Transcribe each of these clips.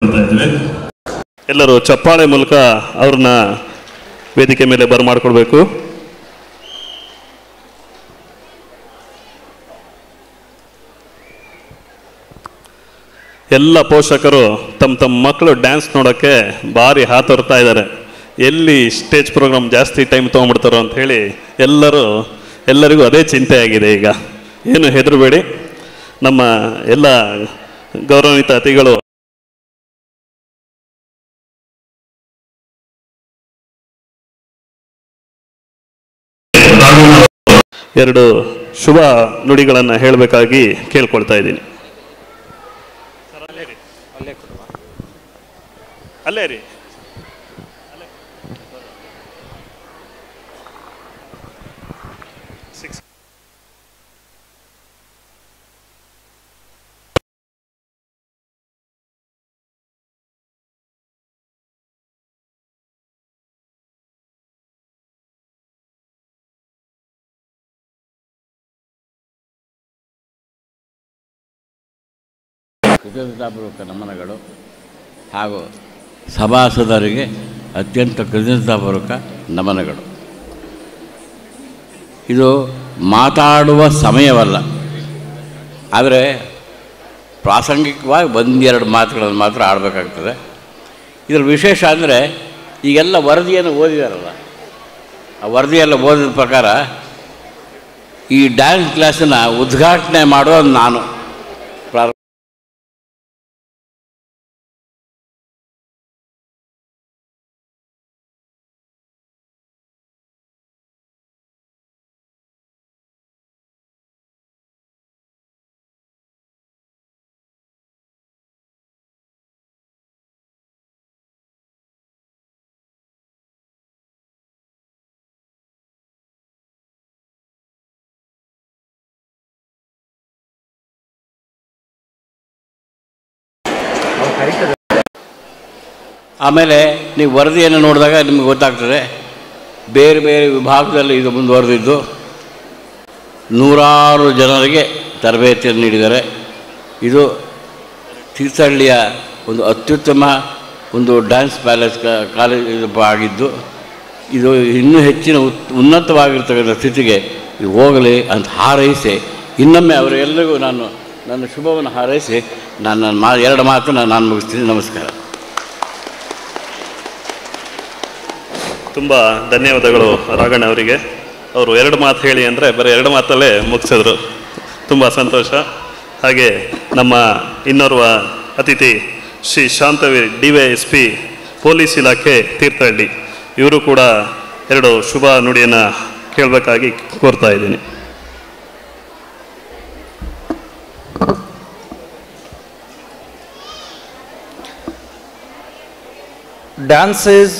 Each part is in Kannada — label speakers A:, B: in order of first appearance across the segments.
A: ಕೇಳ್ಕೊಳ್ತಾ ಇದ್ದೇವೆ
B: ಎಲ್ಲರೂ ಚಪ್ಪಾಳೆ ಮೂಲಕ ಅವ್ರನ್ನ ವೇದಿಕೆ ಮೇಲೆ ಬರಮಾಡ್ಕೊಳ್ಬೇಕು ಎಲ್ಲ ಪೋಷಕರು ತಮ್ಮ ತಮ್ಮ ಮಕ್ಕಳು ಡ್ಯಾನ್ಸ್ ನೋಡೋಕ್ಕೆ ಭಾರಿ ಹಾತೊರ್ತಾ ಇದ್ದಾರೆ ಎಲ್ಲಿ ಸ್ಟೇಜ್ ಪ್ರೋಗ್ರಾಮ್ ಜಾಸ್ತಿ ಟೈಮ್ ತೊಗೊಂಡ್ಬಿಡ್ತಾರೋ ಅಂತ ಹೇಳಿ ಎಲ್ಲರೂ ಎಲ್ಲರಿಗೂ ಅದೇ ಚಿಂತೆ ಆಗಿದೆ ಈಗ ಏನು ಹೆದರಬೇಡಿ ನಮ್ಮ ಎಲ್ಲ ಗೌರವಾನ್ವಿತ ಅತಿಥಿಗಳು ಎರಡು ಶುಭ ನುಡಿಗಳನ್ನು ಹೇಳಬೇಕಾಗಿ ಕೇಳ್ಕೊಳ್ತಾ ಇದ್ದೀನಿ ಅಲ್ಲೇ ರೀ
C: ಕೃತಜ್ಞತಾಪೂರ್ವಕ ನಮನಗಳು ಹಾಗೂ ಸಭಾಸದರಿಗೆ ಅತ್ಯಂತ ಕೃತಜ್ಞತಾಪೂರ್ವಕ ನಮನಗಳು ಇದು ಮಾತಾಡುವ ಸಮಯವಲ್ಲ ಆದರೆ ಪ್ರಾಸಂಗಿಕವಾಗಿ ಒಂದೆರಡು ಮಾತುಗಳನ್ನು ಮಾತ್ರ ಆಡಬೇಕಾಗ್ತದೆ ಇದರ ವಿಶೇಷ ಅಂದರೆ ಈಗೆಲ್ಲ ವರದಿಯನ್ನು ಓದಿದಾರಲ್ಲ ಆ ವರದಿಯೆಲ್ಲ ಓದಿದ ಪ್ರಕಾರ ಈ ಡ್ಯಾನ್ಸ್ ಕ್ಲಾಸನ್ನು ಉದ್ಘಾಟನೆ ಮಾಡುವ ನಾನು ಪ್ರಾರಂಭ ಆಮೇಲೆ ನೀವು ವರದಿಯನ್ನು ನೋಡಿದಾಗ ನಿಮಗೆ ಗೊತ್ತಾಗ್ತದೆ ಬೇರೆ ಬೇರೆ ವಿಭಾಗದಲ್ಲಿ ಇದು ಮುಂದುವರೆದಿದ್ದು ನೂರಾರು ಜನರಿಗೆ ತರಬೇತಿಯನ್ನು ನೀಡಿದ್ದಾರೆ ಇದು ತೀರ್ಥಹಳ್ಳಿಯ ಒಂದು ಅತ್ಯುತ್ತಮ ಒಂದು ಡ್ಯಾನ್ಸ್ ಪ್ಯಾಲೇಸ್ ಕಾಲೇಜ್ ಇದು ಆಗಿದ್ದು ಇದು ಇನ್ನೂ ಹೆಚ್ಚಿನ ಉತ್ ಉನ್ನತವಾಗಿರ್ತಕ್ಕಂಥ ಸ್ಥಿತಿಗೆ ಇದು ಹೋಗಲಿ ಅಂತ ಹಾರೈಸಿ ಇನ್ನೊಮ್ಮೆ ಅವರೆಲ್ಲರಿಗೂ ನಾನು ನನ್ನ ಶುಭವನ್ನು ಹಾರೈಸಿ ನಾನು ನನ್ನ ಮಾ ಎರಡು ಮಾತನ್ನು ನಾನು ಮುಗಿಸ್ತೀನಿ ನಮಸ್ಕಾರ
B: ತುಂಬ ಧನ್ಯವಾದಗಳು ರಾಘಣ್ಣ ಅವರಿಗೆ ಅವರು ಎರಡು ಮಾತು ಹೇಳಿ ಅಂದರೆ ಬರೀ ಎರಡು ಮಾತಲ್ಲೇ ಮುಗಿಸಿದ್ರು ತುಂಬ ಸಂತೋಷ ಹಾಗೆ ನಮ್ಮ ಇನ್ನೋರ್ವ ಅತಿಥಿ Shri Shantaveer D Y S P police ಇಲಾಖೆ ತೀರ್ಥಹಳ್ಳಿ ಇವರು ಕೂಡ ಎರಡು ಶುಭ ನುಡಿಯನ್ನು ಕೇಳಬೇಕಾಗಿ ಕೋರ್ತಾ ಇದ್ದೀನಿ
D: Dance is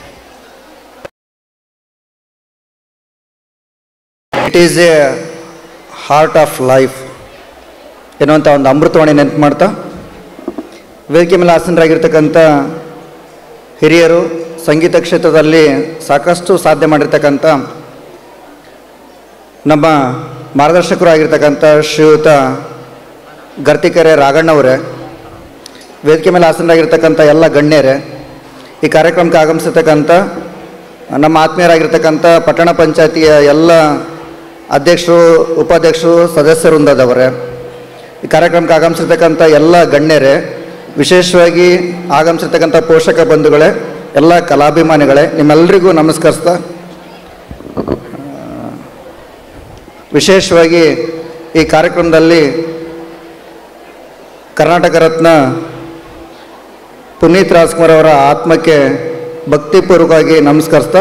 D: it is a heart of life ಎನ್ನುವಂಥ ಒಂದು ಅಮೃತವಾಣಿ ನೆನಪು ಮಾಡ್ತಾ ವೇದಿಕೆ ಮೇಲೆ ಆಸನರಾಗಿರ್ತಕ್ಕಂಥ ಹಿರಿಯರು ಸಂಗೀತ ಕ್ಷೇತ್ರದಲ್ಲಿ ಸಾಕಷ್ಟು ಸಾಧನೆ ಮಾಡಿರ್ತಕ್ಕಂಥ ನಮ್ಮ ಮಾರ್ಗದರ್ಶಕರು ಆಗಿರ್ತಕ್ಕಂಥ ಶ್ರೀಯುತ ಗರ್ತಿಕೆರೆ ರಾಘಣ್ಣವರೇ ವೇದಿಕೆ ಮೇಲೆ ಆಸನರಾಗಿರ್ತಕ್ಕಂಥ ಎಲ್ಲ ಗಣ್ಯರೇ ಈ ಕಾರ್ಯಕ್ರಮಕ್ಕೆ ಆಗಮಿಸಿರ್ತಕ್ಕಂಥ ನಮ್ಮ ಆತ್ಮೀಯರಾಗಿರ್ತಕ್ಕಂಥ ಪಟ್ಟಣ ಪಂಚಾಯತಿಯ ಎಲ್ಲ ಅಧ್ಯಕ್ಷರು ಉಪಾಧ್ಯಕ್ಷರು ಸದಸ್ಯವೃಂದದವರೇ ಈ ಕಾರ್ಯಕ್ರಮಕ್ಕೆ ಆಗಮಿಸಿರ್ತಕ್ಕಂಥ ಎಲ್ಲ ಗಣ್ಯರೇ ವಿಶೇಷವಾಗಿ ಆಗಮಿಸಿರ್ತಕ್ಕಂಥ ಪೋಷಕ ಬಂಧುಗಳೇ ಎಲ್ಲ ಕಲಾಭಿಮಾನಿಗಳೇ ನಿಮ್ಮೆಲ್ಲರಿಗೂ ನಮಸ್ಕರಿಸ್ತಾ ಆ, ವಿಶೇಷವಾಗಿ ಈ ಕಾರ್ಯಕ್ರಮದಲ್ಲಿ ಕರ್ನಾಟಕ ರತ್ನ ಪುನೀತ್ ರಾಜ್ಕುಮಾರ್ ಅವರ ಆತ್ಮಕ್ಕೆ ಭಕ್ತಿಪೂರ್ವಕವಾಗಿ ನಮಸ್ಕರಿಸ್ತಾ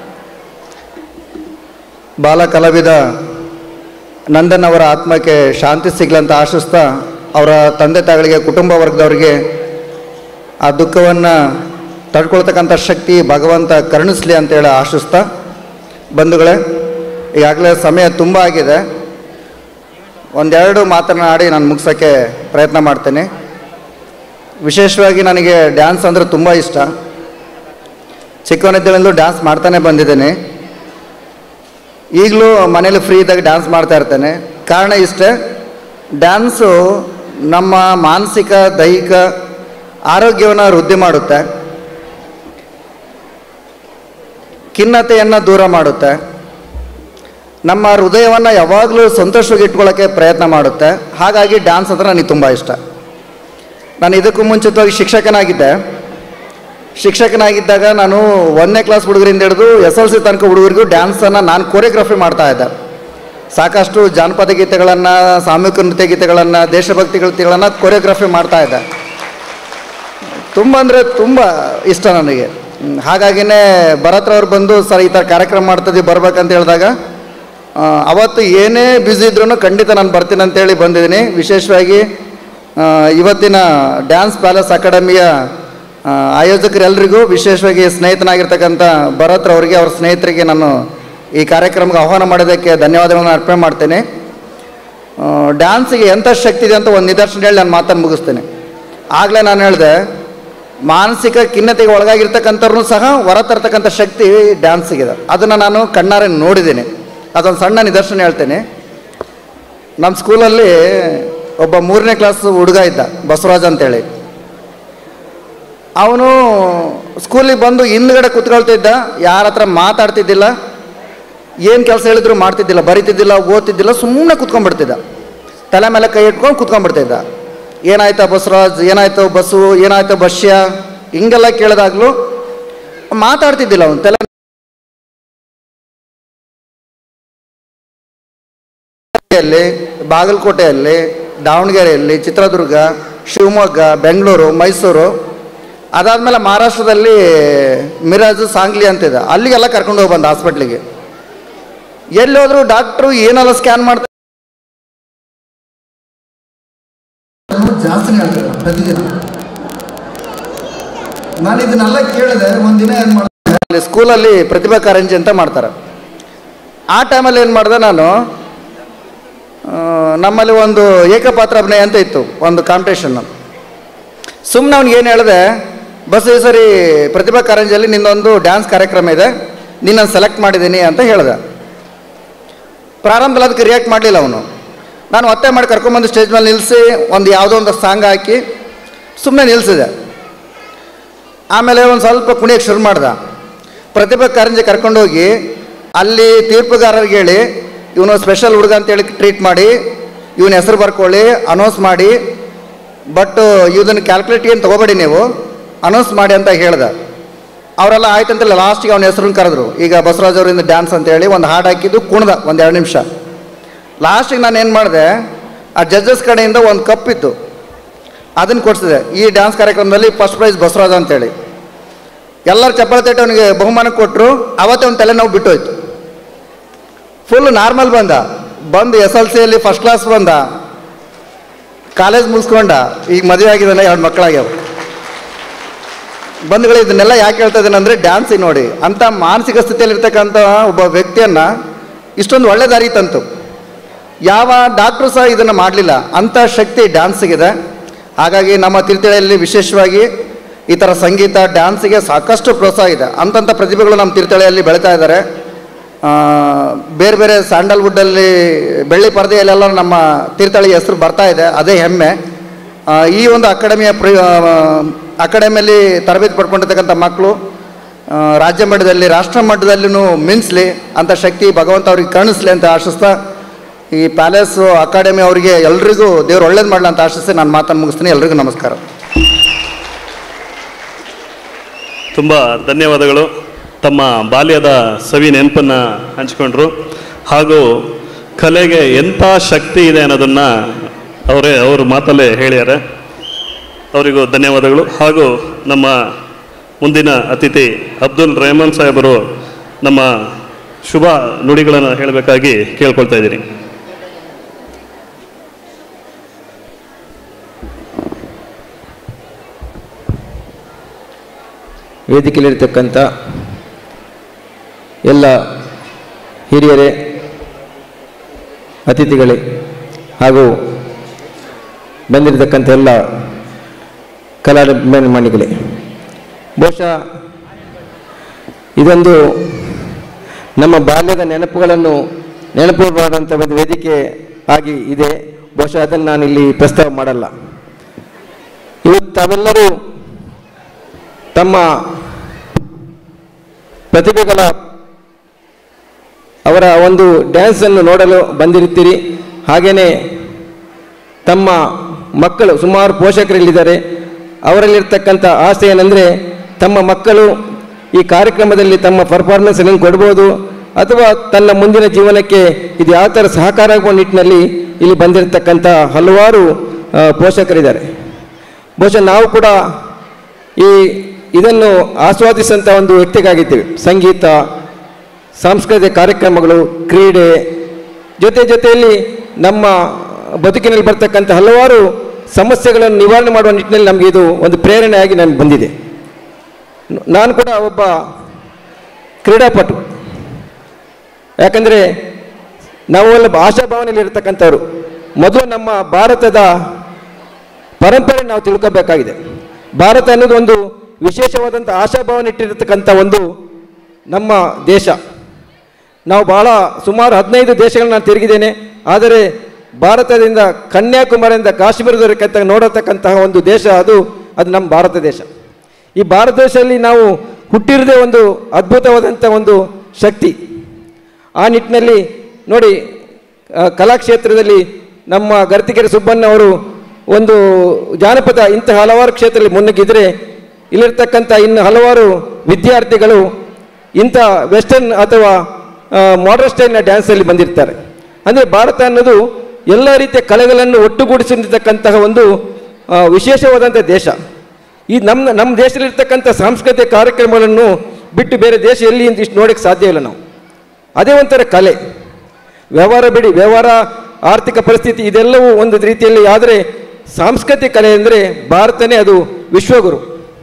D: ಬಾಲ ಕಲಾವಿದ ನಂದನ್ ಅವರ ಆತ್ಮಕ್ಕೆ ಶಾಂತಿ ಸಿಗ್ಲಂತ ಆಶಿಸ್ತಾ ಅವರ ತಂದೆ ತಾಯಿಗಳಿಗೆ ಕುಟುಂಬ ವರ್ಗದವರಿಗೆ ಆ ದುಃಖವನ್ನು ತಡ್ಕೊಳ್ತಕ್ಕಂಥ ಶಕ್ತಿ ಭಗವಂತ ಕರುಣಿಸ್ಲಿ ಅಂತೇಳಿ ಆಶಿಸ್ತಾ ಬಂಧುಗಳೇ ಈಗಾಗಲೇ ಸಮಯ ತುಂಬ ಆಗಿದೆ ಒಂದೆರಡು ಮಾತನಾಡಿ ನಾನು ಮುಗಿಸೋಕ್ಕೆ ಪ್ರಯತ್ನ ಮಾಡ್ತೇನೆ ವಿಶೇಷವಾಗಿ ನನಗೆ ಡ್ಯಾನ್ಸ್ ಅಂದರೆ ತುಂಬ ಇಷ್ಟ ಚಿಕ್ಕವನಿದ್ದಲೆಂದು ಡ್ಯಾನ್ಸ್ ಮಾಡ್ತಾನೆ ಬಂದಿದ್ದೇನೆ ಈಗಲೂ ಮನೇಲಿ ಫ್ರೀ ಇದ್ದಾಗ ಡ್ಯಾನ್ಸ್ ಮಾಡ್ತಾ ಇರ್ತೇನೆ ಕಾರಣ ಇಷ್ಟೇ ಡ್ಯಾನ್ಸು ನಮ್ಮ ಮಾನಸಿಕ ದೈಹಿಕ ಆರೋಗ್ಯವನ್ನು ವೃದ್ಧಿ ಮಾಡುತ್ತೆ ಖಿನ್ನತೆಯನ್ನು ದೂರ ಮಾಡುತ್ತೆ ನಮ್ಮ ಹೃದಯವನ್ನು ಯಾವಾಗಲೂ ಸಂತೋಷವಾಗಿ ಇಟ್ಕೊಳ್ಳೋಕ್ಕೆ ಪ್ರಯತ್ನ ಮಾಡುತ್ತೆ ಹಾಗಾಗಿ ಡ್ಯಾನ್ಸ್ ಅಂದರೆ ನನಗೆ ತುಂಬ ಇಷ್ಟ ನಾನು ಇದಕ್ಕೂ ಮುಂಚಿತವಾಗಿ ಶಿಕ್ಷಕನಾಗಿದ್ದೆ ಶಿಕ್ಷಕನಾಗಿದ್ದಾಗ ನಾನು ಒಂದನೇ ಕ್ಲಾಸ್ ಹುಡುಗರಿಂದ ಹಿಡಿದು ಎಸ್ ಎಲ್ ಸಿ ತನಕ ಹುಡುಗರಿಗೂ ಡ್ಯಾನ್ಸನ್ನು ನಾನು ಕೊರಿಯೋಗ್ರಫಿ ಮಾಡ್ತಾ ಇದ್ದೆ ಸಾಕಷ್ಟು ಜಾನಪದ ಗೀತೆಗಳನ್ನು ಸಾಮೂಹಿಕ ನೃತ್ಯ ಗೀತೆಗಳನ್ನು ದೇಶಭಕ್ತಿ ಗೀತೆಗಳನ್ನು ಕೊರಿಯೋಗ್ರಫಿ ಮಾಡ್ತಾ ಇದ್ದೆ ತುಂಬ ಅಂದರೆ ತುಂಬ ಇಷ್ಟ ನನಗೆ ಹ್ಮ್, ಹಾಗಾಗಿನೇ ಭರತ್ರವ್ರು ಬಂದು ಸರ್ ಈ ಥರ ಕಾರ್ಯಕ್ರಮ ಮಾಡ್ತಿದ್ದೀವಿ ಬರ್ಬೇಕಂತ ಹೇಳಿದಾಗ ಆ, ಅವತ್ತು ಏನೇ ಬ್ಯುಸಿ ಇದ್ರೂ ಖಂಡಿತ ನಾನು ಬರ್ತೀನಿ ಅಂತೇಳಿ ಬಂದಿದ್ದೀನಿ ವಿಶೇಷವಾಗಿ ಆ, ಇವತ್ತಿನ ಡ್ಯಾನ್ಸ್ ಪ್ಯಾಲೇಸ್ ಅಕಾಡೆಮಿಯ ಆ, ಆಯೋಜಕರೆಲ್ಲರಿಗೂ ವಿಶೇಷವಾಗಿ ಸ್ನೇಹಿತನಾಗಿರ್ತಕ್ಕಂಥ ಭರತ್ ಅವರಿಗೆ ಅವ್ರ ಸ್ನೇಹಿತರಿಗೆ ನಾನು ಈ ಕಾರ್ಯಕ್ರಮಕ್ಕೆ ಆಹ್ವಾನ ಮಾಡೋದಕ್ಕೆ ಧನ್ಯವಾದಗಳನ್ನು ಅರ್ಪಣೆ ಮಾಡ್ತೇನೆ ಆ, ಡ್ಯಾನ್ಸಿಗೆ ಎಂಥ ಶಕ್ತಿ ಇದೆ ಅಂತ ಒಂದು ನಿದರ್ಶನ ಹೇಳಿ ನಾನು ಮಾತನ್ನು ಮುಗಿಸ್ತೇನೆ ಆಗಲೇ ನಾನು ಹೇಳಿದೆ ಮಾನಸಿಕ ಖಿನ್ನತೆಗೆ ಒಳಗಾಗಿರ್ತಕ್ಕಂಥವ್ರನ್ನೂ ಸಹ ಹೊರ ತರ್ತಕ್ಕಂಥ ಶಕ್ತಿ ಡ್ಯಾನ್ಸಿಗಿದೆ ಅದನ್ನು ನಾನು ಕಣ್ಣಾರೆ ನೋಡಿದ್ದೀನಿ ಅದೊಂದು ಸಣ್ಣ ನಿದರ್ಶನ ಹೇಳ್ತೇನೆ ನಮ್ಮ ಸ್ಕೂಲಲ್ಲಿ ಒಬ್ಬ ಮೂರನೇ ಕ್ಲಾಸ್ ಹುಡುಗ ಇದ್ದ ಬಸವರಾಜ್ ಅಂತೇಳಿ ಅವನು ಸ್ಕೂಲಿಗೆ ಬಂದು ಹಿಂದ್ಗಡೆ ಕೂತ್ಕೊಳ್ತಿದ್ದ ಯಾರ ಹತ್ರ ಮಾತಾಡ್ತಿದ್ದಿಲ್ಲ ಏನು ಕೆಲಸ ಹೇಳಿದ್ರು ಮಾಡ್ತಿದ್ದಿಲ್ಲ ಬರಿತಿದ್ದಿಲ್ಲ ಓದ್ತಿದ್ದಿಲ್ಲ ಸುಮ್ಮನೆ ಕುತ್ಕೊಂಡ್ಬಿಡ್ತಿದ್ದ ತಲೆ ಮೇಲೆ ಕೈ ಇಟ್ಕೊಂಡು ಕುತ್ಕೊಂಡ್ಬಿಡ್ತಿದ್ದ ಏನಾಯ್ತಾ ಬಸವರಾಜ್ ಏನಾಯ್ತು ಬಸ್ಸು ಏನಾಯ್ತು ಬಸ್ಯ ಹಿಂಗೆಲ್ಲ ಕೇಳಿದಾಗಲೂ ಮಾತಾಡ್ತಿದ್ದಿಲ್ಲ ಅವನು ತಲೆ ಯಲ್ಲಿ ಬಾಗಲಕೋಟೆಯಲ್ಲಿ ದಾವಣಗೆರೆಯಲ್ಲಿ ಚಿತ್ರದುರ್ಗ ಶಿವಮೊಗ್ಗ ಬೆಂಗಳೂರು ಮೈಸೂರು ಅದಾದಮೇಲೆ ಮಹಾರಾಷ್ಟ್ರದಲ್ಲಿ ಮಿರಾಜು ಸಾಂಗ್ಲಿ ಅಂತಿದೆ ಅಲ್ಲಿಗೆಲ್ಲ ಕರ್ಕೊಂಡು ಹೋಗಿ ಬಂದ ಹಾಸ್ಪಿಟ್ಲಿಗೆ ಎಲ್ಲಿ ಹೋದ್ರು ಡಾಕ್ಟ್ರು ಏನೆಲ್ಲ ಸ್ಕ್ಯಾನ್ ಮಾಡ್ತಾರೆ
A: ಜಾಸ್ತಿ ಹೇಳ್ತಾರೆ ಪ್ರತಿದಿನ ನಾನು ಇದನ್ನೆಲ್ಲ ಕೇಳಿದೆ ಒಂದಿನ ಏನು ಮಾಡಿದೆ
D: ಅಲ್ಲಿ ಸ್ಕೂಲಲ್ಲಿ ಪ್ರತಿಭಾ ಕಾರಂಜಿ ಅಂತ ಮಾಡ್ತಾರೆ ಆ ಟೈಮಲ್ಲಿ ಏನು ಮಾಡಿದೆ ನಾನು ಆ, ನಮ್ಮಲ್ಲಿ ಒಂದು ಏಕಪಾತ್ರ ಅಭಿನಯ ಅಂತ ಇತ್ತು ಒಂದು ಕಾಂಪಿಟೇಷನ್ ಸುಮ್ಮನೆ ಅವ್ನಿಗೆ ಏನು ಹೇಳಿದೆ ಬಸ್ ಈ ಸರಿ ಪ್ರತಿಭಾ ಕಾರಂಜಿಯಲ್ಲಿ ನಿನ್ನೊಂದು ಡ್ಯಾನ್ಸ್ ಕಾರ್ಯಕ್ರಮ ಇದೆ ನಿನ್ನನ್ನು ಸೆಲೆಕ್ಟ್ ಮಾಡಿದ್ದೀನಿ ಅಂತ ಹೇಳಿದೆ ಪ್ರಾರಂಭದಲ್ಲಿ ಅದಕ್ಕೆ ರಿಯಾಕ್ಟ್ ಮಾಡಲಿಲ್ಲ ಅವನು ನಾನು ಒತ್ತೆ ಮಾಡಿ ಕರ್ಕೊಂಬಂದು ಸ್ಟೇಜ್ ಮೇಲೆ ನಿಲ್ಲಿಸಿ ಒಂದು ಯಾವುದೋ ಒಂದು ಸಾಂಗ್ ಹಾಕಿ ಸುಮ್ಮನೆ ನಿಲ್ಲಿಸಿದೆ ಆಮೇಲೆ ಒಂದು ಸ್ವಲ್ಪ ಕುಣಿಯಕ್ಕೆ ಶುರು ಮಾಡ್ದ ಪ್ರತಿಭಾ ಕಾರಂಜಿ ಕರ್ಕೊಂಡೋಗಿ ಅಲ್ಲಿ ತೀರ್ಪುಗಾರರಿಗೆ ಹೇಳಿ ಇವನು ಸ್ಪೆಷಲ್ ಹುಡುಗ ಅಂತೇಳಿ ಟ್ರೀಟ್ ಮಾಡಿ ಇವನ ಹೆಸರು ಬರ್ಕೊಳ್ಳಿ ಅನೌನ್ಸ್ ಮಾಡಿ ಬಟ್ ಇದನ್ನು ಕ್ಯಾಲ್ಕುಲೇಟ್ ಏನು ತೊಗೋಬೇಡಿ ನೀವು ಅನೌನ್ಸ್ ಮಾಡಿ ಅಂತ ಹೇಳ್ದೆ ಅವರೆಲ್ಲ ಆಯ್ತು ಅಂತೇಳಿ ಲಾಸ್ಟಿಗೆ ಅವನ ಹೆಸರನ್ನು ಕರೆದ್ರು ಈಗ ಬಸವರಾಜ್ ಅವರಿಂದ ಡ್ಯಾನ್ಸ್ ಅಂತೇಳಿ ಒಂದು ಹಾಡು ಹಾಕಿದ್ದು ಕುಣ್ದ ಒಂದು ಎರಡು ನಿಮಿಷ ಲಾಸ್ಟಿಗೆ ನಾನು ಏನು ಮಾಡಿದೆ ಆ ಜಡ್ಜಸ್ ಕಡೆಯಿಂದ ಒಂದು ಕಪ್ ಇತ್ತು ಅದನ್ನು ಕೊಡಿಸಿದೆ ಈ ಡ್ಯಾನ್ಸ್ ಕಾರ್ಯಕ್ರಮದಲ್ಲಿ ಫಸ್ಟ್ ಪ್ರೈಸ್ ಬಸವರಾಜ್ ಅಂತೇಳಿ ಎಲ್ಲರೂ ಚಪ್ಪಾಳೆ ತಟ್ಟಿ ಅವನಿಗೆ ಬಹುಮಾನ ಕೊಟ್ಟರು ಅವತ್ತೇ ಒಂದು ತಲೆನೋವು ಬಿಟ್ಟೋಯ್ತು ಫುಲ್ ನಾರ್ಮಲ್ ಬಂದ ಬಂದು ಎಸ್ ಎಲ್ ಸಿಯಲ್ಲಿ ಫಸ್ಟ್ ಕ್ಲಾಸ್ ಬಂದ ಕಾಲೇಜ್ ಮುಗಿಸ್ಕೊಂಡ ಈಗ ಮದುವೆ ಆಗಿದ್ದಾನೆ ಎರಡು ಮಕ್ಕಳಾಗ್ಯಾವ ಬಂಧುಗಳು ಇದನ್ನೆಲ್ಲ ಯಾಕೆ ಹೇಳ್ತಾ ಇದ್ದೇನೆ ಅಂದರೆ ಡ್ಯಾನ್ಸಿಗೆ ನೋಡಿ ಅಂಥ ಮಾನಸಿಕ ಸ್ಥಿತಿಯಲ್ಲಿರ್ತಕ್ಕಂಥ ಒಬ್ಬ ವ್ಯಕ್ತಿಯನ್ನು ಇಷ್ಟೊಂದು ಒಳ್ಳೆ ದಾರಿ ತಂತು ಯಾವ ಡಾಕ್ಟ್ರು ಸಹ ಇದನ್ನು ಮಾಡಲಿಲ್ಲ ಅಂಥ ಶಕ್ತಿ ಡ್ಯಾನ್ಸಿಗಿದೆ ಹಾಗಾಗಿ ನಮ್ಮ ತೀರ್ಥಹಳ್ಳಿಯಲ್ಲಿ ವಿಶೇಷವಾಗಿ ಈ ಥರ ಸಂಗೀತ ಡ್ಯಾನ್ಸಿಗೆ ಸಾಕಷ್ಟು ಪ್ರೋತ್ಸಾಹ ಇದೆ ಅಂಥಂಥ ಪ್ರತಿಭೆಗಳು ನಮ್ಮ ತೀರ್ಥಹಳ್ಳಿಯಲ್ಲಿ ಬೆಳೀತಾ ಇದ್ದಾರೆ ಆ, ಬೇರೆ ಬೇರೆ ಸ್ಯಾಂಡಲ್ವುಡ್ಡಲ್ಲಿ ಬೆಳ್ಳಿ ಪರದೆಯಲ್ಲೆಲ್ಲ ನಮ್ಮ ತೀರ್ಥಹಳ್ಳಿ ಹೆಸರು ಬರ್ತಾ ಇದೆ ಅದೇ ಹೆಮ್ಮೆ ಆ, ಈ ಒಂದು ಅಕಾಡೆಮಿಯ ಪ್ರ ಅಕಾಡೆಮಿಯಲ್ಲಿ ತರಬೇತಿ ಪಡ್ಕೊಂಡಿರ್ತಕ್ಕಂಥ ಮಕ್ಕಳು ಆ, ರಾಜ್ಯ ಮಟ್ಟದಲ್ಲಿ ರಾಷ್ಟ್ರ ಮಟ್ಟದಲ್ಲೂ ಮಿಂಚಲಿ ಅಂತ ಶಕ್ತಿ ಭಗವಂತ ಅವ್ರಿಗೆ ಕಾಣಿಸ್ಲಿ ಅಂತ ಆಶಿಸ್ತಾ ಈ ಪ್ಯಾಲೇಸು ಅಕಾಡೆಮಿ ಅವರಿಗೆ ಎಲ್ರಿಗೂ ದೇವ್ರು ಒಳ್ಳೇದು ಮಾಡಲಿ ಅಂತ ಆಶಿಸಿ ನಾನು ಮಾತನ್ನು ಮುಗಿಸ್ತೀನಿ ಎಲ್ರಿಗೂ ನಮಸ್ಕಾರ
B: ತುಂಬ ಧನ್ಯವಾದಗಳು ತಮ್ಮ ಬಾಲ್ಯದ ಸವಿ ನೆನಪನ್ನು ಹಂಚಿಕೊಂಡ್ರು ಹಾಗೂ ಕಲೆಗೆ ಎಂಥ ಶಕ್ತಿ ಇದೆ ಅನ್ನೋದನ್ನು ಅವರೇ ಅವ್ರ ಮಾತಲ್ಲೇ ಹೇಳ್ಯಾರೆ ಅವರಿಗೂ ಧನ್ಯವಾದಗಳು ಹಾಗೂ ನಮ್ಮ ಮುಂದಿನ ಅತಿಥಿ ಅಬ್ದುಲ್ ರೆಹಮಾನ್ ಸಾಹೇಬರು ನಮ್ಮ ಶುಭ ನುಡಿಗಳನ್ನು ಹೇಳಬೇಕಾಗಿ ಕೇಳ್ಕೊಳ್ತಾ ಇದ್ದೀನಿ
E: ವೇದಿಕೆಯಲ್ಲಿರ್ತಕ್ಕಂಥ ಎಲ್ಲ ಹಿರಿಯರೇ ಅತಿಥಿಗಳೇ ಹಾಗೂ ಬಂದಿರತಕ್ಕಂಥ ಎಲ್ಲ ಕಲಾಭಿಮಾನಿಗಳೇ ಬಹುಶಃ ಇದೊಂದು ನಮ್ಮ ಬಾಲ್ಯದ ನೆನಪುಗಳನ್ನು ನೆನಪು ಮಾಡುವಂಥ ಒಂದು ವೇದಿಕೆ ಆಗಿ ಇದೆ ಬಹುಶಃ ಅದನ್ನು ನಾನು ಇಲ್ಲಿ ಪ್ರಸ್ತಾವ ಮಾಡಲ್ಲ ಇವತ್ತು ತಾವೆಲ್ಲರೂ ತಮ್ಮ ಪ್ರತಿಭೆಗಳ ಅವರ ಒಂದು ಡ್ಯಾನ್ಸನ್ನು ನೋಡಲು ಬಂದಿರುತ್ತೀರಿ ಹಾಗೆಯೇ ತಮ್ಮ ಮಕ್ಕಳು ಸುಮಾರು ಪೋಷಕರಲ್ಲಿದ್ದಾರೆ ಅವರಲ್ಲಿರ್ತಕ್ಕಂಥ ಆಸೆ ಏನಂದರೆ ತಮ್ಮ ಮಕ್ಕಳು ಈ ಕಾರ್ಯಕ್ರಮದಲ್ಲಿ ತಮ್ಮ ಪರ್ಫಾರ್ಮೆನ್ಸ್ ಕೊಡ್ಬೋದು ಅಥವಾ ತನ್ನ ಮುಂದಿನ ಜೀವನಕ್ಕೆ ಇದು ಯಾವ ಥರ ಸಹಕಾರ ಆಗುವ ನಿಟ್ಟಿನಲ್ಲಿ ಇಲ್ಲಿ ಬಂದಿರತಕ್ಕಂಥ ಹಲವಾರು ಆ, ಪೋಷಕರಿದ್ದಾರೆ ಬಹುಶಃ ನಾವು ಕೂಡ ಈ ಇದನ್ನು ಆಸ್ವಾದಿಸಂಥ ಒಂದು ವ್ಯಕ್ತಿಗಾಗಿದ್ದೇವೆ ಸಂಗೀತ ಸಾಂಸ್ಕೃತಿಕ ಕಾರ್ಯಕ್ರಮಗಳು ಕ್ರೀಡೆ ಜೊತೆ ಜೊತೆಯಲ್ಲಿ ನಮ್ಮ ಬದುಕಿನಲ್ಲಿ ಬರ್ತಕ್ಕಂಥ ಹಲವಾರು ಸಮಸ್ಯೆಗಳನ್ನು ನಿವಾರಣೆ ಮಾಡುವ ನಿಟ್ಟಿನಲ್ಲಿ ನಮಗೆ ಇದು ಒಂದು ಪ್ರೇರಣೆಯಾಗಿ ನನಗೆ ಬಂದಿದೆ ನ- ನಾನು ಕೂಡ ಒಬ್ಬ ಕ್ರೀಡಾಪಟು ಯಾಕಂದರೆ ನಾವೆಲ್ಲ ಆಶಾಭಾವನೆಯಲ್ಲಿ ಇರತಕ್ಕಂಥವ್ರು ಮೊದಲು ನಮ್ಮ ಭಾರತದ ಪರಂಪರೆ ನಾವು ತಿಳ್ಕೋಬೇಕಾಗಿದೆ ಭಾರತ ಅನ್ನೋದು ಒಂದು ವಿಶೇಷವಾದಂಥ ಆಶಾಭಾವನೆ ಇಟ್ಟಿರತಕ್ಕಂಥ ಒಂದು ನಮ್ಮ ದೇಶ ನಾವು ಭಾಳ ಸುಮಾರು ಹದಿನೈದು ದೇಶಗಳನ್ನ ನಾನು ತಿರುಗಿದ್ದೇನೆ ಆದರೆ ಭಾರತದಿಂದ ಕನ್ಯಾಕುಮಾರಿಯಿಂದ ಕಾಶ್ಮೀರದವರೆಗೆ ನೋಡತಕ್ಕಂತಹ ಒಂದು ದೇಶ ಅದು ಅದು ನಮ್ಮ ಭಾರತ ದೇಶ ಈ ಭಾರತ ದೇಶದಲ್ಲಿ ನಾವು ಹುಟ್ಟಿರದೇ ಒಂದು ಅದ್ಭುತವಾದಂಥ ಒಂದು ಶಕ್ತಿ ಆ ನಿಟ್ಟಿನಲ್ಲಿ ನೋಡಿ ಆ, ಕಲಾಕ್ಷೇತ್ರದಲ್ಲಿ ನಮ್ಮ ಗರ್ತಿಕೆರೆ ಸುಬ್ಬಣ್ಣ ಅವರು ಒಂದು ಜಾನಪದ ಇಂತಹ ಹಲವಾರು ಕ್ಷೇತ್ರದಲ್ಲಿ ಮುನ್ನುಗ್ಗಿದ್ರೆ ಇಲ್ಲಿರ್ತಕ್ಕಂಥ ಇನ್ನು ಹಲವಾರು ವಿದ್ಯಾರ್ಥಿಗಳು ಇಂಥ ವೆಸ್ಟರ್ನ್ ಅಥವಾ ಮಾಡರ್ನ್ ಸ್ಟೈಲ್ನ ಡ್ಯಾನ್ಸಲ್ಲಿ ಬಂದಿರ್ತಾರೆ ಅಂದರೆ ಭಾರತ ಅನ್ನೋದು ಎಲ್ಲ ರೀತಿಯ ಕಲೆಗಳನ್ನು ಒಟ್ಟುಗೂಡಿಸಿರ್ತಕ್ಕಂತಹ ಒಂದು ಆ, ವಿಶೇಷವಾದಂಥ ದೇಶ ಈ ನಮ್ಮ ನಮ್ಮ ದೇಶದಲ್ಲಿರ್ತಕ್ಕಂಥ ಸಾಂಸ್ಕೃತಿಕ ಕಾರ್ಯಕ್ರಮಗಳನ್ನು ಬಿಟ್ಟು ಬೇರೆ ದೇಶ ಎಲ್ಲಿ ಅಂತ ಇಷ್ಟು ನೋಡೋಕ್ಕೆ ಸಾಧ್ಯ ಇಲ್ಲ ನಾವು ಅದೇ ಒಂಥರ ಕಲೆ ವ್ಯವಹಾರ ಬಿಡಿ ವ್ಯವಹಾರ ಆರ್ಥಿಕ ಪರಿಸ್ಥಿತಿ ಇದೆಲ್ಲವೂ ಒಂದು ರೀತಿಯಲ್ಲಿ ಆದರೆ ಸಾಂಸ್ಕೃತಿಕ ಕಲೆ ಅಂದರೆ ಭಾರತನೇ ಅದು ವಿಶ್ವಗುರು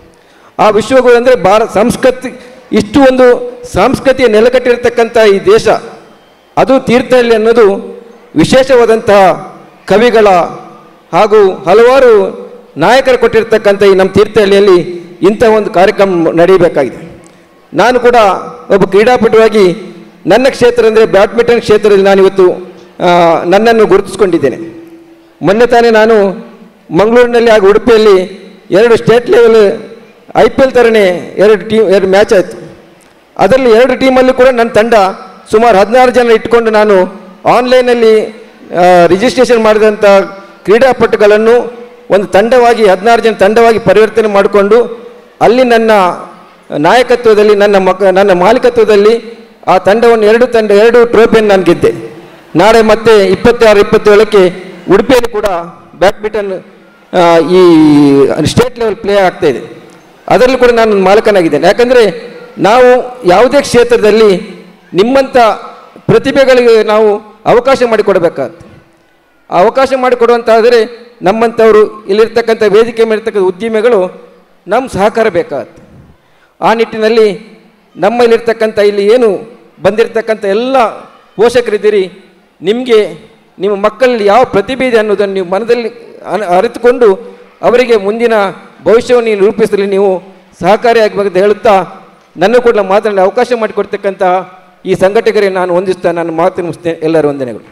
E: ಆ ವಿಶ್ವಗುರು ಅಂದರೆ ಭಾರತ ಸಂಸ್ಕೃತಿ ಇಷ್ಟು ಒಂದು ಸಾಂಸ್ಕೃತಿಯ ನೆಲೆಕಟ್ಟಿರ್ತಕ್ಕಂಥ ಈ ದೇಶ ಅದು ತೀರ್ಥಹಳ್ಳಿ ಅನ್ನೋದು ವಿಶೇಷವಾದಂತಹ ಕವಿಗಳ ಹಾಗೂ ಹಲವಾರು ನಾಯಕರು ಕೊಟ್ಟಿರ್ತಕ್ಕಂಥ ಈ ನಮ್ಮ ತೀರ್ಥಹಳ್ಳಿಯಲ್ಲಿ ಇಂಥ ಒಂದು ಕಾರ್ಯಕ್ರಮ ನಡೆಯಬೇಕಾಗಿದೆ ನಾನು ಕೂಡ ಒಬ್ಬ ಕ್ರೀಡಾಪಟುವಾಗಿ ನನ್ನ ಕ್ಷೇತ್ರ ಅಂದರೆ ಬ್ಯಾಡ್ಮಿಂಟನ್ ಕ್ಷೇತ್ರದಲ್ಲಿ ನಾನಿವತ್ತು ಆ, ನನ್ನನ್ನು ಗುರುತಿಸ್ಕೊಂಡಿದ್ದೇನೆ ಮೊನ್ನೆ ತಾನೇ ನಾನು ಮಂಗಳೂರಿನಲ್ಲಿ ಹಾಗೂ ಉಡುಪಿಯಲ್ಲಿ ಎರಡು state level I P L ಥರನೇ ಎರಡು ಟೀಮ್ ಎರಡು ಮ್ಯಾಚ್ ಆಯಿತು ಅದರಲ್ಲಿ ಎರಡು ಟೀಮಲ್ಲಿ ಕೂಡ ನನ್ನ ತಂಡ ಸುಮಾರು ಹದಿನಾರು ಜನ ಇಟ್ಕೊಂಡು ನಾನು ಆನ್ಲೈನಲ್ಲಿ ರಿಜಿಸ್ಟ್ರೇಷನ್ ಮಾಡಿದಂಥ ಕ್ರೀಡಾಪಟುಗಳನ್ನು ಒಂದು ತಂಡವಾಗಿ ಹದಿನಾರು ಜನ ತಂಡವಾಗಿ ಪರಿವರ್ತನೆ ಮಾಡಿಕೊಂಡು ಅಲ್ಲಿ ನನ್ನ ನಾಯಕತ್ವದಲ್ಲಿ ನನ್ನ ಮಕ ನನ್ನ ಮಾಲೀಕತ್ವದಲ್ಲಿ ಆ ತಂಡವನ್ನು ಎರಡು ತಂಡ ಎರಡು ಟ್ರೋಫಿಯನ್ನು ನಾನು ಗೆದ್ದೆ ನಾಳೆ ಮತ್ತೆ ಇಪ್ಪತ್ತಾರು ಇಪ್ಪತ್ತೇಳಕ್ಕೆ ಉಡುಪಿಯಲ್ಲಿ ಕೂಡ ಬ್ಯಾಡ್ಮಿಂಟನ್ ಆ, ಈ ಸ್ಟೇಟ್ ಲೆವೆಲ್ ಪ್ಲೇ ಆಗ್ತಾ ಇದೆ ಅದರಲ್ಲಿ ಕೂಡ ನಾನು ಮಾಲಕನಾಗಿದ್ದೇನೆ ಯಾಕಂದರೆ ನಾವು ಯಾವುದೇ ಕ್ಷೇತ್ರದಲ್ಲಿ ನಿಮ್ಮಂಥ ಪ್ರತಿಭೆಗಳಿಗೆ ನಾವು ಅವಕಾಶ ಮಾಡಿಕೊಡಬೇಕಾಗುತ್ತೆ ಆ ಅವಕಾಶ ಮಾಡಿಕೊಡುವಂತಾದರೆ ನಮ್ಮಂಥವರು ಇಲ್ಲಿರ್ತಕ್ಕಂಥ ವೇದಿಕೆ ಮೇಲಿರ್ತಕ್ಕಂಥ ಉದ್ಯಮಿಗಳು ನಮ್ಮ ಸಹಕಾರ ಬೇಕಾಗತ್ತೆ ಆ ನಿಟ್ಟಿನಲ್ಲಿ ನಮ್ಮಲ್ಲಿರ್ತಕ್ಕಂಥ ಇಲ್ಲಿ ಏನು ಬಂದಿರತಕ್ಕಂಥ ಎಲ್ಲ ಪೋಷಕರಿದ್ದೀರಿ ನಿಮಗೆ ನಿಮ್ಮ ಮಕ್ಕಳಲ್ಲಿ ಯಾವ ಪ್ರತಿಭೆ ಇದೆ ಅನ್ನೋದನ್ನು ನೀವು ಮನದಲ್ಲಿ ಅನ- ಅರಿತುಕೊಂಡು ಅವರಿಗೆ ಮುಂದಿನ ಭವಿಷ್ಯವನ್ನು ನೀವು ರೂಪಿಸಲು ನೀವು ಸಹಕಾರಿಯಾಗಬೇಕಂತ ಹೇಳುತ್ತಾ ನನ್ನ ಕೂಡ ಮಾತನಾಡಲು ಅವಕಾಶ ಮಾಡಿಕೊಡ್ತಕ್ಕಂಥ ಈ ಸಂಘಟಕರಿಗೆ ನಾನು ಹೊಂದಿಸ್ತಾ ನಾನು ಮಾತು ಮುಗಿಸ್ತೇನೆ ಎಲ್ಲರ ವಂದನೆಗಳು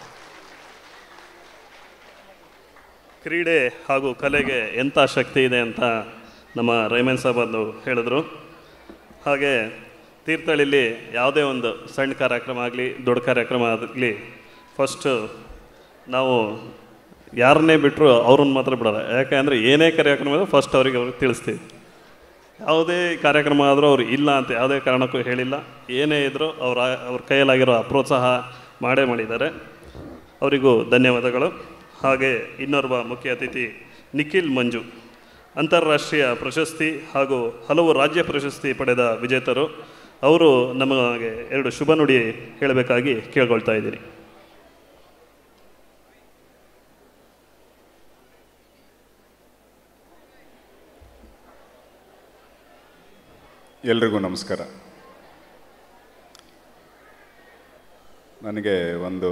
B: ಕ್ರೀಡೆ ಹಾಗೂ ಕಲೆಗೆ ಎಂಥ ಶಕ್ತಿ ಇದೆ ಅಂತ ನಮ್ಮ ರೈಮನ್ ಸಾಬ್ ಅವರು ಹೇಳಿದ್ರು ಹಾಗೆ ತೀರ್ಥಹಳ್ಳಿಲಿ ಯಾವುದೇ ಒಂದು ಸಣ್ಣ ಕಾರ್ಯಕ್ರಮ ಆಗಲಿ ದೊಡ್ಡ ಕಾರ್ಯಕ್ರಮ ಆಗಲಿ ಫಸ್ಟು ನಾವು ಯಾರನ್ನೇ ಬಿಟ್ಟರು ಅವ್ರನ್ನ ಮಾತ್ರ ಬಿಡೋಲ್ಲ ಯಾಕೆ ಅಂದರೆ ಏನೇ ಕಾರ್ಯಕ್ರಮ ಇದ್ರೂ ಫಸ್ಟ್ ಅವ್ರಿಗೆ ಅವ್ರಿಗೆ ತಿಳಿಸ್ತೀವಿ ಯಾವುದೇ ಕಾರ್ಯಕ್ರಮ ಆದರೂ ಅವ್ರು ಇಲ್ಲ ಅಂತ ಯಾವುದೇ ಕಾರಣಕ್ಕೂ ಹೇಳಿಲ್ಲ ಏನೇ ಇದ್ದರೂ ಅವ್ರ ಅವ್ರ ಕೈಯಲ್ಲಾಗಿರೋ ಪ್ರೋತ್ಸಾಹ ಮಾಡೇ ಮಾಡಿದ್ದಾರೆ ಅವರಿಗೂ ಧನ್ಯವಾದಗಳು ಹಾಗೆ ಇನ್ನೋರ್ವ ಮುಖ್ಯ ಅತಿಥಿ ನಿಖಿಲ್ ಮಂಜು ಅಂತಾರಾಷ್ಟ್ರೀಯ ಪ್ರಶಸ್ತಿ ಹಾಗೂ ಹಲವು ರಾಜ್ಯ ಪ್ರಶಸ್ತಿ ಪಡೆದ ವಿಜೇತರು ಅವರು ನಮಗೆ ಎರಡು ಶುಭ ನುಡಿ ಹೇಳಬೇಕಾಗಿ ಕೇಳ್ಕೊಳ್ತಾ ಇದ್ದೀನಿ
F: ಎಲ್ರಿಗೂ ನಮಸ್ಕಾರ ನನಗೆ ಒಂದು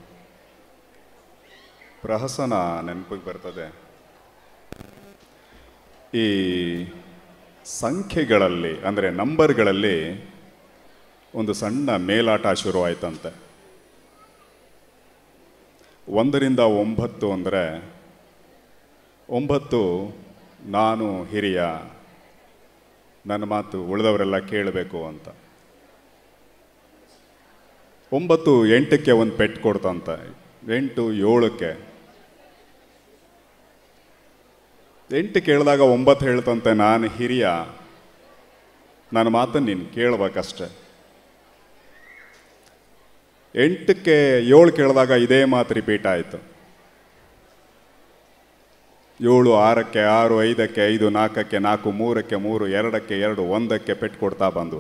F: ಪ್ರಹಸನ ನೆನಪಿಗೆ ಬರ್ತದೆ ಈ ಸಂಖ್ಯೆಗಳಲ್ಲಿ ಅಂದರೆ ನಂಬರ್ಗಳಲ್ಲಿ ಒಂದು ಸಣ್ಣ ಮೇಲಾಟ ಶುರುವಾಯ್ತಂತೆ ಒಂದರಿಂದ ಒಂಬತ್ತು ಅಂದರೆ ಒಂಬತ್ತು ನಾನು ಹಿರಿಯ ನನ್ನ ಮಾತು ಉಳಿದವರೆಲ್ಲ ಕೇಳಬೇಕು ಅಂತ ಒಂಬತ್ತು ಎಂಟಕ್ಕೆ ಒಂದು ಪೆಟ್ಟು ಕೊಡ್ತಂತ ಎಂಟು ಏಳಕ್ಕೆ ಎಂಟು ಕೇಳಿದಾಗ ಒಂಬತ್ತು ಹೇಳ್ತಂತೆ ನಾನು ಹಿರಿಯ ನನ್ನ ಮಾತನ್ನು ನೀನು ಕೇಳ್ಬೇಕಷ್ಟೆ ಎಂಟಕ್ಕೆ ಏಳು ಕೇಳಿದಾಗ ಇದೇ ಮಾತು ರಿಪೀಟ್ ಆಯಿತು ಏಳು ಆರಕ್ಕೆ ಆರು ಐದಕ್ಕೆ ಐದು ನಾಲ್ಕಕ್ಕೆ ನಾಲ್ಕು ಮೂರಕ್ಕೆ ಮೂರು ಎರಡಕ್ಕೆ ಎರಡು ಒಂದಕ್ಕೆ ಪೆಟ್ಟು ಕೊಡ್ತಾ ಬಂದು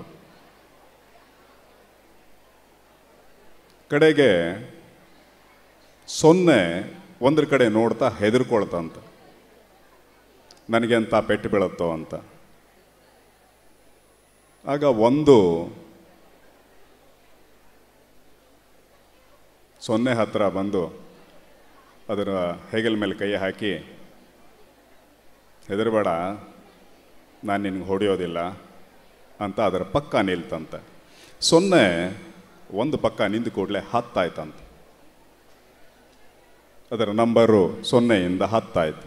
F: ಕಡೆಗೆ ಸೊನ್ನೆ ಒಂದ್ರ ಕಡೆ ನೋಡ್ತಾ ಹೆದರ್ಕೊಳ್ತಂತ ನನಗೆ ಅಂತ ಪೆಟ್ಟು ಬೀಳುತ್ತೋ ಅಂತ ಆಗ ಒಂದು ಸೊನ್ನೆ ಹತ್ರ ಬಂದು ಅದರ ಹೆಗಲ ಮೇಲೆ ಕೈ ಹಾಕಿ ಹೆದರಬೇಡ ನಾನು ನಿನಗೆ ಹೊಡೆಯೋದಿಲ್ಲ ಅಂತ ಅದರ ಪಕ್ಕ ನಿಲ್ತಂತೆ ಸೊನ್ನೆ ಒಂದು ಪಕ್ಕ ನಿಂತು ಕೂಡಲೇ ಹತ್ತಾಯ್ತಂತೆ ಅದರ ನಂಬರು ಸೊನ್ನೆಯಿಂದ ಹತ್ತಾಯ್ತು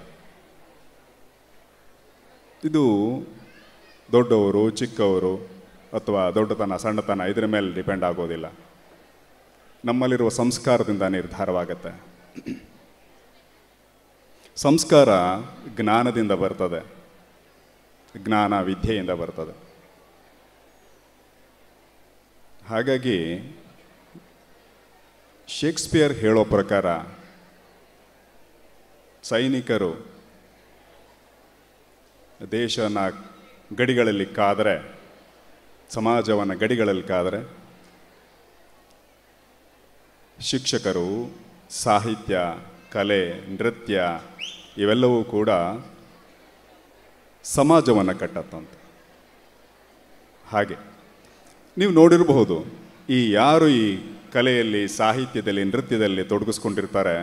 F: ಇದು ದೊಡ್ಡವರು ಚಿಕ್ಕವರು ಅಥವಾ ದೊಡ್ಡತನ ಸಣ್ಣತನ ಇದರ ಮೇಲೆ ಡಿಪೆಂಡ್ ಆಗೋದಿಲ್ಲ ನಮ್ಮಲ್ಲಿರುವ ಸಂಸ್ಕಾರದಿಂದ ನಿರ್ಧಾರವಾಗತ್ತೆ ಸಂಸ್ಕಾರ ಜ್ಞಾನದಿಂದ ಬರ್ತದೆ ಜ್ಞಾನ ವಿದ್ಯೆಯಿಂದ ಬರ್ತದೆ ಹಾಗಾಗಿ ಶೇಕ್ಸ್ಪಿಯರ್ ಹೇಳೋ ಪ್ರಕಾರ ಸೈನಿಕರು ದೇಶನ ಗಡಿಗಳಲ್ಲಿ ಕಾದರೆ ಸಮಾಜವನ್ನು ಗಡಿಗಳಲ್ಲಿ ಕಾದರೆ ಶಿಕ್ಷಕರು ಸಾಹಿತ್ಯ ಕಲೆ ನೃತ್ಯ ಇವೆಲ್ಲವೂ ಕೂಡ ಸಮಾಜವನ್ನು ಕಟ್ಟತ್ತಂತೆ ಹಾಗೆ ನೀವು ನೋಡಿರಬಹುದು ಈ ಯಾರು ಈ ಕಲೆಯಲ್ಲಿ ಸಾಹಿತ್ಯದಲ್ಲಿ ನೃತ್ಯದಲ್ಲಿ ತೊಡಗಿಸ್ಕೊಂಡಿರ್ತಾರೆ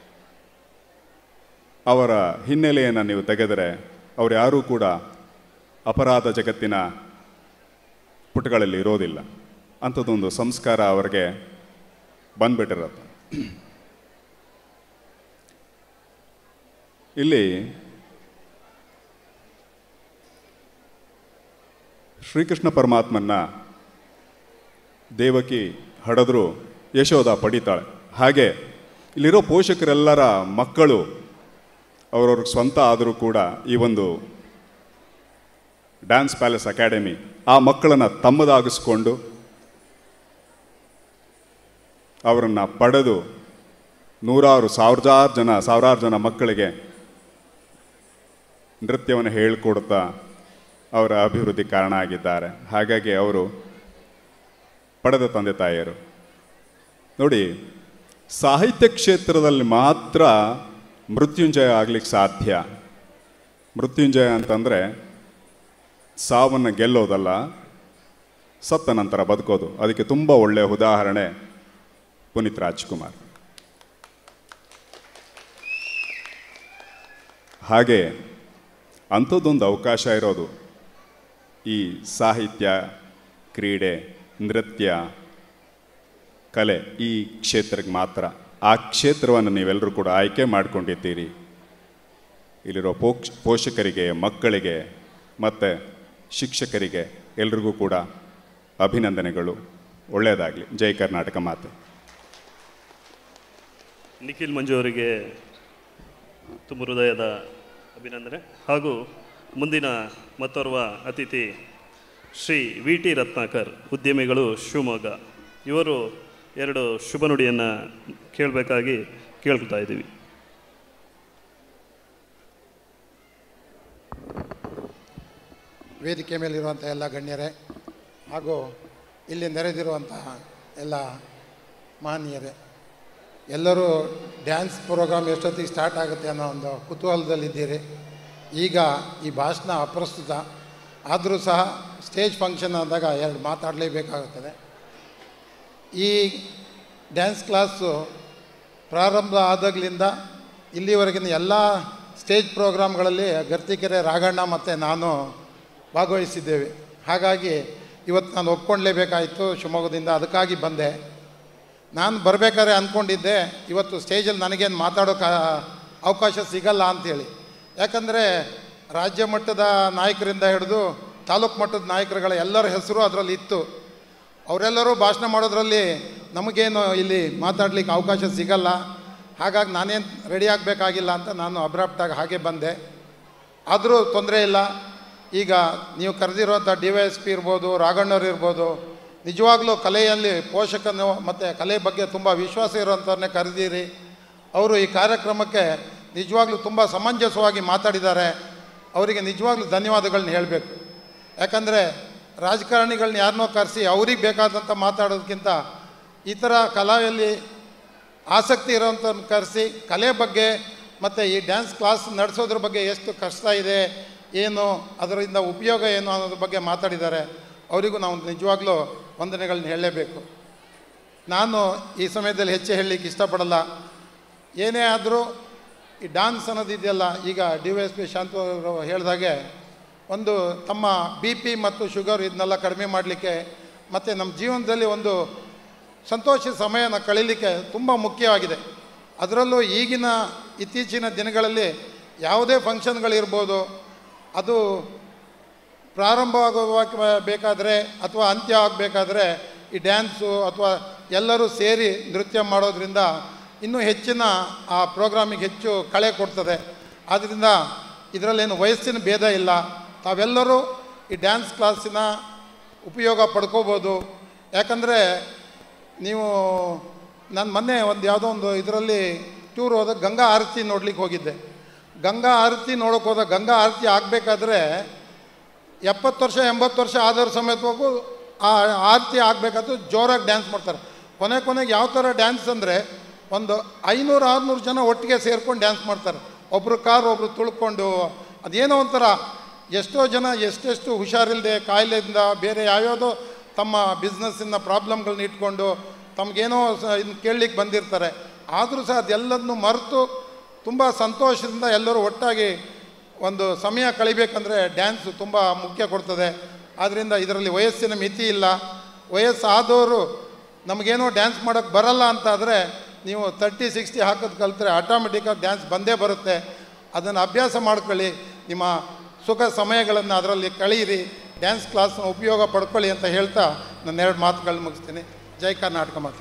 F: ಅವರ ಹಿನ್ನೆಲೆಯನ್ನು ನೀವು ತೆಗೆದರೆ ಅವರು ಯಾರೂ ಕೂಡ ಅಪರಾಧ ಜಗತ್ತಿನ ಪುಟಗಳಲ್ಲಿ ಇರೋದಿಲ್ಲ ಅಂಥದ್ದೊಂದು ಸಂಸ್ಕಾರ ಅವರಿಗೆ ಬಂದ್ಬಿಟ್ಟಿರತ್ತೆ ಇಲ್ಲಿ ಶ್ರೀಕೃಷ್ಣ ಪರಮಾತ್ಮನ್ನ ದೇವಕಿ ಹಡದ್ರು ಯಶೋಧ ಪಡಿತಾಳೆ ಹಾಗೆ ಇಲ್ಲಿರೋ ಪೋಷಕರೆಲ್ಲರ ಮಕ್ಕಳು ಅವರವ್ರಿಗೆ ಸ್ವಂತ ಆದರೂ ಕೂಡ ಈ ಒಂದು ಡ್ಯಾನ್ಸ್ ಪ್ಯಾಲೇಸ್ ಅಕಾಡೆಮಿ ಆ ಮಕ್ಕಳನ್ನು ತಮ್ಮದಾಗಿಸ್ಕೊಂಡು ಅವರನ್ನು ಪಡೆದು ನೂರಾರು ಸಾವಿರಾರು ಜನ ಸಾವಿರಾರು ಜನ ಮಕ್ಕಳಿಗೆ ನೃತ್ಯವನ್ನು ಹೇಳಿಕೊಡ್ತಾ ಅವರ ಅಭಿವೃದ್ಧಿ ಕಾರಣ ಆಗಿದ್ದಾರೆ ಹಾಗಾಗಿ ಅವರು ಪಡೆದ ತಂದೆ ತಾಯಿಯರು ನೋಡಿ ಸಾಹಿತ್ಯ ಕ್ಷೇತ್ರದಲ್ಲಿ ಮಾತ್ರ ಮೃತ್ಯುಂಜಯ ಆಗ್ಲಿಕ್ಕೆ ಸಾಧ್ಯ ಮೃತ್ಯುಂಜಯ ಅಂತಂದರೆ ಸಾವನ್ನು ಗೆಲ್ಲೋದಲ್ಲ ಸತ್ತ ನಂತರ ಬದುಕೋದು ಅದಕ್ಕೆ ತುಂಬ ಒಳ್ಳೆಯ ಉದಾಹರಣೆ ಪುನೀತ್ ರಾಜ್ಕುಮಾರ್ ಹಾಗೆ ಅಂಥದ್ದೊಂದು ಅವಕಾಶ ಇರೋದು ಈ ಸಾಹಿತ್ಯ ಕ್ರೀಡೆ ನೃತ್ಯ ಕಲೆ ಈ ಕ್ಷೇತ್ರಕ್ಕೆ ಮಾತ್ರ ಆ ಕ್ಷೇತ್ರವನ್ನು ನೀವೆಲ್ಲರೂ ಕೂಡ ಆಯ್ಕೆ ಮಾಡ್ಕೊಂಡಿದ್ದೀರಿ ಇಲ್ಲಿರೋ ಪೋಕ್ಷ ಪೋಷಕರಿಗೆ ಮಕ್ಕಳಿಗೆ ಮತ್ತು ಶಿಕ್ಷಕರಿಗೆ ಎಲ್ರಿಗೂ ಕೂಡ ಅಭಿನಂದನೆಗಳು ಒಳ್ಳೆಯದಾಗಲಿ ಜೈ ಕರ್ನಾಟಕ ಮಾತೆ
B: ನಿಖಿಲ್ ಮಂಜು ಅವರಿಗೆ ತುಂಬ ಹೃದಯದ ಅಭಿನಂದನೆ ಹಾಗೂ ಮುಂದಿನ ಮತ್ತೋರ್ವ ಅತಿಥಿ ಶ್ರೀ ವಿ ಟಿ ರತ್ನಾಕರ್ ಉದ್ಯಮಿಗಳು ಶಿವಮೊಗ್ಗ ಇವರು ಎರಡು ಶುಭ ನುಡಿಯನ್ನು ಕೇಳಬೇಕಾಗಿ ಕೇಳ್ಕೊತಾ ಇದ್ದೀವಿ
G: ವೇದಿಕೆ ಮೇಲಿರುವಂಥ ಎಲ್ಲ ಗಣ್ಯರೇ ಹಾಗೂ ಇಲ್ಲಿ ನೆರೆದಿರುವಂತಹ ಎಲ್ಲ ಮಾನ್ಯರೇ ಎಲ್ಲರೂ ಡ್ಯಾನ್ಸ್ ಪ್ರೋಗ್ರಾಮ್ ಎಷ್ಟೊತ್ತಿಗೆ ಸ್ಟಾರ್ಟ್ ಆಗುತ್ತೆ ಅನ್ನೋ ಒಂದು ಕುತೂಹಲದಲ್ಲಿದ್ದೀರಿ ಈಗ ಈ ಭಾಷಣ ಅಪ್ರಸ್ತುತ ಆದರೂ ಸಹ ಸ್ಟೇಜ್ ಫಂಕ್ಷನ್ ಆದಾಗ ಎರಡು ಮಾತಾಡಲೇಬೇಕಾಗುತ್ತದೆ ಈ ಡ್ಯಾನ್ಸ್ ಕ್ಲಾಸು ಪ್ರಾರಂಭ ಆದಾಗಲಿಂದ ಇಲ್ಲಿವರೆಗಿನ ಎಲ್ಲ ಸ್ಟೇಜ್ ಪ್ರೋಗ್ರಾಮ್ಗಳಲ್ಲಿ ಗರ್ತಿಕೆರೆ ರಾಘಣ್ಣ ಮತ್ತು ನಾನು ಭಾಗವಹಿಸಿದ್ದೇವೆ ಹಾಗಾಗಿ ಇವತ್ತು ನಾನು ಒಪ್ಕೊಳ್ಳೇಬೇಕಾಯಿತು ಶಿವಮೊಗ್ಗದಿಂದ ಅದಕ್ಕಾಗಿ ಬಂದೆ ನಾನು ಬರಬೇಕಾದ್ರೆ ಅಂದ್ಕೊಂಡಿದ್ದೆ ಇವತ್ತು ಸ್ಟೇಜಲ್ಲಿ ನನಗೇನು ಮಾತಾಡೋಕೆ ಅವಕಾಶ ಸಿಗಲ್ಲ ಅಂಥೇಳಿ ಯಾಕಂದರೆ ರಾಜ್ಯ ಮಟ್ಟದ ನಾಯಕರಿಂದ ಹಿಡಿದು ತಾಲೂಕು ಮಟ್ಟದ ನಾಯಕರುಗಳ ಎಲ್ಲರ ಹೆಸರು ಅದರಲ್ಲಿ ಇತ್ತು ಅವರೆಲ್ಲರೂ ಭಾಷಣ ಮಾಡೋದ್ರಲ್ಲಿ ನಮಗೇನು ಇಲ್ಲಿ ಮಾತಾಡಲಿಕ್ಕೆ ಅವಕಾಶ ಸಿಗಲ್ಲ ಹಾಗಾಗಿ ನಾನೇನು ರೆಡಿ ಆಗಬೇಕಾಗಿಲ್ಲ ಅಂತ ನಾನು ಅಬ್ರಾಪ್ಟಾಗಿ ಹಾಗೆ ಬಂದೆ ಆದರೂ ತೊಂದರೆ ಇಲ್ಲ ಈಗ ನೀವು ಕರೆದಿರುವಂಥ ಡಿ ವೈ ಎಸ್ ಪಿ ಇರ್ಬೋದು ರಾಘಣ್ಣವ್ರು ಇರ್ಬೋದು ನಿಜವಾಗ್ಲೂ ಕಲೆಯಲ್ಲಿ ಪೋಷಕನು ಮತ್ತು ಕಲೆ ಬಗ್ಗೆ ತುಂಬ ವಿಶ್ವಾಸ ಇರುವಂಥವ್ರನ್ನೇ ಕರೆದಿರಿ ಅವರು ಈ ಕಾರ್ಯಕ್ರಮಕ್ಕೆ ನಿಜವಾಗ್ಲೂ ತುಂಬ ಸಮಂಜಸವಾಗಿ ಮಾತಾಡಿದ್ದಾರೆ ಅವರಿಗೆ ನಿಜವಾಗ್ಲೂ ಧನ್ಯವಾದಗಳನ್ನ ಹೇಳಬೇಕು ಯಾಕಂದರೆ ರಾಜಕಾರಣಿಗಳನ್ನ ಯಾರನ್ನೋ ಕರೆಸಿ ಅವ್ರಿಗೆ ಬೇಕಾದಂಥ ಮಾತಾಡೋದಕ್ಕಿಂತ ಈ ಥರ ಕಲೆಯಲ್ಲಿ ಆಸಕ್ತಿ ಇರೋವಂಥವ್ರನ್ನ ಕರೆಸಿ ಕಲೆ ಬಗ್ಗೆ ಮತ್ತು ಈ ಡ್ಯಾನ್ಸ್ ಕ್ಲಾಸ್ ನಡೆಸೋದ್ರ ಬಗ್ಗೆ ಎಷ್ಟು ಕಷ್ಟ ಇದೆ ಏನು ಅದರಿಂದ ಉಪಯೋಗ ಏನು ಅನ್ನೋದ್ರ ಬಗ್ಗೆ ಮಾತಾಡಿದ್ದಾರೆ ಅವರಿಗೂ ನಾವು ನಿಜವಾಗ್ಲೂ ವಂದನೆಗಳನ್ನ ಹೇಳಲೇಬೇಕು ನಾನು ಈ ಸಮಯದಲ್ಲಿ ಹೆಚ್ಚು ಹೇಳಲಿಕ್ಕೆ ಇಷ್ಟಪಡಲ್ಲ ಏನೇ ಆದರೂ ಈ ಡ್ಯಾನ್ಸ್ ಅನ್ನೋದಿದೆಯಲ್ಲ ಈಗ D Y S P Shantu ಅವರು ಹೇಳಿದಾಗೆ ಒಂದು ತಮ್ಮ ಬಿ ಪಿ ಮತ್ತು ಶುಗರ್ ಇದನ್ನೆಲ್ಲ ಕಡಿಮೆ ಮಾಡಲಿಕ್ಕೆ ಮತ್ತು ನಮ್ಮ ಜೀವನದಲ್ಲಿ ಒಂದು ಸಂತೋಷ ಸಮಯನ ಕಳೀಲಿಕ್ಕೆ ತುಂಬ ಮುಖ್ಯವಾಗಿದೆ ಅದರಲ್ಲೂ ಈಗಿನ ಇತ್ತೀಚಿನ ದಿನಗಳಲ್ಲಿ ಯಾವುದೇ ಫಂಕ್ಷನ್ಗಳಿರ್ಬೋದು ಅದು ಪ್ರಾರಂಭವಾಗುವ ಬೇಕಾದರೆ ಅಥವಾ ಅಂತ್ಯ ಆಗಬೇಕಾದ್ರೆ ಈ ಡ್ಯಾನ್ಸು ಅಥವಾ ಎಲ್ಲರೂ ಸೇರಿ ನೃತ್ಯ ಮಾಡೋದ್ರಿಂದ ಇನ್ನೂ ಹೆಚ್ಚಿನ ಆ ಪ್ರೋಗ್ರಾಮಿಗೆ ಹೆಚ್ಚು ಕಳೆ ಕೊಡ್ತದೆ ಆದ್ದರಿಂದ ಇದರಲ್ಲೇನು ವಯಸ್ಸಿನ ಭೇದ ಇಲ್ಲ ತಾವೆಲ್ಲರೂ ಈ ಡ್ಯಾನ್ಸ್ ಕ್ಲಾಸಿನ ಉಪಯೋಗ ಪಡ್ಕೋಬೋದು ಯಾಕಂದರೆ ನೀವು ನಾನು ಮೊನ್ನೆ ಒಂದು ಯಾವುದೋ ಒಂದು ಇದರಲ್ಲಿ ಟೂರ್ ಹೋದಾಗ ಗಂಗಾ ಆರತಿ ನೋಡ್ಲಿಕ್ಕೆ ಹೋಗಿದ್ದೆ ಗಂಗಾ ಆರತಿ ನೋಡೋಕೆ ಹೋದಾಗ ಗಂಗಾ ಆರತಿ ಆಗಬೇಕಾದ್ರೆ ಎಪ್ಪತ್ತು ವರ್ಷ ಎಂಬತ್ತು ವರ್ಷ ಆದವ್ರ ಸಮೇತವಾಗೂ ಆ ಆರತಿ ಆಗಬೇಕಾದ್ರೂ ಜೋರಾಗಿ ಡ್ಯಾನ್ಸ್ ಮಾಡ್ತಾರೆ ಕೊನೆ ಕೊನೆಗೆ ಯಾವ ಥರ ಡ್ಯಾನ್ಸ್ ಅಂದರೆ ಒಂದು ಐನೂರು ಆರುನೂರು ಜನ ಒಟ್ಟಿಗೆ ಸೇರ್ಕೊಂಡು ಡ್ಯಾನ್ಸ್ ಮಾಡ್ತಾರೆ ಒಬ್ಬರು ಕಾರ್ ಒಬ್ಬರು ತುಳ್ಕೊಂಡು ಅದೇನೋ ಒಂಥರ ಎಷ್ಟೋ ಜನ ಎಷ್ಟೆಷ್ಟು ಹುಷಾರಿಲ್ಲದೆ ಕಾಯಿಲೆಯಿಂದ ಬೇರೆ ಯಾವ್ಯಾವುದೋ ತಮ್ಮ ಬಿಸ್ನೆಸ್ಸಿನ ಪ್ರಾಬ್ಲಮ್ಗಳನ್ನ ಇಟ್ಕೊಂಡು ತಮಗೇನೋ ಸ ಇನ್ನು ಕೇಳಲಿಕ್ಕೆ ಬಂದಿರ್ತಾರೆ ಆದರೂ ಸಹ ಅದೆಲ್ಲದನ್ನು ಮರೆತು ತುಂಬ ಸಂತೋಷದಿಂದ ಎಲ್ಲರೂ ಒಟ್ಟಾಗಿ ಒಂದು ಸಮಯ ಕಳಿಬೇಕಂದ್ರೆ ಡ್ಯಾನ್ಸು ತುಂಬ ಮುಖ್ಯ ಕೊಡ್ತದೆ ಆದ್ದರಿಂದ ಇದರಲ್ಲಿ ವಯಸ್ಸಿನ ಮಿತಿ ಇಲ್ಲ ವಯಸ್ಸಾದವರು ನಮಗೇನೋ ಡ್ಯಾನ್ಸ್ ಮಾಡೋಕ್ಕೆ ಬರಲ್ಲ ಅಂತಾದರೆ ನೀವು ತರ್ಟಿ ಸಿಕ್ಸ್ಟಿ ಹಾಕೋದು ಕಲಿತ್ರೆ ಆಟೋಮೆಟಿಕ್ಕಾಗಿ ಡ್ಯಾನ್ಸ್ ಬಂದೇ ಬರುತ್ತೆ ಅದನ್ನು ಅಭ್ಯಾಸ ಮಾಡ್ಕೊಳ್ಳಿ ನಿಮ್ಮ ಸುಖ ಸಮಯಗಳನ್ನು ಅದರಲ್ಲಿ ಕಳೀರಿ ಡ್ಯಾನ್ಸ್ ಕ್ಲಾಸ್ನ ಉಪಯೋಗ ಪಡ್ಕೊಳ್ಳಿ ಅಂತ ಹೇಳ್ತಾ ನನ್ನ ಎರಡು ಮಾತುಗಳನ್ನ ಮುಗಿಸ್ತೀನಿ ಜೈ ಕರ್ನಾಟಕ ಮಾತು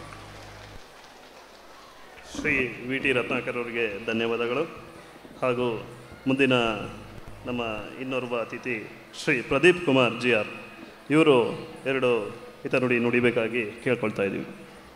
B: ಶ್ರೀ ವಿ ಟಿ ರತ್ನಾಕರ್ ಅವರಿಗೆ ಧನ್ಯವಾದಗಳು ಹಾಗೂ ಮುಂದಿನ ನಮ್ಮ ಇನ್ನೋರ್ವ ಅತಿಥಿ ಶ್ರೀ ಪ್ರದೀಪ್ ಕುಮಾರ್ ಜಿ ಆರ್ ಇವರು ಎರಡು ಹಿತನುಡಿ ನುಡಿಬೇಕಾಗಿ ಕೇಳ್ಕೊಳ್ತಾ ಇದ್ದೀವಿ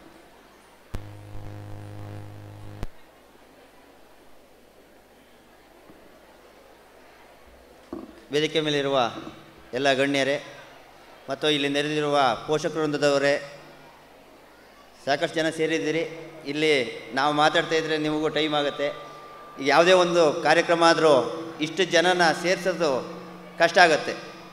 H: ವೇದಿಕೆ ಮೇಲಿರುವ ಎಲ್ಲ ಗಣ್ಯರೇ ಮತ್ತು ಇಲ್ಲಿ ನೆರೆದಿರುವ ಪೋಷಕ ವೃಂದದವರೇ ಸಾಕಷ್ಟು ಜನ ಸೇರಿದ್ದೀರಿ ಇಲ್ಲಿ ನಾವು ಮಾತಾಡ್ತಾ ಇದ್ದರೆ ನಿಮಗೂ ಟೈಮ್ ಆಗುತ್ತೆ ಈಗ ಯಾವುದೇ ಒಂದು ಕಾರ್ಯಕ್ರಮ ಆದರೂ ಇಷ್ಟು ಜನನ ಸೇರಿಸೋದು ಕಷ್ಟ ಆಗುತ್ತೆ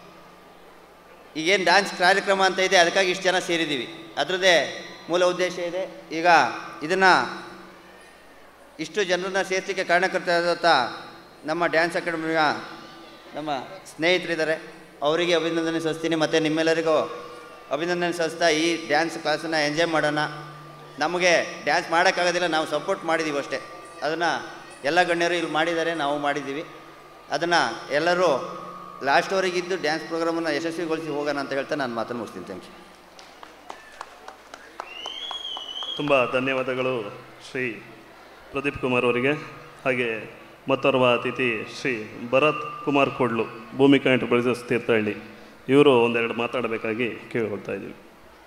H: ಈಗೇನು ಡ್ಯಾನ್ಸ್ ಕಾರ್ಯಕ್ರಮ ಅಂತ ಇದೆ ಅದಕ್ಕಾಗಿ ಇಷ್ಟು ಜನ ಸೇರಿದ್ದೀವಿ ಅದರದ್ದೇ ಮೂಲ ಉದ್ದೇಶ ಇದೆ ಈಗ ಇದನ್ನು ಇಷ್ಟು ಜನರನ್ನ ಸೇರಿಸಲಿಕ್ಕೆ ಕಾರಣಕರ್ತರಾದಂಥ ನಮ್ಮ ಡ್ಯಾನ್ಸ್ ಅಕಾಡೆಮಿಯ ನಮ್ಮ ಸ್ನೇಹಿತರಿದ್ದಾರೆ ಅವರಿಗೆ ಅಭಿನಂದನೆ ಸಲ್ಲಿಸ್ತೀನಿ ಮತ್ತು ನಿಮ್ಮೆಲ್ಲರಿಗೂ ಅಭಿನಂದನೆ ಸಲ್ಲಿಸ್ತಾ ಈ ಡ್ಯಾನ್ಸ್ ಕ್ಲಾಸನ್ನು ಎಂಜಾಯ್ ಮಾಡೋಣ ನಮಗೆ ಡ್ಯಾನ್ಸ್ ಮಾಡೋಕ್ಕಾಗೋದಿಲ್ಲ ನಾವು ಸಪೋರ್ಟ್ ಮಾಡಿದ್ದೀವಿ ಅಷ್ಟೇ ಅದನ್ನು ಎಲ್ಲ ಗಣ್ಯರು ಇಲ್ಲಿ ಮಾಡಿದ್ದಾರೆ ನಾವು ಮಾಡಿದ್ದೀವಿ ಅದನ್ನು ಎಲ್ಲರೂ ಲಾಸ್ಟ್ವರೆಗೆ ಇದ್ದು ಡ್ಯಾನ್ಸ್ ಪ್ರೋಗ್ರಾಮನ್ನು ಯಶಸ್ವಿಗೊಳಿಸಿ ಹೋಗೋಣ ಅಂತ ಹೇಳ್ತಾ ನಾನು ಮಾತನ್ನು ಮುಗಿಸ್ತೀನಿ ಥ್ಯಾಂಕ್ ಯು
B: ತುಂಬ ಧನ್ಯವಾದಗಳು ಶ್ರೀ ಪ್ರದೀಪ್ ಕುಮಾರ್ ಅವರಿಗೆ ಹಾಗೆ ಮತ್ತೋರ್ವ ಅತಿಥಿ ಶ್ರೀ ಭರತ್ ಕುಮಾರ್ ಕೊಡ್ಲು ಭೂಮಿಕಾ ಎಂಟರ್ಪ್ರೈಸಸ್ ತೀರ್ಥಹಳ್ಳಿ ಇವರು ಒಂದೆರಡು ಮಾತಾಡಬೇಕಾಗಿ ಕೇಳಿಕೊಳ್ತಾ ಇದ್ದೀವಿ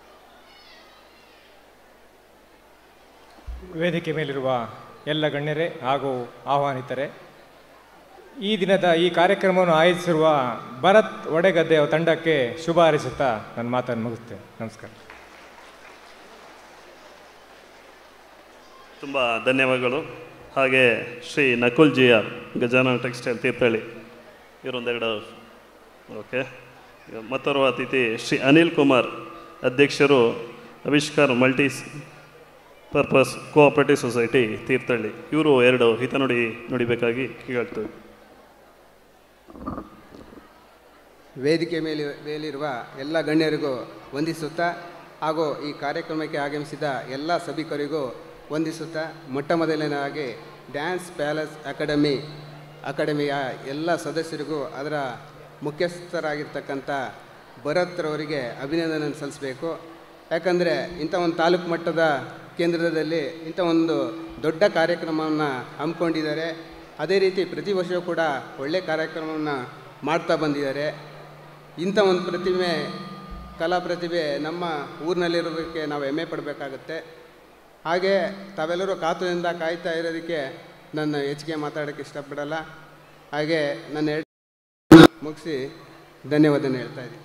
I: ವೇದಿಕೆ ಮೇಲಿರುವ ಎಲ್ಲ ಗಣ್ಯರೇ ಹಾಗೂ ಆಹ್ವಾನಿತರೆ ಈ ದಿನದ ಈ ಕಾರ್ಯಕ್ರಮವನ್ನು ಆಯೋಜಿಸಿರುವ ಭರತ್ ಒಡೆಗದ್ದೆಯ ತಂಡಕ್ಕೆ ಶುಭ ಹಾರೈಸುತ್ತಾ ನನ್ನ ಮಾತನ್ನು ಮುಗಿಸ್ತೇನೆ ನಮಸ್ಕಾರ
B: ತುಂಬ ಧನ್ಯವಾದಗಳು ಹಾಗೆ Shri Nakul G R Gajanana textile Thirthahalli ಇವರೊಂದೆರಡು ಓಕೆ ಈಗ ಮತ್ತೋರ್ವ ಅತಿಥಿ ಶ್ರೀ ಅನಿಲ್ ಕುಮಾರ್ ಅಧ್ಯಕ್ಷರು Avishkar multipurpose cooperative society Thirthahalli ಇವರು ಎರಡು ಹಿತನುಡಿ ನುಡಿಬೇಕಾಗಿ ಕೇಳ್ತೇವೆ
J: ವೇದಿಕೆ ಮೇಲೆ ಮೇಲಿರುವ ಎಲ್ಲ ಗಣ್ಯರಿಗೂ ವಂದಿಸುತ್ತಾ ಹಾಗೂ ಈ ಕಾರ್ಯಕ್ರಮಕ್ಕೆ ಆಗಮಿಸಿದ ಎಲ್ಲ ಸಭಿಕರಿಗೂ ವಂದಿಸುತ್ತಾ ಮೊಟ್ಟ ಮೊದಲನೇದಾಗಿ ಡ್ಯಾನ್ಸ್ ಪ್ಯಾಲೇಸ್ ಅಕಾಡೆಮಿ ಅಕಾಡೆಮಿಯ ಎಲ್ಲ ಸದಸ್ಯರಿಗೂ ಅದರ ಮುಖ್ಯಸ್ಥರಾಗಿರ್ತಕ್ಕಂಥ ಭರತ್ರವರಿಗೆ ಅಭಿನಂದನೆ ಸಲ್ಲಿಸಬೇಕು ಯಾಕಂದರೆ ಇಂಥ ಒಂದು ತಾಲೂಕು ಮಟ್ಟದ ಕೇಂದ್ರದಲ್ಲಿ ಇಂಥ ಒಂದು ದೊಡ್ಡ ಕಾರ್ಯಕ್ರಮವನ್ನು ಹಮ್ಮಿಕೊಂಡಿದ್ದಾರೆ ಅದೇ ರೀತಿ ಪ್ರತಿ ವರ್ಷವೂ ಕೂಡ ಒಳ್ಳೆಯ ಕಾರ್ಯಕ್ರಮವನ್ನು ಮಾಡ್ತಾ ಬಂದಿದ್ದಾರೆ ಇಂಥ ಒಂದು ಪ್ರತಿಭೆ ಕಲಾ ಪ್ರತಿಭೆ ನಮ್ಮ ಊರಿನಲ್ಲಿರೋದಕ್ಕೆ ನಾವು ಹೆಮ್ಮೆ ಪಡಬೇಕಾಗತ್ತೆ ಹಾಗೆ ತಾವೆಲ್ಲರೂ ಕಾತುನಿಂದ ಕಾಯ್ತಾ ಇರೋದಕ್ಕೆ ನಾನು ಹೆಚ್ಚಿಗೆ ಮಾತಾಡೋಕ್ಕೆ ಇಷ್ಟಪಡಲ್ಲ ಹಾಗೆ ನನ್ನ ಎರಡು ಮುಗಿಸಿ ಧನ್ಯವಾದನ ಹೇಳ್ತಾ ಇದ್ದೀನಿ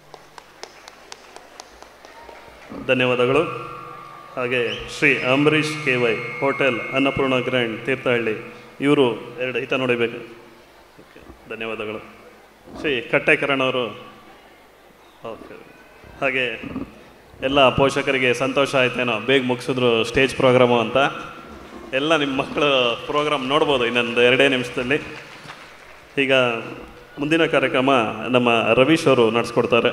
B: ಧನ್ಯವಾದಗಳು ಹಾಗೆ Shri Ambareesh K Y hotel Annapoorna grand Thirthahalli ಇವರು ಎರಡು ಈತ ನೋಡಿಬೇಕು ಓಕೆ ಧನ್ಯವಾದಗಳು ಶ್ರೀ ಕಟ್ಟೆಕರಣ್ ಅವರು ಓಕೆ ಹಾಗೆ ಎಲ್ಲ ಪೋಷಕರಿಗೆ ಸಂತೋಷ ಆಯ್ತೇನೋ ಬೇಗ ಮುಗಿಸಿದ್ರು ಸ್ಟೇಜ್ ಪ್ರೋಗ್ರಾಮು ಅಂತ ಎಲ್ಲ ನಿಮ್ಮ ಮಕ್ಕಳ ಪ್ರೋಗ್ರಾಮ್ ನೋಡ್ಬೋದು ಇನ್ನೊಂದು ಎರಡೇ ನಿಮಿಷದಲ್ಲಿ ಈಗ ಮುಂದಿನ ಕಾರ್ಯಕ್ರಮ ನಮ್ಮ ರವೀಶ್ ಅವರು ನಡೆಸ್ಕೊಡ್ತಾರೆ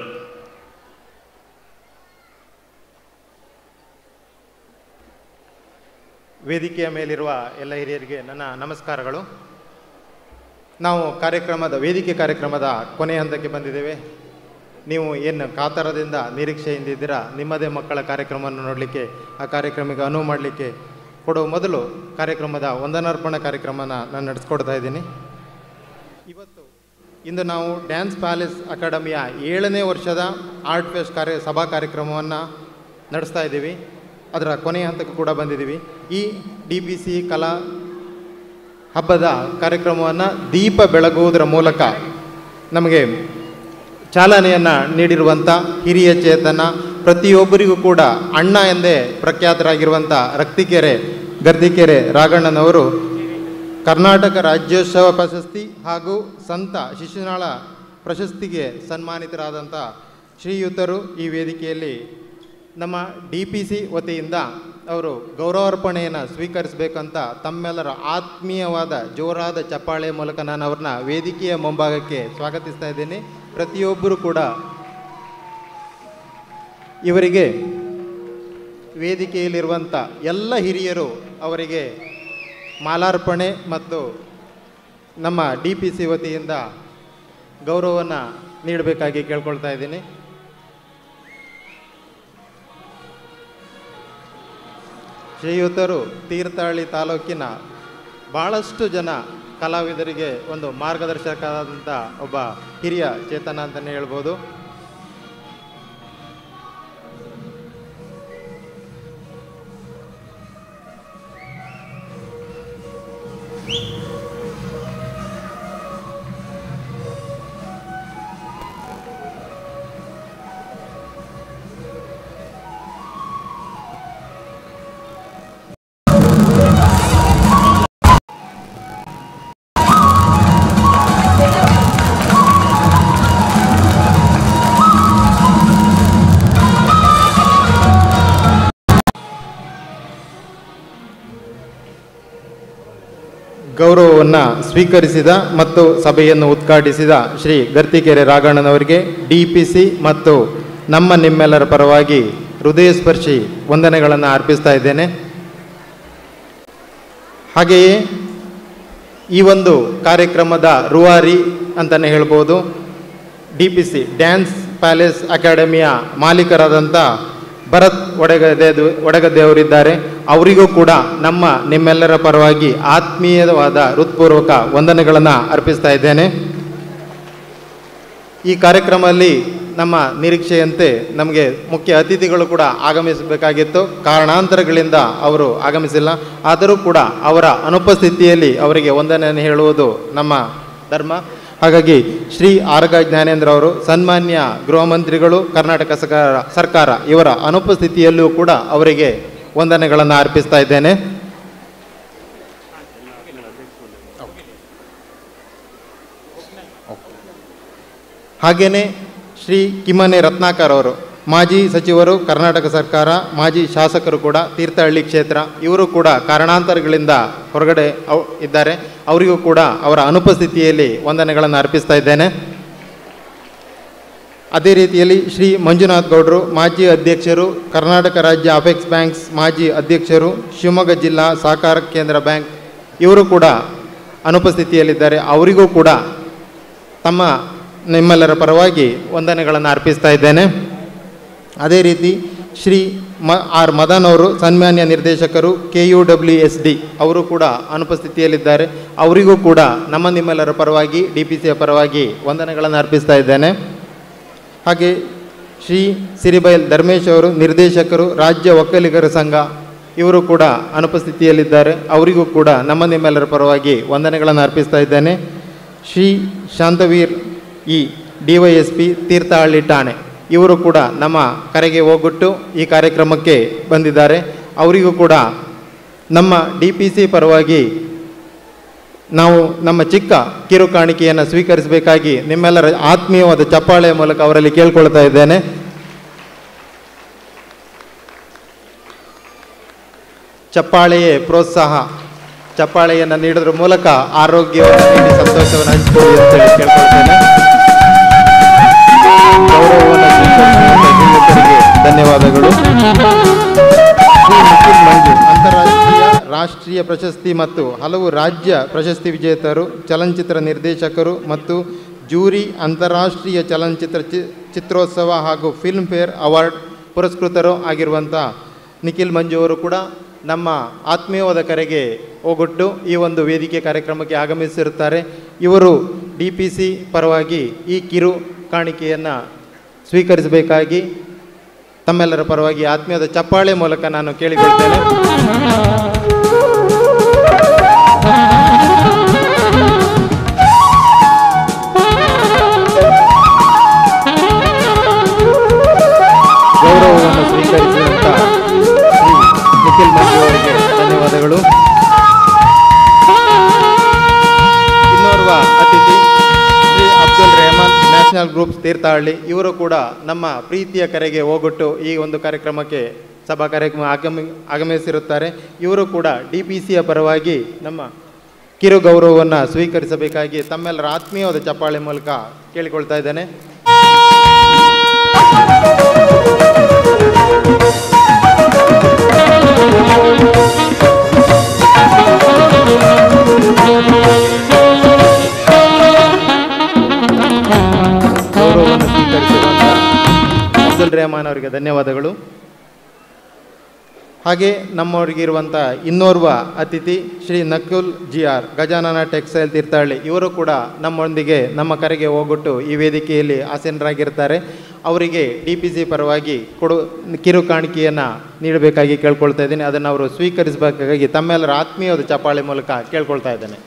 K: ವೇದಿಕೆಯ ಮೇಲಿರುವ ಎಲ್ಲ ಹಿರಿಯರಿಗೆ ನನ್ನ ನಮಸ್ಕಾರಗಳು ನಾವು ಕಾರ್ಯಕ್ರಮದ ವೇದಿಕೆ ಕಾರ್ಯಕ್ರಮದ ಕೊನೆಯ ಹಂತಕ್ಕೆ ಬಂದಿದ್ದೇವೆ ನೀವು ಏನು ಕಾತರದಿಂದ ನಿರೀಕ್ಷೆಯಿಂದ ಇದ್ದೀರಾ ನಿಮ್ಮದೇ ಮಕ್ಕಳ ಕಾರ್ಯಕ್ರಮವನ್ನು ನೋಡಲಿಕ್ಕೆ ಆ ಕಾರ್ಯಕ್ರಮಕ್ಕೆ ಅನುವು ಮಾಡಲಿಕ್ಕೆ ಕೊಡುವ ಮೊದಲು ಕಾರ್ಯಕ್ರಮದ ವಂದನಾರ್ಪಣ ಕಾರ್ಯಕ್ರಮನ ನಾನು ನಡೆಸ್ಕೊಡ್ತಾ ಇದ್ದೀನಿ ಇವತ್ತು ಇಂದು ನಾವು ಡ್ಯಾನ್ಸ್ ಪ್ಯಾಲೇಸ್ ಅಕಾಡೆಮಿಯ ಏಳನೇ ವರ್ಷದ ಆರ್ಟ್ ಫೆಸ್ಟ್ ಕಾರ್ಯ ಸಭಾ ಕಾರ್ಯಕ್ರಮವನ್ನು ನಡೆಸ್ತಾ ಇದ್ದೀವಿ ಅದರ ಕೊನೆಯ ಹಂತಕ್ಕೆ ಕೂಡ ಬಂದಿದ್ದೀವಿ ಈ ಡಿ ಪಿ ಸಿ ಕಲಾ ಹಬ್ಬದ ಕಾರ್ಯಕ್ರಮವನ್ನು ದೀಪ ಬೆಳಗುವುದರ ಮೂಲಕ ನಮಗೆ ಚಾಲನೆಯನ್ನು ನೀಡಿರುವಂಥ ಹಿರಿಯ ಚೇತನ ಪ್ರತಿಯೊಬ್ಬರಿಗೂ ಕೂಡ ಅಣ್ಣ ಎಂದೇ ಪ್ರಖ್ಯಾತರಾಗಿರುವಂಥ ರಕ್ತಿಕೆರೆ ಗರ್ದಿಕೆರೆ ರಾಘಣ್ಣನವರು ಕರ್ನಾಟಕ ರಾಜ್ಯೋತ್ಸವ ಪ್ರಶಸ್ತಿ ಹಾಗೂ ಸಂತ ಶಿಶುನಾಳ ಪ್ರಶಸ್ತಿಗೆ ಸನ್ಮಾನಿತರಾದಂಥ ಶ್ರೀಯುತರು ಈ ವೇದಿಕೆಯಲ್ಲಿ ನಮ್ಮ ಡಿ ಪಿ ಸಿ ವತಿಯಿಂದ ಅವರು ಗೌರವಾರ್ಪಣೆಯನ್ನು ಸ್ವೀಕರಿಸಬೇಕಂತ ತಮ್ಮೆಲ್ಲರ ಆತ್ಮೀಯವಾದ ಜೋರಾದ ಚಪ್ಪಾಳೆ ಮೂಲಕ ನಾನು ಅವ್ರನ್ನ ವೇದಿಕೆಯ ಮುಂಭಾಗಕ್ಕೆ ಸ್ವಾಗತಿಸ್ತಾ ಇದ್ದೇನೆ ಪ್ರತಿಯೊಬ್ಬರು ಕೂಡ ಇವರಿಗೆ ವೇದಿಕೆಯಲ್ಲಿರುವಂಥ ಎಲ್ಲ ಹಿರಿಯರು ಅವರಿಗೆ ಮಾಲಾರ್ಪಣೆ ಮತ್ತು ನಮ್ಮ ಡಿ ಪಿ ಸಿ ವತಿಯಿಂದ ಗೌರವವನ್ನು ನೀಡಬೇಕಾಗಿ ಕೇಳ್ಕೊಳ್ತಾ ಇದ್ದೀನಿ ಶ್ರೀಯುತರು ತೀರ್ಥಹಳ್ಳಿ ತಾಲೂಕಿನ ಭಾಳಷ್ಟು ಜನ ಕಲಾವಿದರಿಗೆ ಒಂದು ಮಾರ್ಗದರ್ಶಕರಾದಂಥ ಒಬ್ಬ ಹಿರಿಯ ಚೇತನ ಅಂತಲೇ ಹೇಳ್ಬೋದು ಗೌರವವನ್ನು ಸ್ವೀಕರಿಸಿದ ಮತ್ತು ಸಭೆಯನ್ನು ಉದ್ಘಾಟಿಸಿದ ಶ್ರೀ ಗರ್ತಿಕೆರೆ ರಾಘಣ್ಣನವರಿಗೆ ಡಿ ಪಿ ಸಿ ಮತ್ತು ನಮ್ಮ ನಿಮ್ಮೆಲ್ಲರ ಪರವಾಗಿ ಹೃದಯಸ್ಪರ್ಶಿ ವಂದನೆಗಳನ್ನು ಅರ್ಪಿಸ್ತಾ ಇದ್ದೇನೆ ಹಾಗೆಯೇ ಈ ಒಂದು ಕಾರ್ಯಕ್ರಮದ ರೂವಾರಿ ಅಂತಲೇ ಹೇಳ್ಬೋದು D P C dance palace ಅಕಾಡೆಮಿಯ ಮಾಲೀಕರಾದಂಥ ಭರತ್ ಒಡೆಗದ್ದೆ ಒಡೆಗದ್ದೆಯವರಿದ್ದಾರೆ ಅವರಿಗೂ ಕೂಡ ನಮ್ಮ ನಿಮ್ಮೆಲ್ಲರ ಪರವಾಗಿ ಆತ್ಮೀಯವಾದ ಹೃತ್ಪೂರ್ವಕ ವಂದನೆಗಳನ್ನು ಅರ್ಪಿಸ್ತಾ ಇದ್ದೇನೆ ಈ ಕಾರ್ಯಕ್ರಮದಲ್ಲಿ ನಮ್ಮ ನಿರೀಕ್ಷೆಯಂತೆ ನಮಗೆ ಮುಖ್ಯ ಅತಿಥಿಗಳು ಕೂಡ ಆಗಮಿಸಬೇಕಾಗಿತ್ತು ಕಾರಣಾಂತರಗಳಿಂದ ಅವರು ಆಗಮಿಸಿಲ್ಲ ಆದರೂ ಕೂಡ ಅವರ ಅನುಪಸ್ಥಿತಿಯಲ್ಲಿ ಅವರಿಗೆ ವಂದನೆಯನ್ನು ಹೇಳುವುದು ನಮ್ಮ ಧರ್ಮ ಹಾಗಾಗಿ ಶ್ರೀ ಆರಗ ಜ್ಞಾನೇಂದ್ರ ಅವರು ಸನ್ಮಾನ್ಯ ಗೃಹ ಮಂತ್ರಿಗಳು ಕರ್ನಾಟಕ ಸರ್ಕಾರ ಸರ್ಕಾರ ಇವರ ಅನುಪಸ್ಥಿತಿಯಲ್ಲೂ ಕೂಡ ಅವರಿಗೆ ವಂದನೆಗಳನ್ನು ಅರ್ಪಿಸ್ತಾ ಇದ್ದೇನೆ ಹಾಗೆಯೇ ಶ್ರೀ ಕಿಮ್ಮನೆ ರತ್ನಾಕರ್ ಅವರು ಮಾಜಿ ಸಚಿವರು ಕರ್ನಾಟಕ ಸರ್ಕಾರ ಮಾಜಿ ಶಾಸಕರು ಕೂಡ ತೀರ್ಥಹಳ್ಳಿ ಕ್ಷೇತ್ರ ಇವರು ಕೂಡ ಕಾರಣಾಂತರಗಳಿಂದ ಹೊರಗಡೆ ಅವ್ ಇದ್ದಾರೆ ಅವರಿಗೂ ಕೂಡ ಅವರ ಅನುಪಸ್ಥಿತಿಯಲ್ಲಿ ವಂದನೆಗಳನ್ನು ಅರ್ಪಿಸ್ತಾ ಇದ್ದೇನೆ ಅದೇ ರೀತಿಯಲ್ಲಿ ಶ್ರೀ ಮಂಜುನಾಥ್ ಗೌಡರು ಮಾಜಿ ಅಧ್ಯಕ್ಷರು ಕರ್ನಾಟಕ ರಾಜ್ಯ ಅಪೆಕ್ಸ್ ಬ್ಯಾಂಕ್ಸ್ ಮಾಜಿ ಅಧ್ಯಕ್ಷರು ಶಿವಮೊಗ್ಗ ಜಿಲ್ಲಾ ಸಹಕಾರ ಕೇಂದ್ರ ಬ್ಯಾಂಕ್ ಇವರು ಕೂಡ ಅನುಪಸ್ಥಿತಿಯಲ್ಲಿದ್ದಾರೆ ಅವರಿಗೂ ಕೂಡ ತಮ್ಮ ನಿಮ್ಮೆಲ್ಲರ ಪರವಾಗಿ ವಂದನೆಗಳನ್ನು ಅರ್ಪಿಸ್ತಾ ಇದ್ದೇನೆ ಅದೇ ರೀತಿ ಶ್ರೀ ಮ ಆರ್ ಮದನ್ ಅವರು ಸನ್ಮಾನ್ಯ ನಿರ್ದೇಶಕರು K U W S D ಅವರು ಕೂಡ ಅನುಪಸ್ಥಿತಿಯಲ್ಲಿದ್ದಾರೆ ಅವರಿಗೂ ಕೂಡ ನಮ್ಮ ನಿಮ್ಮೆಲ್ಲರ ಪರವಾಗಿ ಡಿ ಪಿ ಸಿಯ ಪರವಾಗಿ ವಂದನೆಗಳನ್ನು ಅರ್ಪಿಸ್ತಾ ಇದ್ದೇನೆ ಹಾಗೆ ಶ್ರೀ ಸಿರಿಬೈಲ್ ಧರ್ಮೇಶ್ ಅವರು ನಿರ್ದೇಶಕರು ರಾಜ್ಯ ಒಕ್ಕಲಿಗರ ಸಂಘ ಇವರು ಕೂಡ ಅನುಪಸ್ಥಿತಿಯಲ್ಲಿದ್ದಾರೆ ಅವರಿಗೂ ಕೂಡ ನಮ್ಮ ನಿಮ್ಮೆಲ್ಲರ ಪರವಾಗಿ ವಂದನೆಗಳನ್ನು ಅರ್ಪಿಸ್ತಾ ಇದ್ದೇನೆ Shri Shantaveer E D Y S P Thirthahalli ಠಾಣೆ ಇವರು ಕೂಡ ನಮ್ಮ ಕರೆಗೆ ಹೋಗ್ಬಿಟ್ಟು ಈ ಕಾರ್ಯಕ್ರಮಕ್ಕೆ ಬಂದಿದ್ದಾರೆ ಅವರಿಗೂ ಕೂಡ ನಮ್ಮ ಡಿ ಪಿ ಸಿ ಪರವಾಗಿ ನಾವು ನಮ್ಮ ಚಿಕ್ಕ ಕಿರು ಕಾಣಿಕೆಯನ್ನು ಸ್ವೀಕರಿಸಬೇಕಾಗಿ ನಿಮ್ಮೆಲ್ಲರ ಆತ್ಮೀಯವಾದ ಚಪ್ಪಾಳೆಯ ಮೂಲಕ ಅವರಲ್ಲಿ ಕೇಳ್ಕೊಳ್ತಾ ಇದ್ದೇನೆ ಚಪ್ಪಾಳೆಯೇ ಪ್ರೋತ್ಸಾಹ ಚಪ್ಪಾಳೆಯನ್ನು ನೀಡೋದ್ರ ಮೂಲಕ ಆರೋಗ್ಯವನ್ನು ನೀಡಿ ಸಂತೋಷವನ್ನು ಹಂಚಿಕೊಳ್ಳಿ ಅಂತೇಳಿ ಕೇಳ್ಕೊಳ್ತೇನೆ ಗೌರವವನ್ನು ಸ್ವೀಕರಿಸಿದಂಥ ಶ್ರೀಯುತರಿಗೆ ಧನ್ಯವಾದಗಳು ಶ್ರೀ ನಿಖಿಲ್ ಮಂಜು ಅಂತಾರಾಷ್ಟ್ರೀಯ ರಾಷ್ಟ್ರೀಯ ಪ್ರಶಸ್ತಿ ಮತ್ತು ಹಲವು ರಾಜ್ಯ ಪ್ರಶಸ್ತಿ ವಿಜೇತರು ಚಲನಚಿತ್ರ ನಿರ್ದೇಶಕರು ಮತ್ತು ಜೂರಿ ಅಂತಾರಾಷ್ಟ್ರೀಯ ಚಲನಚಿತ್ರ ಚಿ ಚಿತ್ರೋತ್ಸವ ಹಾಗೂ ಫಿಲ್ಮ್ ಫೇರ್ ಅವಾರ್ಡ್ ಪುರಸ್ಕೃತರು ಆಗಿರುವಂಥ ನಿಖಿಲ್ ಮಂಜು ಅವರು ಕೂಡ ನಮ್ಮ ಆತ್ಮೀಯವಾದ ಕರೆಗೆ ಹೋಗೊಟ್ಟು ಈ ಒಂದು ವೇದಿಕೆ ಕಾರ್ಯಕ್ರಮಕ್ಕೆ ಆಗಮಿಸಿರುತ್ತಾರೆ ಇವರು ಡಿ ಪಿ ಸಿ ಪರವಾಗಿ ಈ ಕಿರು ಕಾಣಿಕೆಯನ್ನು ಸ್ವೀಕರಿಸಬೇಕಾಗಿ ತಮ್ಮೆಲ್ಲರ ಪರವಾಗಿ ಆತ್ಮೀಯದ ಚಪ್ಪಾಳೆ ಮೂಲಕ ನಾನು ಕೇಳಿಕೊಳ್ತೇನೆ ಗೌರವವನ್ನು ಸ್ವೀಕರಿಸಿದಂಥ ಶ್ರೀ ನಿಖಿಲ್ ಮಂಜು ಅವರಿಗೆ ಧನ್ಯವಾದಗಳು ಇನ್ನೋರ್ವ ಅತಿಥಿ ಶ್ರೀ ಅಬ್ದುಲ್ ರೆಹಮಾನ್ ನ್ಯಾಷನಲ್ ಗ್ರೂಪ್ಸ್ ತೀರ್ಥಹಳ್ಳಿ ಇವರು ಕೂಡ ನಮ್ಮ ಪ್ರೀತಿಯ ಕರೆಗೆ ಹೋಗೊಟ್ಟು ಈ ಒಂದು ಕಾರ್ಯಕ್ರಮಕ್ಕೆ ಸಭಾ ಕಾರ್ಯಕ್ರಮ ಆಗಮಿ ಆಗಮಿಸಿರುತ್ತಾರೆ ಇವರು ಕೂಡ ಡಿ ಪಿ ಸಿಯ ಪರವಾಗಿ ನಮ್ಮ ಕಿರು ಗೌರವವನ್ನು ಸ್ವೀಕರಿಸಬೇಕಾಗಿ ತಮ್ಮೆಲ್ಲರ ಆತ್ಮೀಯವಾದ ಚಪ್ಪಾಳೆ ಮೂಲಕ ಕೇಳಿಕೊಳ್ತಾ ಇದ್ದೇನೆ ಗೌರವವನ್ನು ಸ್ವೀಕರಿಸಿರುವಂಥ ಅಬ್ದುಲ್ ರೆಹಮಾನ್ ಅವರಿಗೆ ಧನ್ಯವಾದಗಳು ಹಾಗೆ ನಮ್ಮವರಿಗಿರುವಂಥ ಇನ್ನೋರ್ವ ಅತಿಥಿ Shri Nakul G R Gajanana textile Thirthahalli ಇವರು ಕೂಡ ನಮ್ಮೊಂದಿಗೆ ನಮ್ಮ ಕರೆಗೆ ಹೋಗ್ಬಿಟ್ಟು ಈ ವೇದಿಕೆಯಲ್ಲಿ ಆಸೀನರಾಗಿರ್ತಾರೆ ಅವರಿಗೆ ಡಿ ಪಿ ಸಿ ಪರವಾಗಿ ಕೊಡು ಕಿರು ಕಾಣಿಕೆಯನ್ನು ನೀಡಬೇಕಾಗಿ ಕೇಳ್ಕೊಳ್ತಾ ಇದ್ದೀನಿ ಅದನ್ನು ಅವರು ಸ್ವೀಕರಿಸಬೇಕಾಗಿ ತಮ್ಮೆಲ್ಲರ ಆತ್ಮೀಯವಾದ ಚಪ್ಪಾಳೆ ಮೂಲಕ ಕೇಳ್ಕೊಳ್ತಾ ಇದ್ದೇನೆ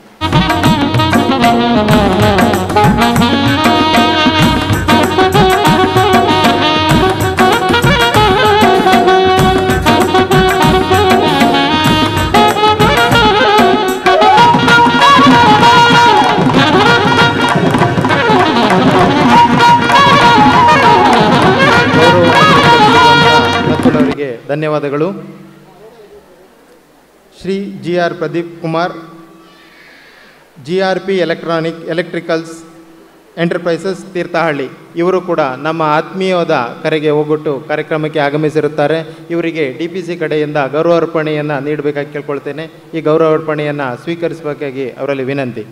K: ಅವರಿಗೆ ಧನ್ಯವಾದಗಳು Shri G R Pradeep Kumar G R P electronic electricals enterprises Thirthahalli ಇವರು ಕೂಡ ನಮ್ಮ ಆತ್ಮೀಯವಾದ ಕರೆಗೆ ಹೋಗೊಟ್ಟು ಕಾರ್ಯಕ್ರಮಕ್ಕೆ ಆಗಮಿಸಿರುತ್ತಾರೆ ಇವರಿಗೆ ಡಿ ಪಿ ಸಿ ಕಡೆಯಿಂದ ಗೌರವಾರ್ಪಣೆಯನ್ನು ನೀಡಬೇಕಾಗಿ ಕೇಳ್ಕೊಳ್ತೇನೆ ಈ ಗೌರವಾರ್ಪಣೆಯನ್ನು ಸ್ವೀಕರಿಸಬೇಕಾಗಿ ಅವರಲ್ಲಿ ವಿನಂತಿ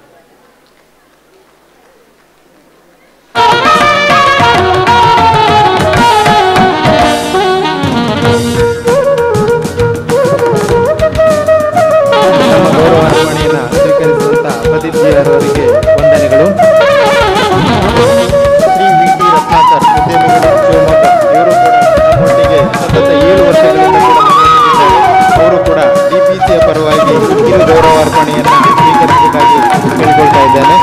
K: ನಮ್ಮ ಗೌರವಾರ್ಪಣೆಯನ್ನು ಸ್ವೀಕರಿಸಿದಂಥ ಪ್ರದೀಪ್ ಜಿ ಆರ್ ಅವರಿಗೆ ವಂದನೆಗಳು ಶ್ರೀ ವಿ ಟಿ ರತ್ನಾಕರ್ ಉದ್ಯಮಿಗಳು ಶಿವಮೊಗ್ಗ ಇವರು ಕೂಡ ನಮ್ಮೊಟ್ಟಿಗೆ ಸತತ ಏಳು ವರ್ಷಗಳಿಂದ ಕೂಡ ಮುಂದುವರಿದಿದ್ದಾರೆ. ಅವರು ಕೂಡ ಡಿ ಪಿ ಸಿಯ ಪರವಾಗಿ ಕಿರು ಗೌರವಾರ್ಪಣೆಯನ್ನು ಸ್ವೀಕರಿಸಬೇಕಾಗಿ ಕೇಳಿಕೊಳ್ತಾ ಇದ್ದೇನೆ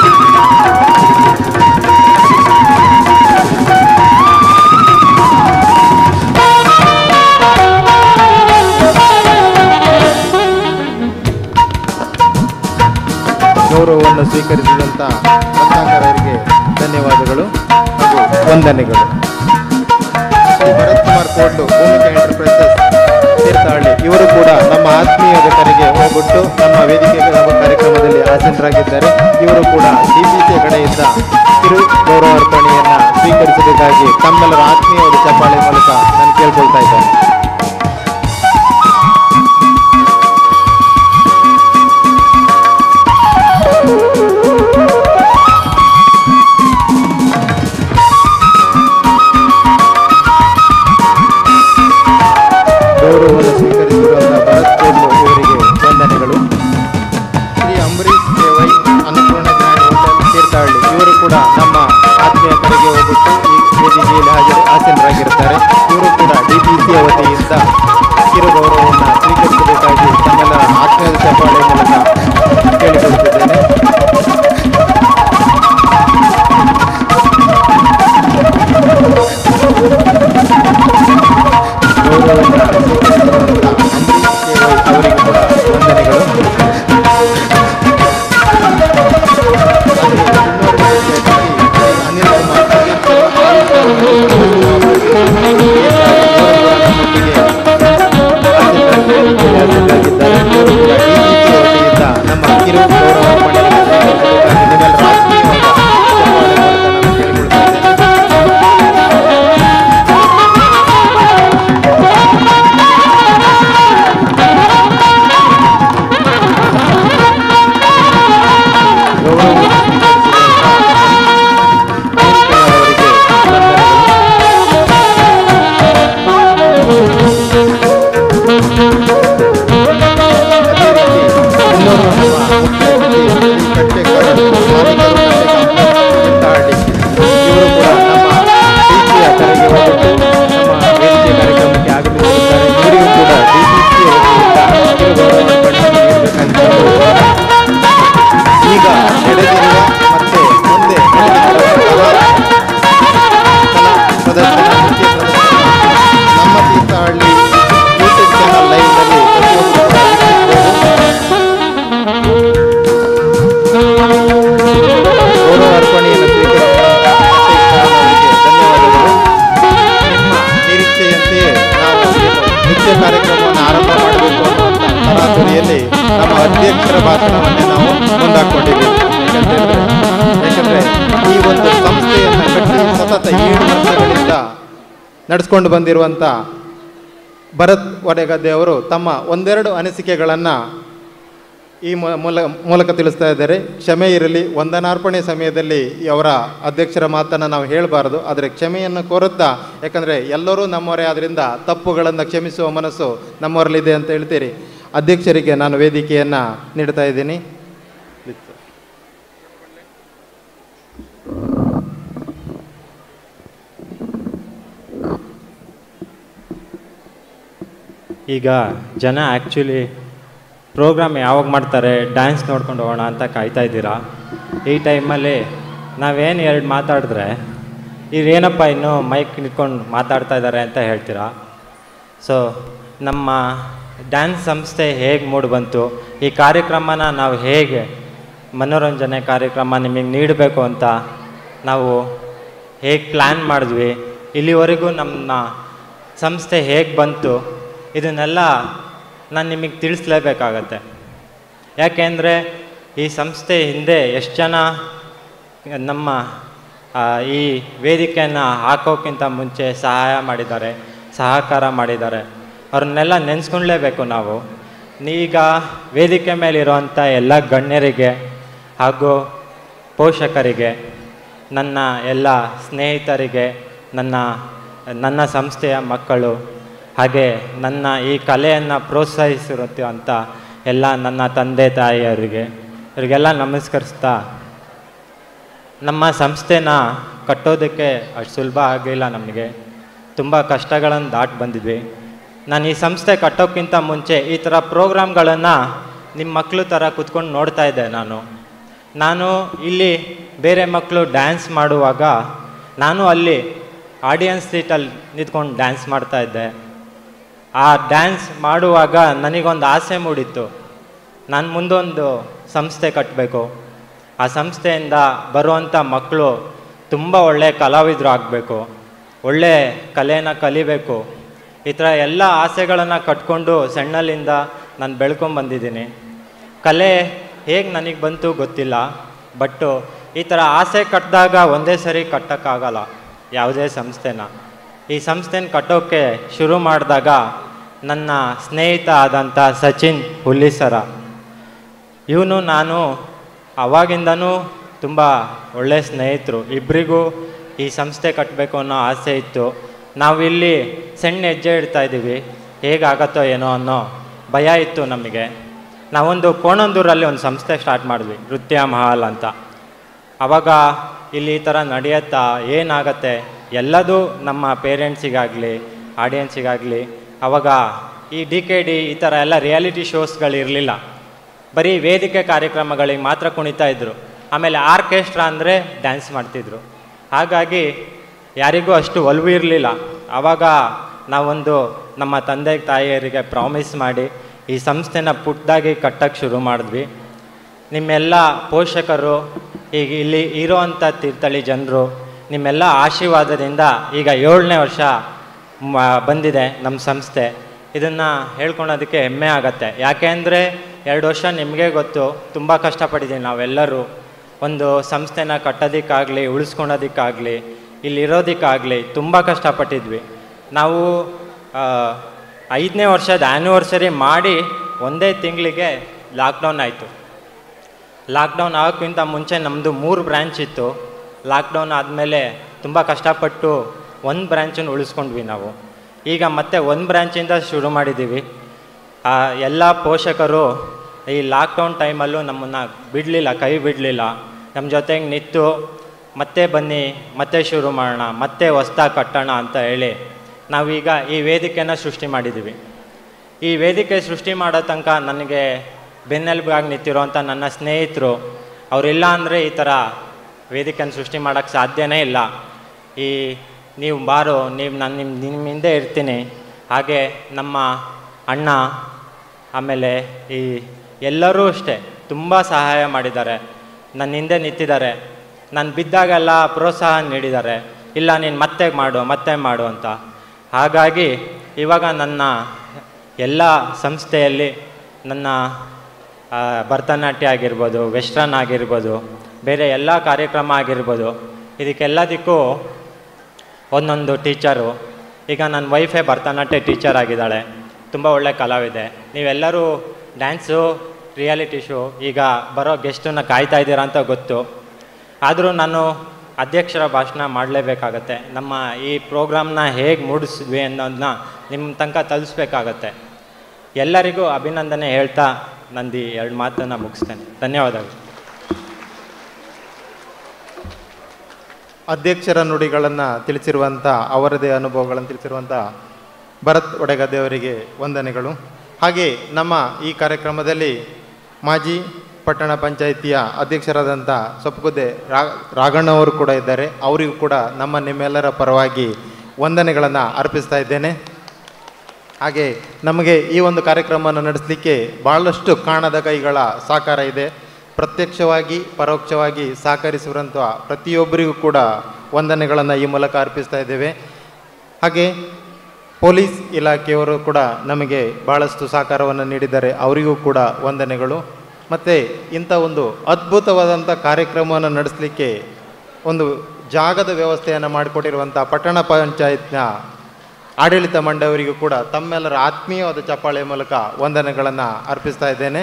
K: ಗೌರವವನ್ನು ಸ್ವೀಕರಿಸಿದಂಥ ರತ್ನಾಕರರಿಗೆ ಧನ್ಯವಾದಗಳು ಹಾಗೂ ವಂದನೆಗಳು ಶ್ರೀ ಭರತ್ ಕುಮಾರ್ ಕೋಟು ಭೂಮಿಕಾ ಎಂಟರ್ಪ್ರೈಸಸ್ ತೀರ್ಥಹಳ್ಳಿ ಇವರು ಕೂಡ ನಮ್ಮ ಆತ್ಮೀಯದ ಕರೆಗೆ ಹೋಗ್ಬಿಟ್ಟು ನಮ್ಮ ವೇದಿಕೆ ಕಾರ್ಯಕ್ರಮದಲ್ಲಿ ಆಸೀನರಾಗಿದ್ದಾರೆ ಇವರು ಕೂಡ ಡಿಪಿಸಿಯ ಕಡೆಯಿಂದ ಕಿರು ಗೌರವಾರ್ಪಣೆಯನ್ನು ಸ್ವೀಕರಿಸಬೇಕಾಗಿ ತಮ್ಮೆಲ್ಲರ ಆತ್ಮೀಯವಾದ ಚಪ್ಪಾಳೆ ಮೂಲಕ ನಾನು ಕೇಳ್ಕೊಳ್ತಾ ಇದ್ದೇನೆ ನಮ್ಮ ಕಿರು ಗೌರವ ಮಂಡಳಿಗೆ ನಿಮ್ಮೆಲ್ಲರ ಆತ್ಮೀಯವಾದ ಚಪ್ಪಾಳೆ ಮೂಲಕ ನಾನು ಕೇಳಿಕೊಳ್ತಾ ಇದ್ದೇನೆ. ಇವರು ಕೂಡ ನಮ್ಮ ಪ್ರೀತಿಯ ಕರೆಗೆ ಹೋಗುತ್ತು ನಮ್ಮ ವೇದಿಕೆ ಕಾರ್ಯಕ್ರಮಕ್ಕೆ ಆಗಮಿಸಿರುತ್ತಾರೆ ಇವರಿಗೂ ಕೂಡ ಡಿಸಿಸಿ ವತಿಯಿಂದ ಕಿರುಗೌರವ ಪಡೆದು ನೀಡಬೇಕಂತ ಈಗ ನಡೆದಿರುವ ಮತ್ತೆ ಮುಂದೆ ನಡೆದಿರುವ ಕಲಾ ಪ್ರದರ್ಶನ ನೃತ್ಯ ಪ್ರದರ್ಶನ ನಮ್ಮ ತೀರ್ಥಹಳ್ಳಿ ಯೂಟ್ಯೂಬ್ ಚಾನಲ್ ಲೈವ್ನಲ್ಲಿ ಪ್ರತಿಯೊಬ್ಬರು ಕೂಡ ವೀಕ್ಷಿಸಬಹುದು ಗೌರವ ಅರ್ಪಣೆಯನ್ನು ಸ್ವೀಕರಿಸಿದ ಅವರಿಗೆ ಧನ್ಯವಾದಗಳು ನಿಮ್ಮ ನಿರೀಕ್ಷೆಯಂತೆಯೇ ನಾವು ಏನು ನೃತ್ಯ ಕಾರ್ಯಕ್ರಮವನ್ನು ಆರಂಭ ಮಾಡಬೇಕು ಅನ್ನುವಂಥ ತರಾತುರಿಯಲ್ಲಿ ನಮ್ಮ ಅಧ್ಯಕ್ಷರ ಭಾಷಣವನ್ನೇ ನಾವು ಮುಂದಾಕೊಂಡಿದ್ದೀವಿ ಯಾಕಂತೇಳಿದ್ರೆ ಯಾಕಂದರೆ ಈ ಒಂದು ಸಂಸ್ಥೆಯನ್ನು ಕಟ್ಟಿ ಸತತ ಏಳು ವರ್ಷಗಳಿಂದ ನಡೆಸ್ಕೊಂಡು ಬಂದಿರುವಂಥ ಭರತ್ ಒಡೆಗದ್ದೆ ಅವರು ತಮ್ಮ ಒಂದೆರಡು ಅನಿಸಿಕೆಗಳನ್ನು ಈ ಮೂ- ಮೂಲ ಮೂಲಕ ತಿಳಿಸ್ತಾ ಇದ್ದಾರೆ ಕ್ಷಮೆ ಇರಲಿ ವಂದನಾರ್ಪಣೆ ಸಮಯದಲ್ಲಿ ಈ ಅವರ ಅಧ್ಯಕ್ಷರ ಮಾತನ್ನು ನಾವು ಹೇಳಬಾರದು ಆದರೆ ಕ್ಷಮೆಯನ್ನು ಕೋರುತ್ತಾ ಯಾಕಂದರೆ ಎಲ್ಲರೂ ನಮ್ಮವರೇ ಆದ್ದರಿಂದ ತಪ್ಪುಗಳನ್ನು ಕ್ಷಮಿಸುವ ಮನಸ್ಸು ನಮ್ಮವರಲ್ಲಿದೆ ಅಂತ ಹೇಳ್ತೀರಿ ಅಧ್ಯಕ್ಷರಿಗೆ ನಾನು ವೇದಿಕೆಯನ್ನು ನೀಡ್ತಾ ಇದ್ದೀನಿ
L: ಈಗ ಜನ ಆ್ಯಕ್ಚುಲಿ ಪ್ರೋಗ್ರಾಮ್ ಯಾವಾಗ ಮಾಡ್ತಾರೆ ಡ್ಯಾನ್ಸ್ ನೋಡ್ಕೊಂಡು ಹೋಗೋಣ ಅಂತ ಕಾಯ್ತಾ ಇದ್ದೀರಾ ಈ ಟೈಮಲ್ಲಿ ನಾವೇನು ಎರಡು ಮಾತಾಡಿದ್ರೆ ಇವೇನಪ್ಪ ಇನ್ನೂ ಮೈಕ್ ನಿಂತ್ಕೊಂಡು ಮಾತಾಡ್ತಾ ಇದ್ದಾರೆ ಅಂತ ಹೇಳ್ತೀರಾ ಸೊ ನಮ್ಮ ಡ್ಯಾನ್ಸ್ ಸಂಸ್ಥೆ ಹೇಗೆ ಮೂಡಿ ಬಂತು ಈ ಕಾರ್ಯಕ್ರಮನ ನಾವು ಹೇಗೆ ಮನೋರಂಜನೆ ಕಾರ್ಯಕ್ರಮ ನಿಮಗೆ ನೀಡಬೇಕು ಅಂತ ನಾವು ಹೇಗೆ ಪ್ಲ್ಯಾನ್ ಮಾಡಿದ್ವಿ ಇಲ್ಲಿವರೆಗೂ ನಮ್ಮ ಸಂಸ್ಥೆ ಹೇಗೆ ಬಂತು ಇದನ್ನೆಲ್ಲ ನಾನು ನಿಮಗೆ ತಿಳಿಸ್ಲೇಬೇಕಾಗತ್ತೆ ಯಾಕೆಂದರೆ ಈ ಸಂಸ್ಥೆ ಹಿಂದೆ ಎಷ್ಟು ಜನ ನಮ್ಮ ಆ, ಈ ವೇದಿಕೆಯನ್ನು ಹಾಕೋಕ್ಕಿಂತ ಮುಂಚೆ ಸಹಾಯ ಮಾಡಿದ್ದಾರೆ ಸಹಕಾರ ಮಾಡಿದ್ದಾರೆ ಅವ್ರನ್ನೆಲ್ಲ ನೆನೆಸ್ಕೊಳ್ಳೇಬೇಕು ನಾವು ಈಗ ವೇದಿಕೆ ಮೇಲಿರುವಂಥ ಎಲ್ಲ ಗಣ್ಯರಿಗೆ ಹಾಗೂ ಪೋಷಕರಿಗೆ ನನ್ನ ಎಲ್ಲ ಸ್ನೇಹಿತರಿಗೆ ನನ್ನ ನನ್ನ ಸಂಸ್ಥೆಯ ಮಕ್ಕಳು ಹಾಗೆ ನನ್ನ ಈ ಕಲೆಯನ್ನು ಪ್ರೋತ್ಸಾಹಿಸಿರುವಂಥ ಎಲ್ಲ ನನ್ನ ತಂದೆ ತಾಯಿಯವರಿಗೆ ಇವರಿಗೆಲ್ಲ ನಮಸ್ಕರಿಸ್ತಾ ನಮ್ಮ ಸಂಸ್ಥೆನ ಕಟ್ಟೋದಕ್ಕೆ ಅಷ್ಟು ಸುಲಭ ಆಗಲಿಲ್ಲ ನಮಗೆ ತುಂಬ ಕಷ್ಟಗಳನ್ನು ದಾಟಿ ಬಂದಿದ್ವಿ ನಾನು ಈ ಸಂಸ್ಥೆ ಕಟ್ಟೋಕ್ಕಿಂತ ಮುಂಚೆ ಈ ಥರ ಪ್ರೋಗ್ರಾಮ್ಗಳನ್ನು ನಿಮ್ಮ ಮಕ್ಕಳು ಥರ ಕುತ್ಕೊಂಡು ನೋಡ್ತಾ ಇದ್ದೆ ನಾನು ನಾನು ಇಲ್ಲಿ ಬೇರೆ ಮಕ್ಕಳು ಡ್ಯಾನ್ಸ್ ಮಾಡುವಾಗ ನಾನು ಅಲ್ಲಿ ಆಡಿಯನ್ಸ್ ಸೀಟಲ್ಲಿ ನಿಂತ್ಕೊಂಡು ಡ್ಯಾನ್ಸ್ ಮಾಡ್ತಾ ಇದ್ದೆ ಆ ಡ್ಯಾನ್ಸ್ ಮಾಡುವಾಗ ನನಗೊಂದು ಆಸೆ ಮೂಡಿತ್ತು ನಾನು ಮುಂದೊಂದು ಸಂಸ್ಥೆ ಕಟ್ಟಬೇಕು ಆ ಸಂಸ್ಥೆಯಿಂದ ಬರುವಂಥ ಮಕ್ಕಳು ತುಂಬ ಒಳ್ಳೆಯ ಕಲಾವಿದರು ಆಗಬೇಕು ಒಳ್ಳೆ ಕಲೆನ ಕಲಿಬೇಕು ಈ ಥರ ಎಲ್ಲ ಆಸೆಗಳನ್ನು ಕಟ್ಕೊಂಡು ಸಣ್ಣಲ್ಲಿಂದ ನಾನು ಬೆಳ್ಕೊಂಬಂದಿದ್ದೀನಿ ಕಲೆ ಹೇಗೆ ನನಗೆ ಬಂತು ಗೊತ್ತಿಲ್ಲ ಬಟ್ಟು ಈ ಥರ ಆಸೆ ಕಟ್ಟಿದಾಗ ಒಂದೇ ಸರಿ ಕಟ್ಟೋಕ್ಕಾಗಲ್ಲ ಯಾವುದೇ ಸಂಸ್ಥೆನ ಈ ಸಂಸ್ಥೆನ ಕಟ್ಟೋಕ್ಕೆ ಶುರು ಮಾಡಿದಾಗ ನನ್ನ ಸ್ನೇಹಿತ ಆದಂಥ ಸಚಿನ್ ಹುಲ್ಲಿಸರ ಇವನು ನಾನು ಅವಾಗಿಂದನೂ ತುಂಬ ಒಳ್ಳೆಯ ಸ್ನೇಹಿತರು ಇಬ್ಬರಿಗೂ ಈ ಸಂಸ್ಥೆ ಕಟ್ಟಬೇಕು ಅನ್ನೋ ಆಸೆ ಇತ್ತು ನಾವಿಲ್ಲಿ ಸಣ್ಣ ಹೆಜ್ಜೆ ಇಡ್ತಾ ಇದ್ದೀವಿ ಹೇಗಾಗತ್ತೋ ಏನೋ ಅನ್ನೋ ಭಯ ಇತ್ತು ನಮಗೆ ನಾವೊಂದು ಕೋಣಂದೂರಲ್ಲಿ ಒಂದು ಸಂಸ್ಥೆ ಸ್ಟಾರ್ಟ್ ಮಾಡಿದ್ವಿ ನೃತ್ಯ ಮಹಲ್ ಅಂತ ಆವಾಗ ಇಲ್ಲಿ ಈ ಥರ ನಡೆಯುತ್ತಾ ಏನಾಗತ್ತೆ ಎಲ್ಲದೂ ನಮ್ಮ ಪೇರೆಂಟ್ಸಿಗಾಗಲಿ ಆಡಿಯನ್ಸಿಗಾಗಲಿ ಆವಾಗ ಈ ಡಿ ಕೆ ಡಿ ಈ ಥರ ಎಲ್ಲ ರಿಯಾಲಿಟಿ ಶೋಸ್ಗಳಿರಲಿಲ್ಲ ಬರೀ ವೇದಿಕೆ ಕಾರ್ಯಕ್ರಮಗಳಿಗೆ ಮಾತ್ರ ಕುಣಿತಾ ಇದ್ದರು ಆಮೇಲೆ ಆರ್ಕೆಸ್ಟ್ರಾ ಅಂದರೆ ಡ್ಯಾನ್ಸ್ ಮಾಡ್ತಿದ್ರು ಹಾಗಾಗಿ ಯಾರಿಗೂ ಅಷ್ಟು ಒಲವು ಇರಲಿಲ್ಲ ಆವಾಗ ನಾವೊಂದು ನಮ್ಮ ತಂದೆ ತಾಯಿಯರಿಗೆ ಪ್ರಾಮಿಸ್ ಮಾಡಿ ಈ ಸಂಸ್ಥೆನ ಪುಟ್ಟದಾಗಿ ಕಟ್ಟಕ್ಕೆ ಶುರು ಮಾಡಿದ್ವಿ ನಿಮ್ಮೆಲ್ಲ ಪೋಷಕರು ಈಗ ಇಲ್ಲಿ ಇರೋವಂಥ ತೀರ್ಥಹಳ್ಳಿ ಜನರು ನಿಮ್ಮೆಲ್ಲ ಆಶೀರ್ವಾದದಿಂದ ಈಗ ಏಳನೇ ವರ್ಷ ಮ- ಬಂದಿದೆ ನಮ್ಮ ಸಂಸ್ಥೆ ಇದನ್ನು ಹೇಳ್ಕೊಳೋದಕ್ಕೆ ಹೆಮ್ಮೆ ಆಗತ್ತೆ ಯಾಕೆ ಅಂದರೆ ಎರಡು ವರ್ಷ ನಿಮಗೆ ಗೊತ್ತು ತುಂಬ ಕಷ್ಟಪಟ್ಟಿದ್ದೀವಿ ನಾವೆಲ್ಲರೂ ಒಂದು ಸಂಸ್ಥೆನ ಕಟ್ಟೋದಕ್ಕಾಗಲಿ ಉಳಿಸ್ಕೊಳೋದಕ್ಕಾಗಲಿ ಇಲ್ಲಿರೋದಕ್ಕಾಗಲಿ ತುಂಬ ಕಷ್ಟಪಟ್ಟಿದ್ವಿ ನಾವು ಐದನೇ ವರ್ಷದ ಆ್ಯನಿವರ್ಸರಿ ಮಾಡಿ ಒಂದೇ ತಿಂಗಳಿಗೆ ಲಾಕ್ಡೌನ್ ಆಯಿತು ಲಾಕ್ಡೌನ್ ಆಗೋಕ್ಕಿಂತ ಮುಂಚೆ ನಮ್ಮದು ಮೂರು ಬ್ರ್ಯಾಂಚ್ ಇತ್ತು ಲಾಕ್ಡೌನ್ ಆದಮೇಲೆ ತುಂಬ ಕಷ್ಟಪಟ್ಟು ಒಂದು ಬ್ರ್ಯಾಂಚನ್ನು ಉಳಿಸ್ಕೊಂಡ್ವಿ ನಾವು ಈಗ ಮತ್ತೆ ಒಂದು ಬ್ರ್ಯಾಂಚಿಂದ ಶುರು ಮಾಡಿದ್ದೀವಿ ಆ, ಎಲ್ಲ ಪೋಷಕರು ಈ ಲಾಕ್ಡೌನ್ ಟೈಮಲ್ಲೂ ನಮ್ಮನ್ನು ಬಿಡಲಿಲ್ಲ ಕೈ ಬಿಡಲಿಲ್ಲ ನಮ್ಮ ಜೊತೆಗೆ ನಿಂತು ಮತ್ತೆ ಬನ್ನಿ ಮತ್ತೆ ಶುರು ಮಾಡೋಣ ಮತ್ತೆ ಹೊಸ್ದಾಗಿ ಕಟ್ಟೋಣ ಅಂತ ಹೇಳಿ ನಾವೀಗ ಈ ವೇದಿಕೆನ ಸೃಷ್ಟಿ ಮಾಡಿದ್ದೀವಿ ಈ ವೇದಿಕೆ ಸೃಷ್ಟಿ ಮಾಡೋ ತನಕ ನನಗೆ ಬೆನ್ನೆಲುಬಾಗಿ ನಿಂತಿರೋಂಥ ನನ್ನ ಸ್ನೇಹಿತರು ಅವರಿಲ್ಲ ಅಂದರೆ ಈ ಥರ ವೇದಿಕೆನ ಸೃಷ್ಟಿ ಮಾಡೋಕ್ಕೆ ಸಾಧ್ಯನೇ ಇಲ್ಲ ಈ ನೀವು ಬಾರೋ ನೀವು ನಾನು ನಿಮ್ಮ ನಿಮ್ಮ ಹಿಂದೆ ಇರ್ತೀನಿ ಹಾಗೆ ನಮ್ಮ ಅಣ್ಣ ಆಮೇಲೆ ಈ ಎಲ್ಲರೂ ಅಷ್ಟೇ ತುಂಬ ಸಹಾಯ ಮಾಡಿದ್ದಾರೆ ನನ್ನ ಹಿಂದೆ ನಿಂತಿದ್ದಾರೆ ನಾನು ಬಿದ್ದಾಗೆಲ್ಲ ಪ್ರೋತ್ಸಾಹ ನೀಡಿದ್ದಾರೆ ಇಲ್ಲ ನೀನು ಮತ್ತೆ ಮಾಡು ಮತ್ತೆ ಮಾಡು ಅಂತ ಹಾಗಾಗಿ ಇವಾಗ ನನ್ನ ಎಲ್ಲ ಸಂಸ್ಥೆಯಲ್ಲಿ ನನ್ನ ಆ, ಭರತನಾಟ್ಯ ಆಗಿರ್ಬೋದು ವೆಸ್ಟ್ರನ್ ಆಗಿರ್ಬೋದು ಬೇರೆ ಎಲ್ಲ ಕಾರ್ಯಕ್ರಮ ಆಗಿರ್ಬೋದು ಇದಕ್ಕೆಲ್ಲದಕ್ಕೂ ಒಂದೊಂದು ಟೀಚರು ಈಗ ನನ್ನ ವೈಫೇ ಭರತನಾಟ್ಯ ಟೀಚರ್ ಆಗಿದ್ದಾಳೆ ತುಂಬ ಒಳ್ಳೆ ಕಲಾವಿದೆ ನೀವೆಲ್ಲರೂ ಡ್ಯಾನ್ಸು ರಿಯಾಲಿಟಿ ಶೋ ಈಗ ಬರೋ ಗೆಸ್ಟನ್ನ ಕಾಯ್ತಾ ಇದ್ದೀರಾ ಅಂತ ಗೊತ್ತು ಆದರೂ ನಾನು ಅಧ್ಯಕ್ಷರ ಭಾಷಣ ಮಾಡಲೇಬೇಕಾಗತ್ತೆ ನಮ್ಮ ಈ ಪ್ರೋಗ್ರಾಮ್ನ ಹೇಗೆ ಮೂಡಿಸಿದ್ವಿ ಅನ್ನೋದನ್ನ ನಿಮ್ಮ ತನಕ ತಲುಪಿಸ್ಬೇಕಾಗತ್ತೆ ಎಲ್ಲರಿಗೂ ಅಭಿನಂದನೆ ಹೇಳ್ತಾ ನಂದು ಈ ಎರಡು ಮಾತನ್ನು ಮುಗಿಸ್ತೇನೆ ಧನ್ಯವಾದಗಳು
K: ಅಧ್ಯಕ್ಷರ ನುಡಿಗಳನ್ನು ತಿಳಿಸಿರುವಂಥ ಅವರದೇ ಅನುಭವಗಳನ್ನು ತಿಳಿಸಿರುವಂಥ ಭರತ್ ಒಡೆಗದ್ದೆಯವರಿಗೆ ವಂದನೆಗಳು ಹಾಗೆ ನಮ್ಮ ಈ ಕಾರ್ಯಕ್ರಮದಲ್ಲಿ ಮಾಜಿ ಪಟ್ಟಣ ಪಂಚಾಯಿತಿಯ ಅಧ್ಯಕ್ಷರಾದಂಥ ಸೊಪ್ಪಗುದ್ದೆ ರಾ ರಾಘಣ್ಣವರು ಕೂಡ ಇದ್ದಾರೆ ಅವರಿಗೂ ಕೂಡ ನಮ್ಮ ನಿಮ್ಮೆಲ್ಲರ ಪರವಾಗಿ ವಂದನೆಗಳನ್ನು ಅರ್ಪಿಸ್ತಾ ಇದ್ದೇನೆ ಹಾಗೆ ನಮಗೆ ಈ ಒಂದು ಕಾರ್ಯಕ್ರಮವನ್ನು ನಡೆಸಲಿಕ್ಕೆ ಭಾಳಷ್ಟು ಕಾಣದ ಕೈಗಳ ಸಹಕಾರ ಇದೆ ಪ್ರತ್ಯಕ್ಷವಾಗಿ ಪರೋಕ್ಷವಾಗಿ ಸಹಕರಿಸಿರುವಂಥ ಪ್ರತಿಯೊಬ್ಬರಿಗೂ ಕೂಡ ವಂದನೆಗಳನ್ನು ಈ ಮೂಲಕ ಅರ್ಪಿಸ್ತಾ ಇದ್ದೇವೆ ಹಾಗೆ ಪೊಲೀಸ್ ಇಲಾಖೆಯವರು ಕೂಡ ನಮಗೆ ಭಾಳಷ್ಟು ಸಹಕಾರವನ್ನು ನೀಡಿದ್ದಾರೆ ಅವರಿಗೂ ಕೂಡ ವಂದನೆಗಳು ಮತ್ತು ಇಂಥ ಒಂದು ಅದ್ಭುತವಾದಂಥ ಕಾರ್ಯಕ್ರಮವನ್ನು ನಡೆಸಲಿಕ್ಕೆ ಒಂದು ಜಾಗದ ವ್ಯವಸ್ಥೆಯನ್ನು ಮಾಡಿಕೊಟ್ಟಿರುವಂಥ ಪಟ್ಟಣ ಪಂಚಾಯತ್ನ ಆಡಳಿತ ಮಂಡಳಿಯವರಿಗೂ ಕೂಡ ತಮ್ಮೆಲ್ಲರ ಆತ್ಮೀಯವಾದ ಚಪ್ಪಾಳೆಯ ಮೂಲಕ ವಂದನೆಗಳನ್ನು ಅರ್ಪಿಸ್ತಾ ಇದ್ದೇನೆ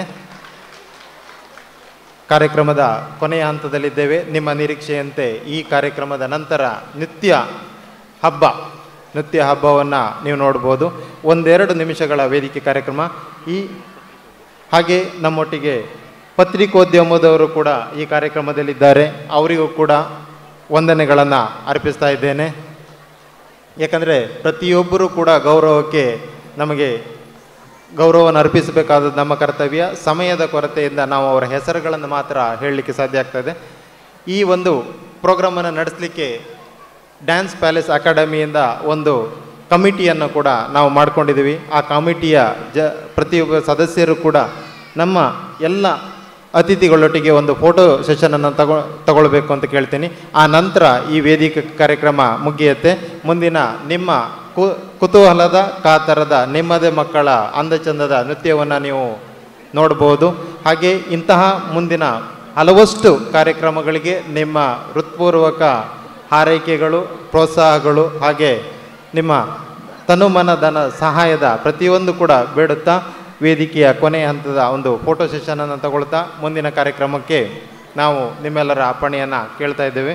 K: ಕಾರ್ಯಕ್ರಮದ ಕೊನೆಯ ಹಂತದಲ್ಲಿದ್ದೇವೆ ನಿಮ್ಮ ನಿರೀಕ್ಷೆಯಂತೆ ಈ ಕಾರ್ಯಕ್ರಮದ ನಂತರ ನೃತ್ಯ ಹಬ್ಬ ನೃತ್ಯ ಹಬ್ಬವನ್ನು ನೀವು ನೋಡ್ಬೋದು ಒಂದೆರಡು ನಿಮಿಷಗಳ ವೇದಿಕೆ ಕಾರ್ಯಕ್ರಮ ಈ ಹಾಗೆ ನಮ್ಮೊಟ್ಟಿಗೆ ಪತ್ರಿಕೋದ್ಯಮದವರು ಕೂಡ ಈ ಕಾರ್ಯಕ್ರಮದಲ್ಲಿದ್ದಾರೆ ಅವರಿಗೂ ಕೂಡ ವಂದನೆಗಳನ್ನು ಅರ್ಪಿಸ್ತಾ ಇದ್ದೇನೆ ಯಾಕಂದರೆ ಪ್ರತಿಯೊಬ್ಬರೂ ಕೂಡ ಗೌರವಕ್ಕೆ ನಮಗೆ ಗೌರವವನ್ನು ಅರ್ಪಿಸಬೇಕಾದದ್ದು ನಮ್ಮ ಕರ್ತವ್ಯ ಸಮಯದ ಕೊರತೆಯಿಂದ ನಾವು ಅವರ ಹೆಸರುಗಳನ್ನು ಮಾತ್ರ ಹೇಳಲಿಕ್ಕೆ ಸಾಧ್ಯ ಆಗ್ತದೆ ಈ ಒಂದು ಪ್ರೋಗ್ರಾಮನ್ನು ನಡೆಸಲಿಕ್ಕೆ ಡ್ಯಾನ್ಸ್ ಪ್ಯಾಲೇಸ್ ಅಕಾಡೆಮಿಯಿಂದ ಒಂದು ಕಮಿಟಿಯನ್ನು ಕೂಡ ನಾವು ಮಾಡ್ಕೊಂಡಿದ್ದೀವಿ ಆ ಕಮಿಟಿಯ ಜ ಪ್ರತಿಯೊಬ್ಬ ಸದಸ್ಯರು ಕೂಡ ನಮ್ಮ ಎಲ್ಲ ಅತಿಥಿಗಳೊಟ್ಟಿಗೆ ಒಂದು ಫೋಟೋ ಸೆಷನನ್ನು ತಗೊ ತಗೊಳ್ಬೇಕು ಅಂತ ಕೇಳ್ತೀನಿ ಆ ನಂತರ ಈ ವೇದಿಕೆ ಕಾರ್ಯಕ್ರಮ ಮುಗಿಯುತ್ತೆ ಮುಂದಿನ ನಿಮ್ಮ ಕು ಕುತೂಹಲದ ಕಾತರದ ನಿಮ್ಮದೇ ಮಕ್ಕಳ ಅಂದಚಂದದ ನೃತ್ಯವನ್ನು ನೀವು ನೋಡ್ಬೋದು ಹಾಗೆ ಇಂತಹ ಮುಂದಿನ ಹಲವಷ್ಟು ಕಾರ್ಯಕ್ರಮಗಳಿಗೆ ನಿಮ್ಮ ಹೃತ್ಪೂರ್ವಕ ಹಾರೈಕೆಗಳು ಪ್ರೋತ್ಸಾಹಗಳು ಹಾಗೆ ನಿಮ್ಮ ತನುಮನ ಧನ ಸಹಾಯದ ಪ್ರತಿಯೊಂದು ಕೂಡ ಬೇಡುತ್ತಾ ವೇದಿಕೆಯ ಕೊನೆಯ ಹಂತದ ಒಂದು ಫೋಟೋ ಸೆಷನನ್ನು ತಗೊಳ್ತಾ ಮುಂದಿನ ಕಾರ್ಯಕ್ರಮಕ್ಕೆ ನಾವು ನಿಮ್ಮೆಲ್ಲರ ಅಪ್ಪಣೆಯನ್ನು ಕೇಳ್ತಾ ಇದ್ದೇವೆ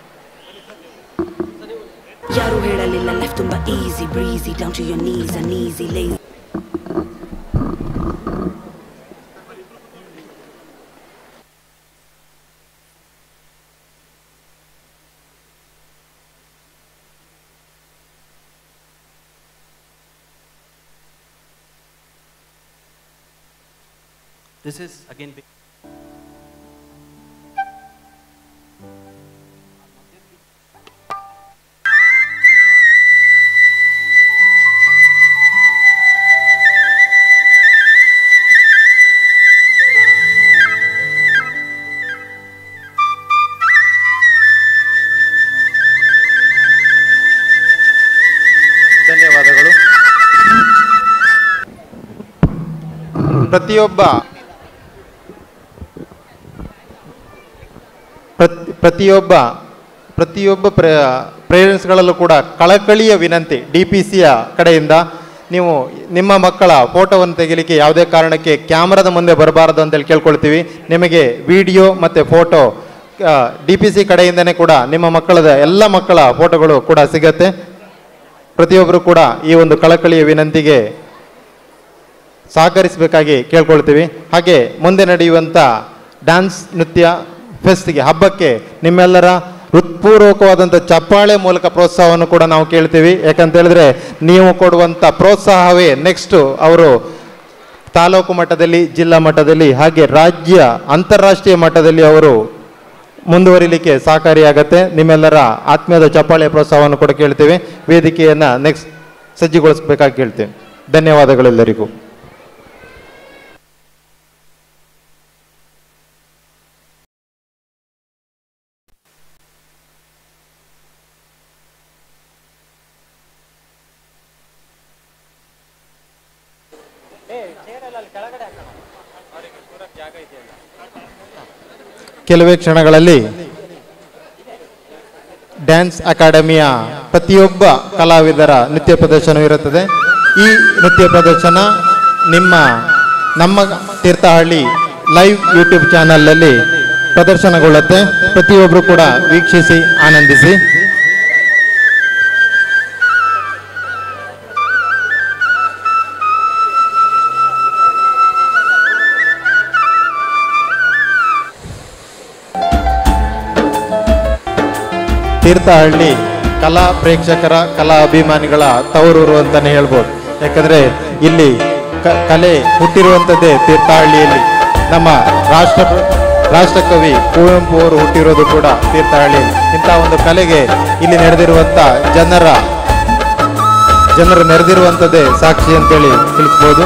M: ಯಾರು ಹೇಳಲಿಲ್ಲ ಲೈಫ್ ತುಂಬಾ easy breezy down to your knees and easy lazy
N: This is again. be-
K: ಪ್ರತಿಯೊಬ್ಬ ಪ್ರತಿ ಪ್ರತಿಯೊಬ್ಬ ಪ್ರತಿಯೊಬ್ಬ ಪ್ರ ಪೇರೆಂಟ್ಸ್ಗಳಲ್ಲೂ ಕೂಡ ಕಳಕಳಿಯ ವಿನಂತಿ ಡಿ ಪಿ ಸಿಯ ಕಡೆಯಿಂದ ನೀವು ನಿಮ್ಮ ಮಕ್ಕಳ ಫೋಟೋವನ್ನು ತೆಗಿಲಿಕ್ಕೆ ಯಾವುದೇ ಕಾರಣಕ್ಕೆ ಕ್ಯಾಮ್ರಾದ ಮುಂದೆ ಬರಬಾರದು ಅಂತೇಳಿ ಕೇಳ್ಕೊಳ್ತೀವಿ ನಿಮಗೆ ವಿಡಿಯೋ ಮತ್ತು ಫೋಟೋ ಡಿ ಪಿ ಸಿ ಕಡೆಯಿಂದನೇ ಕೂಡ ನಿಮ್ಮ ಮಕ್ಕಳದ ಎಲ್ಲ ಮಕ್ಕಳ ಫೋಟೋಗಳು ಕೂಡ ಸಿಗತ್ತೆ ಪ್ರತಿಯೊಬ್ಬರು ಕೂಡ ಈ ಒಂದು ಕಳಕಳಿಯ ವಿನಂತಿಗೆ ಸಹಕರಿಸಬೇಕಾಗಿ ಕೇಳ್ಕೊಳ್ತೀವಿ ಹಾಗೆ ಮುಂದೆ ನಡೆಯುವಂಥ ಡ್ಯಾನ್ಸ್ ನೃತ್ಯ ಫೆಸ್ಟ್ಗೆ ಹಬ್ಬಕ್ಕೆ ನಿಮ್ಮೆಲ್ಲರ ಹೃತ್ಪೂರ್ವಕವಾದಂಥ ಚಪ್ಪಾಳೆ ಮೂಲಕ ಪ್ರೋತ್ಸಾಹವನ್ನು ಕೂಡ ನಾವು ಕೇಳ್ತೀವಿ ಯಾಕಂತ ಹೇಳಿದ್ರೆ ನೀವು ಕೊಡುವಂಥ ಪ್ರೋತ್ಸಾಹವೇ ನೆಕ್ಸ್ಟು ಅವರು ತಾಲೂಕು ಮಟ್ಟದಲ್ಲಿ ಜಿಲ್ಲಾ ಮಟ್ಟದಲ್ಲಿ ಹಾಗೆ ರಾಜ್ಯ ಅಂತಾರಾಷ್ಟ್ರೀಯ ಮಟ್ಟದಲ್ಲಿ ಅವರು ಮುಂದುವರಿಲಿಕ್ಕೆ ಸಹಕಾರಿಯಾಗತ್ತೆ ನಿಮ್ಮೆಲ್ಲರ ಆತ್ಮೀಯದ ಚಪ್ಪಾಳೆ ಪ್ರೋತ್ಸಾಹವನ್ನು ಕೂಡ ಕೇಳ್ತೀವಿ ವೇದಿಕೆಯನ್ನು ನೆಕ್ಸ್ಟ್ ಸಜ್ಜುಗೊಳಿಸಬೇಕಾಗಿ ಕೇಳ್ತೀವಿ ಧನ್ಯವಾದಗಳೆಲ್ಲರಿಗೂ ಕೆಲವೇ ಕ್ಷಣಗಳಲ್ಲಿ ಡ್ಯಾನ್ಸ್ ಅಕಾಡೆಮಿಯ ಪ್ರತಿಯೊಬ್ಬ ಕಲಾವಿದರ ನೃತ್ಯ ಪ್ರದರ್ಶನ ಇರುತ್ತದೆ ಈ ನೃತ್ಯ ಪ್ರದರ್ಶನ ನಿಮ್ಮ ನಮ್ಮ ತೀರ್ಥಹಳ್ಳಿ ಲೈವ್ ಯೂಟ್ಯೂಬ್ ಚಾನಲ್ನಲ್ಲಿ ಪ್ರದರ್ಶನಗೊಳ್ಳುತ್ತೆ ಪ್ರತಿಯೊಬ್ಬರು ಕೂಡ ವೀಕ್ಷಿಸಿ ಆನಂದಿಸಿ ತೀರ್ಥಹಳ್ಳಿ ಕಲಾ ಪ್ರೇಕ್ಷಕರ ಕಲಾ ಅಭಿಮಾನಿಗಳ ತವರೂರು ಅಂತಾನೆ ಹೇಳ್ಬೋದು ಯಾಕಂದ್ರೆ ಇಲ್ಲಿ ಕ- ಕಲೆ ಹುಟ್ಟಿರುವಂಥದ್ದೇ ತೀರ್ಥಹಳ್ಳಿಯಲ್ಲಿ ನಮ್ಮ ರಾಷ್ಟ್ರ ರಾಷ್ಟ್ರಕವಿ ಕುವೆಂಪು ಅವರು ಹುಟ್ಟಿರೋದು ಕೂಡ ತೀರ್ಥಹಳ್ಳಿಯಲ್ಲಿ ಇಂಥ ಒಂದು ಕಲೆಗೆ ಇಲ್ಲಿ ನಡೆದಿರುವಂಥ ಜನರ ಜನರು ನೆರೆದಿರುವಂಥದ್ದೇ ಸಾಕ್ಷಿ ಅಂತೇಳಿ ತಿಳಿಸ್ಬೋದು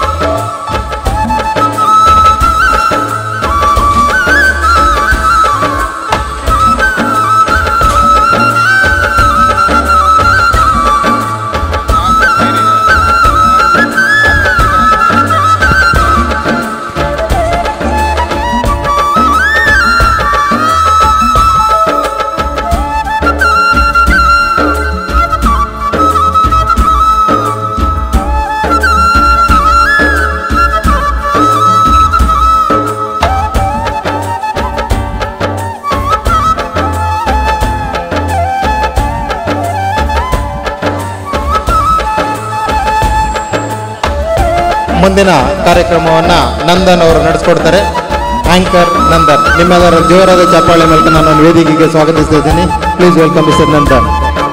K: ಮುಂದಿನ ಕಾರ್ಯಕ್ರಮವನ್ನ ನಂದನ್ ಅವರು ನಡೆಸ್ಕೊಡ್ತಾರೆ ಆಂಕರ್ ನಂದನ್ ನಿಮ್ಮೆಲ್ಲರ ಜೋರಾದ ಚಪ್ಪಾಳೆ ಮೂಲಕ ನಾನು ವೇದಿಕೆಗೆ ಸ್ವಾಗತಿಸ್ತಾ ಇದ್ದೀನಿ ಪ್ಲೀಸ್ ವೆಲ್ಕಮ್ ಮಿಸ್ಟರ್ ನಂದನ್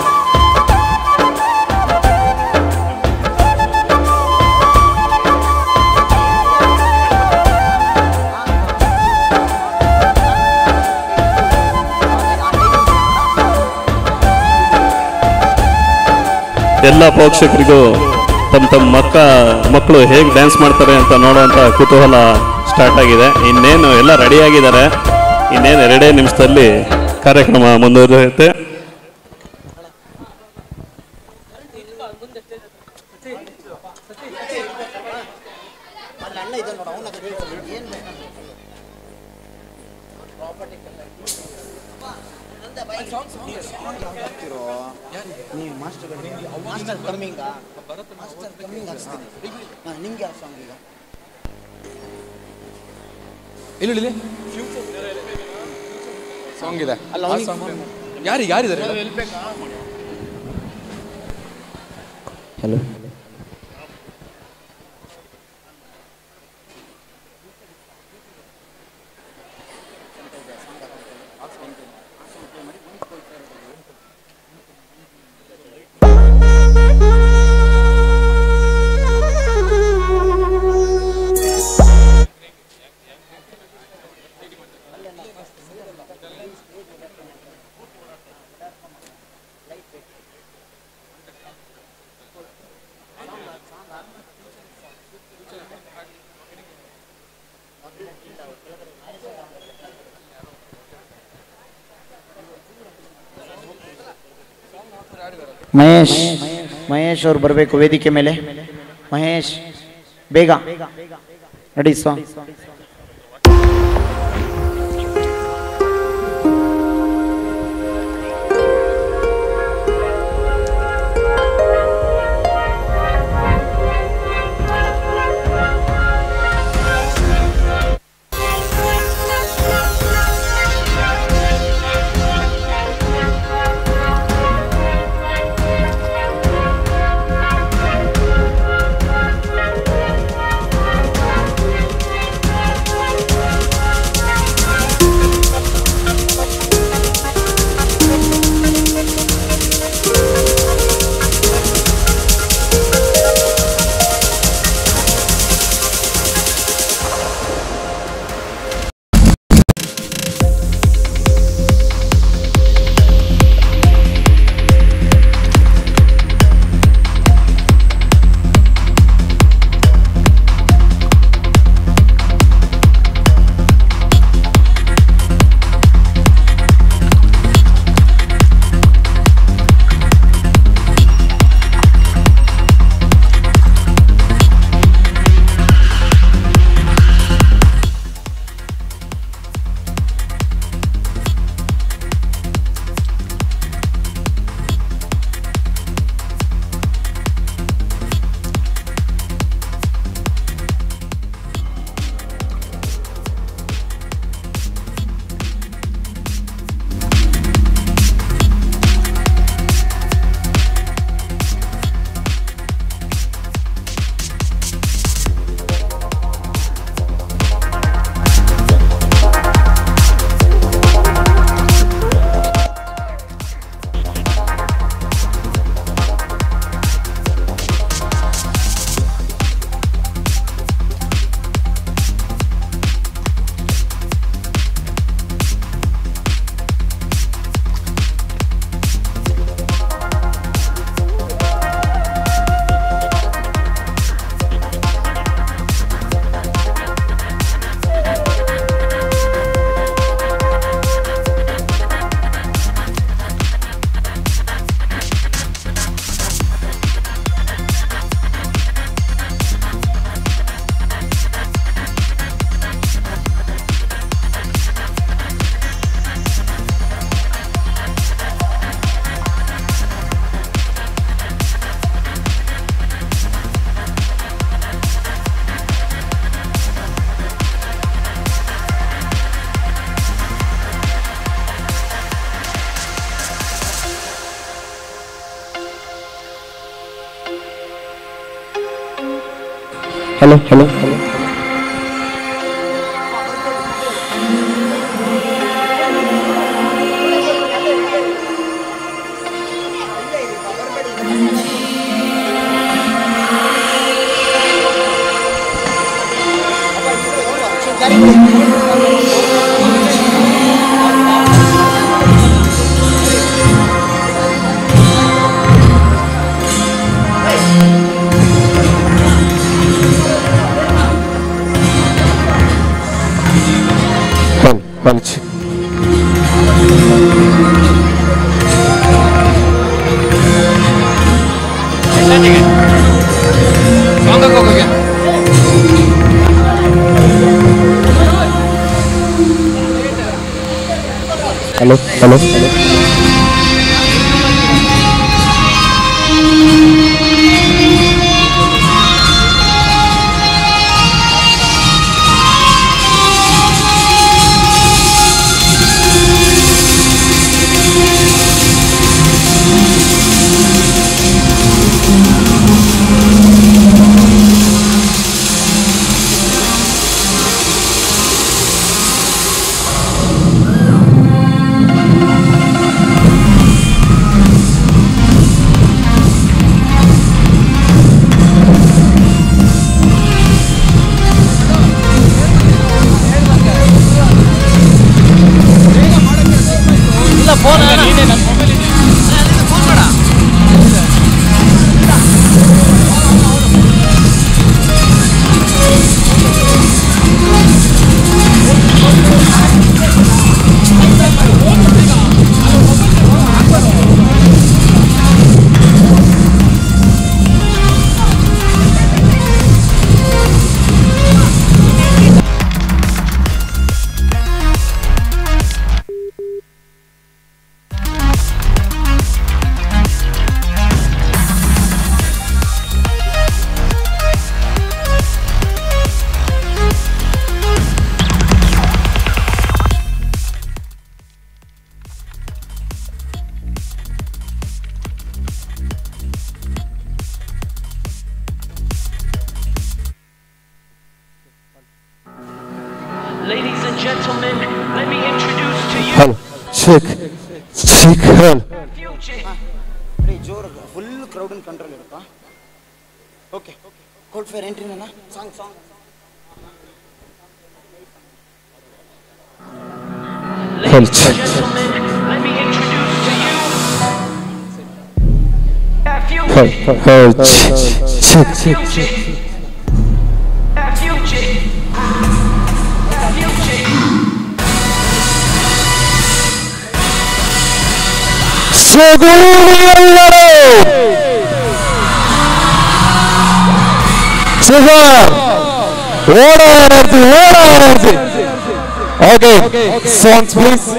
B: ಎಲ್ಲ ಪ್ರೇಕ್ಷಕರಿಗೂ ತಮ್ಮ ತಮ್ಮ ಮಕ್ಕ ಮಕ್ಕಳು ಹೇಗೆ ಡ್ಯಾನ್ಸ್ ಮಾಡ್ತಾರೆ ಅಂತ ನೋಡುವಂಥ ಕುತೂಹಲ ಸ್ಟಾರ್ಟ್ ಆಗಿದೆ ಇನ್ನೇನು ಎಲ್ಲ ರೆಡಿಯಾಗಿದ್ದಾರೆ ಇನ್ನೇನು ಎರಡೇ ನಿಮಿಷದಲ್ಲಿ ಕಾರ್ಯಕ್ರಮ ಮುಂದುವರಿಯುತ್ತೆ
N: ನೀವು master master coming master coming ಹಾಕ್ಸ್ತೀನಿ ಹಾಂ ನಿಮ್ಗೆ ಯಾವ ಸಾಂಗ್ ಈಗ
O: ಇಲ್ಲಿ ಸಾಂಗ್ ಇದೆ
N: ಅಲ್ಲ,
O: ಆ
N: ಅವ್ನಿಗೆ-
O: song ಯಾರಿಗೆ ಯಾರಿದ್ದಾರೆ
N: ಹಲೋ ಮಹೇಶ್ ಮಹೇಶ್ ಅವ್ರು ಬರಬೇಕು ವೇದಿಕೆ ಮೇಲೆ ಮಹೇಶ್ ಬೇಗ
D: ready song
E: hello hello hello One, one. ch- hello hello hello
P: check check ಹಲ್
N: ರೀ ಜೋರು ಫುಲ್ ಕ್ರೌಡನ್ ಕಂಟ್ರೋಲ್ ಇರುತ್ತಾ ಓಕೆ ಕೋಲ್ಡ್ ಫೇರ್ ಎಂಟ್ರಿ ನನ್ನ ಸಾಂಗ್ ಸಾಂಗ್
P: ಹಲ್ ಚೆಕ್ ಹಲ್ ಹಲ್ ಚೆಕ್ ಚೆಕ್ ಚೆಕ್ ಎಲ್ಲರೂ ಸೂಪರ್ ಓಡ ಎನರ್ಜಿ ಓಡ ಎನರ್ಜಿ ಓಕೆ ಸಾಂಗ್ಸ್ ಪ್ಲೀಸ್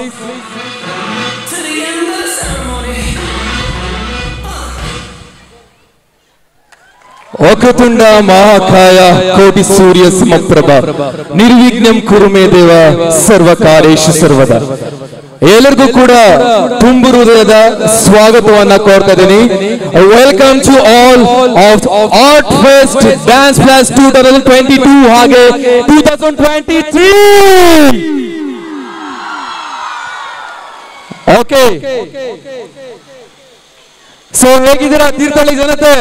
P: ವಕತುಂಡ ಮಹಾಕಾಯ ಕೋಟಿ ಸೂರ್ಯ ಸಮಪ್ರಭ ನಿರ್ವಿಘ್ನಂ ಕುರುಮೇ ದೇವ ಸರ್ವ ಕಾರ್ಯೇಶು ಸರ್ವದ ಎಲ್ಲರಿಗೂ ಕೂಡ ತುಂಬು ಹೃದಯದ ಸ್ವಾಗತವನ್ನ ಕೋರ್ತಾ ಇದ್ದೀನಿ welcome to all of art fest dance plus two thousand twenty two ಹಾಗೆ two thousand twenty three okay so ಹೇಗಿದ್ದೀರಾ ತೀರ್ಥಹಳ್ಳಿ ಜನತೆ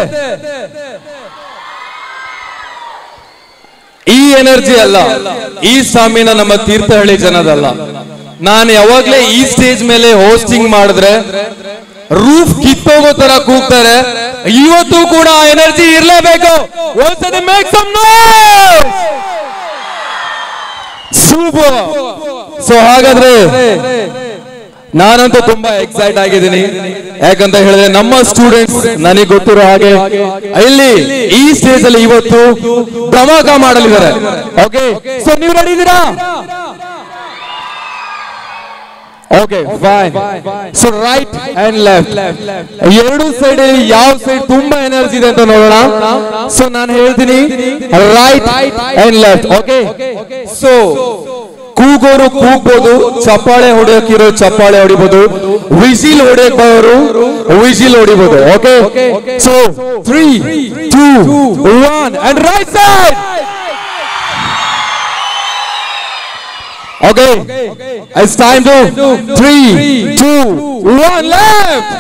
P: ಈ ಎನರ್ಜಿ ಅಲ್ಲ ಈ ಸ್ವಾಮಿನ ನಮ್ಮ ತೀರ್ಥಹಳ್ಳಿ ಜನದಲ್ಲ ನಾನು ಯಾವಾಗ್ಲೇ ಈ ಸ್ಟೇಜ್ ಮೇಲೆ ಹೋಸ್ಟಿಂಗ್ ಮಾಡಿದ್ರೆ ರೂಫ್ ಕಿತ್ತೋಗೋ ತರ ಕೂಗ್ತಾರೆ ಇವತ್ತು ಕೂಡ ಆ ಎನರ್ಜಿ ಇರ್ಲೇಬೇಕು ಒಂದ್ಸತಿ ಮೇಕ್ ಸಮ್ ಸೂಪರ್ ಸೊ ಹಾಗಾದ್ರೆ ನಾನಂತೂ ತುಂಬಾ ಎಕ್ಸೈಟ್ ಆಗಿದ್ದೀನಿ ಯಾಕಂತ ಹೇಳಿದ್ರೆ ನಮ್ಮ ಸ್ಟೂಡೆಂಟ್ಸ್ ನನಗೆ ಗೊತ್ತಿರೋ ಹಾಗೆ ಇಲ್ಲಿ ಈ ಸ್ಟೇಜ್ ಅಲ್ಲಿ ಇವತ್ತು ಧಮಾಕ ಮಾಡಲಿದ್ದಾರೆ ಓಕೆ ಸೊ ನೀವು ರೆಡಿ ಇದ್ದೀರಾ okay fine so right and left ಎರಡು ಸೈಡ್ ಅಲ್ಲಿ ಯಾವ ಸೈಡ್ ತುಂಬಾ ಎನರ್ಜಿ ಇದೆ ಅಂತ ನೋಡೋಣ ಸೊ ನಾನು ಹೇಳ್ತೀನಿ right and left okay so ಕೂಗೋರು ಕೂಗ್ಬೋದು ಚಪ್ಪಾಳೆ ಹೊಡೆಯೋಕಿರೋ ಚಪ್ಪಾಳೆ ಹೊಡಿಬೋದು ವಿಸಿಲ್ ಹೊಡೆಯೋರು ವಿಸಿಲ್ ಹೊಡಿಬೋದು okay so three two one and right side Okay, it's time to three, two, one, left.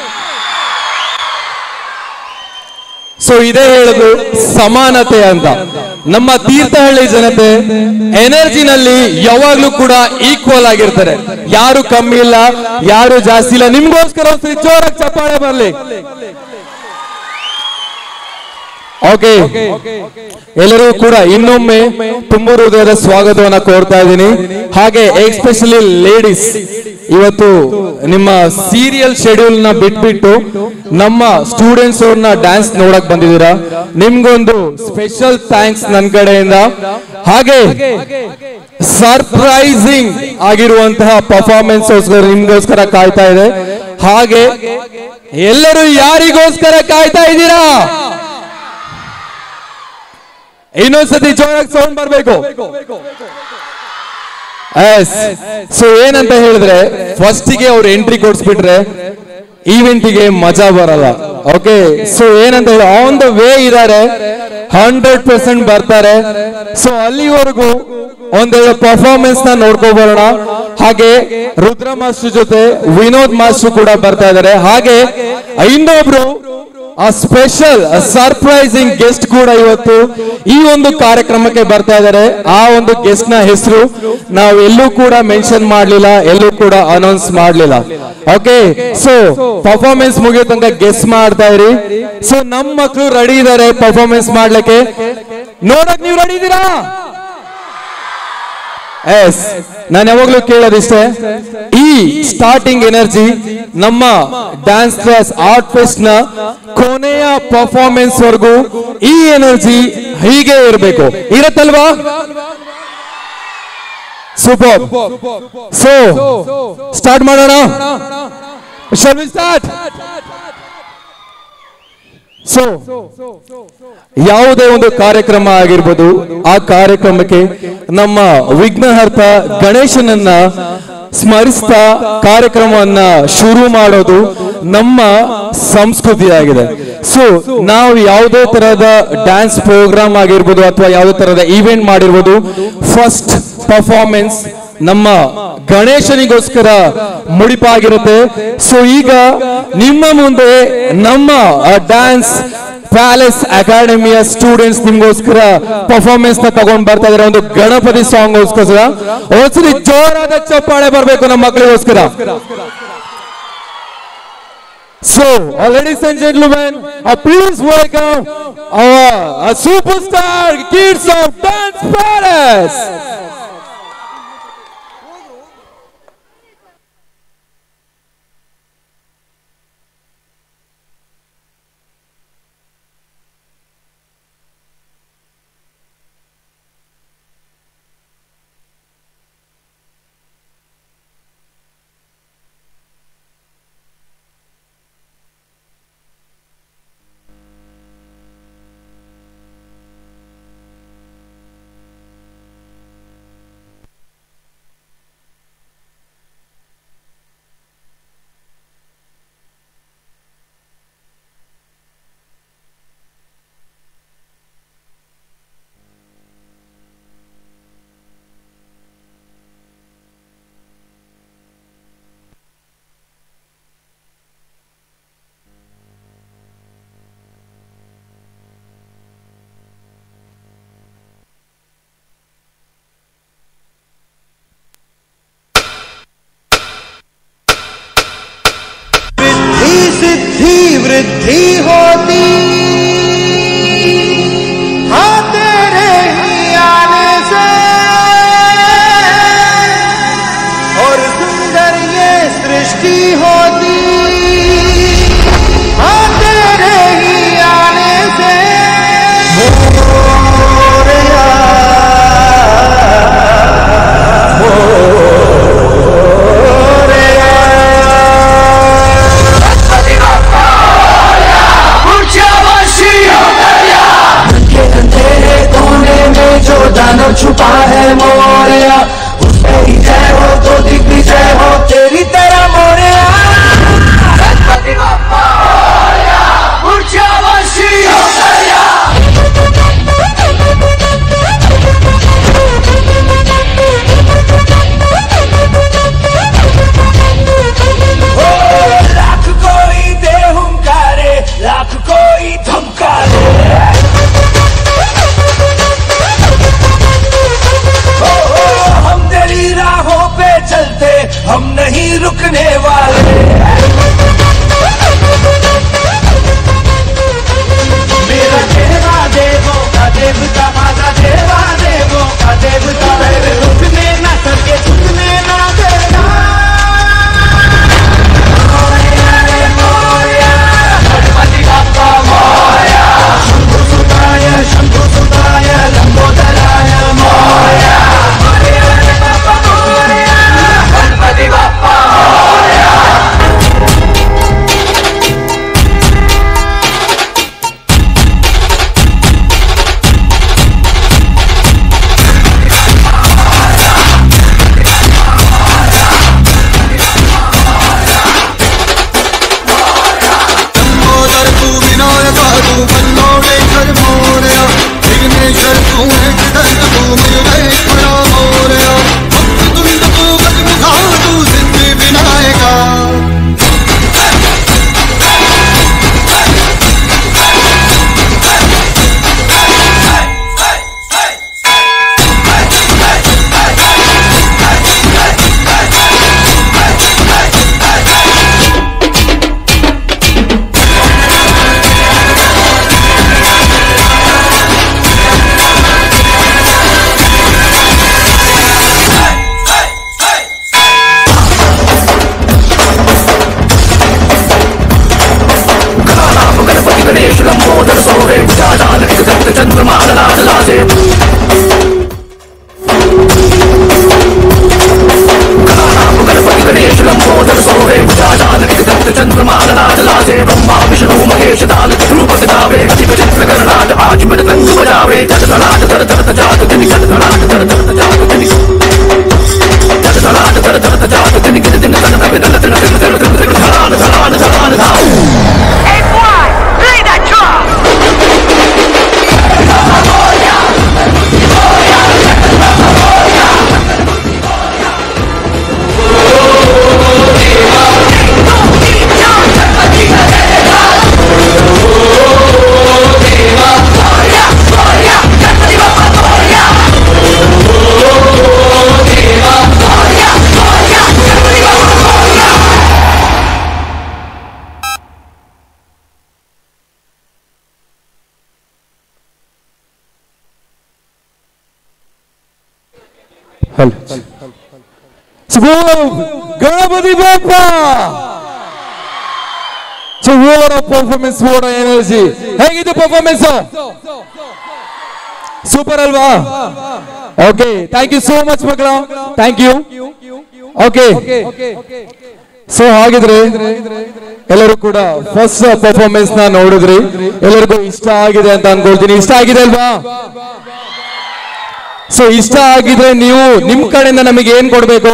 P: So ಇದೇ ಹೇಳುದು ಸಮಾನತೆ ಅಂತ ನಮ್ಮ ತೀರ್ಥಹಳ್ಳಿ ಜನತೆ ಎನರ್ಜಿನಲ್ಲಿ ಯಾವಾಗ್ಲೂ ಕೂಡ ಈಕ್ವಲ್ ಆಗಿರ್ತಾರೆ ಯಾರು ಕಮ್ಮಿ ಇಲ್ಲ ಯಾರು ಜಾಸ್ತಿ ಇಲ್ಲ ನಿಮ್ಗೋಸ್ಕರ ಒಂದ್ಸರಿ ಜೋರಾಗಿ ಚಪ್ಪಾಳೆ ಬರ್ಲಿ ಓಕೆ ಎಲ್ಲರೂ ಕೂಡ ಇನ್ನೊಮ್ಮೆ ತುಂಬ ಹೃದಯದ ಸ್ವಾಗತವನ್ನ ಕೋರ್ತಾ ಇದ್ದೀನಿ ಹಾಗೆ ಎಸ್ಪೆಷಲಿ ಲೇಡೀಸ್ ಇವತ್ತು ನಿಮ್ಮ ಸೀರಿಯಲ್ ಶೆಡ್ಯೂಲ್ ನ ಬಿಟ್ಬಿಟ್ಟು ನಮ್ಮ ಸ್ಟೂಡೆಂಟ್ಸ್ ಅವ್ರನ್ನ ಡ್ಯಾನ್ಸ್ ನೋಡಕ್ ಬಂದಿದ್ದೀರಾ ನಿಮ್ಗೊಂದು ಸ್ಪೆಷಲ್ ಥ್ಯಾಂಕ್ಸ್ ನನ್ನ ಕಡೆಯಿಂದ ಹಾಗೆ ಸರ್ಪ್ರೈಸಿಂಗ್ ಆಗಿರುವಂತಹ ಪರ್ಫಾರ್ಮೆನ್ಸ್ ನಿಮ್ಗೋಸ್ಕರ ಕಾಯ್ತಾ ಇದೆ ಹಾಗೆ ಎಲ್ಲರೂ ಯಾರಿಗೋಸ್ಕರ ಕಾಯ್ತಾ ಇದ್ದೀರಾ ಇನ್ನೊಂದ್ಸತಿ ಜೋರಾಗಿ ಸೌಂಡ್ ಬರಬೇಕು ಎಸ್ ಸೊ ಏನಂತ ಹೇಳಿದ್ರೆ ಫಸ್ಟಿಗೆ ಅವ್ರು ಎಂಟ್ರಿ ಕೊಡ್ಸ್ಬಿಟ್ರೆ ಈವೆಂಟಿಗೆ ಮಜಾ ಬರಲ್ಲ ಓಕೆ ಸೊ ಏನಂತ ಹೇಳಿ ಆನ್ ದ ವೇ ಇದ್ದಾರೆ ಹಂಡ್ರೆಡ್ ಪರ್ಸೆಂಟ್ ಬರ್ತಾರೆ ಸೊ ಅಲ್ಲಿವರೆಗೂ ಒಂದೆರಡು ಪರ್ಫಾರ್ಮೆನ್ಸ್ ನ ನೋಡ್ಕೊಂಡ್ ಬರೋಣ ಹಾಗೆ ರುದ್ರ ಮಾಸ್ಟರ್ ಜೊತೆ ವಿನೋದ್ ಮಾಸ್ಟರ್ ಕೂಡ ಬರ್ತಾ ಇದ್ದಾರೆ ಹಾಗೆ ಇನ್ನೊಬ್ರು ಆ ಸ್ಪೆಷಲ್ ಸರ್ಪ್ರೈಸಿಂಗ್ ಗೆಸ್ಟ್ ಕೂಡ ಇವತ್ತು ಈ ಒಂದು ಕಾರ್ಯಕ್ರಮಕ್ಕೆ ಬರ್ತಾ ಇದ್ದಾರೆ ಆ ಒಂದು ಗೆಸ್ಟ್ ನ ಹೆಸರು ನಾವು ಎಲ್ಲೂ ಕೂಡ ಮೆನ್ಷನ್ ಮಾಡ್ಲಿಲ್ಲ ಎಲ್ಲೂ ಕೂಡ ಅನೌನ್ಸ್ ಮಾಡ್ಲಿಲ್ಲ ಓಕೆ ಸೊ ಪರ್ಫಾರ್ಮೆನ್ಸ್ ಮುಗಿಯೋ ತನಕ ಗೆಸ್ ಮಾಡ್ತಾ ಇರಿ ಸೊ ನಮ್ಮ ಮಕ್ಕಳು ರೆಡಿ ಇದ್ದಾರೆ ಪರ್ಫಾರ್ಮೆನ್ಸ್ ಮಾಡ್ಲಿಕ್ಕೆ ನೋಡಕ್ ನೀವು ರೆಡಿ ಇದ್ದೀರಾ ಎಸ್ ನಾನು ಯಾವಾಗ್ಲೂ ಕೇಳೋದಿಷ್ಟೇ ಈ ಸ್ಟಾರ್ಟಿಂಗ್ ಎನರ್ಜಿ ನಮ್ಮ ಡ್ಯಾನ್ಸ್ ಕ್ಲಾಸ್ ಆರ್ಟ್ ಫೆಸ್ಟ್ ನ ಕೊನೆಯ ಪರ್ಫಾರ್ಮೆನ್ಸ್ ವರೆಗೂ ಈ ಎನರ್ಜಿ ಹೀಗೆ ಇರಬೇಕು ಇರತ್ತಲ್ವಾ ಸೂಪರ್ ಸೊ ಸ್ಟಾರ್ಟ್ ಮಾಡೋಣ ಶಲ್ ವಿ ಸ್ಟಾರ್ಟ್ ಸೊ ಯಾವುದೇ ಒಂದು ಕಾರ್ಯಕ್ರಮ ಆಗಿರ್ಬೋದು ಆ ಕಾರ್ಯಕ್ರಮಕ್ಕೆ ನಮ್ಮ ವಿಘ್ನಹರ್ತ ಗಣೇಶನನ್ನ ಸ್ಮರಿಸ್ತಾ ಕಾರ್ಯಕ್ರಮವನ್ನ ಶುರು ಮಾಡೋದು ನಮ್ಮ ಸಂಸ್ಕೃತಿಯಾಗಿದೆ ಸೊ ನಾವು ಯಾವುದೇ ತರಹದ ಡ್ಯಾನ್ಸ್ ಪ್ರೋಗ್ರಾಮ್ ಆಗಿರ್ಬೋದು ಅಥವಾ ಯಾವುದೇ ತರಹದ ಇವೆಂಟ್ ಮಾಡಿರ್ಬೋದು ಫಸ್ಟ್ ಪರ್ಫಾರ್ಮೆನ್ಸ್ ನಮ್ಮ ಗಣೇಶನಿಗೋಸ್ಕರ ಮುಡಿಪಾಗಿರುತ್ತೆ ಸೊ ಈಗ ನಿಮ್ಮ ಮುಂದೆ ನಮ್ಮ ಡ್ಯಾನ್ಸ್ ಪ್ಯಾಲೇಸ್ ಅಕಾಡೆಮಿಯ ಸ್ಟೂಡೆಂಟ್ಸ್ ನಿಮ್ಗೋಸ್ಕರ ಪರ್ಫಾರ್ಮೆನ್ಸ್ ನ ತಗೊಂಡ್ ಬರ್ತಾ ಇದಾರೆ ಒಂದು ಗಣಪತಿ ಸಾಂಗ್ ಗೋಸ್ಕರ ಒಂದ್ಸರಿ ಜೋರಾದ ಚಪ್ಪಾಳೆ ಬರ್ಬೇಕು ನಮ್ಮ ಮಕ್ಕಳಿಗೋಸ್ಕರ So, uh, ladies and gentlemen, uh, please welcome our uh, superstar kids of Dance Palace.
Q: सिद्धि सिद्धि वृद्धि होती हाँ तेरे ही आने से और सुंदर ये सृष्टि होती हाँ तेरे ही आने से मोरया, मोरया।
P: ಹಲೋ ಸುಗೋ Ganapati Bappa so over performance over energy ಹೇಗಿದೆ ಪರ್ಫಾರ್ಮೆನ್ಸ್ ಸೂಪರ್ ಅಲ್ವಾ okay thank you so much ಮಕ್ಕಳ ಥ್ಯಾಂಕ್ ಯು ಓಕೆ ಸೊ ಹಾಗಿದ್ರೆ ಎಲ್ಲರೂ ಕೂಡ ಫಸ್ಟ್ ಪರ್ಫಾರ್ಮೆನ್ಸ್ ನ ನೋಡಿದ್ರಿ ಎಲ್ಲರಿಗೂ ಇಷ್ಟ ಆಗಿದೆ ಅಂತ ಅನ್ಕೊಳ್ತೀನಿ ಇಷ್ಟ ಆಗಿದೆ ಅಲ್ವಾ ಸೊ ಇಷ್ಟ ಆಗಿದ್ರೆ ನೀವು ನಿಮ್ ಕಡೆಯಿಂದ ನಮಗೆ ಏನ್ ಕೊಡ್ಬೇಕು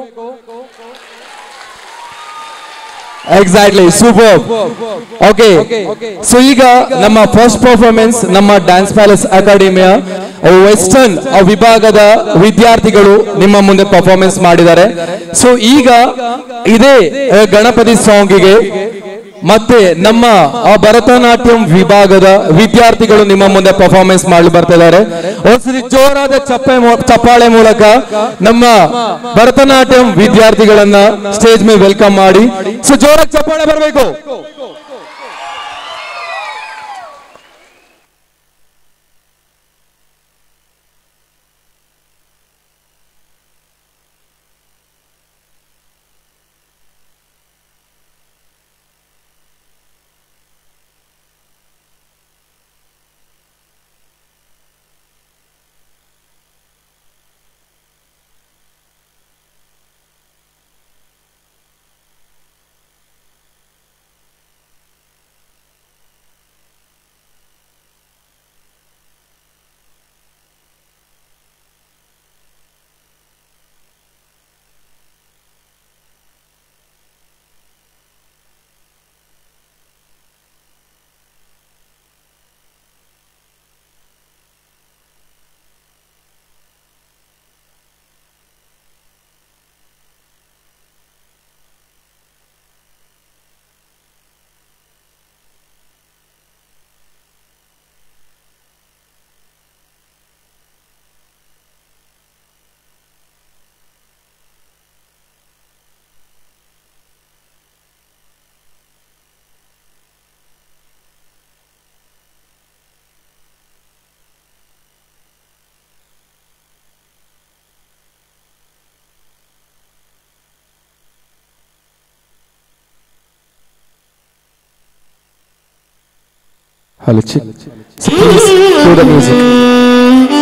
P: ಎಕ್ಸಾಕ್ಟ್ಲಿ ಸೂಪರ್ ಓಕೆ ಸೊ ಈಗ ನಮ್ಮ ಫಸ್ಟ್ ಪರ್ಫಾರ್ಮೆನ್ಸ್ ನಮ್ಮ ಡ್ಯಾನ್ಸ್ ಪ್ಯಾಲೇಸ್ ಅಕಾಡೆಮಿಯ ವೆಸ್ಟರ್ನ್ ವಿಭಾಗದ ವಿದ್ಯಾರ್ಥಿಗಳು ನಿಮ್ಮ ಮುಂದೆ ಪರ್ಫಾರ್ಮೆನ್ಸ್ ಮಾಡಿದ್ದಾರೆ ಸೊ ಈಗ ಇದೇ ಆ, ಗಣಪತಿ ಸಾಂಗಿಗೆ ಮತ್ತೆ ನಮ್ಮ ಆ ಭರತನಾಟ್ಯಂ ವಿಭಾಗದ ವಿದ್ಯಾರ್ಥಿಗಳು ನಿಮ್ಮ ಮುಂದೆ ಪರ್ಫಾರ್ಮೆನ್ಸ್ ಮಾಡಿ ಬರ್ತಾ ಇದ್ದಾರೆ ಒಂದ್ಸರಿ ಜೋರಾದ ಚಪ್ಪೆ ಮೂ- ಚಪ್ಪಾಳೆ ಮೂಲಕ ನಮ್ಮ ಭರತನಾಟ್ಯಂ ವಿದ್ಯಾರ್ಥಿಗಳನ್ನ ಸ್ಟೇಜ್ ಮೇಲೆ ವೆಲ್ಕಮ್ ಮಾಡಿ ಸೊ ಜೋರಾಗಿ ಚಪ್ಪಾಳೆ ಬರಬೇಕು Hello, chick. So please do the music.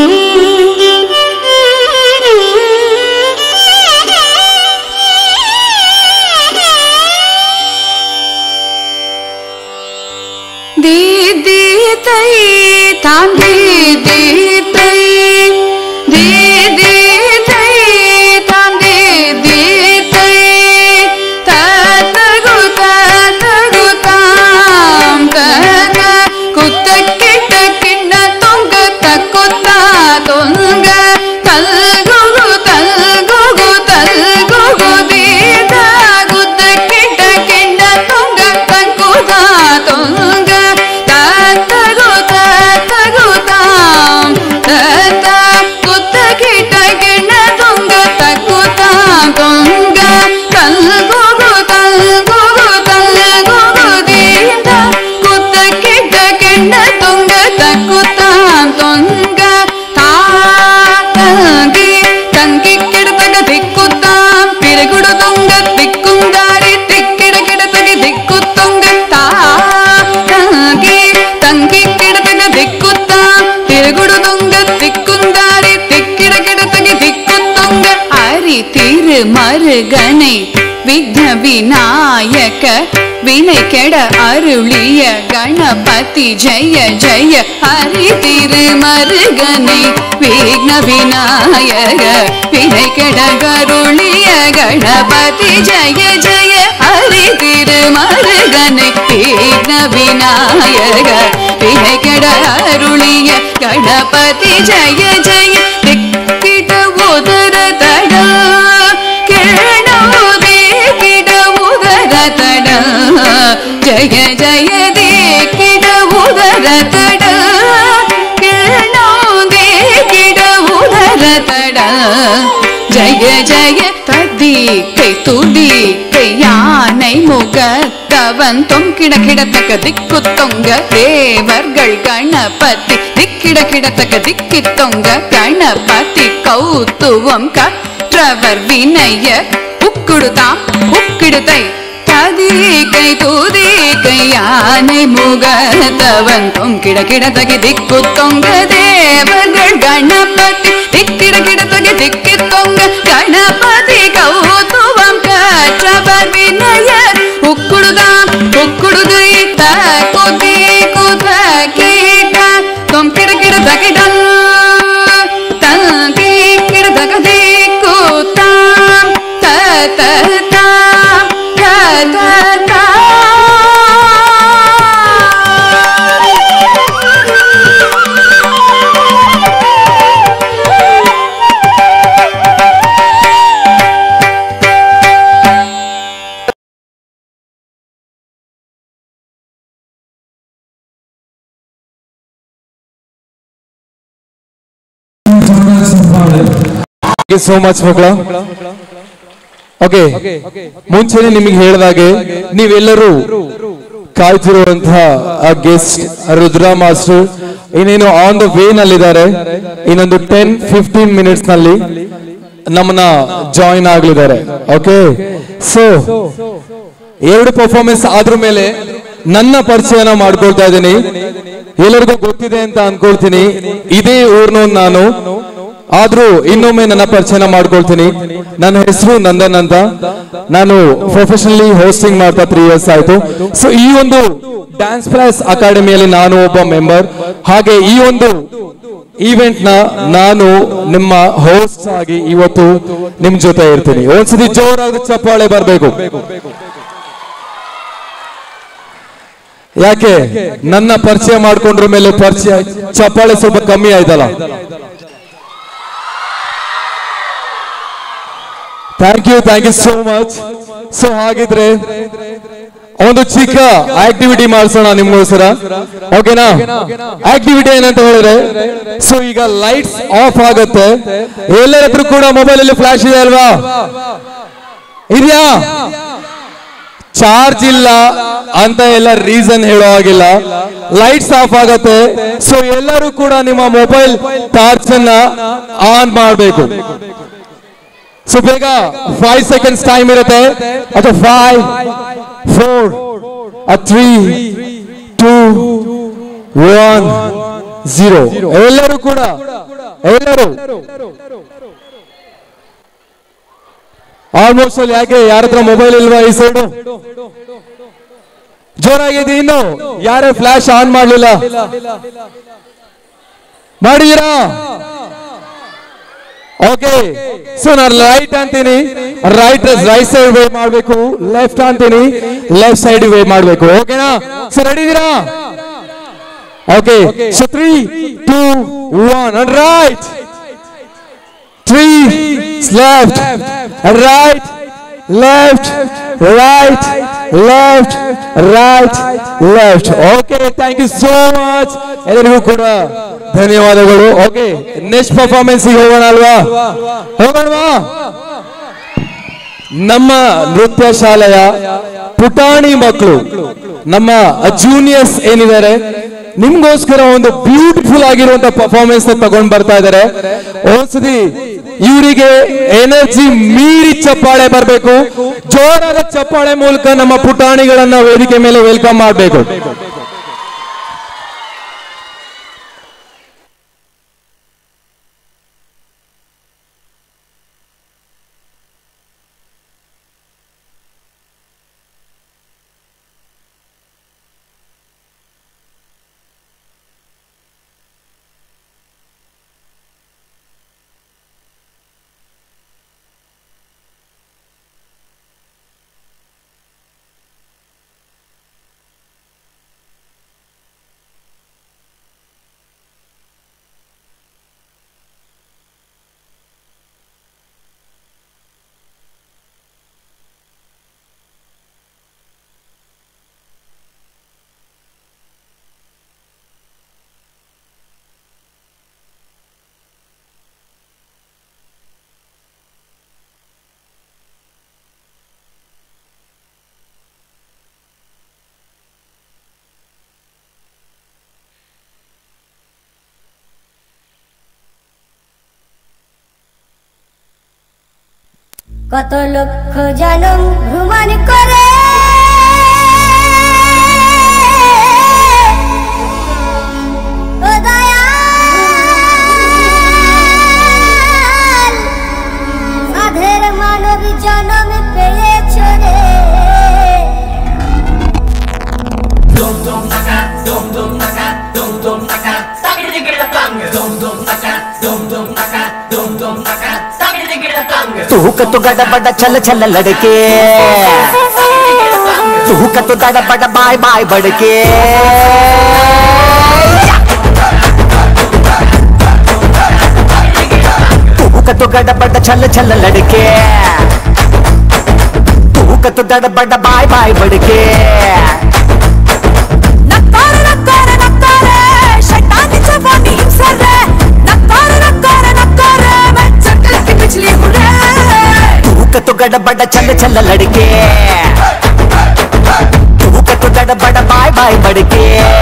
R: दी दी तई तां दी दी तई दी दी तई तां दी दी तई तात गु तात गु ताम तात कुत किट किन्न तुंग तकुत तुंग तल गु गु तल गु गु तल गु गु दी ता गुत किट किन्न तुंग तकुत तुंग तात गु तात गु ताम तात ಕುತ್ತ ಕಿಟ ಕಿಣ್ಣ ತುಂಗ ತಕ್ಕುತ ತುಂಗ ತಲ್ಗುಗು ತಲ್ಗುಗು ತಲ್ಗುಗು ದೀಟ ಕುತ್ತ ಕಿಟ ಕಿಣ್ಣ ತುಂಗ ತಕ್ಕುತ ತುಂಗ ತಾಂಗಿ ತಂಗಿ ಕಿಡತಗ ದಿಕ್ಕುತ್ತಾಂ ಪಿರಗುಡು ತುಂಗ ದಿಕ್ಕುಂದಾರಿ ತಿಕ್ಕಿಡ ಕಿಡತಗ ದಿಕ್ಕು ತುಂಗ ತಾಂಗಿ ತಂಗಿ ಕಿಡತಗ ದಿಕ್ಕುತ್ತಾಂ ತಿರುಗುಡು ತುಂಗ திக்குந்தாரி திக்கிட கிடத்தகி திக்கு தொங்க அரி திரு மருகனை விக்ன விநாயக வினை கெட அருளிய கணபதி ஜெய ஜெய ஹரி திரு மருகனை விக்ன விநாயக வினை கெட கருளிய கணபதி ஜெய ஜெய ஹரி திரு மருகனை விக்ன விநாயக வினை கெட அருளிய ಗಣಪತಿ ಜಯ ಜಯ ದಿಕ್ಕಿಟ ಉದರ ತಡ ಕೇಳೋದೇ ಕಿಡ ಉದರ ತಡ ಜಯ ಜಯ ದಿಕ್ಕಿಡ ಉದರ ತಡ ಕೇಳೋದೇ ಕಿಡ ಉದರ ತಡ ಜಯ ಜಯ ததி கை துடி கை யானை முகத்தவ அவன் தொங்கிட கிடத்தக்க திக்கு தொங்க தேவர்கள் கணபதி திக்கிட கிடத்தக்க திக்கி தொங்க கணபதி கௌத்துவம் கற்றவர் வினய உக்குடுதாம் உக்கிடுதை ததீகை தூதீகை யானை முகத்தவன் தொங்கிட கிடத்தக திக்கு தொங்க தேவர்கள் கணபதி திக்கிட கிடத்தக திக்கி தொங்க கணபதி கௌத்துவம் கற்றவர் வினயர் உக்குடுதாம் உக்குடுதை தகுதி குத கீಟ தொம் கிட கிட தகிடம் தந்தி கிட தகதி கூத்தாம் த த தாம் த த
P: ಯು ಸೋ ಮಚ್ ಮಕ್ಕಳ ಓಕೆ ಮುಂಚೆನೆ ನಿಮಗೆ ಹೇಳಿದಾಗೆ ನೀವೆಲ್ಲರೂ ಕಾಯ್ತಿರುವಂತಹ ಆ ಗೆಸ್ಟ್ ರುದ್ರಾ ಮಾಸ್ಟರ್ ಇನ್ನೇನು ಆನ್ ದ ವೇ ನಲ್ಲಿದ್ದಾರೆ ಇನ್ನೊಂದು ಟೆನ್ ಫಿಫ್ಟೀನ್ ಮಿನಿಟ್ಸ್ ನಲ್ಲಿ ನಮ್ಮನ್ನ ಜಾಯಿನ್ ಆಗ್ಲಿದ್ದಾರೆ ಓಕೆ ಸೊ ಎರಡು ಪರ್ಫಾರ್ಮೆನ್ಸ್ ಆದ್ರ ಮೇಲೆ ನನ್ನ ಪರಿಚಯನ ಮಾಡ್ಕೊಳ್ತಾ ಇದ್ದೀನಿ ಎಲ್ಲರಿಗೂ ಗೊತ್ತಿದೆ ಅಂತ ಅನ್ಕೊಳ್ತೀನಿ ಇದೇ ಊರ್ನು ನಾನು ಆದ್ರೂ ಇನ್ನೊಮ್ಮೆ ನನ್ನ ಪರಿಚಯನ ಮಾಡ್ಕೊಳ್ತೀನಿ ನನ್ನ ಹೆಸರು ನಂದನ್ ಅಂತ ನಾನು ಪ್ರೊಫೆಷನಲಿ ಹೋಸ್ಟಿಂಗ್ ಮಾಡ್ತಾ ತ್ರೀ ಇಯರ್ಸ್ ಆಯ್ತು ಸೊ ಈ ಒಂದು ಡ್ಯಾನ್ಸ್ ಪ್ಲಸ್ ಅಕಾಡೆಮಿಯಲ್ಲಿ ನಾನು ಒಬ್ಬ ಮೆಂಬರ್ ಹಾಗೆ ಈ ಒಂದು ಈವೆಂಟ್ ನ ನಾನು ನಿಮ್ಮ ಹೋಸ್ಟ್ ಆಗಿ ಇವತ್ತು ನಿಮ್ ಜೊತೆ ಇರ್ತೀನಿ ಒಂದ್ಸತಿ ಜೋರಾದ ಚಪ್ಪಾಳೆ ಬರ್ಬೇಕು ಯಾಕೆ ನನ್ನ ಪರಿಚಯ ಮಾಡ್ಕೊಂಡ್ರ ಮೇಲೆ ಪರಿಚಯ ಚಪ್ಪಾಳೆ ಸ್ವಲ್ಪ ಕಮ್ಮಿ ಆಯ್ತಲ್ಲ thank you thank you so much so ಹಾಗಿದ್ರೆ ಒಂದು ಚಿಕ್ಕ ಆಕ್ಟಿವಿಟಿ ಮಾಡಿಸೋಣ ನಿಮ್ಗೋಸ್ಕರ ಓಕೆನಾ ಆಕ್ಟಿವಿಟಿ ಏನಂತ ಹೇಳಿದ್ರೆ ಸೊ ಈಗ ಲೈಟ್ಸ್ ಆಫ್ ಆಗುತ್ತೆ ಎಲ್ಲರ ಹತ್ರ ಕೂಡ ಮೊಬೈಲ್ ಅಲ್ಲಿ ಫ್ಲಾಶ್ ಇದೆ ಅಲ್ವಾ ಇದೆಯಾ ಚಾರ್ಜ್ ಇಲ್ಲ ಅಂತ ಎಲ್ಲ ರೀಸನ್ ಹೇಳೋ ಹಾಗಿಲ್ಲ ಲೈಟ್ಸ್ ಆಫ್ ಆಗತ್ತೆ ಸೊ ಎಲ್ಲರೂ ಕೂಡ ನಿಮ್ಮ ಮೊಬೈಲ್ ಟಾರ್ಚ್ ಅನ್ನ ಆನ್ ಮಾಡಬೇಕು ಸೊ ಬೇಗ ಫೈವ್ ಸೆಕೆಂಡ್ಸ್ ಟೈಮ್ ಇರುತ್ತೆ ಅಥವಾ five four three two one zero ಎಲ್ಲರೂ ಕೂಡ ಎಲ್ಲರೂ ಆಲ್ಮೋಸ್ಟ್ ಅಲ್ಲಿ ಯಾಕೆ ಯಾರ ಹತ್ರ ಮೊಬೈಲ್ ಇಲ್ವಾ ಈ ಸೈಡು ಜೋರಾಗಿದೆ ಇನ್ನು ಯಾರೇ ಫ್ಲಾಶ್ ಆನ್ ಮಾಡ್ಲಿಲ್ಲ ಮಾಡಿದೀರಾ ಓಕೆ ಸೊ ನಾನು ರೈಟ್ ಅಂತೀನಿ ರೈಟ್ ರೈಟ್ ಸೈಡ್ ವೇ ಮಾಡಬೇಕು ಲೆಫ್ಟ್ ಅಂತೀನಿ ಲೆಫ್ಟ್ ಸೈಡ್ ವೇ ಮಾಡಬೇಕು ಓಕೆನಾ ಸೊ ರೆಡಿ ಇದೀರಾ okay so three two one right three left right left right left right left okay thank you so much ಎಲ್ಲರಿಗೂ ಕೂಡ ಧನ್ಯವಾದಗಳು ಓಕೆ ನೆಕ್ಸ್ಟ್ ಪರ್ಫಾರ್ಮೆನ್ಸ್ ಹೋಗೋಣ ಅಲ್ವಾ ಹೋಗೋಣವಾ ನಮ್ಮ ನೃತ್ಯ ಶಾಲೆಯ ಪುಟಾಣಿ ಮಕ್ಕಳು ನಮ್ಮ ಜೂನಿಯರ್ಸ್ ಏನಿದ್ದಾರೆ ನಿಮ್ಗೋಸ್ಕರ ಒಂದು ಬ್ಯೂಟಿಫುಲ್ ಆಗಿರುವಂತ ಪರ್ಫಾರ್ಮೆನ್ಸ್ ತಗೊಂಡ್ ಬರ್ತಾ ಇದ್ದಾರೆ ಒಂದ್ಸತಿ ಇವರಿಗೆ ಎನರ್ಜಿ ಮೀರಿ ಚಪ್ಪಾಳೆ ಬರಬೇಕು ಜೋರಾದ ಚಪ್ಪಾಳೆ ಮೂಲಕ ನಮ್ಮ ಪುಟಾಣಿಗಳನ್ನ ವೇದಿಕೆ ಮೇಲೆ ವೆಲ್ಕಮ್ ಮಾಡಬೇಕು
S: কত লক্ষ জনম ভ্রমণ করে ও দয়াল, সাধের মানব জনম পেয়েছ রে
T: तू कतो गड़ा बड़ा चल चल लड़के तू कतो गड़ा बड़ा बाय बाय बड़के तू कतो गड़ा बड़ा चल चल लड़के तू कतो गड़ा बड़ा बाय बाय बड़के
R: ನಕ್ಕಾರ ನಕ್ಕಾರ ನಕ್ಕಾರ ಶೈತಾನಿ ಜವಾನಿ ಹಿಂಸರೆ ನಕ್ಕಾರ ನಕ್ಕಾರ ನಕ್ಕಾರ मैं चक्कर की पिछली हुरे
T: तू कतो गड़ा बड़ा चल चल लड़के तू कतो गड़ा बड़ा बाय बाय बड़के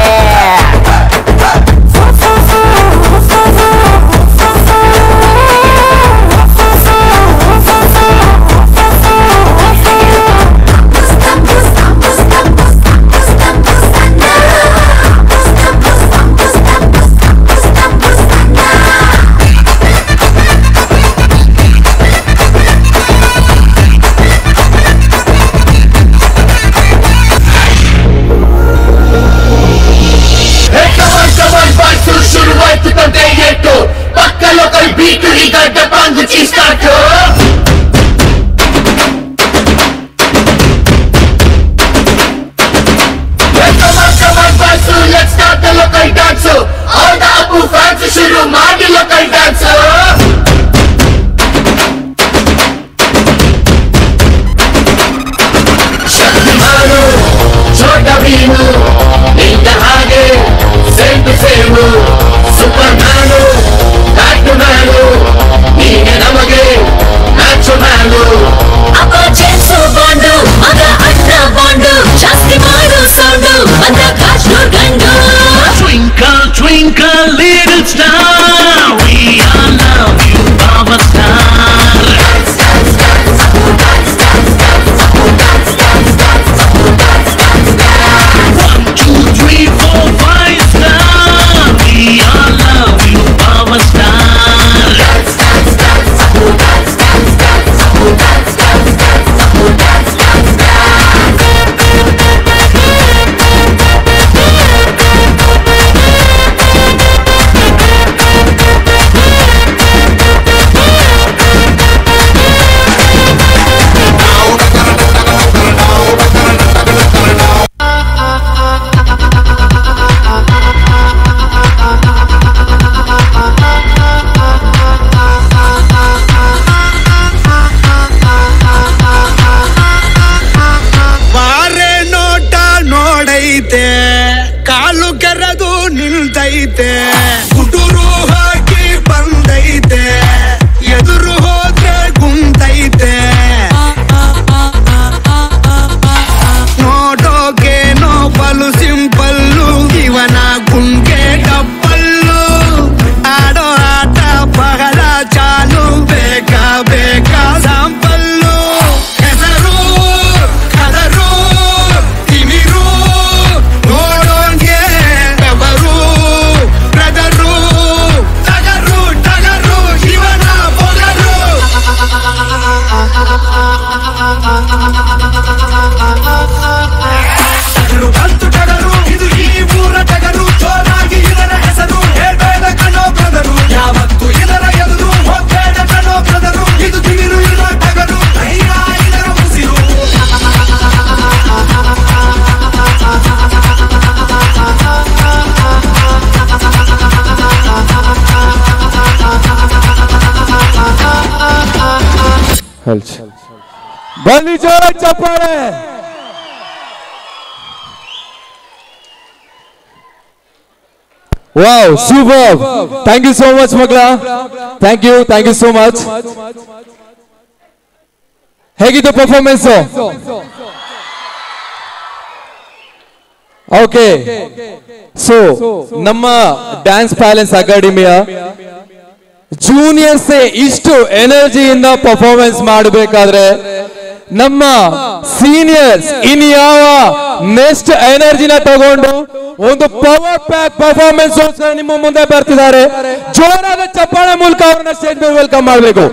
Q: ಶುರುವಾಯ್ತು ಎಟ್ಟು ಪಕ್ಕ ಲೋಕಲ್ ಬೀಟು ಈಗ Dabangg start Let's start the local dance. All the Apu fans ಶುರು ಮಾಡಿ local dance. ಶಕ್ತಿಮಾನು ಚೋಟ ಭೀಮು ನಿನ್ನ ಹಾಗೆ same to same superman batman ನೀನೆ ನಮಗೆ ಮ್ಯಾಚ್ ಮ್ಯಾನು
R: ಅಪ್ಪ ಜೇಮ್ಸು ಬಾಂಡು ಮಗ ಅಣ್ಣ ಬಾಂಡು ಜಾಸ್ತಿ ಮಾಡು ಸೌಂಡು ಬಂದ ಕಾಶ್ನೂರ್ ಗಂಡು
Q: Twinkle, twinkle, little star, we all love you, our star. One, two, three, four, five star, we all love you, our star.
U: ಬಾರೆ ನೋಟ ನೋಡೈತೆ ಕಾಲು ಕೆರೆದು ನಿಲ್ತೈತೆ ಕುಟುರು ಹಾಕಿ ಬಂದೈತೆ ಎದುರು ಹೋದ್ರೆ ಗುಂತೈತೆ ನೋಡೋಕೇನೋ ಬಲು ಸಿಂಪಲ್ಲು ಇವನ ಗುಂಗೆ ಡಬ್ಬಲ್ಲು ಆಡೋ ಆಟ ಬಹಳ ಚಾಲು ಬೇಕಾ ಬೇಕಾ ಸಾಂಪಲ್ಲು ಹೆಸರು ಕದರು ತಿಮಿರು ನೋಡೋನ್ಗೆ ಬೆವರು ಬ್ರದರು ಟಗರು ಟಗರು ಇವನ ಮೊಗರು ಟಗರು ಬಂತು ಟಗರು ಇದು ಈ ಊರ ಟಗರು ಜೋರಾಗಿ ಇದರ ಹೆಸರು ಹೇಳ್ಬೇಡ ಕಣೋ ಬ್ರದರು ಯಾವತ್ತು ಇದರ ಎದುರು ಹೋಗ್ಬೇಡ ಕಣೋ ಬ್ರದರು ಇದು ತಿಮಿರು ಇರುವ ಟಗರು ಧೈರ್ಯ ಇದರ ಉಸಿರು
P: ಬನ್ನಿ ಜೋರ ಚಪ್ಪಾಳೆ wow super thank you so much ಮಗಳ thank you thank you so much ಹೇಗಿತ್ತು ಪರ್ಫಾರ್ಮೆನ್ಸ್ ಓಕೆ ಸೊ ನಮ್ಮ ಡ್ಯಾನ್ಸ್ ಪ್ಯಾಲೆನ್ಸ್ ಅಕಾಡೆಮಿಯ ಜೂನಿಯರ್ಸ್ ಇಷ್ಟು ಎನರ್ಜಿಯಿಂದ ಪರ್ಫಾರ್ಮೆನ್ಸ್ ಮಾಡಬೇಕಾದ್ರೆ ನಮ್ಮ ಸೀನಿಯರ್ಸ್ ಇನ್ಯಾವ ನೆಕ್ಸ್ಟ್ ಎನರ್ಜಿನ ತಗೊಂಡು ಒಂದು ಪವರ್ ಪ್ಯಾಕ್ ಪರ್ಫಾರ್ಮೆನ್ಸ್ ನಿಮ್ಮ ಮುಂದೆ ಬರ್ತಿದ್ದಾರೆ ಜೋರಾದ ಚಪ್ಪಾಳೆ ಮೂಲಕ ಅವ್ರನ್ನ ಸ್ಟೇಜ್ ಮೇಲೆ ವೆಲ್ಕಮ್ ಮಾಡಬೇಕು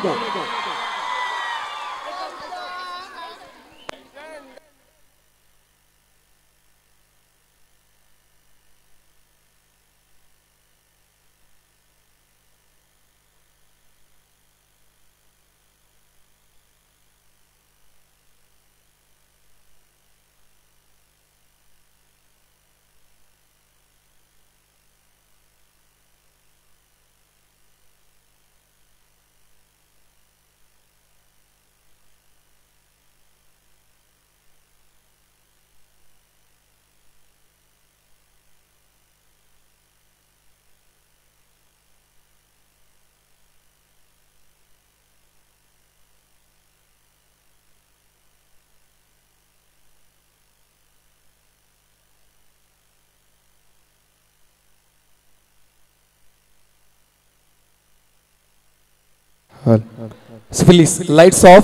P: So please, lights off.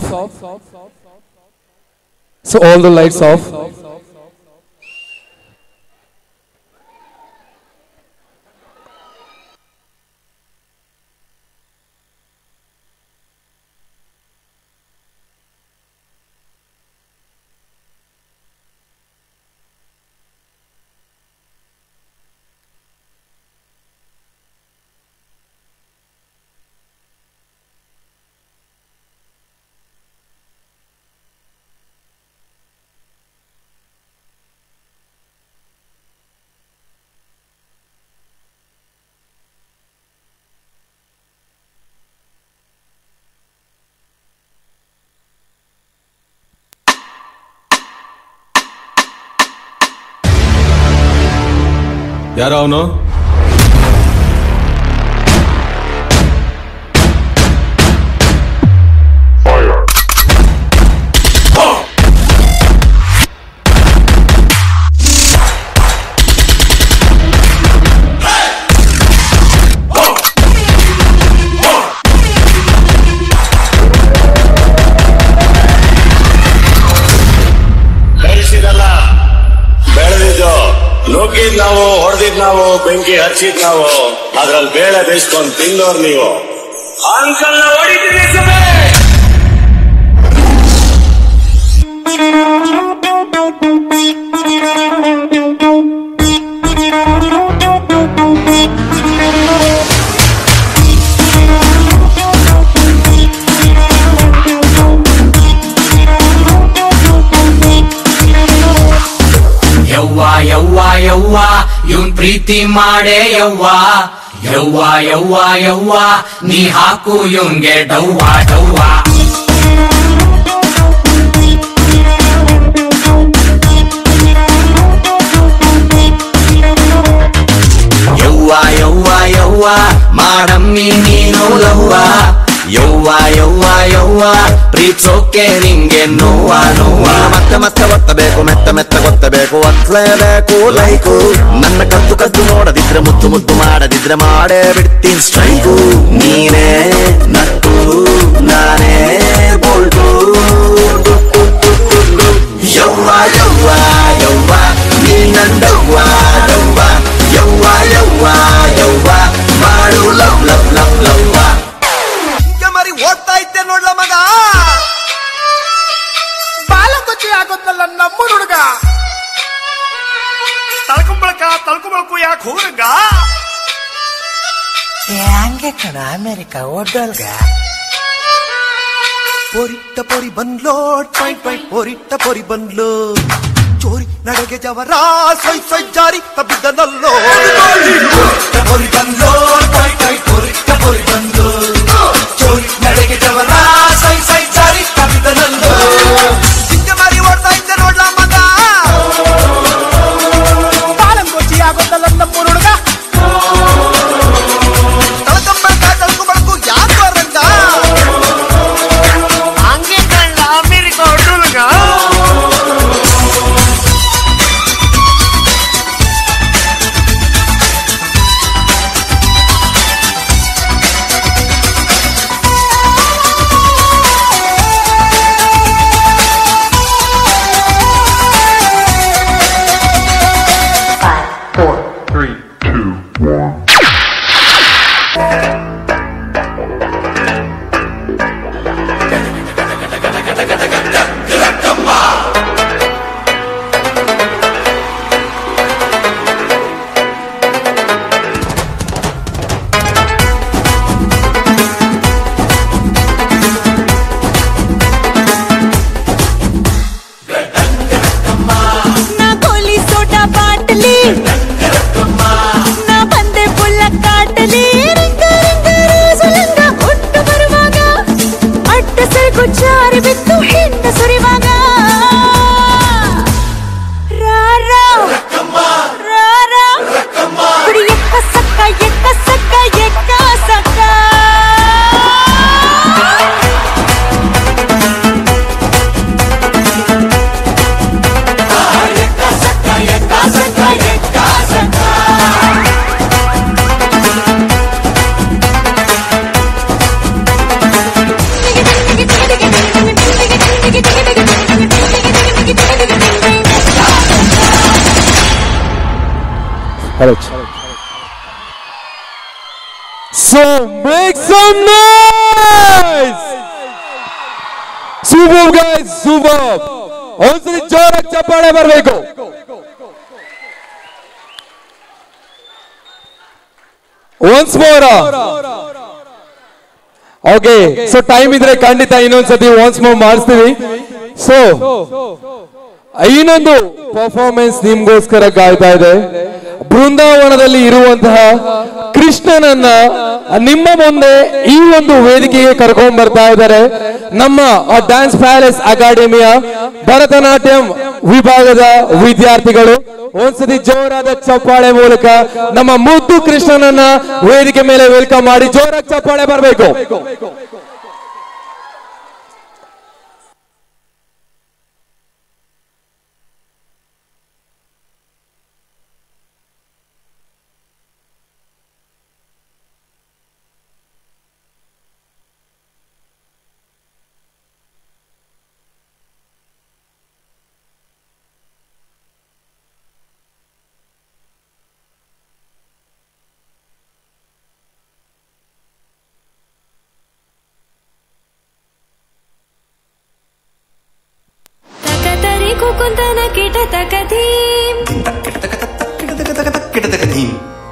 P: So all the lights off.
C: ಯಾರೋ ಅವನು
V: ಬೆಳೆಸಿದಲ್ಲ ಬೆಳೆದಿದ್ದು ನುಗ್ಗಿದ್ ನಾವು ಹೊಡೆದಿದ್ ನಾವು ಬೆಂಕಿ ಹಚ್ಚಿದ್ ನಾವು ಅದ್ರಲ್ಲಿ ಬೇಳೆ ಬೇಯಿಸ್ಕೊಂಡ್ ತಿನ್ನೋರ್ ನೀವು ಅಂಕಲ್ನ ಹೊಡಿತೀನಿ ಸುಮ್ಮನೆ
U: ಯವ್ವ ಯವ್ವ ಯವ್ವ ಇವನ್ ಪ್ರೀತಿ ಮಾಡೇ ಯವ್ವ ಯವ್ವ ಯವ್ವ ಯವ್ವ ನೀ ಹಾಕು ಇವನ್ಗೆ ಡವ್ವ ಡವ್ವ
T: ಯವ್ವ ಯವ್ವ ಯವ್ವ ಮಾಡಮ್ಮಿ ನೀನು ಲವ್ವ ಯವ್ವ ಯವ್ವ ಯವ್ವ ಪ್ರೀತ್ಸೋಕೆ ನಿಂಗೆ ನೋವ ನೋವ ಮತ್ತೆ ಮತ್ತೆ ಒತ್ತಬೇಕು ಮೆತ್ತ ಮೆತ್ತ ಗೊತ್ತಬೇಕು ಒತ್ತಲೇಬೇಕು ಲೈಕು ನನ್ನ ಕದ್ದು ಕದ್ದು ನೋಡದಿದ್ರೆ ಮುದ್ದು ಮುದ್ದು ಮಾಡದಿದ್ರೆ ಮಾಡೇ ಬಿಡ್ತೀನಿ ಸ್ಟ್ರೈಕು ನೀನೇ ನಟ್ಟು ನಾನೇ ಬೋಲ್ಟು ಯವ್ವ ಯವ್ವ ಯವ್ವ ನೀ ನಂದವ್ವ ದವ್ವ ಯವ್ವ ಯವ್ವ ಯವ್ವ ಮಾಡು ಲವ್ ಲವ್ ಲವ್ ಲವ್ವ
U: ಮರಿ ಓಡ್ತಾ ಇದ್ದೆ ನೋಡ್ಲ ಮಗ ಬಾಲಕೊಚ್ಚಿ ಆಗೋದಲ್ಲ ನಮ್ಮ ಹುಡುಗ ತಳ್ಕೊಂಬಳಕ ತಳ್ಕೊಂಬಳಕು ಯಾಕೆ ಹೂರಂಗ
W: ಹಂಗೆ ಕಣ ಅಮೆರಿಕ ಒಡ್ಡಲ್ಗ ಪೊರಿಟ್ಟ ಪೊರಿ ಬಂದ್ಲೋ ಟ್ವೈ ಟ್ವೈ ಪೊರಿಟ್ಟ ಪೊರಿ ಬಂದ್ಲು ಚೋರಿ ನಡೆಗೆ ಜವರ ಸೊಯ್ ಸೊಯ್ ಜಾರಿ ತಬ್ಬಿದ್ದನಲ್ಲೋ ಪೊರಿಟ್ಟ ಪೊರಿ ಬಂದ್ಲೋ ಟ್ವೈ ಟ್ವೈ ಪೊರಿಟ್ಟ ಪೊರಿ ಬಂದ್ಲು ಚೋರಿ ನಡೆಗೆ ಜವರ ಸೊಯ್ ಸೊಯ್ ಜಾರಿ ತಬ್ಬಿದ್ದನಲ್ಲೋ ಸಿಂಗ ಮಾರಿ ಓಡ್ತಾ ಇದ್ದೆ ನೋಡ್ಲ ಮಗ ಬಾಲಂಗೋಚಿ ಆಗೋದಲ್ಲ ನಮ್ಮ ಹುಡುಗ ತಳ್ಕೊಂಬಳಕ ತಳ್ಕೊಂಬಳಕು ಯಾಕೆ ರಂಗ ಹಂಗೆ ಕಂಡ ಅಮೆರಿಕ ಹುಡುಗ
R: ಕಾಟಲಿ ನಾ ಬಂದೆ ಪುಲ್ಲ ಕಾಟಲಿ ರಿಂಗ ರಿಂಗ ರೇಸುಲಂಗ ಹುಟ್ಟು ಬರುವಾಗ ಅಡ್ಡ ಸೆರಗು ಜಾರಿ ಬಿತ್ತು ಹಿಂಡ ಸುರಿವಾಗ ರಾರಾ ರಾರಾ ಕುಡಿ ಎಕ್ಕ ಸಕ್ಕ ಎಕ್ಕ ಸಕ್ಕ ಎಕ್ಕ ಸಕ್ಕ
P: So make some noise! Superb guys, superb! ಒಂದ್ಸರಿ ಜೋರಾಗಿ ಚಪ್ಪಾಳೆ ಬರಬೇಕು once more okay so time ಇದ್ರೆ ಖಂಡಿತ ಇನ್ನೊಂದ್ಸತಿ ಒನ್ಸ್ ಮೋರ್ ಮಾಡಿಸ್ತೀವಿ ಸೊ ಇನ್ನೊಂದು ಪರ್ಫಾರ್ಮೆನ್ಸ್ ನಿಮ್ಗೋಸ್ಕರ ಕಾಯ್ತಾ ಇದೆ ಬೃಂದಾವನದಲ್ಲಿ ಇರುವಂತಹ ಕೃಷ್ಣನನ್ನ ನಿಮ್ಮ ಮುಂದೆ ಈ ಒಂದು ವೇದಿಕೆಗೆ ಕರ್ಕೊಂಡ್ ಬರ್ತಾ ಇದ್ದಾರೆ ನಮ್ಮ ಡ್ಯಾನ್ಸ್ ಪ್ಯಾಲೇಸ್ ಅಕಾಡೆಮಿಯ ಭರತನಾಟ್ಯಂ ವಿಭಾಗದ ವಿದ್ಯಾರ್ಥಿಗಳು ಒಂದ್ಸತಿ ಜೋರಾದ ಚಪ್ಪಾಳೆ ಮೂಲಕ ನಮ್ಮ ಮುದ್ದು ಕೃಷ್ಣನನ್ನ ವೇದಿಕೆ ಮೇಲೆ ವೆಲ್ಕಮ್ ಮಾಡಿ ಜೋರಾಗಿ ಚಪ್ಪಾಳೆ ಬರಬೇಕು
R: ತಕತರಿ ಕುಕುಂತನ ಕಿಟ ತಕಧೀಂ
W: ಕಿಟತಕಧೀಂ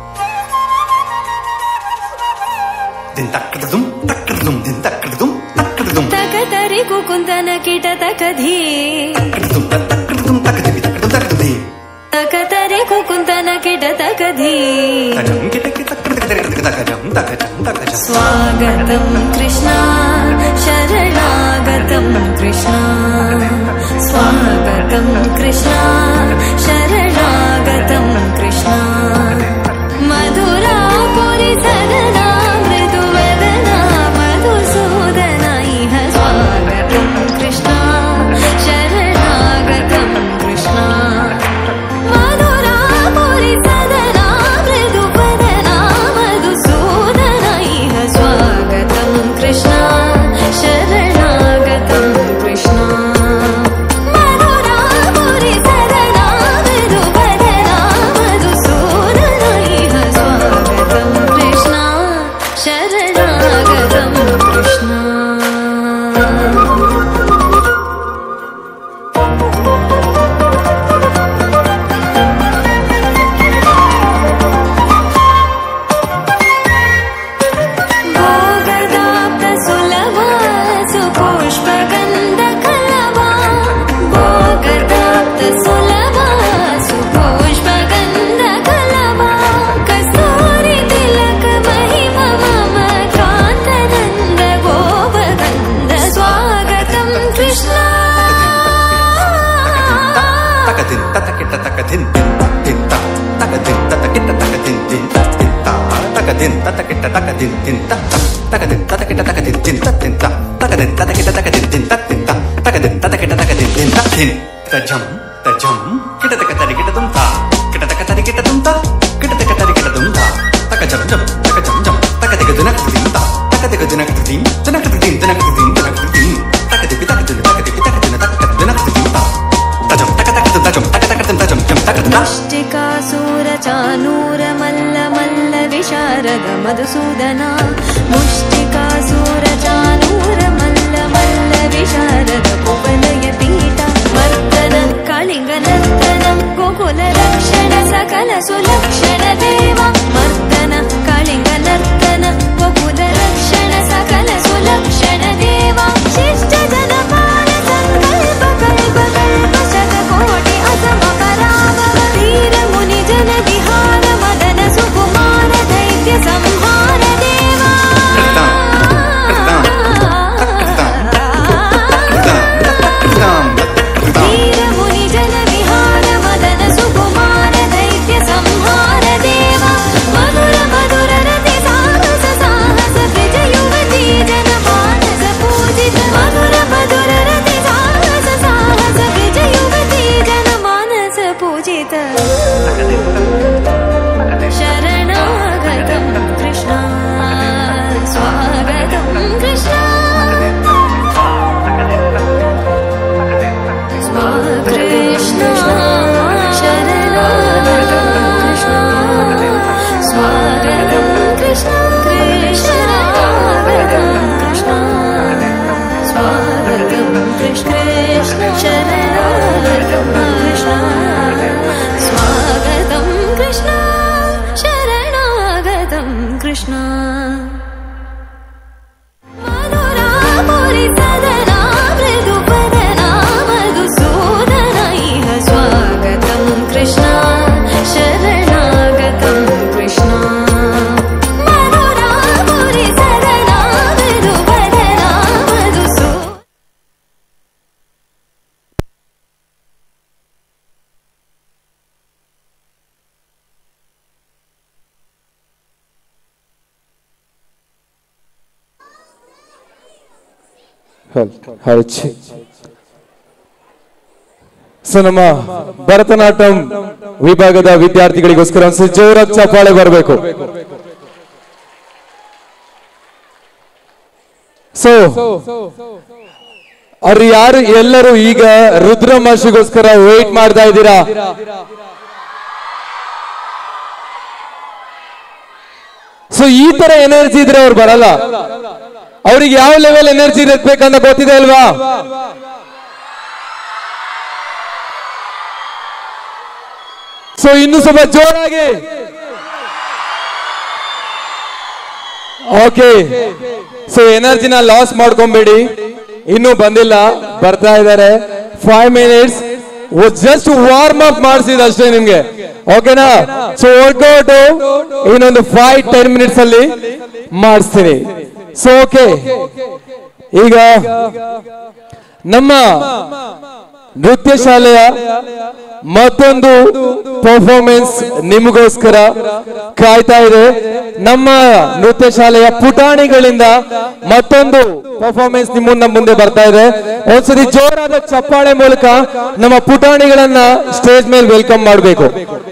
W: ದಿನ್ ತಕ್ಕಡದುಂ ತಕ್ಕಡದುಂ ದಿನ್ ತಕ್ಕಡದುಂ ತಕ್ಕಡದುಂ
R: ತಕತರಿ ಕುಕುಂತನ ಕಿಟ ತಕಧೀಂ
W: ತಕ್ಕಡದುಂ ತಕ್ಕದಿವಿ ತಕ್ಕಡದುಂ ತಕ್ಕದೀಂ
R: ತಕತರಿ ಕುಕುಂತನ ಕಿಟ ತಕಧೀಂ
W: ತಕಂ ಕಿಟಕಿ ತಕ್ಕಡತಕಡತಕಡತಕಜಂ ತಕಜಂ ತಕಜಂ
R: ಸ್ವಾಗತಂ ಕೃಷ್ಣ ಶರಣಾಗತಂ ಕೃಷ್ಣ ಸ್ವಾಗತಂ ಕೃಷ್ಣ ಶರಣಾಗತಂ ಕೃಷ್ಣ ಮಧುರಾಪುರಿ ಸದನ ಮೃದುವದನ ಮಧುಸೂದನ ಇಹ ಸ್ವಾಗತಂ ಕೃಷ್ಣ ಶರಣಾಗತಂ ಕೃಷ್ಣ ಮಧುರಾಪುರಿ ಸದನ ಮೃದುವದನ ಮಧುಸೂದನ ಇಹ ಸ್ವಾಗತಂ ಕೃಷ್ಣ ಶರಣಾಗತಂ ಕೃಷ್ಣ ಮಧುರಾಪುರಿ ಸದನ ಮೃದುವದನ ಮಧುಸೂದನ ಇಹ ಸ್ವಾಗತಂ ಕೃಷ್ಣ ಶರಣಾಗತಂ ಕೃಷ್ಣ ಭೋಗದಾಪ್ತ ಸುಲಭ ಸುಪುಷ್ಪಗಂಧ ಕಲವ ಭೋಗದಾಪ್ತ ಸುಲಭ ಸುಪುಷ್ಪಗಂಧ ಕಲವ ಕಸ್ತೂರಿ ತಿಲಕ ಮಹಿಮ ಮಮ ಕಾಂತನಂದ ಗೋಪಗಂಧ ಸ್ವಾಗತಂ ಕೃಷ್ಣ
W: ತಕದಿನ್ ತತಕಿಟ ತಕದಿನ್ ದಿನ್ ತ ತಕದಿನ್ ತತಕಿಟ ತಕದಿನ್ ದಿನ್ ತ ದಿನ್ ತ ತಕದಿನ್ ತತಕಿಟ ತಕದಿನ್ ದಿನ್ ತ ತಕದಿನ್ ತತಕಿಟ ತಕದಿನ್ ದಿನ್ ತ ದಿನ್ ತ ತಕದಿನ್ ತತಕಿಟ ತಕದಿನ್ ದಿನ್ ತ ದಿನ್ ತ ತಕದಿನ್ ತತಕಿಟ ತಕದಿನ್ ದಿನ್ ತ ದಿನ್ ತಜಂ ತಜಂ ಕಿಟ ತಕ ತರಿ ಕಿಟ ದುಂ ತ ಕಿಟ ತಕ ತರಿ ಕಿಟ ದುಂ ತ ಕಿಟ ತಕ ತರಿ ಕಿಟ ದುಂ ತ ತಕ ಜಂ ಜಂ ತಕ ಜಂ ಜಂ ತಕ ತೆಗ ದಿನ ದಿನ್ ತ ತಕ ತೆಗ ದಿನ ದಿನ್ ದಿನ ದಿನ್ ದಿನ ದಿನ್ ದಿನ ದಿನ್ ತಕ ದಿಪಿ ತಕ ದಿನ ತಕ ದಿಪಿ ತಕ ದಿನ ತಕ ದಿನ ದಿನ್ ತ ತಜಂ ತಕ ತಕ ತಜಂ ತಕ ತಕ ತಜಂ ಜಂ ತಕ ತ
R: ಮುಷ್ಟಿಕಾಸೂರ ಚಾನೂರ ಮಲ್ಲ ಮಲ್ಲ ವಿಶಾರದ ಮಧುಸೂದನ ಮುಷ್ಟಿಕಾಸೂರ ಚಾನೂರ ಮಲ್ಲ ಮಲ್ಲ ವಿಶಾರದ ಕುವಲಯ ಪೀಠ ಮರ್ದನ ಕಳಿಂಗ ನರ್ತನ ಗೋಕುಲ ರಕ್ಷಣ ಸಕಲ ಸುಲಕ್ಷಣ ದೇವ ಮರ್ದನ ಕಳಿಂಗ ನರ್ತನ ಗೋಕುಲ ರಕ್ಷಣ ಸಕಲ ಸುಲಕ್ಷಣ ದೇವ ಶಿಷ್ಟ ಜನಪಾಲ ಸಂಕಲ್ಪ ಕಲ್ಪ ಕಲ್ಪ ಶತ ಕೋಟಿ ಅಸಮ ಪರಾಭವ ಧೀರ ಮುನಿ कृष्ण मधुरापुरि सदना मृदुपदना मधुसूदन इह स्वागतं कृष्ण शरणागतं कृष्ण मधुरापुरि सदना मृदुपदना मधुसू
P: ಸೊ ನಮ್ಮ ಭರತನಾಟ್ಯಂ ವಿಭಾಗದ ವಿದ್ಯಾರ್ಥಿಗಳಿಗೋಸ್ಕರ ಒಂದು ಜೋರಾಗಿ ಚಪ್ಪಾಳೆ ಬರಬೇಕು ಸೊ ಅವ್ರು ಯಾರು ಎಲ್ಲರೂ ಈಗ ರುದ್ರಮಹರ್ಷಿಗೋಸ್ಕರ ವೇಟ್ ಮಾಡ್ತಾ ಇದ್ದೀರಾ ಸೊ ಈ ತರ ಎನರ್ಜಿ ಇದ್ರೆ ಅವ್ರು ಬರಲ್ಲ ಅವ್ರಿಗೆ ಯಾವ ಲೆವೆಲ್ ಎನರ್ಜಿ ಇರಬೇಕಂತ ಗೊತ್ತಿದೆ ಅಲ್ವಾ ಸೊ ಇನ್ನು ಸ್ವಲ್ಪ ಜೋರಾಗಿ ಓಕೆ ಸೊ ಎನರ್ಜಿನ ಲಾಸ್ ಮಾಡ್ಕೊಂಬೇಡಿ ಇನ್ನೂ ಬಂದಿಲ್ಲ ಬರ್ತಾ ಇದ್ದಾರೆ five minutes just warm up ಮಾಡಿಸಿದ ಅಷ್ಟೇ ನಿಮ್ಗೆ ಓಕೆನಾ ಸೊ ವರ್ಕೌಟ್ ಇನ್ನೊಂದು ಫೈವ್ ಟೆನ್ ಮಿನಿಟ್ಸ್ ಅಲ್ಲಿ ಮಾಡಿಸ್ತೀನಿ ಸೊ ಓಕೆ ಈಗ ನಮ್ಮ ನೃತ್ಯ ಶಾಲೆಯ ಮತ್ತೊಂದು ಪರ್ಫಾರ್ಮೆನ್ಸ್ ನಿಮಗೋಸ್ಕರ ಕಾಯ್ತಾ ಇದೆ ನಮ್ಮ ನೃತ್ಯ ಶಾಲೆಯ ಪುಟಾಣಿಗಳಿಂದ ಮತ್ತೊಂದು ಪರ್ಫಾರ್ಮೆನ್ಸ್ ನಿಮ್ಮ ಮುಂದೆ ಬರ್ತಾ ಇದೆ ಒಂದ್ಸರಿ ಜೋರಾದ ಚಪ್ಪಾಳೆ ಮೂಲಕ ನಮ್ಮ ಪುಟಾಣಿಗಳನ್ನ ಸ್ಟೇಜ್ ಮೇಲೆ ವೆಲ್ಕಮ್ ಮಾಡಬೇಕು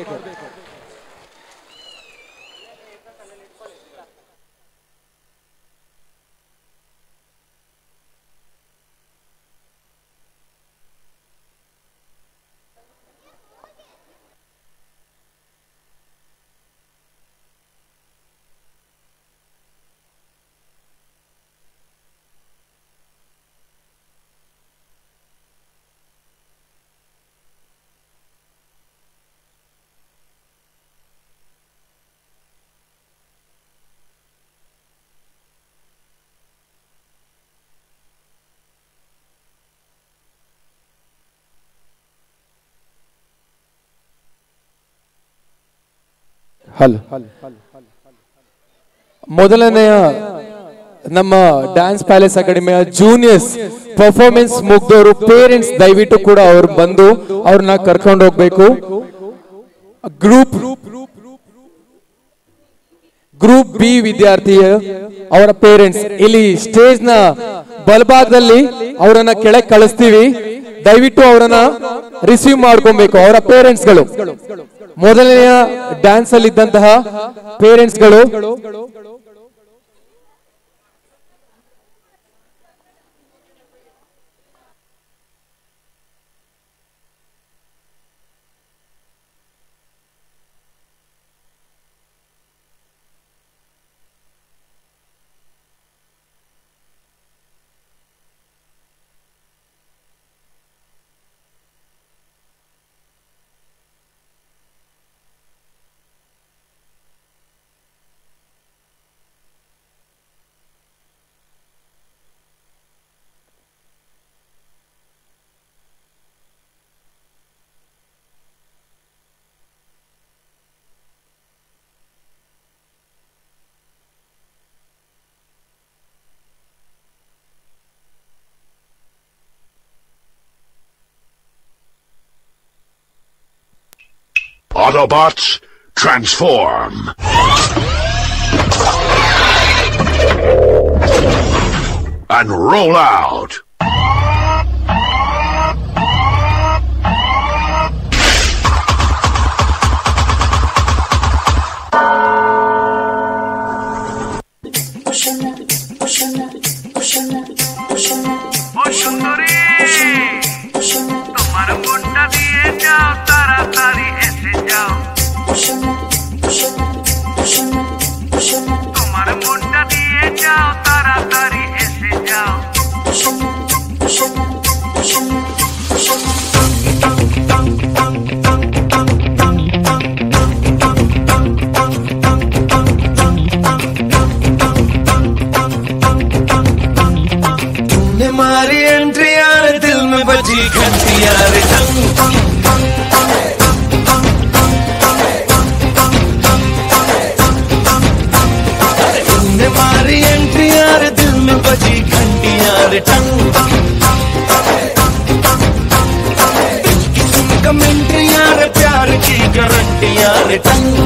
P: ಹಲ್ ಮೊದಲನೆಯ ನಮ್ಮ ಡ್ಯಾನ್ಸ್ ಪ್ಯಾಲೇಸ್ ಅಕಾಡೆಮಿಯ ಜೂನಿಯರ್ಸ್ ಪರ್ಫಾರ್ಮೆನ್ಸ್ ಮುಗ್ದವರು ಪೇರೆಂಟ್ಸ್ ದಯವಿಟ್ಟು ಕೂಡ ಅವ್ರು ಬಂದು ಅವ್ರನ್ನ ಕರ್ಕೊಂಡು ಹೋಗ್ಬೇಕು ಗ್ರೂಪ್ ಗ್ರೂಪ್ ಬಿ ವಿದ್ಯಾರ್ಥಿಯ ಅವರ ಪೇರೆಂಟ್ಸ್ ಇಲ್ಲಿ ಸ್ಟೇಜ್ ನ ಬಲಭಾಗದಲ್ಲಿ ಅವರನ್ನ ಕೆಳಗೆ ಕಳಿಸ್ತೀವಿ ದಯವಿಟ್ಟು ಅವರನ್ನ ರಿಸೀವ್ ಮಾಡ್ಕೊಬೇಕು ಅವರ ಪೇರೆಂಟ್ಸ್ ಗಳು ಮೊದಲನೆಯ ಡ್ಯಾನ್ಸ್ ಅಲ್ಲಿ ಇದ್ದಂತಹ ಪೇರೆಂಟ್ಸ್ ಗಳು
A: Autobots, transform! And roll out!
U: তোমার মনটা দিয়ে যাও তাড়াতাড়ি এসে যাও তোমার মনটা দিয়ে যাও তাড়াতাড়ি এসে যাও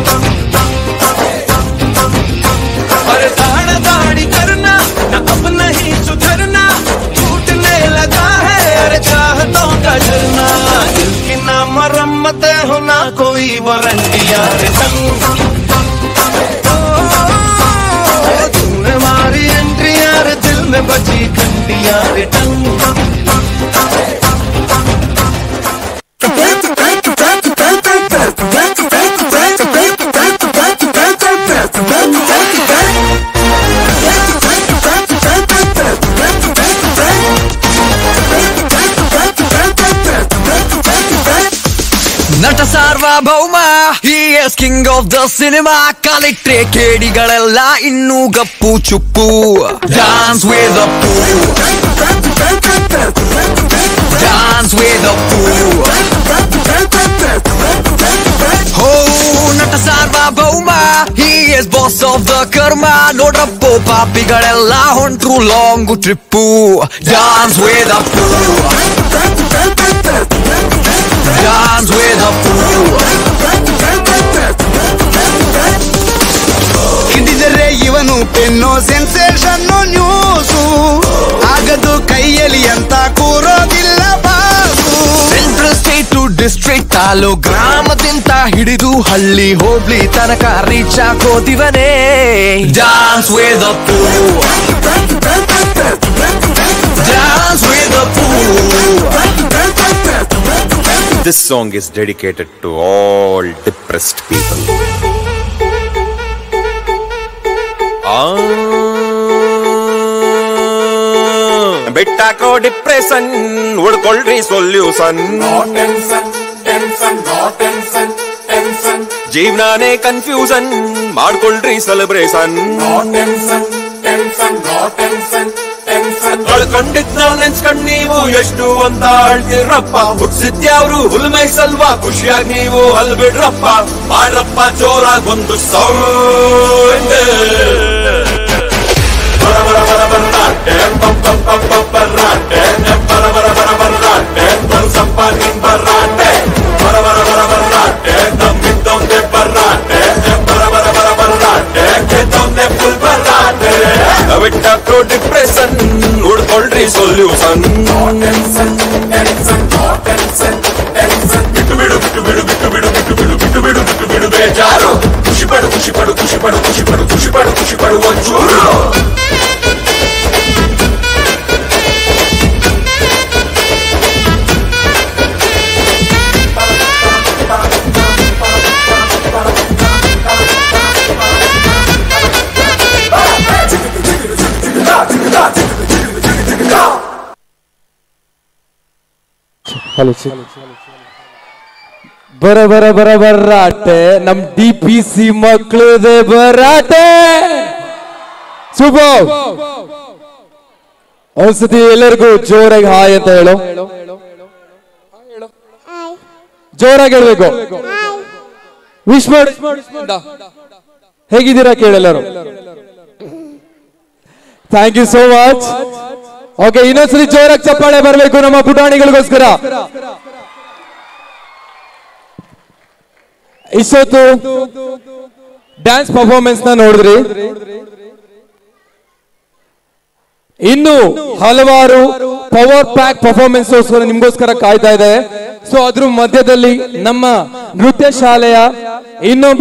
U: अरे दाढ़ दाढ़ी करना न अब नहीं सुधरना टूटने लगा है अरे चाहतों का झरना दिल की ना मरम्मत हो ना कोई वारंटी यार तूने मारी एंट्री यार दिल में बची घंटी यार
T: ನಟ ಸಾರ್ವಭೌಮ he's king of the cinema ಕಾಲಿಟ್ರೆ ಕೇಡಿಗಳೆಲ್ಲ ಇನ್ನೂ ಗಪ್ಪು ಚುಪ್ಪು ಡಾನ್ಸ್ ವೇದ ಡಾನ್ಸ್ ವೇದ ಹೋ ನಟ ಸಾರ್ವಭೌಮ he's boss of the karma ನೋಡ್ರಪ್ಪೋ ಪಾಪಿಗಳೆಲ್ಲ ಹೊಂಟ್ರು long trip dance Vedha Dance with a fool.
U: ಹಿಡಿದರೆ ಇವನು ಪೆನ್ನು ಸೆನ್ಸೇಷನ್ ನ್ಯೂಸು ಆಗದು ಕೈಯಲ್ಲಿ ಅಂತ ಕೂರೋದಿಲ್ಲ boss
T: central state to district ತಾಲೂ ಗ್ರಾಮದಿಂದ ಹಿಡಿದು ಹಳ್ಳಿ ಹೋಬ್ಳಿ ತನಕ ರೀಚ್ ಆಗೋದಿವನೇ dance Vedha dance Vedha
C: This song is dedicated to all depressed people. ಬೆಟ್ಟಾಕೋ ಡಿಪ್ರೆಷನ್ ಉಳ್ಕೊಳ್ರಿ ಸೊಲ್ಯೂಷನ್ ಜೀವನಾನೇ ಕನ್ಫ್ಯೂಷನ್ ಮಾಡ್ಕೊಳ್ರಿ ಸೆಲೆಬ್ರೇಷನ್ ಕಳ್ಕೊಂಡಿದ್ ನಾವ್ ನೆನ್ಸ್ಕೊಂಡ್ ನೀವು ಎಷ್ಟು ಅಂತ ಅಳ್ತಿರಪ್ಪ ಹುಟ್ಸಿದ್ಯಾವ್ರು ಹುಲ್ಮೈ ಸಲ್ವಾ ಖುಷಿಯಾಗಿ ನೀವು ಅಲ್ಬಿಡ್ರಪ್ಪ ಮಾಡ್ರಪ್ಪ ಜೋರಾಗಿ ಒಂದು ಸೌಂಡ್ ಬರ ಬರ ಬರ ಬರ್ರಾಟೆ ಪಂ ಪಂ ಪಂ ಪಂ ಬರ್ರಾಟೆ ಬರ ಬರ ಬರ ಬರ್ರಾಟೆ ಬಲ್ ಸಪ್ಪ ನಿನ್ ಬರ್ರಾಟೆ ಬರ ಬರ ಬರ ಬರ್ರಾಟೆ ತಮ್ಮಿದ್ದೊಂದೆ ಬರ್ರಾಟೆ ಬರ ಬರ ಬರ ಬರ್ರಾಟೆ ಗೆದ್ದೊಂದೆ ಫುಲ್ ಬರ್ರಾಟೆ ಬಿಟ್ಟಾಕ್ರೋ ಡಿಪ್ರೆಷನ್ ಹುಡ್ಕೊಳ್ರಿ ಸೊಲ್ಯೂಷನ್ ಬಿಟ್ಟು ಬಿಡು ಬಿಟ್ಟು ಬಿಡು ಬಿಟ್ಟು ಬಿಡು ಬಿಟ್ಟು ಬಿಡು ಬಿಟ್ಟು ಬಿಡು ಬಿಟ್ಟು ಬಿಡು ಬೇಜಾರು ಖುಷಿ ಪಡು ಖುಷಿ ಪಡು ಖುಷಿ ಪಡು ಖುಷಿ ಪಡು ಖುಷಿ ಪಡು ಖುಷಿ ಪಡು ಒಂಚೂರು
P: ಹಲೋ ಬರ ಬರ ಬರ ಬರಾಟೆ ನಮ್ ಡಿ ಪಿ ಸಿ ಮಕ್ಳದೆ ಬರಾಟೆ ಶುಭ ಒಂದ್ಸತಿ ಎಲ್ಲರಿಗೂ ಜೋರಾಗಿ ಹಾಯ್ ಅಂತ ಹೇಳು ಜೋರಾಗಿ ಹೇಳ್ಬೇಕು ವಿಶ್ ಮಾಡಿ ಹೇಗಿದ್ದೀರಾ ಕೇಳೆಲ್ಲರೂ thank you so much okay ಇನ್ನೊಂದ್ಸರಿ ಜೋರಾಗಿ ಚಪ್ಪಾಳೆ ಬರಬೇಕು ನಮ್ಮ ಪುಟಾಣಿಗಳಿಗೋಸ್ಕರ ಇಷ್ಟೊತ್ತು ಡ್ಯಾನ್ಸ್ ಪರ್ಫಾರ್ಮೆನ್ಸ್ ನ ನೋಡಿದ್ರಿ ಇನ್ನು ಹಲವಾರು ಪವರ್ ಪ್ಯಾಕ್ ಪರ್ಫಾರ್ಮೆನ್ಸ್ ನಿಮ್ಗೋಸ್ಕರ ಕಾಯ್ತಾ ಇದೆ ಸೊ ಅದ್ರ ಮಧ್ಯದಲ್ಲಿ ನಮ್ಮ ನೃತ್ಯ ಶಾಲೆಯ ಇನ್ನೊಬ್ಬ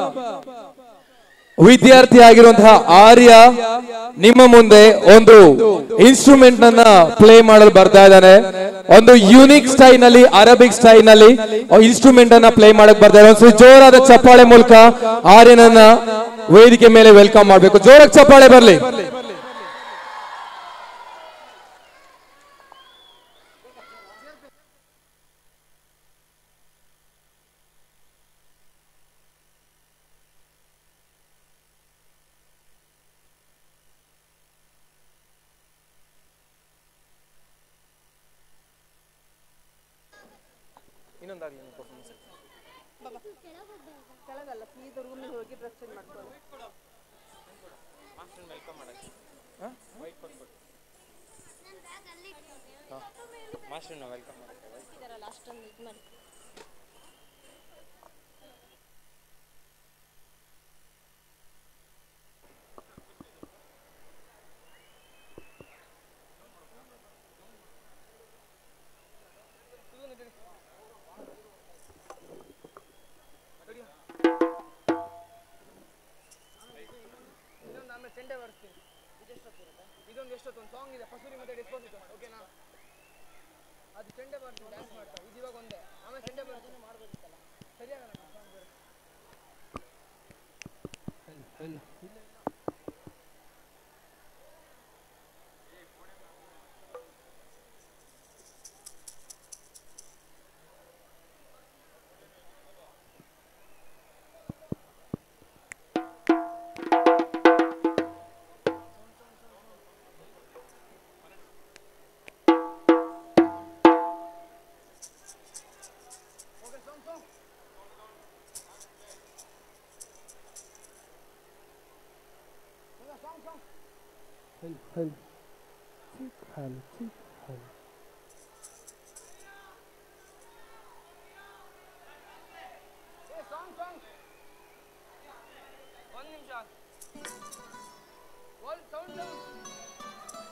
P: ವಿದ್ಯಾರ್ಥಿ ಆಗಿರುವಂತಹ ಆರ್ಯ ನಿಮ್ಮ ಮುಂದೆ ಒಂದು ಇನ್ಸ್ಟ್ರೂಮೆಂಟ್ ಅನ್ನ ಪ್ಲೇ ಮಾಡಲು ಬರ್ತಾ ಇದ್ದಾನೆ ಒಂದು ಯೂನಿಕ್ ಸ್ಟೈಲ್ ನಲ್ಲಿ ಅರಬಿಕ್ ಸ್ಟೈಲ್ ನಲ್ಲಿ ಇನ್ಸ್ಟ್ರೂಮೆಂಟ್ ಅನ್ನ ಪ್ಲೇ ಮಾಡಕ್ ಬರ್ತಾ ಇದ್ದಾನೆ ಒಂದು ಜೋರಾದ ಚಪ್ಪಾಳೆ ಮೂಲಕ ಆರ್ಯನನ್ನ ವೇದಿಕೆ ಮೇಲೆ ವೆಲ್ಕಮ್ ಮಾಡಬೇಕು ಜೋರಾಗಿ ಚಪ್ಪಾಳೆ ಬರ್ಲಿ
F: ಸಾಂಗ್ ಇದೆ ಪಸೂರಿ ಮತ್ತೆ ಡಿಸ್ಪೋಸಿಟ್ ಓಕೆನಾ ಅದು ಚೆಂಡೆ ಬರ್ತೀನಿ ಡ್ಯಾನ್ಸ್ ಮಾಡ್ತಾ ಇದು ಇವಾಗ ಒಂದೇ ಆಮೇಲೆ ಚೆಂಡೆ ಬರ್ತೀನಿ ಮಾಡ್ಬೇಕಿತ್ತಲ್ಲ ಸರಿಯಾಗಲ್ಲ ಸಾಂಗ್ ಬೇರೆ ಸಾಂಗ್ ಸಾಂಗ್ ಒಂದು ನಿಮಿಷ ಒಂದು ಸೌಂಡ್ ಸೌಂಡ್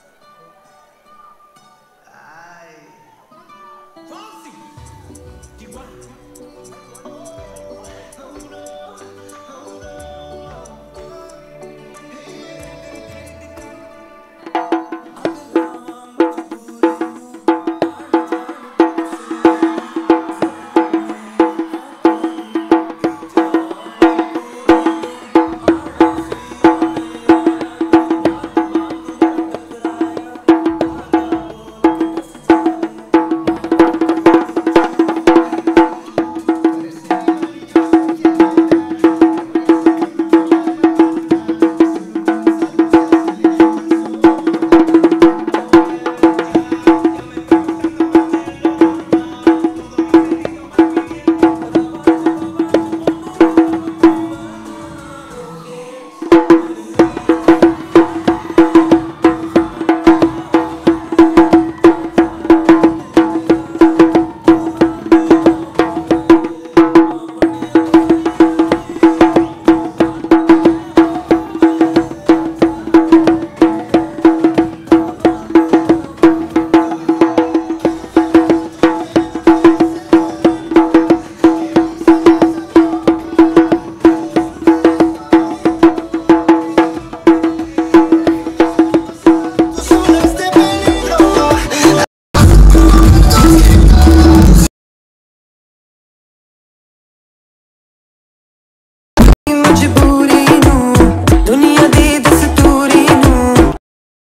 G: ਮਜਬੂਰੀ ਨੂੰ ਦੁਨੀਆ ਦੀ ਦਸਤੂਰੀ ਨੂੰ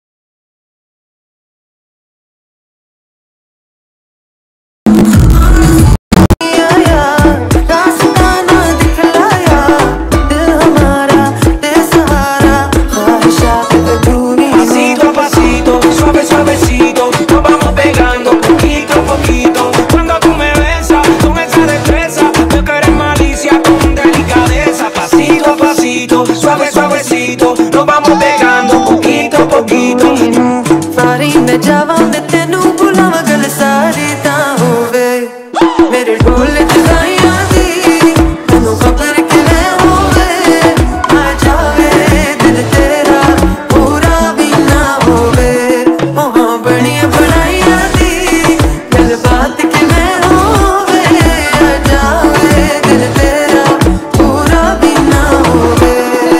G: रास्ता ना दिखलाया दिल हमारा बेसहारा ख्वाहिशात अधूरी
Q: Pasito a pasito, suave suavecito, nos vamos pegando poquito a poquito. Cuando tú me besas con esa destreza, yo que eres malicia con delicadeza. Pasito a pasito, suave suavecito, nos vamos pegando poquito a poquito.
G: ਸਾਰੀ ਮੈਂ ਜਾਵਾਂ ਤੇ ਤੈਨੂੰ ਬੁਲਾਵਾਂ ਗੱਲ ਸਾਰੀ ਤਾਂ ਹੋਵੇ ਮੇਰੇ ਢੋਲ ਜਗਾਈਆਂ ਦੀ ਮੈਨੂੰ ਖਬਰ ਕਿਵੇਂ ਹੋਵੇ ਆ ਜਾਵੇ ਦਿਲ ਤੇਰਾ ਪੂਰਾ ਵੀ ਨਾ ਹੋਵੇ ਉਹ ਹਾਂ ਬਣੀਆਂ ਬਣਾਈਆਂ ਦੀ ਗੱਲ ਬਾਤ ਕਿਵੇਂ ਹੋਵੇ ਆ ਜਾਵੇ ਦਿਲ ਤੇਰਾ ਪੂਰਾ ਵੀ ਨਾ ਹੋਵੇ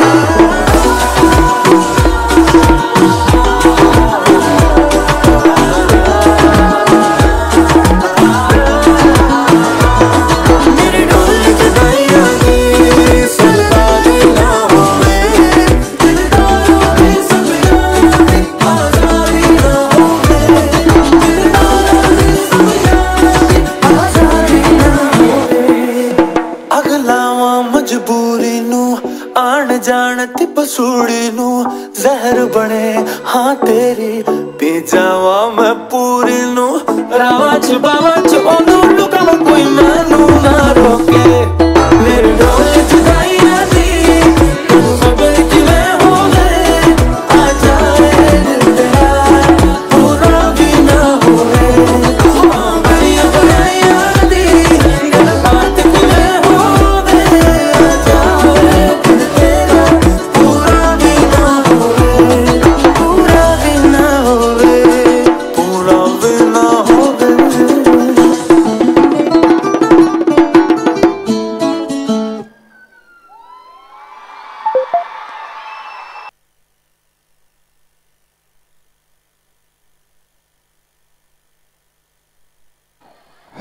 H: ਅਗਲਾਵਾਂ ਮਜਬੂਰੀ ਨੂੰ ਆਣ ਜਾਣ ਤੇ ਪਸੂੜੀ ਨੂੰ ਜ਼ਹਿਰ ਬਣੇ ਹਾਂ ਤੇਰੀ ਪੀ ਜਾਵਾਂ ਮੈਂ ਪੂਰੀ ਨੂੰ ਰਾਵਾਂ ਚ ਬਾਵਾਂ ਚ ਉਹਨੂੰ ਲੁਕਾਵਾਂ ਕੋਈ ਮੈਨੂੰ ਨਾ ਰੋਕੇ ਮੇਰੇ ਢੋਲ ਜਗਾਈਆਂ ਦੀ ਤੂੰ ਖਬਰ ਕਿਵੇਂ ਹੋਵੇ ਆ ਜਾਏ ਦਿਲ ਤੇਰਾ ਪੂਰਾ ਵੀ ਨਾ ਹੋਵੇ ਹਾਂ ਬਣੀਆਂ ਬਣਾਈਆਂ ਦੀ ਗੱਲ ਬਾਤ ਕਿਵੇਂ ਹੋਵੇ ਆ ਜਾਏ ਦਿਲ ਤੇਰਾ ਪੂਰਾ ਵੀ ਨਾ ਹੋਵੇ ਪੂਰਾ ਵੀ ਨਾ ਹੋਵੇ ਪੂਰਾ ਵੀ ਨਾ ਹੋਵੇ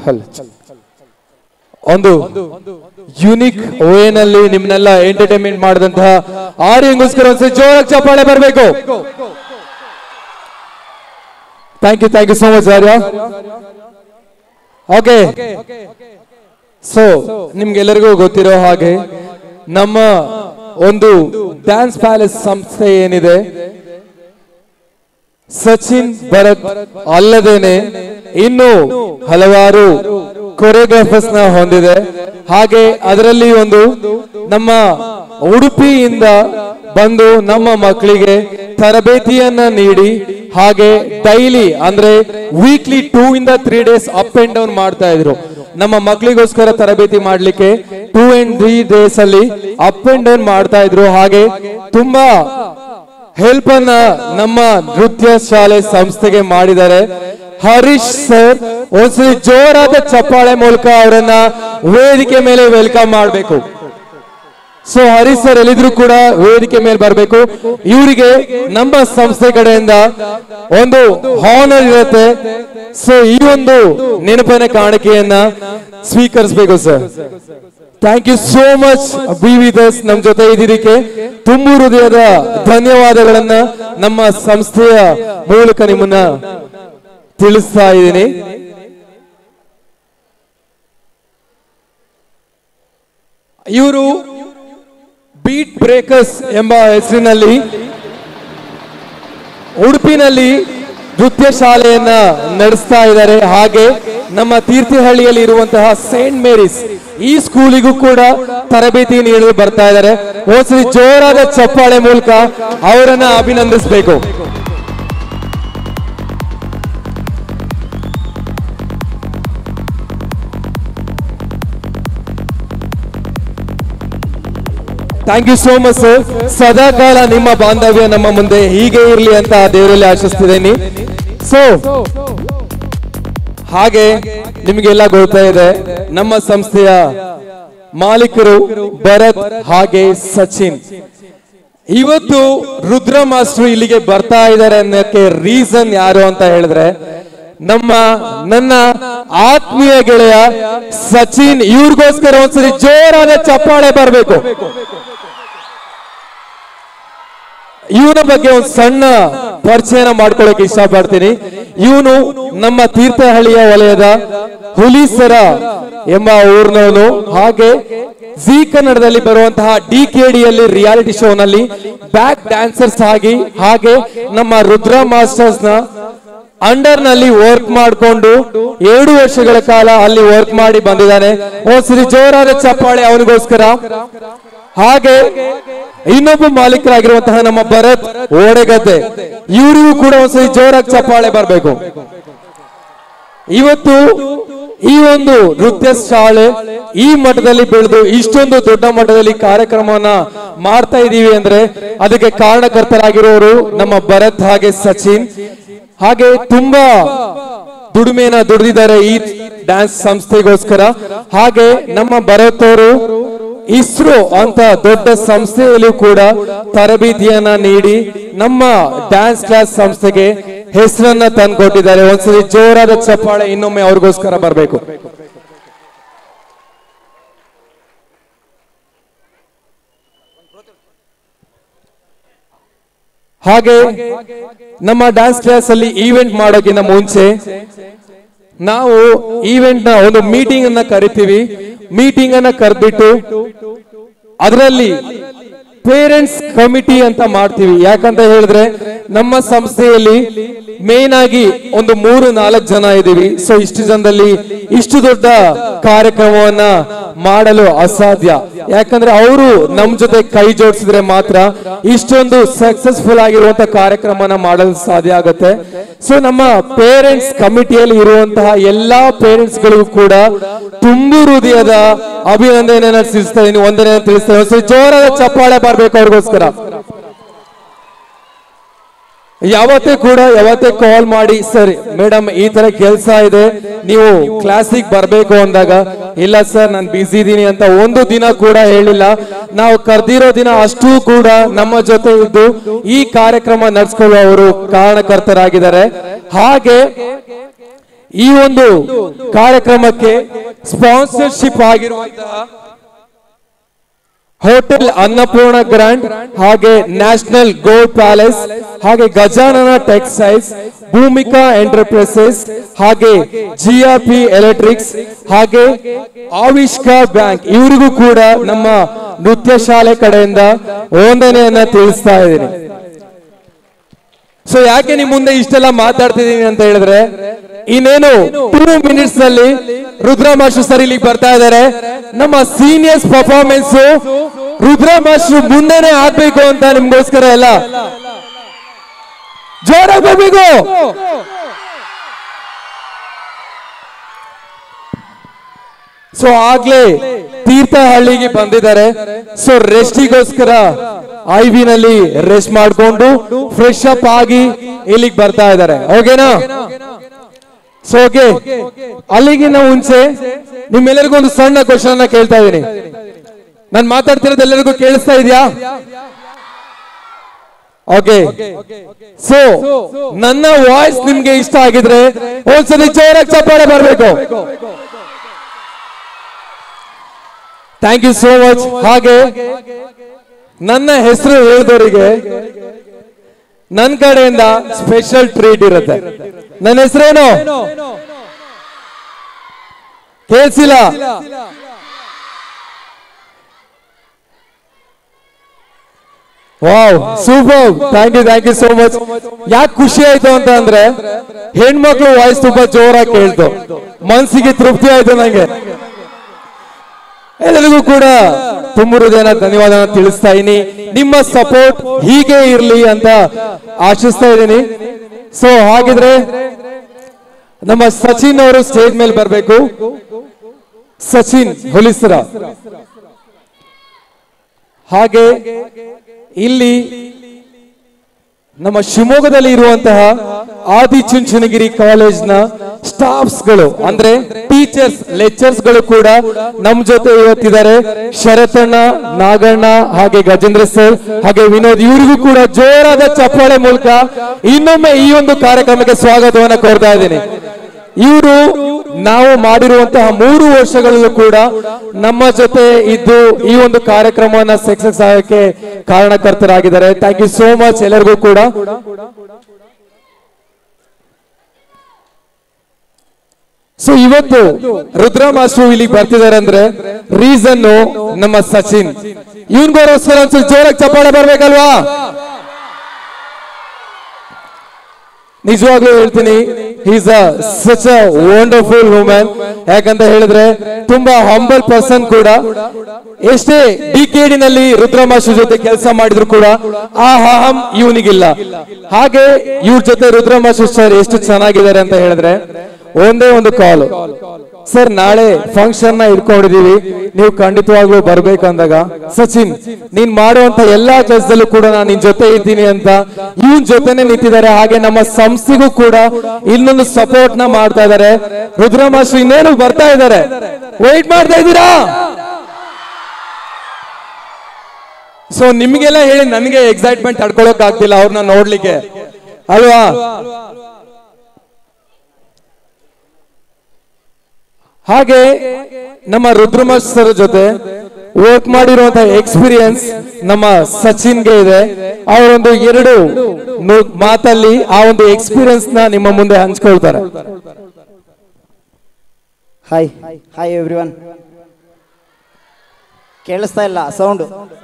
P: ಹಲ್ ಒಂದು ಯುನಿಕ್ ವೇನಲ್ಲಿ ನಿಮ್ನೆಲ್ಲ ಎಂಟರ್ಟೈನ್ಮೆಂಟ್ ಮಾಡಿದಂತಹ ಆರ್ಯಂಗೋಸ್ಕರ ಒಂದ್ಸರಿ ಜೋರಾಗಿ ಚಪ್ಪಾಳೆ ಬರಬೇಕು thank you thank you so much Arya okay so ನಿಮ್ಗೆಲ್ಲರಿಗೂ ಗೊತ್ತಿರೋ ಹಾಗೆ ನಮ್ಮ ಒಂದು ಡ್ಯಾನ್ಸ್ ಪ್ಯಾಲೇಸ್ ಸಂಸ್ಥೆ ಏನಿದೆ ಸಚಿನ್ ಭರತ್ ಅಲ್ಲದೇನೆ ಇನ್ನು ಹಲವಾರು ಕೊರಿಯೋಗ್ರಾಫರ್ಸ್ ನ ಹೊಂದಿದೆ ಹಾಗೆ ಅದರಲ್ಲಿ ಒಂದು ನಮ್ಮ ಉಡುಪಿಯಿಂದ ಬಂದು ನಮ್ಮ ಮಕ್ಕಳಿಗೆ ತರಬೇತಿಯನ್ನ ನೀಡಿ ಹಾಗೆ ಡೈಲಿ ಅಂದ್ರೆ ವೀಕ್ಲಿ ಟೂ ಇಂದ three days up and down ಮಾಡ್ತಾ ಇದ್ರು ನಮ್ಮ ಮಕ್ಕಳಿಗೋಸ್ಕರ ತರಬೇತಿ ಮಾಡ್ಲಿಕ್ಕೆ ಟೂ ಅಂಡ್ ತ್ರೀ ಡೇಸ್ ಅಲ್ಲಿ ಅಪ್ ಅಂಡ್ ಡೌನ್ ಮಾಡ್ತಾ ಇದ್ರು ಹಾಗೆ ತುಂಬಾ ಹೆಲ್ಪ್ ಅನ್ನ ನಮ್ಮ ನೃತ್ಯ ಶಾಲೆ ಸಂಸ್ಥೆಗೆ ಮಾಡಿದ್ದಾರೆ ಹರೀಶ್ ಸರ್ ಒಂದ್ಸಲಿ ಜೋರಾದ ಚಪ್ಪಾಳೆ ಮೂಲಕ ಅವರನ್ನ ವೇದಿಕೆ ಮೇಲೆ ವೆಲ್ಕಮ್ ಮಾಡಬೇಕು ಸೊ ಹರೀಶ್ ಸರ್ ಎಲ್ಲಿದ್ರು ಕೂಡ ವೇದಿಕೆ ಮೇಲೆ ಬರಬೇಕು ಇವರಿಗೆ ನಮ್ಮ ಸಂಸ್ಥೆ ಕಡೆಯಿಂದ ಒಂದು ಹಾನರ್ ಇರುತ್ತೆ ಸೊ ಈ ಒಂದು ನೆನಪಿನ ಕಾಣಿಕೆಯನ್ನ ಸ್ವೀಕರಿಸಬೇಕು sir thank you so much be with us ನಮ್ ಜೊತೆ ಇದ್ದಿದ್ದಕ್ಕೆ ತುಂಬು ಹೃದಯದ ಧನ್ಯವಾದಗಳನ್ನ ನಮ್ಮ ಸಂಸ್ಥೆಯ ಮೂಲಕ ನಿಮ್ಮನ್ನ ತಿಳಿಸ್ತಾ ಇದ್ದೀನಿ ಇವರು ಬೀಟ್ ಬ್ರೇಕರ್ಸ್ ಎಂಬ ಹೆಸರಿನಲ್ಲಿ ಉಡುಪಿನಲ್ಲಿ ನೃತ್ಯ ಶಾಲೆಯನ್ನ ನಡೆಸ್ತಾ ಇದ್ದಾರೆ ಹಾಗೆ ನಮ್ಮ ತೀರ್ಥಹಳ್ಳಿಯಲ್ಲಿ ಇರುವಂತಹ ಸೇಂಟ್ ಮೇರಿಸ್ ಈ ಸ್ಕೂಲಿಗೂ ಕೂಡ ತರಬೇತಿ ನೀಡಲು ಬರ್ತಾ ಇದ್ದಾರೆ ಒಂದ್ಸರಿ ಜೋರಾದ ಚಪ್ಪಾಳೆ ಮೂಲಕ ಅವರನ್ನ ಅಭಿನಂದಿಸಬೇಕು thank you so much sir ಸದಾ ಕಾಲ ನಿಮ್ಮ ಬಾಂಧವ್ಯ ನಮ್ಮ ಮುಂದೆ ಹೀಗೆ ಇರಲಿ ಅಂತ ದೇವರಲ್ಲಿ ಆಶಿಸ್ತಿದ್ದೀನಿ ಸೊ ಹಾಗೆ ನಿಮಗೆಲ್ಲ ಗೊತ್ತಾ ಇದೆ ನಮ್ಮ ಸಂಸ್ಥೆಯ ಮಾಲೀಕರು ಭರತ್ ಹಾಗೆ ಸಚಿನ್ ಇವತ್ತು ರುದ್ರ ಮಾಸ್ಟರ್ ಇಲ್ಲಿಗೆ ಬರ್ತಾ ಇದ್ದಾರೆ ಅನ್ನೋಕೆ ರೀಸನ್ ಯಾರು ಅಂತ ಹೇಳಿದ್ರೆ ನಮ್ಮ ನನ್ನ ಆತ್ಮೀಯ ಗೆಳೆಯ ಸಚಿನ್ ಇವ್ರಿಗೋಸ್ಕರ ಒಂದ್ಸರಿ ಜೋರಾದ ಚಪ್ಪಾಳೆ ಬರಬೇಕು ಇವನ ಬಗ್ಗೆ ಒಂದು ಸಣ್ಣ ಪರಿಚಯನ ಮಾಡ್ಕೊಳ್ಳೋಕೆ ಇಷ್ಟಪಡ್ತೀನಿ ಇವನು ನಮ್ಮ ತೀರ್ಥಹಳ್ಳಿಯ ವಲಯದ ಹುಲಿಸರ ಎಂಬ ಊರಿನವನು ಹಾಗೆ ಜಿ ಕನ್ನಡದಲ್ಲಿ ಬರುವಂತಹ ಡಿ ಕೆ ಡಿಯಲ್ಲಿ ರಿಯಾಲಿಟಿ ಶೋನಲ್ಲಿ ಬ್ಯಾಕ್ ಡ್ಯಾನ್ಸರ್ಸ್ ಆಗಿ ಹಾಗೆ ನಮ್ಮ ರುದ್ರ ಮಾಸ್ಟರ್ಸ್ ನ ಅಂಡರ್ ನಲ್ಲಿ ವರ್ಕ್ ಮಾಡಿಕೊಂಡು ಎರಡು ವರ್ಷಗಳ ಕಾಲ ಅಲ್ಲಿ ವರ್ಕ್ ಮಾಡಿ ಬಂದಿದ್ದಾನೆ ಒಂದ್ಸರಿ ಜೋರಾದ ಚಪ್ಪಾಳೆ ಅವನಿಗೋಸ್ಕರ ಹಾಗೆ ಇನ್ನೊಬ್ಬ ಮಾಲೀಕರಾಗಿರುವಂತಹ ನಮ್ಮ ಭರತ್ ಓಡೆಗದ್ದೆ ಇವರಿಗೂ ಕೂಡ ಒಂದ್ಸರಿ ಜೋರಾಗಿ ಚಪ್ಪಾಳೆ ಬರಬೇಕು ಇವತ್ತು ಈ ಒಂದು ನೃತ್ಯ ಶಾಲೆ ಈ ಮಟ್ಟದಲ್ಲಿ ಬೆಳೆದು ಇಷ್ಟೊಂದು ದೊಡ್ಡ ಮಟ್ಟದಲ್ಲಿ ಕಾರ್ಯಕ್ರಮವನ್ನ ಮಾಡ್ತಾ ಇದೀವಿ ಅಂದ್ರೆ ಅದಕ್ಕೆ ಕಾರಣಕರ್ತರಾಗಿರೋರು ನಮ್ಮ ಭರತ್ ಹಾಗೆ ಸಚಿನ್ ಹಾಗೆ ತುಂಬಾ ದುಡಿಮೆನ ದುಡಿದಿದ್ದಾರೆ ಈ ಡ್ಯಾನ್ಸ್ ಸಂಸ್ಥೆಗೋಸ್ಕರ ಹಾಗೆ ನಮ್ಮ ಭರತ್ ಅವರು ಇಸ್ರೋ ಅಂತ ದೊಡ್ಡ ಸಂಸ್ಥೆಯಲ್ಲೂ ಕೂಡ ತರಬೇತಿಯನ್ನ ನೀಡಿ ನಮ್ಮ ಡ್ಯಾನ್ಸ್ ಕ್ಲಾಸ್ ಸಂಸ್ಥೆಗೆ ಹೆಸರನ್ನ ತಂದ್ಕೊಟ್ಟಿದ್ದಾರೆ ಒಂದ್ಸರಿ ಜೋರಾದ ಚಪ್ಪಾಳೆ ಇನ್ನೊಮ್ಮೆ ಅವ್ರಿಗೋಸ್ಕರ ಬರಬೇಕು ಹಾಗೆ ನಮ್ಮ ಡ್ಯಾನ್ಸ್ ಕ್ಲಾಸ್ ಅಲ್ಲಿ ಈವೆಂಟ್ ಮಾಡೋಕ್ಕಿಂತ ಮುಂಚೆ ನಾವು ಈವೆಂಟ್ ನ ಒಂದು ಮೀಟಿಂಗ್ ಅನ್ನ ಕರಿತೀವಿ ಮೀಟಿಂಗ್ ಅನ್ನ ಕರೆದ್ಬಿಟ್ಟು ಅದರಲ್ಲಿ ಪೇರೆಂಟ್ಸ್ ಕಮಿಟಿ ಅಂತ ಮಾಡ್ತೀವಿ ಯಾಕಂತ ಹೇಳಿದ್ರೆ ನಮ್ಮ ಸಂಸ್ಥೆಯಲ್ಲಿ ಮೇನ್ ಆಗಿ ಒಂದು ಮೂರು ನಾಲ್ಕು ಜನ ಇದೀವಿ ಸೊ ಇಷ್ಟು ಜನದಲ್ಲಿ ಇಷ್ಟು ದೊಡ್ಡ ಕಾರ್ಯಕ್ರಮವನ್ನ ಮಾಡಲು ಅಸಾಧ್ಯ ಯಾಕಂದ್ರೆ ಅವರು ನಮ್ ಜೊತೆ ಕೈ ಜೋಡಿಸಿದ್ರೆ ಮಾತ್ರ ಇಷ್ಟೊಂದು ಸಕ್ಸಸ್ಫುಲ್ ಆಗಿರುವಂತ ಕಾರ್ಯಕ್ರಮನ ಮಾಡಲು ಸಾಧ್ಯ ಆಗುತ್ತೆ ಸೊ ನಮ್ಮ ಪೇರೆಂಟ್ಸ್ ಕಮಿಟಿಯಲ್ಲಿ ಇರುವಂತಹ ಎಲ್ಲಾ ಪೇರೆಂಟ್ಸ್ ಗಳಿಗೂ ಕೂಡ ತುಂಬು ಹೃದಯದ ಅಭಿನಂದನೆಯನ್ನ ತಿಳಿಸ್ತಾ ಇದೀನಿ ವಂದನೆ ತಿಳಿಸ್ತಾ ಇದೀನಿ. ಒಂದ್ಸರಿ ಜೋರಾದ ಚಪ್ಪಾಳೆ ಬರ್ಬೇಕು ಅವ್ರಿಗೋಸ್ಕರ ಯಾವತ್ತೇ ಕೂಡ ಯಾವತ್ತೇ ಕಾಲ್ ಮಾಡಿ ಸರ್ ಮೇಡಮ್ ಈ ತರ ಕೆಲಸ ಇದೆ ನೀವು ಕ್ಲಾಸಿಗೆ ಬರಬೇಕು ಅಂದಾಗ ಇಲ್ಲ ಸರ್ ನಾನು ಬಿಸಿ ಇದ್ದೀನಿ ಅಂತ ಒಂದು ದಿನ ಕೂಡ ಹೇಳಿಲ್ಲ ನಾವು ಕರೆದಿರೋ ದಿನ ಅಷ್ಟೂ ಕೂಡ ನಮ್ಮ ಜೊತೆ ಇದ್ದು ಈ ಕಾರ್ಯಕ್ರಮ ನಡೆಸ್ಕೊಳ್ಳುವವರು ಕಾರಣಕರ್ತರಾಗಿದ್ದಾರೆ ಹಾಗೆ ಈ ಒಂದು ಕಾರ್ಯಕ್ರಮಕ್ಕೆ ಸ್ಪಾನ್ಸರ್ಶಿಪ್ ಆಗಿರುವಂತಹ ಹೋಟೆಲ್ ಅನ್ನಪೂರ್ಣ ಗ್ರ್ಯಾಂಡ್ ಹಾಗೆ ನ್ಯಾಷನಲ್ ಗೋಲ್ಡ್ ಪ್ಯಾಲೇಸ್ ಹಾಗೆ ಗಜಾನನ ಟೆಕ್ಸ್ಟೈಲ್ಸ್ ಭೂಮಿಕಾ ಎಂಟರ್ಪ್ರೈಸಸ್ ಹಾಗೆ ಜಿಆರ್ಪಿ ಎಲೆಕ್ಟ್ರಿಕ್ಸ್ ಹಾಗೆ ಆವಿಷ್ಕಾ ಬ್ಯಾಂಕ್ ಇವರಿಗೂ ಕೂಡ ನಮ್ಮ ನೃತ್ಯ ಶಾಲೆ ಕಡೆಯಿಂದ ವಂದನೆಯನ್ನ ತಿಳಿಸ್ತಾ ಇದ್ದೀನಿ ಸೊ ಯಾಕೆ ನಿಮ್ ಮುಂದೆ ಇಷ್ಟೆಲ್ಲ ಮಾತಾಡ್ತಿದ್ದೀನಿ ಅಂತ ಹೇಳಿದ್ರೆ ಇನ್ನೇನು ಟೂ ಮಿನಿಟ್ಸ್ ನಲ್ಲಿ ರುದ್ರ ಮಾಸ್ಟರ್ ಸರ್ ಇಲ್ಲಿಗೆ ಬರ್ತಾ ಇದ್ದಾರೆ ನಮ್ಮ ಸೀನಿಯರ್ಸ್ ಪರ್ಫಾರ್ಮೆನ್ಸ್ ರುದ್ರ ಮಾಸ್ಟರ್ ಮುಂದೆನೆ ಆಗ್ಬೇಕು ಅಂತ ನಿಮ್ಗೋಸ್ಕರ ಎಲ್ಲ ಜೋರಾಗಿ ಬರ್ಬೇಕು ಸೊ ಆಗ್ಲೇ ತೀರ್ಥಹಳ್ಳಿಗೆ ಬಂದಿದ್ದಾರೆ ಸೊ ರೆಸ್ಟಿಗೋಸ್ಕರ ಐ ವಿ ನಲ್ಲಿ ರೆಸ್ಟ್ ಮಾಡ್ಕೊಂಡು ಫ್ರೆಶ್ ಅಪ್ ಆಗಿ ಇಲ್ಲಿಗೆ ಬರ್ತಾ ಇದ್ದಾರೆ ಓಕೆನಾ ಸೊ ಓಕೆ ಅಲ್ಲಿಗಿನ ಮುಂಚೆ ನಿಮ್ಮೆಲ್ಲರಿಗೂ ಒಂದು ಸಣ್ಣ ಕ್ವಶನ್ ಅನ್ನ ಕೇಳ್ತಾ ಇದ್ದೀನಿ ನಾನು ಮಾತಾಡ್ತಿರೋದು ಎಲ್ಲರಿಗೂ ಕೇಳಿಸ್ತಾ ಇದೆಯಾ ಓಕೆ ಸೊ ನನ್ನ ವಾಯ್ಸ್ ನಿಮ್ಗೆ ಇಷ್ಟ ಆಗಿದ್ರೆ ಒಂದ್ಸತಿ ಜೋರಾಗಿ ಚಪ್ಪಾಳೆ ಬರಬೇಕು ಥ್ಯಾಂಕ್ ಯು ಸೋ ಮಚ್ ಹಾಗೆ ನನ್ನ ಹೆಸರು ಹೇಳಿದವರಿಗೆ ನನ್ನ ಕಡೆಯಿಂದ ಸ್ಪೆಷಲ್ ಟ್ರೀಟ್ ಇರುತ್ತೆ ನನ್ನ ಹೆಸರೇನು ಕೇಳಿಸಿಲ್ಲ wow super thank you thank you so much ಯಾಕೆ ಖುಷಿ ಆಯ್ತು ಅಂತ ಅಂದ್ರೆ ಹೆಣ್ಮಕ್ಳು ವಾಯ್ಸ್ ತುಂಬಾ ಜೋರಾಗಿ ಕೇಳ್ತು ಮನ್ಸಿಗೆ ತೃಪ್ತಿ ಆಯ್ತು ನಂಗೆ ಎಲ್ಲರಿಗೂ ಕೂಡ ತುಂಬ ಹೃದಯನ ಧನ್ಯವಾದ ತಿಳಿಸ್ತಾ ಇದ್ದೀನಿ ನಿಮ್ಮ ಸಪೋರ್ಟ್ ಹೀಗೆ ಇರ್ಲಿ ಅಂತ ಆಶಿಸ್ತಾ ಇದ್ದೀನಿ ಸೊ ಹಾಗಿದ್ರೆ ನಮ್ಮ ಸಚಿನ್ ಅವರು ಸ್ಟೇಜ್ ಮೇಲೆ ಬರಬೇಕು ಸಚಿನ್ ಹೊಲಿಸ್ರ ಹಾಗೆ ಇಲ್ಲಿ ನಮ್ಮ ಶಿವಮೊಗ್ಗದಲ್ಲಿ ಇರುವಂತಹ ಆದಿಚುಂಚನಗಿರಿ ಕಾಲೇಜ್ನ ಸ್ಟಾಫ್ಸ್ ಗಳು ಅಂದ್ರೆ ಟೀಚರ್ಸ್ ಲೆಕ್ಚರ್ಸ್ ಗಳು ಕೂಡ ನಮ್ ಜೊತೆ ಇವತ್ತಿದ್ದಾರೆ ಶರತಣ್ಣ ನಾಗಣ್ಣ ಹಾಗೆ ಗಜೇಂದ್ರ ಸರ್ ಹಾಗೆ ವಿನೋದ್ ಇವರಿಗೂ ಕೂಡ ಜೋರಾದ ಚಪ್ಪಾಳೆ ಮೂಲಕ ಇನ್ನೊಮ್ಮೆ ಈ ಒಂದು ಕಾರ್ಯಕ್ರಮಕ್ಕೆ ಸ್ವಾಗತವನ್ನ ಕೋರ್ತಾ ಇದ್ದೀನಿ ಇವರು ನಾವು ಮಾಡಿರುವಂತಹ ಮೂರು ವರ್ಷಗಳಲ್ಲೂ ಕೂಡ ನಮ್ಮ ಜೊತೆ ಇದ್ದು ಈ ಒಂದು ಕಾರ್ಯಕ್ರಮವನ್ನ ಸಕ್ಸಸ್ ಆಗಕ್ಕೆ ಕಾರಣಕರ್ತರಾಗಿದ್ದಾರೆ ಥ್ಯಾಂಕ್ ಯು ಸೋ ಮಚ್ ಎಲ್ಲರಿಗೂ ಕೂಡ ಸೊ ಇವತ್ತು ರುದ್ರ ಮಾಸ್ಟರ್ ಇಲ್ಲಿಗೆ ಬರ್ತಿದ್ದಾರೆ ಅಂದ್ರೆ ರೀಸನ್ ನಮ್ಮ ಸಚಿನ್ ಇವನ್ಗೋಸ್ಕರ ಒಂದ್ಸಲ ಜೋರಾಗಿ ಚಪ್ಪಾಳೆ ಬರ್ಬೇಕಲ್ವಾ ನಿಜವಾಗ್ಲೂ ಹೇಳ್ತೀನಿ is a such a wonderful women ಯಾಕಂತ ಹೇಳಿದ್ರೆ ತುಂಬಾ ಹಂಬಲ್ ಪರ್ಸನ್ ಕೂಡ ಎಷ್ಟೇ ಡಿಕೆಡಿನಲ್ಲಿ ರುದ್ರಮಾಶು ಜೊತೆ ಕೆಲಸ ಮಾಡಿದ್ರು ಕೂಡ ಆ ಅಹಂ ಇವನಿಗಿಲ್ಲ ಹಾಗೆ ಇವ್ರ ಜೊತೆ ರುದ್ರಮಾಶು ಸರ್ ಎಷ್ಟು ಚೆನ್ನಾಗಿದ್ದಾರೆ ಅಂತ ಹೇಳಿದ್ರೆ ಒಂದೇ ಒಂದು ಕಾಲ್ ಸರ್ ನಾಳೆ ಫಂಕ್ಷನ್ ನ ಇಟ್ಕೊಂಡಿದೀವಿ ನೀವು ಖಂಡಿತವಾಗ್ಲೂ ಬರ್ಬೇಕಂದಾಗ ಸಚಿನ್ ನೀನ್ ಮಾಡುವಂತ ಎಲ್ಲಾ ಕೆಲಸದಲ್ಲೂ ಕೂಡ ನಾನು ನಿನ್ ಜೊತೆ ಇದ್ದೀನಿ ಅಂತ ಇವನ್ ಜೊತೆನೆ ನಿಂತಿದ್ದಾರೆ ಹಾಗೆ ನಮ್ಮ ಸಂಸ್ಥೆಗೂ ಕೂಡ ಇನ್ನೊಂದು ಸಪೋರ್ಟ್ ನ ಮಾಡ್ತಾ ಇದ್ದಾರೆ ರುದ್ರಮಾಸ್ಟರ್ ಇನ್ನೇನು ಬರ್ತಾ ಇದ್ದಾರೆ ವೆಯ್ಟ್ ಮಾಡ್ತಾ ಇದ್ದೀರಾ ಸೊ ನಿಮ್ಗೆಲ್ಲ ಹೇಳಿ ನನಗೆ ಎಕ್ಸೈಟ್ಮೆಂಟ್ ತಡ್ಕೊಳಕ್ ಆಗ್ತಿಲ್ಲ ಅವ್ರನ್ನ ನೋಡ್ಲಿಕ್ಕೆ ಅಲ್ವಾ ಹಾಗೆ ನಮ್ಮ ರುದ್ರಮಾಸ್ ಸರ್ ಜೊತೆ ವರ್ಕ್ ಮಾಡಿರುವಂತಹ ಎಕ್ಸ್ಪೀರಿಯನ್ಸ್ ನಮ್ಮ ಸಚಿನ್ಗೆ ಇದೆ ಅವರೊಂದು ಎರಡು ನು- ಮಾತಲ್ಲಿ ಆ ಒಂದು ಎಕ್ಸ್ಪೀರಿಯನ್ಸ್ ನ ನಿಮ್ಮ ಮುಂದೆ ಹಂಚ್ಕೊಳ್ತಾರೆ
N: ಹಾಯ್ ಹಾಯ್ ಎವ್ರಿ ಒನ್ ಕೇಳಿಸ್ತಾ ಇಲ್ಲ ಸೌಂಡು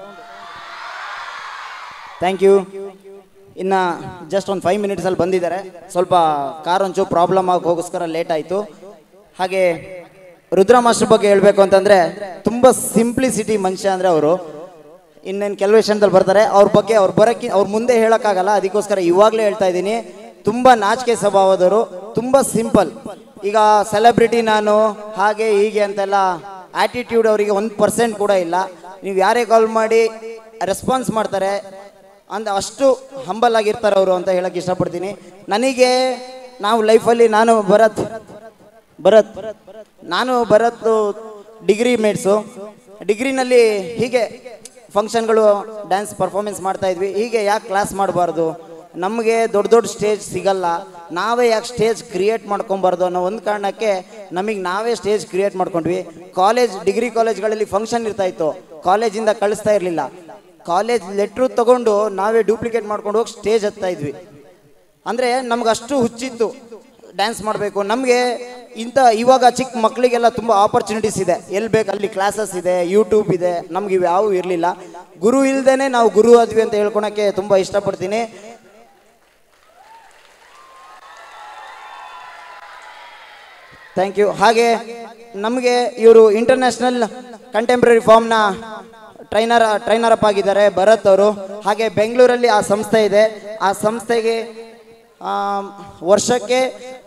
N: ಥ್ಯಾಂಕ್ ಯು ಇನ್ನು ಜಸ್ಟ್ ಒಂದು ಫೈವ್ ಮಿನಿಟ್ಸಲ್ಲಿ ಬಂದಿದ್ದಾರೆ ಸ್ವಲ್ಪ ಕಾರ್ ಒಂಚೂರು ಪ್ರಾಬ್ಲಮ್ ಆಗೋಗೋಸ್ಕರ ಲೇಟ್ ಆಯಿತು ಹಾಗೆ ರುದ್ರ ಮಾಸ್ಟರ್ ಬಗ್ಗೆ ಹೇಳಬೇಕು ಅಂತಂದರೆ ತುಂಬ ಸಿಂಪ್ಲಿಸಿಟಿ ಮನುಷ್ಯ ಅಂದರೆ ಅವರು ಇನ್ನೇನು ಕೆಲವು ವಿಷಯದಲ್ಲಿ ಬರ್ತಾರೆ ಅವ್ರ ಬಗ್ಗೆ ಅವ್ರು ಬರೋಕ್ಕೆ ಅವ್ರ ಮುಂದೆ ಹೇಳೋಕ್ಕಾಗಲ್ಲ ಅದಕ್ಕೋಸ್ಕರ ಇವಾಗಲೇ ಹೇಳ್ತಾ ಇದ್ದೀನಿ ತುಂಬ ನಾಚಿಕೆ ಸ್ವಭಾವದವರು ತುಂಬ ಸಿಂಪಲ್ ಈಗ ಸೆಲೆಬ್ರಿಟಿ ನಾನು ಹಾಗೆ ಹೀಗೆ ಅಂತೆಲ್ಲ ಆ್ಯಟಿಟ್ಯೂಡ್ ಅವರಿಗೆ ಒಂದು ಪರ್ಸೆಂಟ್ ಕೂಡ ಇಲ್ಲ ನೀವು ಯಾರೇ ಕಾಲ್ ಮಾಡಿ ರೆಸ್ಪಾನ್ಸ್ ಮಾಡ್ತಾರೆ ಅಂದ ಅಷ್ಟು ಹಂಬಲ್ ಆಗಿರ್ತಾರೆ ಅವರು ಅಂತ ಹೇಳಕ್ಕೆ ಇಷ್ಟಪಡ್ತೀನಿ ನನಗೆ ನಾವು ಲೈಫಲ್ಲಿ ನಾನು ಭರತ್ ಭರತ್ ನಾನು ಭರತ್ ಡಿಗ್ರಿ ಮೇಟ್ಸು ಡಿಗ್ರಿನಲ್ಲಿ ಹೀಗೆ ಫಂಕ್ಷನ್ಗಳು ಡ್ಯಾನ್ಸ್ ಪರ್ಫಾರ್ಮೆನ್ಸ್ ಮಾಡ್ತಾ ಇದ್ವಿ ಹೀಗೆ ಯಾಕೆ ಕ್ಲಾಸ್ ಮಾಡಬಾರ್ದು ನಮಗೆ ದೊಡ್ಡ ದೊಡ್ಡ ಸ್ಟೇಜ್ ಸಿಗಲ್ಲ ನಾವೇ ಯಾಕೆ ಸ್ಟೇಜ್ ಕ್ರಿಯೇಟ್ ಮಾಡ್ಕೊಬಾರ್ದು ಅನ್ನೋ ಒಂದು ಕಾರಣಕ್ಕೆ ನಮಗೆ ನಾವೇ ಸ್ಟೇಜ್ ಕ್ರಿಯೇಟ್ ಮಾಡ್ಕೊಂಡ್ವಿ ಕಾಲೇಜ್ ಡಿಗ್ರಿ ಕಾಲೇಜ್ಗಳಲ್ಲಿ ಫಂಕ್ಷನ್ ಇರ್ತಾ ಇತ್ತು ಕಾಲೇಜಿಂದ ಕಳಿಸ್ತಾ ಇರಲಿಲ್ಲ ಕಾಲೇಜ್ ಲೆಟ್ರು ತಗೊಂಡು ನಾವೇ ಡೂಪ್ಲಿಕೇಟ್ ಮಾಡ್ಕೊಂಡು ಹೋಗಿ ಸ್ಟೇಜ್ ಹತ್ತಾ ಇದ್ವಿ ಅಂದರೆ ನಮ್ಗೆ ಅಷ್ಟು ಹುಚ್ಚಿತ್ತು ಡ್ಯಾನ್ಸ್ ಮಾಡಬೇಕು ನಮಗೆ ಇಂಥ ಇವಾಗ ಚಿಕ್ಕ ಮಕ್ಕಳಿಗೆಲ್ಲ ತುಂಬ ಆಪರ್ಚುನಿಟೀಸ್ ಇದೆ ಎಲ್ಲಿ ಬೇಕು ಅಲ್ಲಿ ಕ್ಲಾಸಸ್ ಇದೆ ಯೂಟ್ಯೂಬ್ ಇದೆ ನಮ್ಗೆ ಇವು ಯಾವೂ ಇರಲಿಲ್ಲ ಗುರು ಇಲ್ದೇ ನಾವು ಗುರು ಆದ್ವಿ ಅಂತ ಹೇಳ್ಕೊಳಕ್ಕೆ ತುಂಬ ಇಷ್ಟಪಡ್ತೀನಿ ಥ್ಯಾಂಕ್ ಯು ಹಾಗೆ ನಮಗೆ ಇವರು ಇಂಟರ್ನ್ಯಾಷನಲ್ ಕಂಟೆಂಪ್ರರಿ ಫಾರ್ಮ್ನ ಟ್ರೈನರ್ ಟ್ರೈನರ್ ಅಪ್ ಆಗಿದ್ದಾರೆ ಭರತ್ ಅವರು ಹಾಗೆ ಬೆಂಗಳೂರಲ್ಲಿ ಆ ಸಂಸ್ಥೆ ಇದೆ ಆ ಸಂಸ್ಥೆಗೆ ಆಮ್, ವರ್ಷಕ್ಕೆ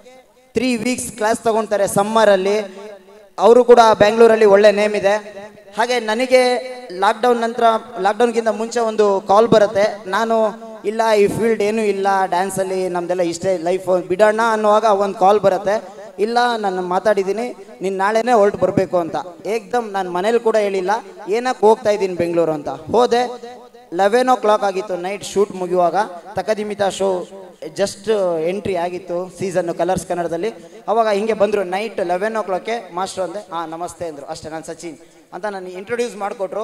N: ತ್ರೀ ವೀಕ್ಸ್ ಕ್ಲಾಸ್ ತಗೊಳ್ತಾರೆ ಸಮ್ಮರಲ್ಲಿ ಅವರು ಕೂಡ ಬೆಂಗಳೂರಲ್ಲಿ ಒಳ್ಳೆ ನೇಮ್ ಇದೆ ಹಾಗೆ ನನಗೆ ಲಾಕ್ಡೌನ್ ನಂತರ ಲಾಕ್ಡೌನ್ಗಿಂತ ಮುಂಚೆ ಒಂದು ಕಾಲ್ ಬರುತ್ತೆ ನಾನು ಇಲ್ಲ ಈ ಫೀಲ್ಡ್ ಏನೂ ಇಲ್ಲ ಡ್ಯಾನ್ಸಲ್ಲಿ ನಮ್ದೆಲ್ಲ ಇಷ್ಟೇ ಲೈಫ್ ಬಿಡೋಣ ಅನ್ನುವಾಗ ಒಂದು ಕಾಲ್ ಬರುತ್ತೆ ಇಲ್ಲ ನಾನು ಮಾತಾಡಿದ್ದೀನಿ ನೀನು ನಾಳೆನೇ ಹೊರಟು ಬರಬೇಕು ಅಂತ ಏಕ್ದಮ್ ನಾನು ಮನೇಲಿ ಕೂಡ ಹೇಳಿಲ್ಲ ಏನಕ್ಕೆ ಹೋಗ್ತಾ ಇದ್ದೀನಿ ಬೆಂಗಳೂರು ಅಂತ ಹೋದೆ ಲೆವೆನ್ ಓ ಕ್ಲಾಕ್ ಆಗಿತ್ತು ನೈಟ್ ಶೂಟ್ ಮುಗಿಯುವಾಗ ತಕದಿಮಿತ ಶೋ ಜಸ್ಟ್ ಎಂಟ್ರಿ ಆಗಿತ್ತು ಸೀಸನ್ನು ಕಲರ್ಸ್ ಕನ್ನಡದಲ್ಲಿ ಅವಾಗ ಹಿಂಗೆ ಬಂದರು ನೈಟ್ ಲೆವೆನ್ ಓ ಕ್ಲಾಕ್ಗೆ ಮಾಸ್ಟರ್ ಅಂದೆ ಹಾಂ ನಮಸ್ತೆ ಅಂದರು ಅಷ್ಟೇ ನಾನು ಸಚಿನ್ ಅಂತ ನಾನು ಇಂಟ್ರೊಡ್ಯೂಸ್ ಮಾಡಿಕೊಟ್ರು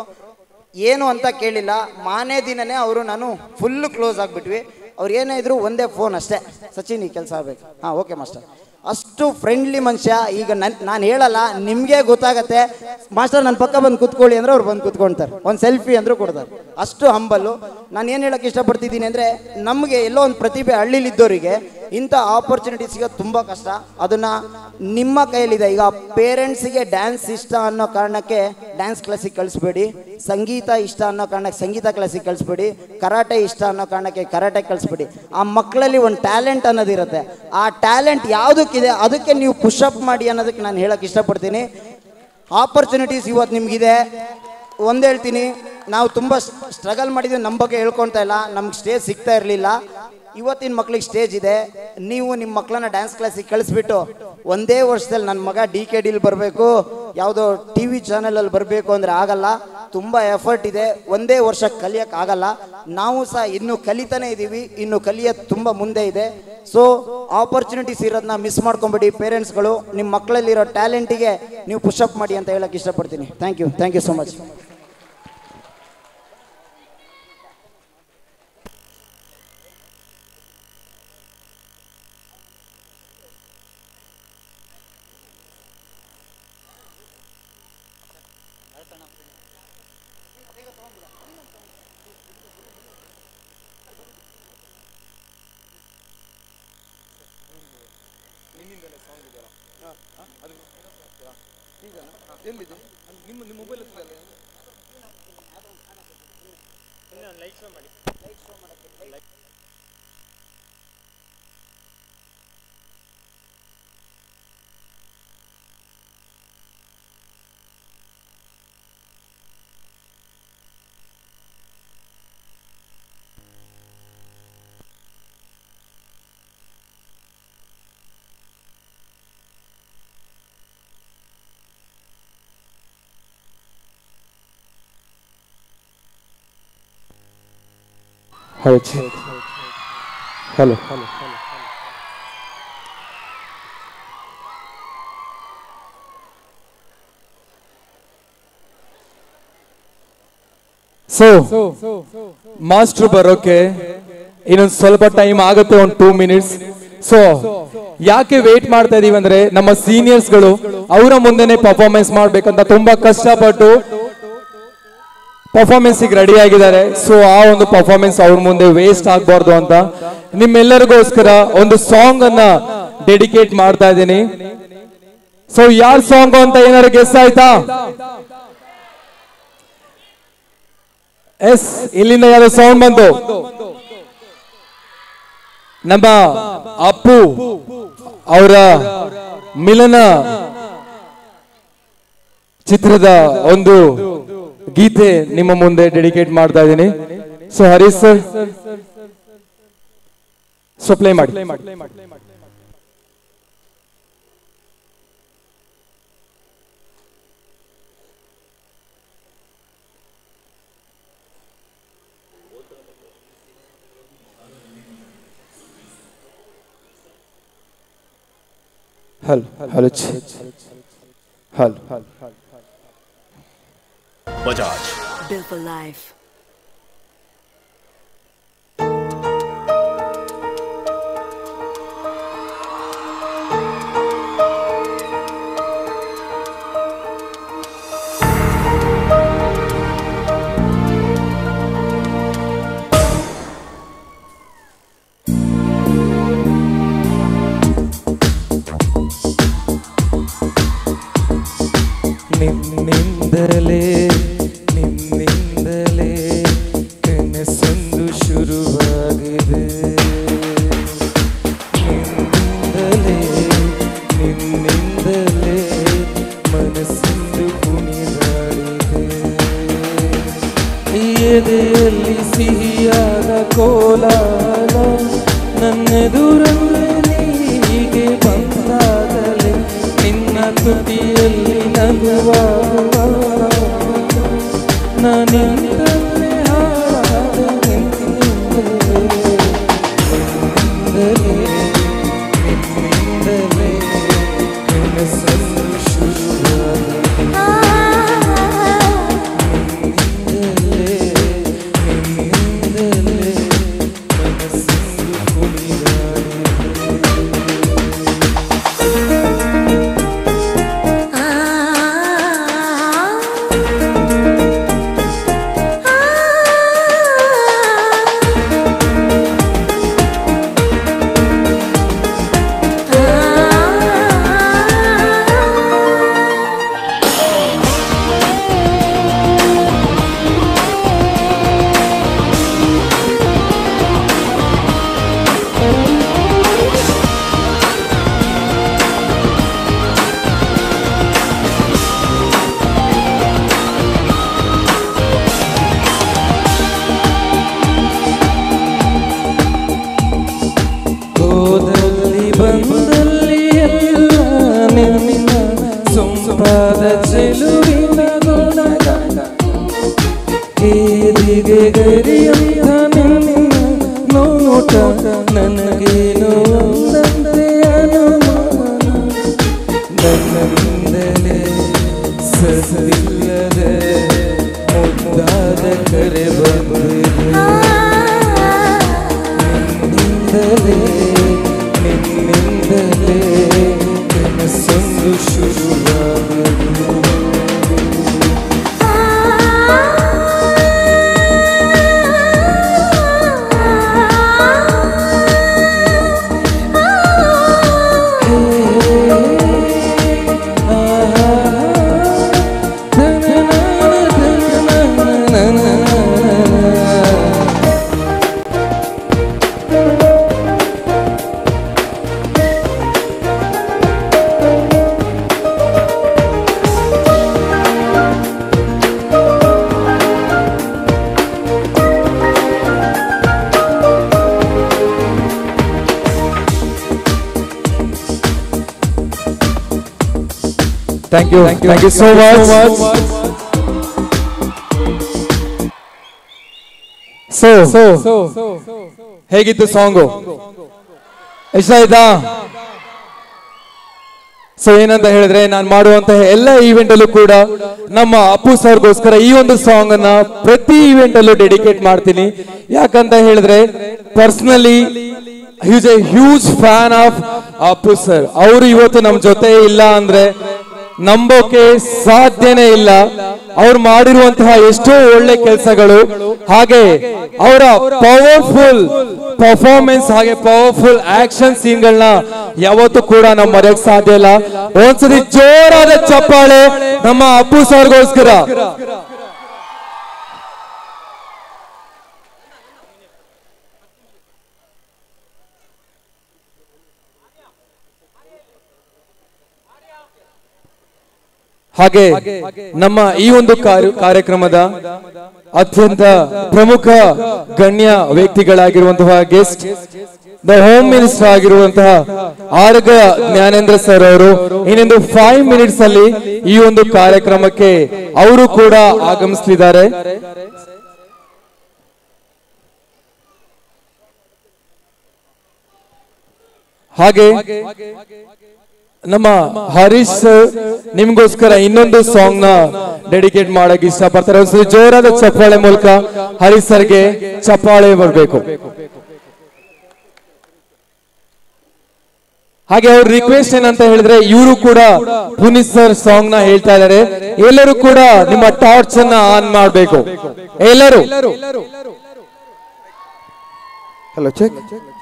N: ಏನು ಅಂತ ಕೇಳಿಲ್ಲ ಮಾನೇ ದಿನನೇ ಅವರು ನಾನು ಫುಲ್ಲು ಕ್ಲೋಸ್ ಆಗಿಬಿಟ್ವಿ ಅವ್ರು ಏನೇ ಇದ್ರು ಒಂದೇ ಫೋನ್ ಅಷ್ಟೇ ಸಚಿನ್ ಈ ಕೆಲಸ ಆಗಬೇಕು ಹಾಂ ಓಕೆ ಮಾಸ್ಟರ್ ಅಷ್ಟು ಫ್ರೆಂಡ್ಲಿ ಮನುಷ್ಯ ಈಗ ನನ್ ನಾನು ಹೇಳಲ್ಲ ನಿಮಗೆ ಗೊತ್ತಾಗತ್ತೆ ಮಾಸ್ಟರ್ ನನ್ನ ಪಕ್ಕ ಬಂದು ಕುತ್ಕೊಳ್ಳಿ ಅಂದ್ರೆ ಅವ್ರು ಬಂದು ಕುತ್ಕೊಳ್ತಾರೆ ಒಂದು ಸೆಲ್ಫಿ ಅಂದರೂ ಕೊಡ್ತಾರೆ ಅಷ್ಟು ಹಂಬಲ್ಲು ನಾನು ಏನು ಹೇಳಕ್ಕೆ ಇಷ್ಟಪಡ್ತಿದ್ದೀನಿ ಅಂದರೆ ನಮಗೆ ಎಲ್ಲೋ ಒಂದು ಪ್ರತಿಭೆ ಹಳ್ಳಿಲಿದ್ದವರಿಗೆ ಇಂಥ ಆಪರ್ಚುನಿಟಿ ಸಿಗೋದು ತುಂಬ ಕಷ್ಟ ಅದನ್ನು ನಿಮ್ಮ ಕೈಯಲ್ಲಿದೆ ಈಗ ಪೇರೆಂಟ್ಸಿಗೆ ಡ್ಯಾನ್ಸ್ ಇಷ್ಟ ಅನ್ನೋ ಕಾರಣಕ್ಕೆ ಡ್ಯಾನ್ಸ್ ಕ್ಲಾಸಿಗೆ ಕಳಿಸ್ಬೇಡಿ ಸಂಗೀತ ಇಷ್ಟ ಅನ್ನೋ ಕಾರಣಕ್ಕೆ ಸಂಗೀತ ಕ್ಲಾಸಿಗೆ ಕಳಿಸ್ಬೇಡಿ ಕರಾಟೆ ಇಷ್ಟ ಅನ್ನೋ ಕಾರಣಕ್ಕೆ ಕರಾಟೆ ಕಳಿಸ್ಬೇಡಿ ಆ ಮಕ್ಕಳಲ್ಲಿ ಒಂದು ಟ್ಯಾಲೆಂಟ್ ಅನ್ನೋದಿರುತ್ತೆ ಆ ಟ್ಯಾಲೆಂಟ್ ಯಾವುದಕ್ಕಿದೆ ಅದಕ್ಕೆ ನೀವು ಪುಷಪ್ ಮಾಡಿ ಅನ್ನೋದಕ್ಕೆ ನಾನು ಹೇಳಕ್ಕೆ ಇಷ್ಟಪಡ್ತೀನಿ ಆಪರ್ಚುನಿಟೀಸ್ ಇವತ್ತು ನಿಮಗಿದೆ ಒಂದು ಹೇಳ್ತೀನಿ ನಾವು ತುಂಬ ಸ್ಟ್ರಗಲ್ ಮಾಡಿದ್ವಿ ನಮ್ಮ ಬಗ್ಗೆ ಹೇಳ್ಕೊಳ್ತಾ ಇಲ್ಲ ನಮ್ಗೆ ಸ್ಟೇಜ್ ಸಿಗ್ತಾ ಇರಲಿಲ್ಲ ಇವತ್ತಿನ ಮಕ್ಳಿಗೆ ಸ್ಟೇಜ್ ಇದೆ ನೀವು ನಿಮ್ಮ ಮಕ್ಕಳನ್ನ ಡ್ಯಾನ್ಸ್ ಕ್ಲಾಸಿಗೆ ಕಳಿಸ್ಬಿಟ್ಟು ಒಂದೇ ವರ್ಷದಲ್ಲಿ ನನ್ನ ಮಗ ಡಿ ಕೆ ಡಿಲಿ ಬರಬೇಕು ಯಾವುದೋ ಟಿ ವಿ ಚಾನಲಲ್ಲಿ ಬರಬೇಕು ಅಂದರೆ ಆಗಲ್ಲ ತುಂಬ ಎಫರ್ಟ್ ಇದೆ ಒಂದೇ ವರ್ಷ ಕಲಿಯೋಕ್ಕೆ ಆಗಲ್ಲ ನಾವು ಸಹ ಇನ್ನೂ ಕಲಿತಾನೆ ಇದ್ದೀವಿ ಇನ್ನು ಕಲಿಯೋದು ತುಂಬ ಮುಂದೆ ಇದೆ ಸೊ ಆಪರ್ಚುನಿಟೀಸ್ ಇರೋದನ್ನ ಮಿಸ್ ಮಾಡ್ಕೊಂಬೇಡಿ ಪೇರೆಂಟ್ಸ್ಗಳು ನಿಮ್ಮ ಮಕ್ಕಳಲ್ಲಿರೋ ಟ್ಯಾಲೆಂಟಿಗೆ ನೀವು ಪುಷಪ್ ಮಾಡಿ ಅಂತ ಹೇಳಕ್ಕೆ ಇಷ್ಟಪಡ್ತೀನಿ thank you thank you so much
O: ಎಲ್ಲಿದೆ ನಿಮ್ಮ ನಿಮ್ಮ ಮೊಬೈಲ್ ಹತ್ರ
P: ಹಲೋ ಹಲೋ ಸೊ ಮಾಸ್ಟರ್ ಬರೋಕೆ ಇನ್ನೊಂದು ಸ್ವಲ್ಪ ಟೈಮ್ ಆಗುತ್ತೆ ಒಂದು ಟೂ ಮಿನಿಟ್ಸ್ ಸೊ ಯಾಕೆ ವೇಟ್ ಮಾಡ್ತಾ ಇದೀವಿ ಅಂದ್ರೆ ನಮ್ಮ ಸೀನಿಯರ್ಸ್ ಗಳು ಅವರ ಮುಂದೆನೆ ಪರ್ಫಾರ್ಮೆನ್ಸ್ ಮಾಡ್ಬೇಕಂತ ತುಂಬಾ ಕಷ್ಟಪಟ್ಟು ಪರ್ಫಾರ್ಮೆನ್ಸ್ ರೆಡಿ ಆಗಿದ್ದಾರೆ ಸೊ ಆ ಒಂದು ಪರ್ಫಾರ್ಮೆನ್ಸ್ ಅವ್ರ ಮುಂದೆ ವೇಸ್ಟ್ ಆಗಬಾರ್ದು ಅಂತ ನಿಮ್ಮೆಲ್ಲರಿಗೋಸ್ಕರ ಒಂದು ಸಾಂಗ್ ಅನ್ನ ಡೆಡಿಕೇಟ್ ಮಾಡ್ತಾ ಇದ್ದೀನಿ ಸೊ ಯಾರ್ ಸಾಂಗ್ ಅಂತ ಏನಾದ್ರು ಗೆಸ್ ಆಯ್ತಾ ಎಸ್ ಇಲ್ಲಿಂದ ಯಾವ್ದೋ ಸೌಂಡ್ ಬಂತು ನಮ್ಮ ಅಪ್ಪು ಅವರ ಮಿಲನ ಚಿತ್ರದ ಒಂದು ಗೀತೆ ನಿಮ್ಮ ಮುಂದೆ ಡೆಡಿಕೇಟ್ ಮಾಡ್ತಾ ಇದ್ದೀನಿ so Harish sir so play ಮಾಡಿ ಹಲ್ ಹಲೋ ಹಲ್
C: ಬಜಾಜ್
M: Built for life.
P: ನಿನ್ನಿಂದಲೇ ನಿನ್ನಿಂದಲೇ ಕನಸೊಂದು ಶುರುವಾಗಿದೆ ನಿನ್ನಿಂದಲೇ ನಿನ್ನಿಂದಲೇ ಮನಸ್ಸೊಂದು ಕುಣಿದಾಡಿದೆ ಈ ಎದೆಯಲ್ಲಿ ಸಿಹಿಯಾದ ಕೋಲಾಲ ನನ್ನೆದುರಲ್ಲಿ ಹೀಗೆ ಬಂದಾಗಲೇ ನಿನ್ನ ತುಟಿಯಲ್ಲಿ ನಗುವಾಗ ನಾನಿಂದಲೇ ಹಾಡಾದ ನಿನ್ನಿಂದಲೇ ನಿನ್ನಿಂದಲೇ ನಿನ್ನಿಂದಲೇ ಕನಸನ್ನು ಶುರುವಾಗಿದೆ ನಿನ್ನಿಂದಲೇ ನಿನ್ನಿಂದಲೇ ಮನಸ್ಸನ್ನು ಹೋದಲ್ಲಿ ಬಂದಲ್ಲಿ ಎಲ್ಲ ನಿನ್ನ ಸೊಂಪಾದ ಚೆಲುವಿನ ಗುಣಗಾನ ಏದಿಗೆ ಗರಿಯಂತ ನಿನ್ನ ನೋಟ ನನಗೇನು ಒಂದಂತೆ ಅನುಮಾನ ನನ್ನಿಂದಲೇ ಸಸಿಲ್ಲದೆ ಮುದ್ದಾದ ಕರೆ ಬಂದಿದೆ ನಿನ್ನಿಂದಲೇ ನಿನ್ನಿಂದಲೇ ಕನಸೊಂದು ಶುರುವಾಗದು Thank you. Thank you so much. So ಹೇಗಿತ್ತು ಸಾಂಗು ಇಷ್ಟ ಆಯ್ತಾ ಸೊ ಏನಂತ ಹೇಳಿದ್ರೆ ನಾನು ಮಾಡುವಂತಹ ಎಲ್ಲ ಈವೆಂಟ್ ಅಲ್ಲೂ ಕೂಡ ನಮ್ಮ ಅಪ್ಪು ಸರ್ಗೋಸ್ಕರ ಈ ಒಂದು ಸಾಂಗ್ ಅನ್ನ ಪ್ರತಿ ಈವೆಂಟ್ ಅಲ್ಲೂ ಡೆಡಿಕೇಟ್ ಮಾಡ್ತೀನಿ ಯಾಕಂತ ಹೇಳಿದ್ರೆ personally he's a huge fan of Appu sir ಅವರು ಇವತ್ತು ನಮ್ಮ ಜೊತೆ ಇಲ್ಲ ಅಂದ್ರೆ ನಂಬೋಕೆ ಸಾಧ್ಯನೇ ಇಲ್ಲ ಅವ್ರು ಮಾಡಿರುವಂತಹ ಎಷ್ಟೋ ಒಳ್ಳೆ ಕೆಲಸಗಳು ಹಾಗೆ ಅವರ ಪವರ್ಫುಲ್ ಪರ್ಫಾರ್ಮೆನ್ಸ್ ಹಾಗೆ ಪವರ್ಫುಲ್ ಆಕ್ಷನ್ ಸೀನ್ಗಳನ್ನ ಯಾವತ್ತೂ ಕೂಡ ನಾವು ಮರೆಯಕ್ ಸಾಧ್ಯ ಇಲ್ಲ ಒಂದ್ಸರಿ ಜೋರಾದ ಚಪ್ಪಾಳೆ ನಮ್ಮ ಅಪ್ಪು ಸರ್ಗೋಸ್ಕರ ಹಾಗೆ ನಮ್ಮ ಈ ಒಂದು ಕಾರ್ಯ- ಕಾರ್ಯಕ್ರಮದ ಅತ್ಯಂತ ಪ್ರಮುಖ ಗಣ್ಯ ವ್ಯಕ್ತಿಗಳಾಗಿರುವಂತಹ ಗೆಸ್ಟ್ ದ ಹೋಮ್ ಮಿನಿಸ್ಟರ್ ಆಗಿರುವಂತಹ ಆರ್ಗ ಜ್ಞಾನೇಂದ್ರ ಸರ್ ಅವರು ಇನ್ನೊಂದು ಫೈವ್ ಮಿನಿಟ್ಸ್ ಅಲ್ಲಿ ಈ ಒಂದು ಕಾರ್ಯಕ್ರಮಕ್ಕೆ ಅವರು ಕೂಡ ಆಗಮಿಸಲಿದ್ದಾರೆ ಹಾಗೆ ನಮ್ಮ ಹರೀಶ್ ಸರ್ ನಿಮ್ಗೋಸ್ಕರ ಇನ್ನೊಂದು ಸಾಂಗ್ ನ ಡೆಡಿಕೇಟ್ ಮಾಡಕ್ ಇಷ್ಟಪಡ್ತಾರೆ ಒಂದ್ಸರಿ ಜೋರಾದ ಚಪ್ಪಾಳೆ ಮೂಲಕ ಹರೀಶ್ ಸರ್ಗೆ ಚಪ್ಪಾಳೆ ಬರಬೇಕು ಹಾಗೆ ಅವ್ರ ರಿಕ್ವೆಸ್ಟ್ ಏನಂತ ಹೇಳಿದ್ರೆ ಇವರು ಕೂಡ ಪುನೀತ್ ಸರ್ ಸಾಂಗ್ ನ ಹೇಳ್ತಾ ಇದ್ದಾರೆ ಎಲ್ಲರೂ ಕೂಡ ನಿಮ್ಮ ಟಾರ್ಚ್ ಅನ್ನ ಆನ್ ಮಾಡಬೇಕು ಎಲ್ಲರೂ
D: ಹಲೋ ಚೆಕ್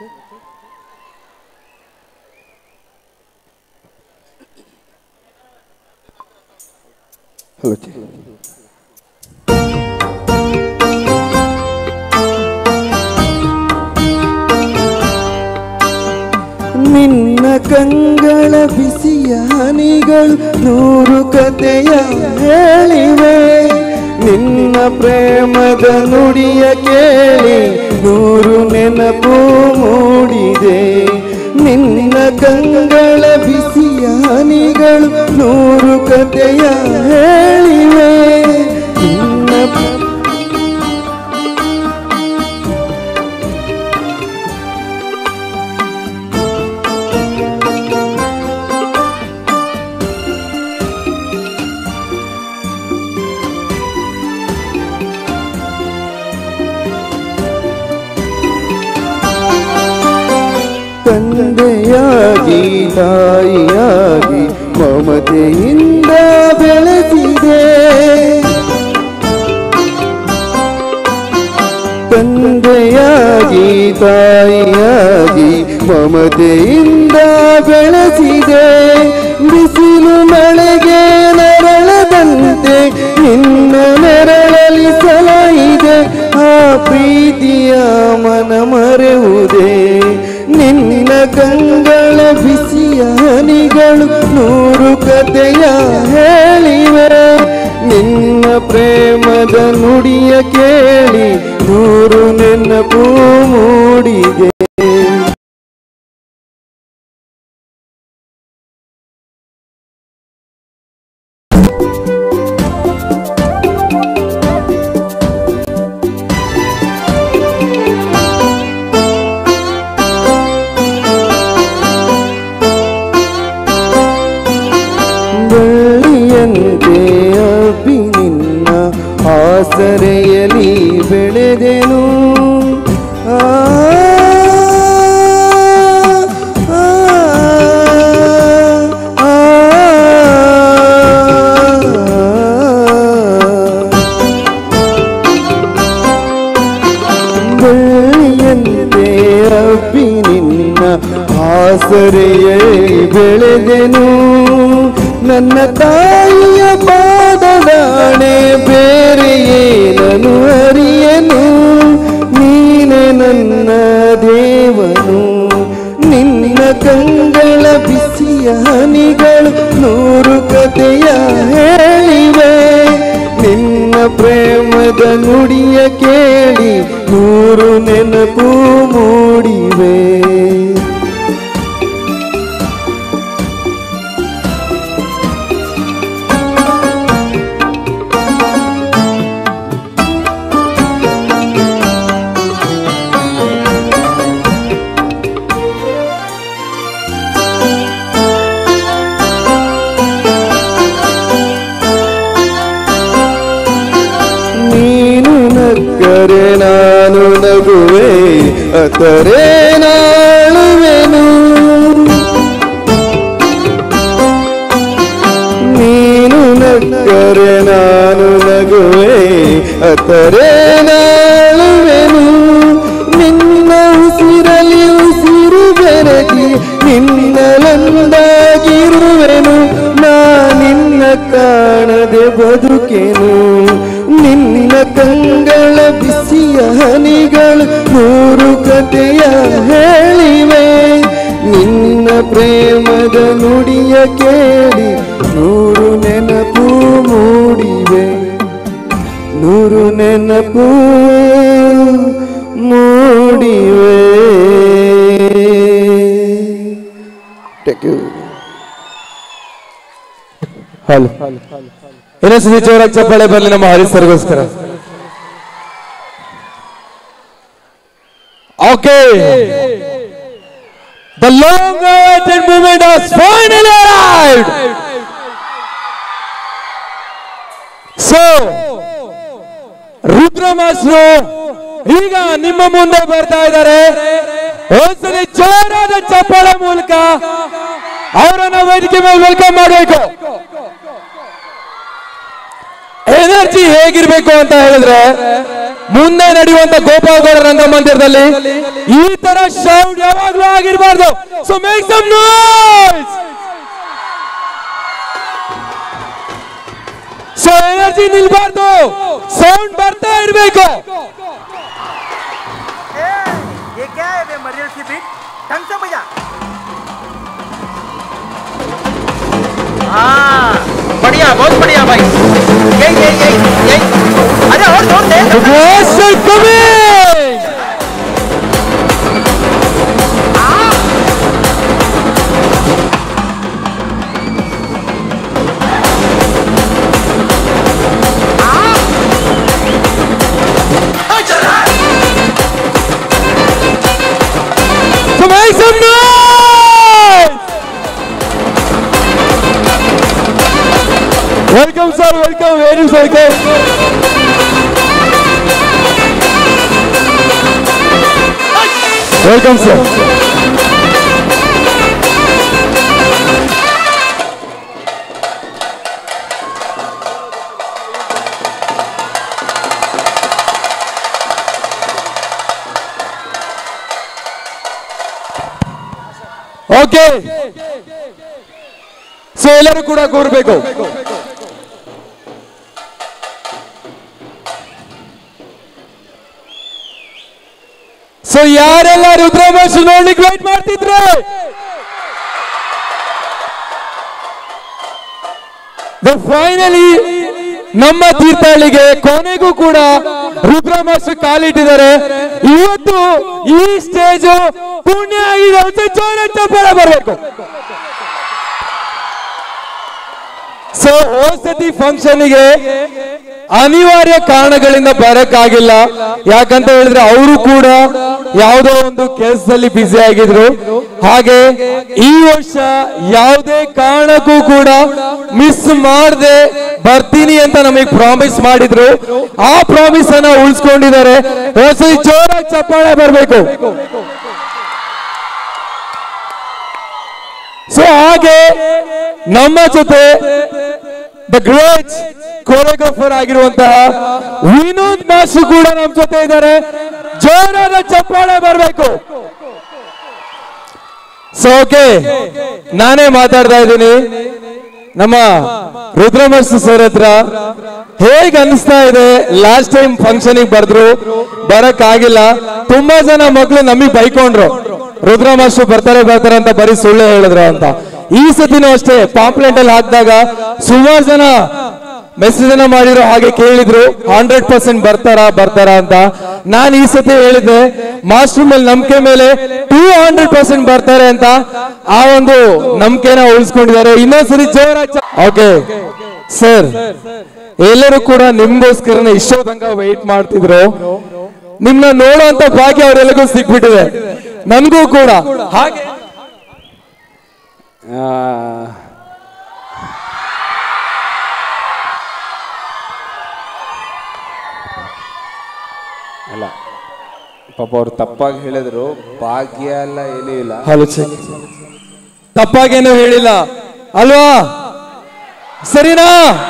D: ಹಲೋ ಚೆಕ್
I: ನಿನ್ನ ಕಂಗಳ ಬಿಸಿಯ ಹನಿಗಳು ನೂರು ಕಥೆಯ ಹೇಳಿವೆ ನಿನ್ನ ಪ್ರೇಮದ ನುಡಿಯ ಕೇಳಿ ನೂರು ನೆನಪು ಮೂಡಿದೆ ನಿನ್ನ ಕಂಗಳ ಬಿಸಿಯ ಹನಿಗಳು ನೂರು ಕಥೆಯ ಹೇಳಿವೆ ನಿನ್ನ ತಂದೆಯಾಗಿ ತಾಯಿಯಾಗಿ ಮಮತೆಯಿಂದ ಬೆಳೆಸಿದೆ ತಂದೆಯಾಗಿ ತಾಯಿಯಾಗಿ ಮಮತೆಯಿಂದ ಬೆಳೆಸಿದೆ ಬಿಸಿಲು ಮಳೆಗೆ ನರಳದಂತೆ ನಿನ್ನ ನೆರಳಲಿ ಸಲಹಿದೆ ಆ ಪ್ರೀತಿಯ ಮನ ಮರೆಯುವುದೇ ನಿನ್ನ ಕಂಗಳ ಬಿಸಿಯ ಹನಿಗಳು ನೂರು ಕಥೆಯ ಹೇಳಿವೆ ನಿನ್ನ ಪ್ರೇಮದ ನುಡಿಯ ಕೇಳಿ ನೂರು ನೆನಪು ಮೂಡಿದೆ ಬೆಳ್ಳಿಯಂತೆ ಅಬ್ಬಿ ನಿನ್ನ ಆಸರೆಯಲಿ ಬೆಳೆದೆನು ಆ, ಆ, ಆ, ಬೆಳ್ಳಿಯಂತೆ ಅಬ್ಬಿ ನಿನ್ನ ಆಸರೆಯಲಿ ಬೆಳೆದೆನು ನನ್ನ ತಾಯಿಯ ಪಾದದಾಣೆ ಬೇರೆ ಏನನು ಅರಿಯನು ನೀನೆ ನನ್ನ ದೇವನು ನಿನ್ನ ಕಂಗಳ ಬಿಸಿಯ ಹನಿಗಳು ನೂರು ಕಥೆಯ ಹೇಳಿವೆ ನಿನ್ನ ಪ್ರೇಮದ ನುಡಿಯ ಕೇಳಿ ನೂರು ನೆನಪು ಮೂಡಿವೆ ನೀನು ನಕ್ಕರೆ ನಾನು ನಗುವೆ ಅತರೆ ನಾಳುವೆನು ನೀನು ನಕ್ಕರೆ ನಾನು ನಗುವೆ ಅತರೆ ನಾಳುವೆನು ನಿನ್ನ ಉಸಿರಲಿ ಉಸಿರು ಬೆರಗಿ ನಿನ್ನಲೊಂದಾಗಿರುವೆನು ನಾ ನಿನ್ನ ಕಾಣದೆ ಬದುಕೆನು ನಿನ್ನ ಕಂಗಳ ಬಿಸಿಯ ಹನಿಗಳು ನೂರು ಕಥೆಯ ಹೇಳಿವೆ ನಿನ್ನ ಪ್ರೇಮದ ನುಡಿಯ ಕೇಳಿ ನೂರು ನೆನಪು ಮೂಡಿವೆ ನೂರು ನೆನಪು ಮೂಡಿವೆ Thank you.
P: ಹಲೋ ಇನ್ನೊಂದ್ಸತಿ ಜೋರಾಗಿ ಚಪ್ಪಾಳೆ ಬರಲಿ ನಮ್ಮ ಹರೀಶ್ ಸರ್ಗೋಸ್ಕರ okay The long awaited moment has finally arrived. So, Rudra master ಈಗ ನಿಮ್ಮ ಮುಂದೆ ಬರ್ತಾ ಇದ್ದಾರೆ ಒಂದ್ಸಲಿ ಜೋರಾದ ಚಪ್ಪಾಳೆ ಮೂಲಕ ಅವರನ್ನ ವೇದಿಕೆ ಮೇಲೆ ವೆಲ್ಕಮ್ ಮಾಡಬೇಕು ಎನರ್ಜಿ ಹೇಗಿರ್ಬೇಕು ಅಂತ ಹೇಳಿದ್ರೆ ಮುಂದೆ ನಡೆಯುವಂತ ಗೋಪಾಲಗೌಡ ರಂಗಮಂದಿರದಲ್ಲಿ ಈ ತರ ಶೌಟ್ ಯಾವಾಗ್ಲೂ ಆಗಿರಬಾರ್ದು so make some noise so energy ನಿಲ್ಬಾರ್ದು ಸೌಂಡ್ ಬರ್ತಾ ಇರ್ಬೇಕು
F: ये क्या है बे मरियल सी बीट ढंग से बजा हाँ बढ़िया बहुत बढ़िया भाई यही यही यही यही अरे और जोर दे
P: The boys are coming! So make some noise! Welcome sir, welcome, very welcome. Welcome sir. Okay so ಎಲ್ಲರೂ ಕೂಡ ಕೂರ್ಬೇಕು ಸೊ ಯಾರೆಲ್ಲ ರುದ್ರವಂಶ ನೋಡ್ಲಿಕ್ಕೆ ವೇಟ್ ಮಾಡ್ತಿದ್ರೆ ಫೈನಲಿ ನಮ್ಮ ತೀರ್ಥಹಳ್ಳಿಗೆ ಕೊನೆಗೂ ಕೂಡ ರುದ್ರಮಾಸ ಕಾಲಿಟ್ಟಿದ್ದಾರೆ ಇವತ್ತು ಈ ಸ್ಟೇಜ್ ಪುಣ್ಯ ಆಗಿದೆ ಅಂತ ಜೋರ ಚಪ್ಪಾಳ ಬರಬೇಕು ಸೊ ಹೋಸತಿ ಫಂಕ್ಷನ್ಗೆ ಅನಿವಾರ್ಯ ಕಾರಣಗಳಿಂದ ಬರಕ್ಕಾಗಿಲ್ಲ ಯಾಕಂತ ಹೇಳಿದ್ರೆ ಅವರು ಕೂಡ ಯಾವುದೋ ಒಂದು ಕೆಲಸದಲ್ಲಿ ಬ್ಯುಸಿ ಆಗಿದ್ರು ಹಾಗೆ ಈ ವರ್ಷ ಯಾವುದೇ ಕಾರಣಕ್ಕೂ ಕೂಡ ಮಿಸ್ ಮಾಡದೆ ಬರ್ತೀನಿ ಅಂತ ನಮಗೆ ಪ್ರಾಮಿಸ್ ಮಾಡಿದ್ರು ಆ ಪ್ರಾಮಿಸ್ ಅನ್ನ ಉಳಿಸ್ಕೊಂಡಿದ್ದಾರೆ ಹೊಸ ಜೋರಾಗಿ ಚಪ್ಪಾಳೆ ಬರಬೇಕು ಸೊ ಹಾಗೆ ನಮ್ಮ ಜೊತೆ ದ ಗ್ರೇಟ್ ಕೊರಿಯೋಗ್ರಫರ್ ಆಗಿರುವಂತಹ ವಿನೋದ್ ಮಾಸ್ಟರ್ ಕೂಡ ನಮ್ಮ ಜೊತೆ ಇದ್ದಾರೆ ಜೋರಾದ ಚಪ್ಪಾಳೆ ಬರಬೇಕು ಸೊ ಓಕೆ ನಾನೇ ಮಾತಾಡ್ತಾ ಇದ್ದೀನಿ ನಮ್ಮ ರುದ್ರಮಸ್ತು ಸರ್ ಹತ್ರ ಹೇಗ್ ಅನಿಸ್ತಾ ಇದೆ ಲಾಸ್ಟ್ ಟೈಮ್ ಫಂಕ್ಷನ್ ಬರ್ದ್ರು ಬರಕ್ ಆಗಿಲ್ಲ ತುಂಬಾ ಜನ ಮಕ್ಳು ನಮಗೆ ಬೈಕೊಂಡ್ರು ರುದ್ರಮಾಸ್ಟರ್ ಬರ್ತಾರೆ ಬರ್ತಾರೆ ಅಂತ ಬರೀ ಸುಳ್ಳು ಹೇಳಿದ್ರು ಅಂತ ಈ ಸತಿನೂ ಅಷ್ಟೇ ಪಾಂಪ್ಲೆಟ್ ಅಲ್ಲಿ ಹಾಕಿದಾಗ ಸುಮಾರು ಜನ ಮೆಸೇಜ್ ಅನ್ನ ಮಾಡಿರೋ ಹಾಗೆ ಕೇಳಿದ್ರು ಹಂಡ್ರೆಡ್ ಪರ್ಸೆಂಟ್ ಬರ್ತಾರಾ ಬರ್ತಾರಾ ಅಂತ ನಾನು ಈ ಸತಿ ಹೇಳಿದ್ದೆ ಮಾಸ್ಟರ್ ಮೇಲೆ ನಂಬಿಕೆ ಮೇಲೆ ಟೂ ಹಂಡ್ರೆಡ್ ಪರ್ಸೆಂಟ್ ಬರ್ತಾರೆ ಅಂತ ಆ ಒಂದು ನಂಬಿಕೆನ ಉಳಿಸ್ಕೊಂಡಿದ್ದಾರೆ ಇನ್ನೊಂದ್ಸರಿ ಜೋರಾಗಿ ಓಕೆ ಸರ್ ಎಲ್ಲರೂ ಕೂಡ ನಿಮ್ಗೋಸ್ಕರನೇ ಇಷ್ಟೋ ತನಕ ವೆಯ್ಟ್ ಮಾಡ್ತಿದ್ರು ನಿಮ್ನ ನೋಡುವಂತ ಭಾಗ್ಯ ಅವರೆಲ್ಲರಿಗೂ ಸಿಕ್ಬಿಟ್ಟಿದೆ ನನ್ಗೂ ಕೂಡ ಹಾಗೆ
J: ಅಲ್ಲ ಪಾಪ ಅವ್ರು ತಪ್ಪಾಗಿ ಹೇಳಿದ್ರು ಭಾಗ್ಯ ಎಲ್ಲ ಏನೂ ಇಲ್ಲ
P: ಹಲೋ ಚೆಕ್ ತಪ್ಪಾಗೇನು ಹೇಳಿಲ್ಲ ಅಲ್ವಾ ಸರಿನಾ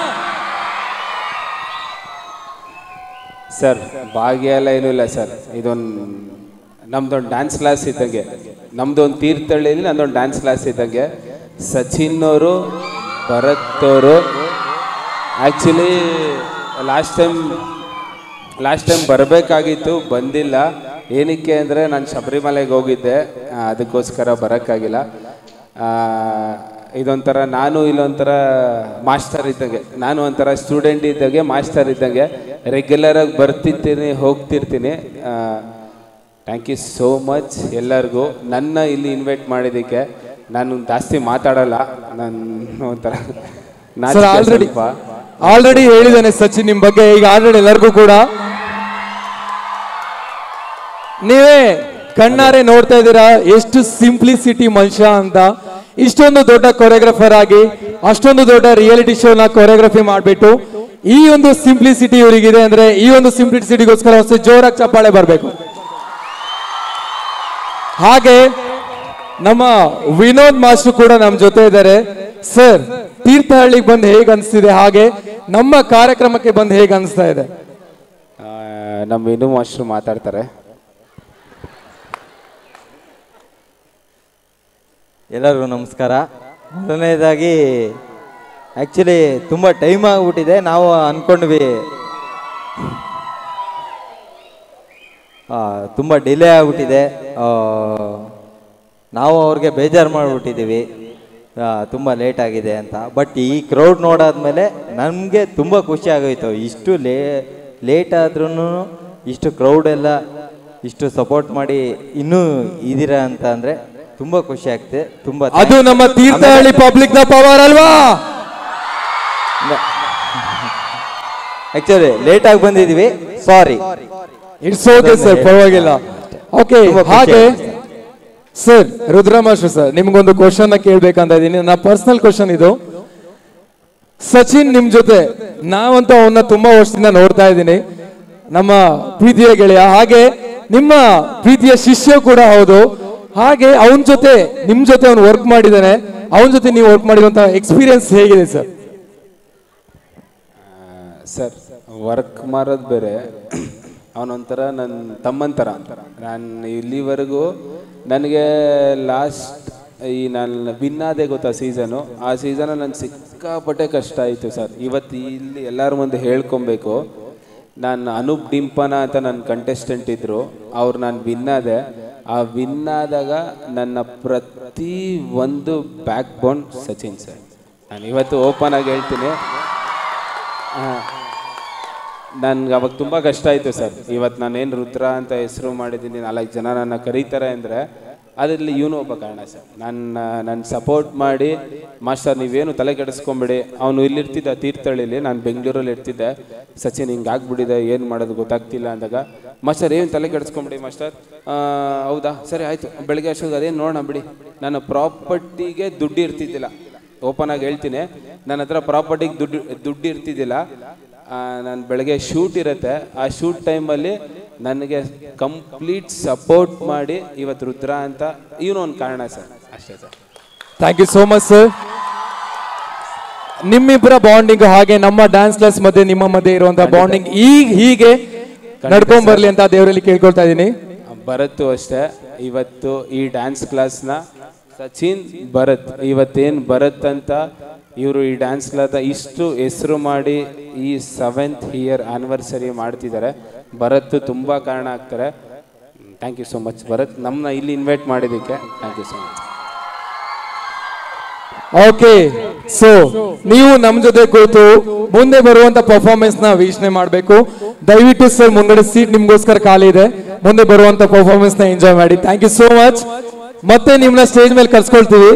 J: ಸರ್ ಭಾಗ್ಯ ಎಲ್ಲ ಏನೂ ಇಲ್ಲ ಸರ್ ಇದೊಂದು ನಮ್ದೊಂದು ಡ್ಯಾನ್ಸ್ ಕ್ಲಾಸ್ ಇದ್ದಂಗೆ ನಮ್ದೊಂದು ತೀರ್ಥಹಳ್ಳಿಯಲ್ಲಿ ನಂದೊಂದು ಡ್ಯಾನ್ಸ್ ಕ್ಲಾಸ್ ಇದ್ದಂಗೆ ಸಚಿನ್ ಅವರು ಭರತ್ ಅವರು actually last time last time ಬರಬೇಕಾಗಿತ್ತು ಬಂದಿಲ್ಲ ಏನಕ್ಕೆ ಅಂದರೆ ನಾನು ಶಬರಿಮಲೆಗೆ ಹೋಗಿದ್ದೆ ಆ, ಅದಕ್ಕೋಸ್ಕರ ಬರೋಕ್ಕಾಗಿಲ್ಲ ಆ, ಇದೊಂಥರ ನಾನು ಇಲ್ಲೊಂಥರ ಮಾಸ್ಟರ್ ಇದ್ದಂಗೆ ನಾನು ಒಂಥರ ಸ್ಟೂಡೆಂಟ್ ಇದ್ದಂಗೆ ಮಾಸ್ಟರ್ ಇದ್ದಂಗೆ ರೆಗ್ಯುಲರಾಗಿ ಬರ್ತಿರ್ತೀನಿ ಹೋಗ್ತಿರ್ತೀನಿ ಥ್ಯಾಂಕ್ ಯು ಸೋ ಮಚ್ ಎಲ್ಲರಿಗೂ ನನ್ನ ಇಲ್ಲಿ ಇನ್ವೈಟ್ ಮಾಡಿದ್ದಕ್ಕೆ ನಾನು ಜಾಸ್ತಿ ಮಾತಾಡಲ್ಲ ನಾನು ಒಂಥರ
P: ಸರ್
J: ನಾಚಿಕೆ
P: ಆಲ್ರೆಡಿ
J: ಸ್ವಲ್ಪ.
P: ಆಲ್ರೆಡಿ ಹೇಳಿದ್ದಾನೆ ಸಚಿನ್ ನಿಮ್ ಬಗ್ಗೆ ಈಗ ಆಲ್ರೆಡಿ ಎಲ್ಲರಿಗೂ ಕೂಡ ನೀವೇ ಕಣ್ಣಾರೆ ನೋಡ್ತಾ ಇದ್ದೀರಾ ಎಷ್ಟು ಸಿಂಪ್ಲಿಸಿಟಿ ಮನುಷ್ಯ ಅಂತ ಇಷ್ಟೊಂದು ದೊಡ್ಡ ಕೊರಿಯೋಗ್ರಫರ್ ಆಗಿ ಅಷ್ಟೊಂದು ದೊಡ್ಡ ರಿಯಾಲಿಟಿ ಶೋನ ಕೊರಿಯೋಗ್ರಫಿ ಮಾಡಿಬಿಟ್ಟು ಈ ಒಂದು ಸಿಂಪ್ಲಿಸಿಟಿ ಇವರಿಗಿದೆ ಅಂದ್ರೆ ಈ ಒಂದು ಸಿಂಪ್ಲಿಸಿಟಿಗೋಸ್ಕರ ಹೊಸ ಜೋರಾಗಿ ಚಪ್ಪಾಳೆ ಬರಬೇಕು ಹಾಗೆ ನಮ್ಮ ವಿನೋದ್ ಮಾಸ್ಟರ್ ಕೂಡ ನಮ್ಮ ಜೊತೆ ಇದ್ದಾರೆ ಸರ್ ತೀರ್ಥಹಳ್ಳಿಗೆ ಬಂದು ಹೇಗೆ ಅನಿಸ್ತಿದೆ ಹಾಗೆ ನಮ್ಮ ಕಾರ್ಯಕ್ರಮಕ್ಕೆ ಬಂದು ಹೇಗೆ ಅನಿಸ್ತಾ ಇದೆ
J: ಆ, ನಮ್ಮ ವಿನು ಮಾಸ್ಟ್ರು ಮಾತಾಡ್ತಾರೆ
B: ಎಲ್ಲರಿಗೂ ನಮಸ್ಕಾರ ಮೊದಲನೇದಾಗಿ ಆ್ಯಕ್ಚುಲಿ ತುಂಬ ಟೈಮ್ ಆಗಿಬಿಟ್ಟಿದೆ ನಾವು ಅಂದ್ಕೊಂಡ್ವಿ ತುಂಬ ಡಿಲೇ ಆಗಿಬಿಟ್ಟಿದೆ ನಾವು ಅವ್ರಿಗೆ ಬೇಜಾರು ಮಾಡಿಬಿಟ್ಟಿದ್ದೀವಿ ತುಂಬ ಲೇಟ್ ಆಗಿದೆ ಅಂತ ಬಟ್ ಈ ಕ್ರೌಡ್ ನೋಡಾದ್ಮೇಲೆ ನಮಗೆ ತುಂಬ ಖುಷಿ ಆಗೋಯ್ತು ಇಷ್ಟು ಲೇ ಲೇಟ್ ಆದ್ರೂ ಇಷ್ಟು ಕ್ರೌಡ್ ಎಲ್ಲ ಇಷ್ಟು ಸಪೋರ್ಟ್ ಮಾಡಿ ಇನ್ನೂ ಇದ್ದೀರಾ ಅಂತ ಅಂದರೆ ತುಂಬ ಖುಷಿ ಆಗ್ತಿದೆ ತುಂಬ
P: ಅದು ನಮ್ಮ ತೀರ್ಥಹಳ್ಳಿ ಪಬ್ಲಿಕ್ ದ ಪವರ್ ಅಲ್ವಾ
B: ಆಕ್ಚುಲಿ ಲೇಟ್ ಆಗಿ ಬಂದಿದ್ದೀವಿ ಸಾರಿ
P: ಇಟ್ಸ್ ಓಕೆ ಸರ್ ಪರವಾಗಿಲ್ಲ ಓಕೆ
B: ತುಂಬಾ ಖುಷಿ
P: ಹಾಗೆ
B: ಆಯ್ತು.
P: ಸರ್ ರುದ್ರಮಾಸ್ಟರ್ ಸರ್ ನಿಮ್ಗೊಂದು ಕ್ವಶನ್ ಕೇಳ್ಬೇಕಂತ ಇದ್ದೀನಿ ನನ್ನ ಪರ್ಸನಲ್ ಕ್ವಶನ್ ಇದು ಸಚಿನ್ ನಿಮ್ ಜೊತೆ ನಾವಂತೂ ಅವನ್ನ ತುಂಬಾ ವರ್ಷದಿಂದ ನೋಡ್ತಾ ಇದ್ದೀನಿ ನಮ್ಮ ಪ್ರೀತಿಯ ಗೆಳೆಯ ಹಾಗೆ ನಿಮ್ಮ ಪ್ರೀತಿಯ ಶಿಷ್ಯ ಕೂಡ ಹೌದು ಹಾಗೆ ಅವನ ಜೊತೆ ನಿಮ್ ಜೊತೆ ಅವ್ನು ವರ್ಕ್ ಮಾಡಿದ್ದಾನೆ ಅವನ ಜೊತೆ ನೀವು ವರ್ಕ್ ಮಾಡಿರುವಂತ ಎಕ್ಸ್ಪೀರಿಯನ್ಸ್ ಹೇಗಿದೆ ಸರ್
J: ಸರ್ ವರ್ಕ್ ಮಾಡೋದು ಬೇರೆ ಅವನೊಂಥರ ನನ್ನ ತಮ್ಮನ ಥರ ನಾನು ಇಲ್ಲಿವರೆಗೂ ನನಗೆ ಲಾಸ್ಟ್ ಈ ನಾನು ವಿನ್ ಆದೆ ಗೊತ್ತಾ ಸೀಸನು ಆ ಸೀಸನ್ ನನ್ನ ಸಿಕ್ಕಾಪಟ್ಟೆ ಕಷ್ಟ ಆಯಿತು ಸರ್ ಇವತ್ತು ಇಲ್ಲಿ ಎಲ್ಲರ ಮುಂದೆ ಹೇಳ್ಕೊಬೇಕು ನಾನು ಅನೂಪ್ ಡಿಂಪನ ಅಂತ ನನ್ನ ಕಂಟೆಸ್ಟೆಂಟ್ ಇದ್ದರು ಅವ್ರು ನಾನು ವಿನ್ ಆದೆ ಆ ವಿನ್ ಆದಾಗ ನನ್ನ ಪ್ರತಿ ಒಂದು ಬ್ಯಾಕ್ ಬೋನ್ ಸಚಿನ್ ಸರ್ ನಾನು ಇವತ್ತು ಓಪನ್ ಆಗಿ ಹೇಳ್ತೀನಿ ನನ್ಗೆ ಅವಾಗ ತುಂಬ ಕಷ್ಟ ಆಯಿತು ಸರ್ ಇವತ್ತು ನಾನೇನು ರುದ್ರ ಅಂತ ಹೆಸರು ಮಾಡಿದ್ದೀನಿ ನಾಲ್ಕು ಜನ ನನ್ನ ಕರೀತಾರೆ ಅಂದರೆ ಅದರಲ್ಲಿ ಇವನು ಒಬ್ಬ ಕಾರಣ ಸರ್ ನನ್ನ ನನ್ನ ಸಪೋರ್ಟ್ ಮಾಡಿ ಮಾಸ್ಟರ್ ನೀವೇನು ತಲೆ ಕೆಡಿಸ್ಕೊಂಬಿಡಿ ಅವನು ಇಲ್ಲಿರ್ತಿದ್ದ ತೀರ್ಥಹಳ್ಳಿಲಿ ನಾನು ಬೆಂಗಳೂರಲ್ಲಿ ಇರ್ತಿದ್ದೆ ಸಚಿನ್ ಹಿಂಗೆ ಆಗ್ಬಿಟ್ಟಿದೆ ಏನು ಮಾಡೋದು ಗೊತ್ತಾಗ್ತಿಲ್ಲ ಅಂದಾಗ ಮಾಸ್ಟರ್ ಏನು ತಲೆ ಕೆಡಿಸ್ಕೊಂಬಿಡಿ ಮಾಸ್ಟರ್ ಆ, ಹೌದಾ ಸರಿ ಆಯಿತು ಬೆಳಗ್ಗೆ ಅಷ್ಟೊಂದು ಅದೇನು ನೋಡೋಣ ಬಿಡಿ ನನ್ನ ಪ್ರಾಪರ್ಟಿಗೆ ದುಡ್ಡು ಇರ್ತಿದ್ದಿಲ್ಲ ಓಪನ್ ಆಗಿ ಹೇಳ್ತೀನಿ ನನ್ನ ಹತ್ರ ಪ್ರಾಪರ್ಟಿಗೆ ದುಡ್ಡು ದುಡ್ಡು ಇರ್ತಿದ್ದಿಲ್ಲ ನಾನು ಬೆಳಗ್ಗೆ ಶೂಟ್ ಇರುತ್ತೆ ಆ ಶೂಟ್ ಟೈಮಲ್ಲಿ ನನಗೆ ಕಂಪ್ಲೀಟ್ ಸಪೋರ್ಟ್ ಮಾಡಿ ಇವತ್ತು ರುದ್ರ ಅಂತ ಇವನು ಒಂದು ಕಾರಣ ಸರ್ ಅಷ್ಟೇ sir
P: thank you so much sir ನಿಮ್ಮಿಬ್ಬರ ಬಾಂಡಿಂಗ್ ಹಾಗೆ ನಮ್ಮ ಡ್ಯಾನ್ಸ್ ಕ್ಲಾಸ್ ಮಧ್ಯೆ ನಿಮ್ಮ ಮಧ್ಯೆ ಇರುವಂತಹ ಬಾಂಡಿಂಗ್ ಈಗ ಹೀಗೆ ನಡ್ಕೊಂಡ್ ಬರ್ಲಿ ಅಂತ ದೇವರಲ್ಲಿ ಕೇಳ್ಕೊಳ್ತಾ ಇದ್ದೀನಿ
J: ಭರತ್ ಅಷ್ಟೇ ಇವತ್ತು ಈ ಡ್ಯಾನ್ಸ್ ಕ್ಲಾಸ್ನ ಸಚಿನ್ ಭರತ್ ಇವತ್ತೇನು ಭರತ್ ಅಂತ ಇವರು ಈ ಡ್ಯಾನ್ಸ್ ಕ್ಲಾಸ್ ಇಷ್ಟು ಹೆಸರು ಮಾಡಿ ಈ ಸೆವೆಂತ್ ಇಯರ್ ಆನಿವರ್ಸರಿ ಮಾಡ್ತಿದ್ದಾರೆ ಭರತ್ ತುಂಬ ಕಾರಣ ಆಗ್ತಾರೆ thank you so much Bharat ನಮ್ಮನ್ನ ಇಲ್ಲಿ ಇನ್ವೈಟ್ ಮಾಡಿದ್ದಕ್ಕೆ thank you so much
P: okay so ನೀವು ನಮ್ ಜೊತೆ ಕೂತು ಮುಂದೆ ಬರುವಂತ ಪರ್ಫಾರ್ಮೆನ್ಸ್ ನ ವೀಕ್ಷಣೆ ಮಾಡಬೇಕು ದಯವಿಟ್ಟು ಸರ್ ಮುಂಗಡೆ ಸೀಟ್ ನಿಮ್ಗೋಸ್ಕರ ಖಾಲಿ ಇದೆ ಮುಂದೆ ಬರುವಂತ ಪರ್ಫಾರ್ಮೆನ್ಸ್ ನ ಎಂಜಾಯ್ ಮಾಡಿ ಥ್ಯಾಂಕ್ ಯು ಸೋ ಮಚ್ ಮತ್ತೆ ನಿಮ್ನ ಸ್ಟೇಜ್ ಮೇಲೆ ಕರ್ಸ್ಕೊಳ್ತೀವಿ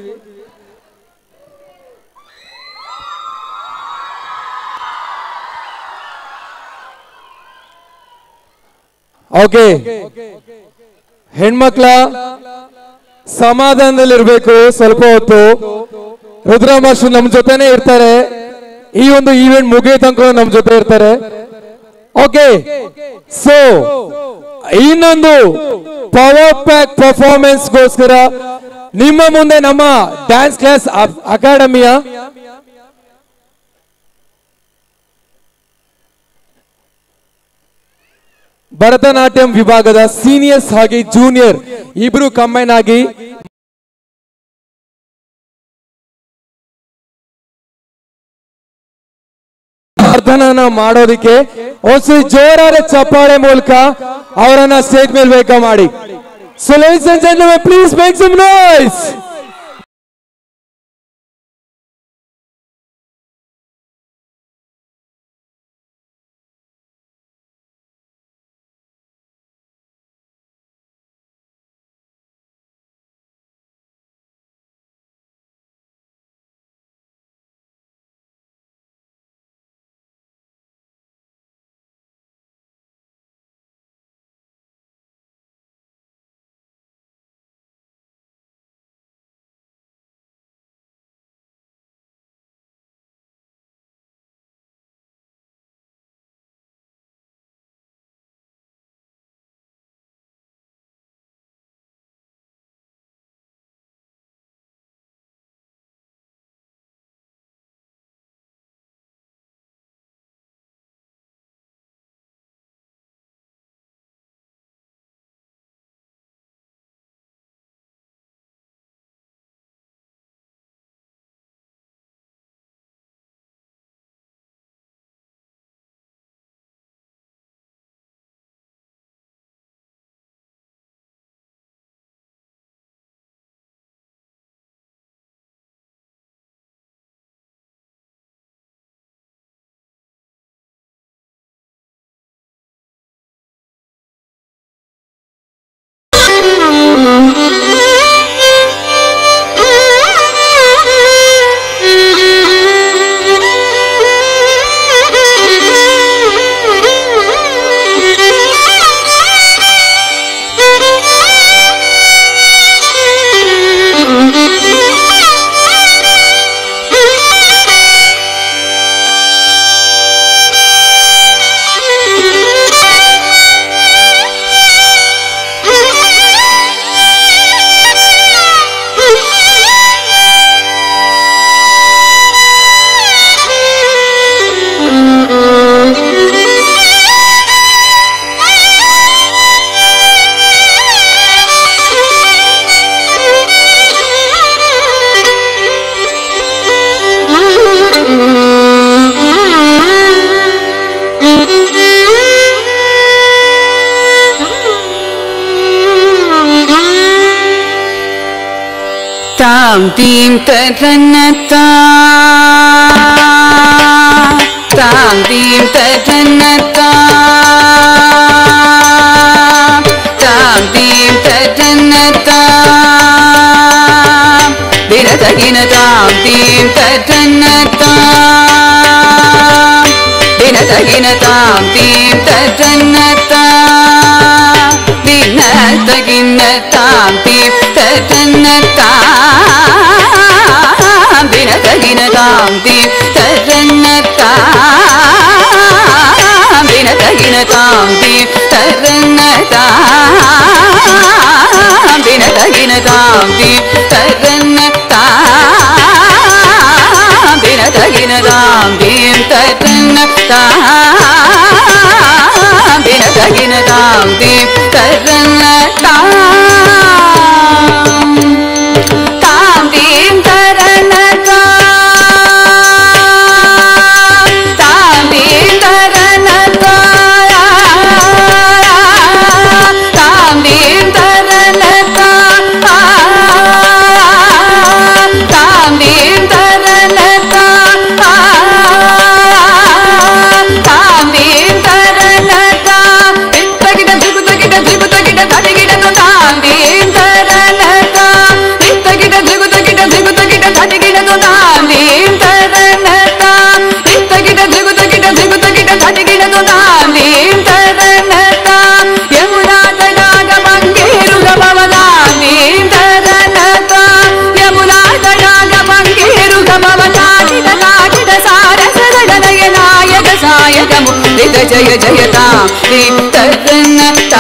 P: ಓಕೆ ಹೆಣ್ಮಕ್ಳ ಸಮಾಧಾನದಲ್ಲಿರ್ಬೇಕು ಸ್ವಲ್ಪ ಹೊತ್ತು ರುದ್ರಮಾಸ್ಟರ್ ನಮ್ ಜೊತೆನೆ ಇರ್ತಾರೆ ಈ ಒಂದು ಈವೆಂಟ್ ಮುಗಿಯ ತನಕ ನಮ್ ಜೊತೆ ಇರ್ತಾರೆ ಓಕೆ ಸೊ ಇನ್ನೊಂದು ಪವರ್ ಪ್ಯಾಕ್ ಪರ್ಫಾರ್ಮೆನ್ಸ್ ಗೋಸ್ಕರ ನಿಮ್ಮ ಮುಂದೆ ನಮ್ಮ ಡ್ಯಾನ್ಸ್ ಕ್ಲಾಸ್ ಅಕಾಡೆಮಿಯ ಭರತನಾಟ್ಯಂ ವಿಭಾಗದ ಸೀನಿಯರ್ಸ್ ಹಾಗೆ ಜೂನಿಯರ್ ಇಬ್ರು ಕಂಬೈನ್ ಆಗಿ ಪ್ರಾರ್ಥನೆಯನ್ನ ಮಾಡೋದಕ್ಕೆ ಒಂದು ಜೋರಾದ ಚಪ್ಪಾಳೆ ಮೂಲಕ ಅವರನ್ನ ಸ್ಟೇಜ್ ಮೇಲೆ ವೆಲ್ಕಮ್ ಮಾಡಿ so ladies and gentlemen please make some noise
E: Tam tim tatanata Tam tim tatanata Tam tim tatanata Dinatagina tam tim tatanata Dinatagina tam tim tatanata Dinatagina tam tim tatanata Dinatagina tam tim tatanata Dinatagina tam tim tatanata Dinatagina tam tim tatanata Dinatagina tam tim tatanata Dinatagina tam tim tatanata Tam tim tatanata Tam tim tatanata Tam tim tatanata Tam tim tatanata Tam tim tatanata Ittagida jugutagida jugutagida tadagida tam tim tatanata Ittagida jugutagida jugutagida tadagida tam tim tatanata Ittagida jugutagida jugutagida tadagida tam tim tatanata Yamuna ತಡಾಗ ಬಂಗೇರುಗ ಭವದಾಮೀಂ ತದನತ ಯಮುನಾ ತಡಾಗ ಬಂಗೇರುಗ ಭವದಾಟಿದ ಕಾಟಿದ ಸಾರಸದನಯ ನಾಯಕ ಸಾಯಕ ಮುಕ್ತಿದ ಜಯ ಜಯತಾ ತದನತ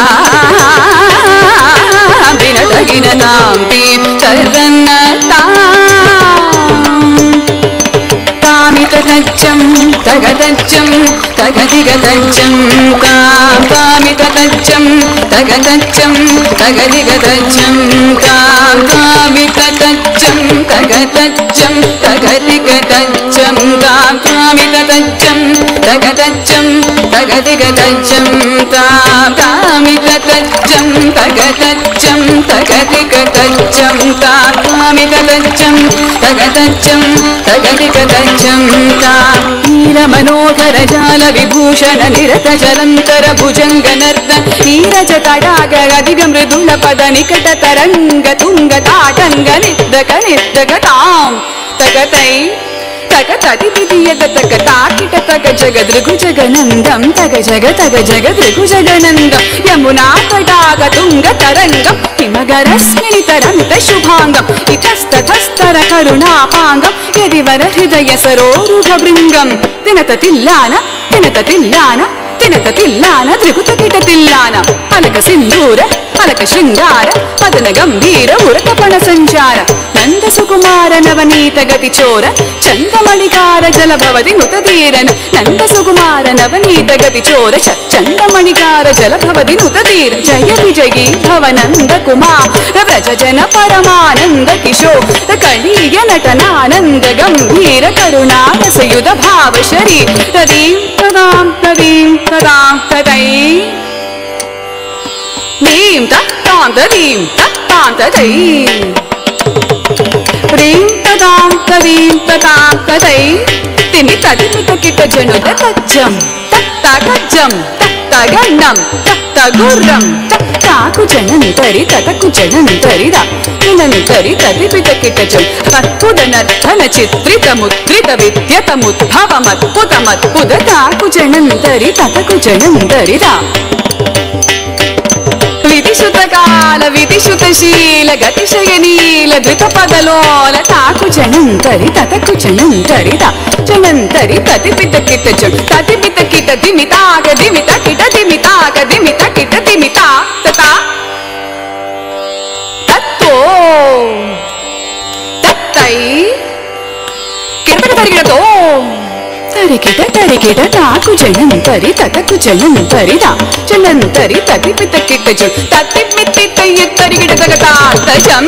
E: ಬಿನದಗಿನ ತಾಂತಿ ತದನತ కామితచ్చం తగదచ్చం తగదిగదచ్చం కామితచ్చం తగదచ్చం తగదిగదచ్చం కామితచ్చం తగదచ్చం తగదిగదచ్చం కామితచ్చం తగదచ్చం తగదిగదచ్చం కామితచ్చం తగదచ్చం తగదిగదచ్చం కామితచ్చం తగదచ్చం తగదిగదచ్చం నీల మనోహర జాల విభూషణ నిరత జలంతర భుజంగ నర్ద నీరజ తడాగ అధిగ మృదుల పద నికట తరంగ తుంగ తాటంగ నిద్దక నిద్దక తాం తగతై తగ తది విధియద తగ తాకిట తగ జగ దృగు జగనందం తగ జగ తగ జగ దృగు జగనందం యమునా తడాగ తుంగ తరంగం హిమగరస్మిని తరంత శుభాంగం ఇతస్తతస్తర కరుణాపాంగం యదివర హృదయ సరోరుహ బృంగం తినత తిల్లాన తినత తిల్లాన తినత తిల్లాన త్రిగుత కిట తిల్లాన పలక సింధూర పలక శృంగార పదన గంభీర ఉరకపణ సంచార నంద సుకుమార నవనీత గతి చోర చందమణికార జల భవతి నుత తీరన నంద సుకుమార నవనీత గతి చోర చ- చందమణికార జల భవతి నుత తీర జయ విజయీ భవనంద కుమార వ్రజ జన పరమానంద కిశోర కళీయ నటనానంద గంభీర కరుణారసయుధ భావ శరీ తదీం తదాం తదీం తదాం తదై నీం తత్తాం తదీం తత్తాం తదై హ్రీం తదాం తదీం తదాం తదై తిమి తదిమిత కిట జనుద తజ్జం తత్త గజ్జం తత్త గన్నం తత్త గుర్రం తాకు జనంతరి తతకు జనంతరి రా వినంతరి తదిమిత కిట జం అద్భుత నర్ధన చిత్రిత ముద్రిత విద్యత ముద్భవమద్భుత మద్భుత తాకు జనంతరి తతకు జనంతరి రా విధిశుతకాల విధిశుతశీల గతిశయనీల ధృతపదలోల తాకు జనంతరి తతకు జనంతరి త జనంతరి తతిపిత కిట జం తతిపిత కిట దిమితాగ దిమిత కిట దిమితాగ దిమిత కిట దిమితా తత తత్తో తత్తై కిడపడ తరిగిడతో తరికిట తరికిట తాకు జనంతరి తతకు జనంతరి దా జనంతరి తతిపిత కిట జం తతిమితి తయ్య తరిగిడ తగతా తజం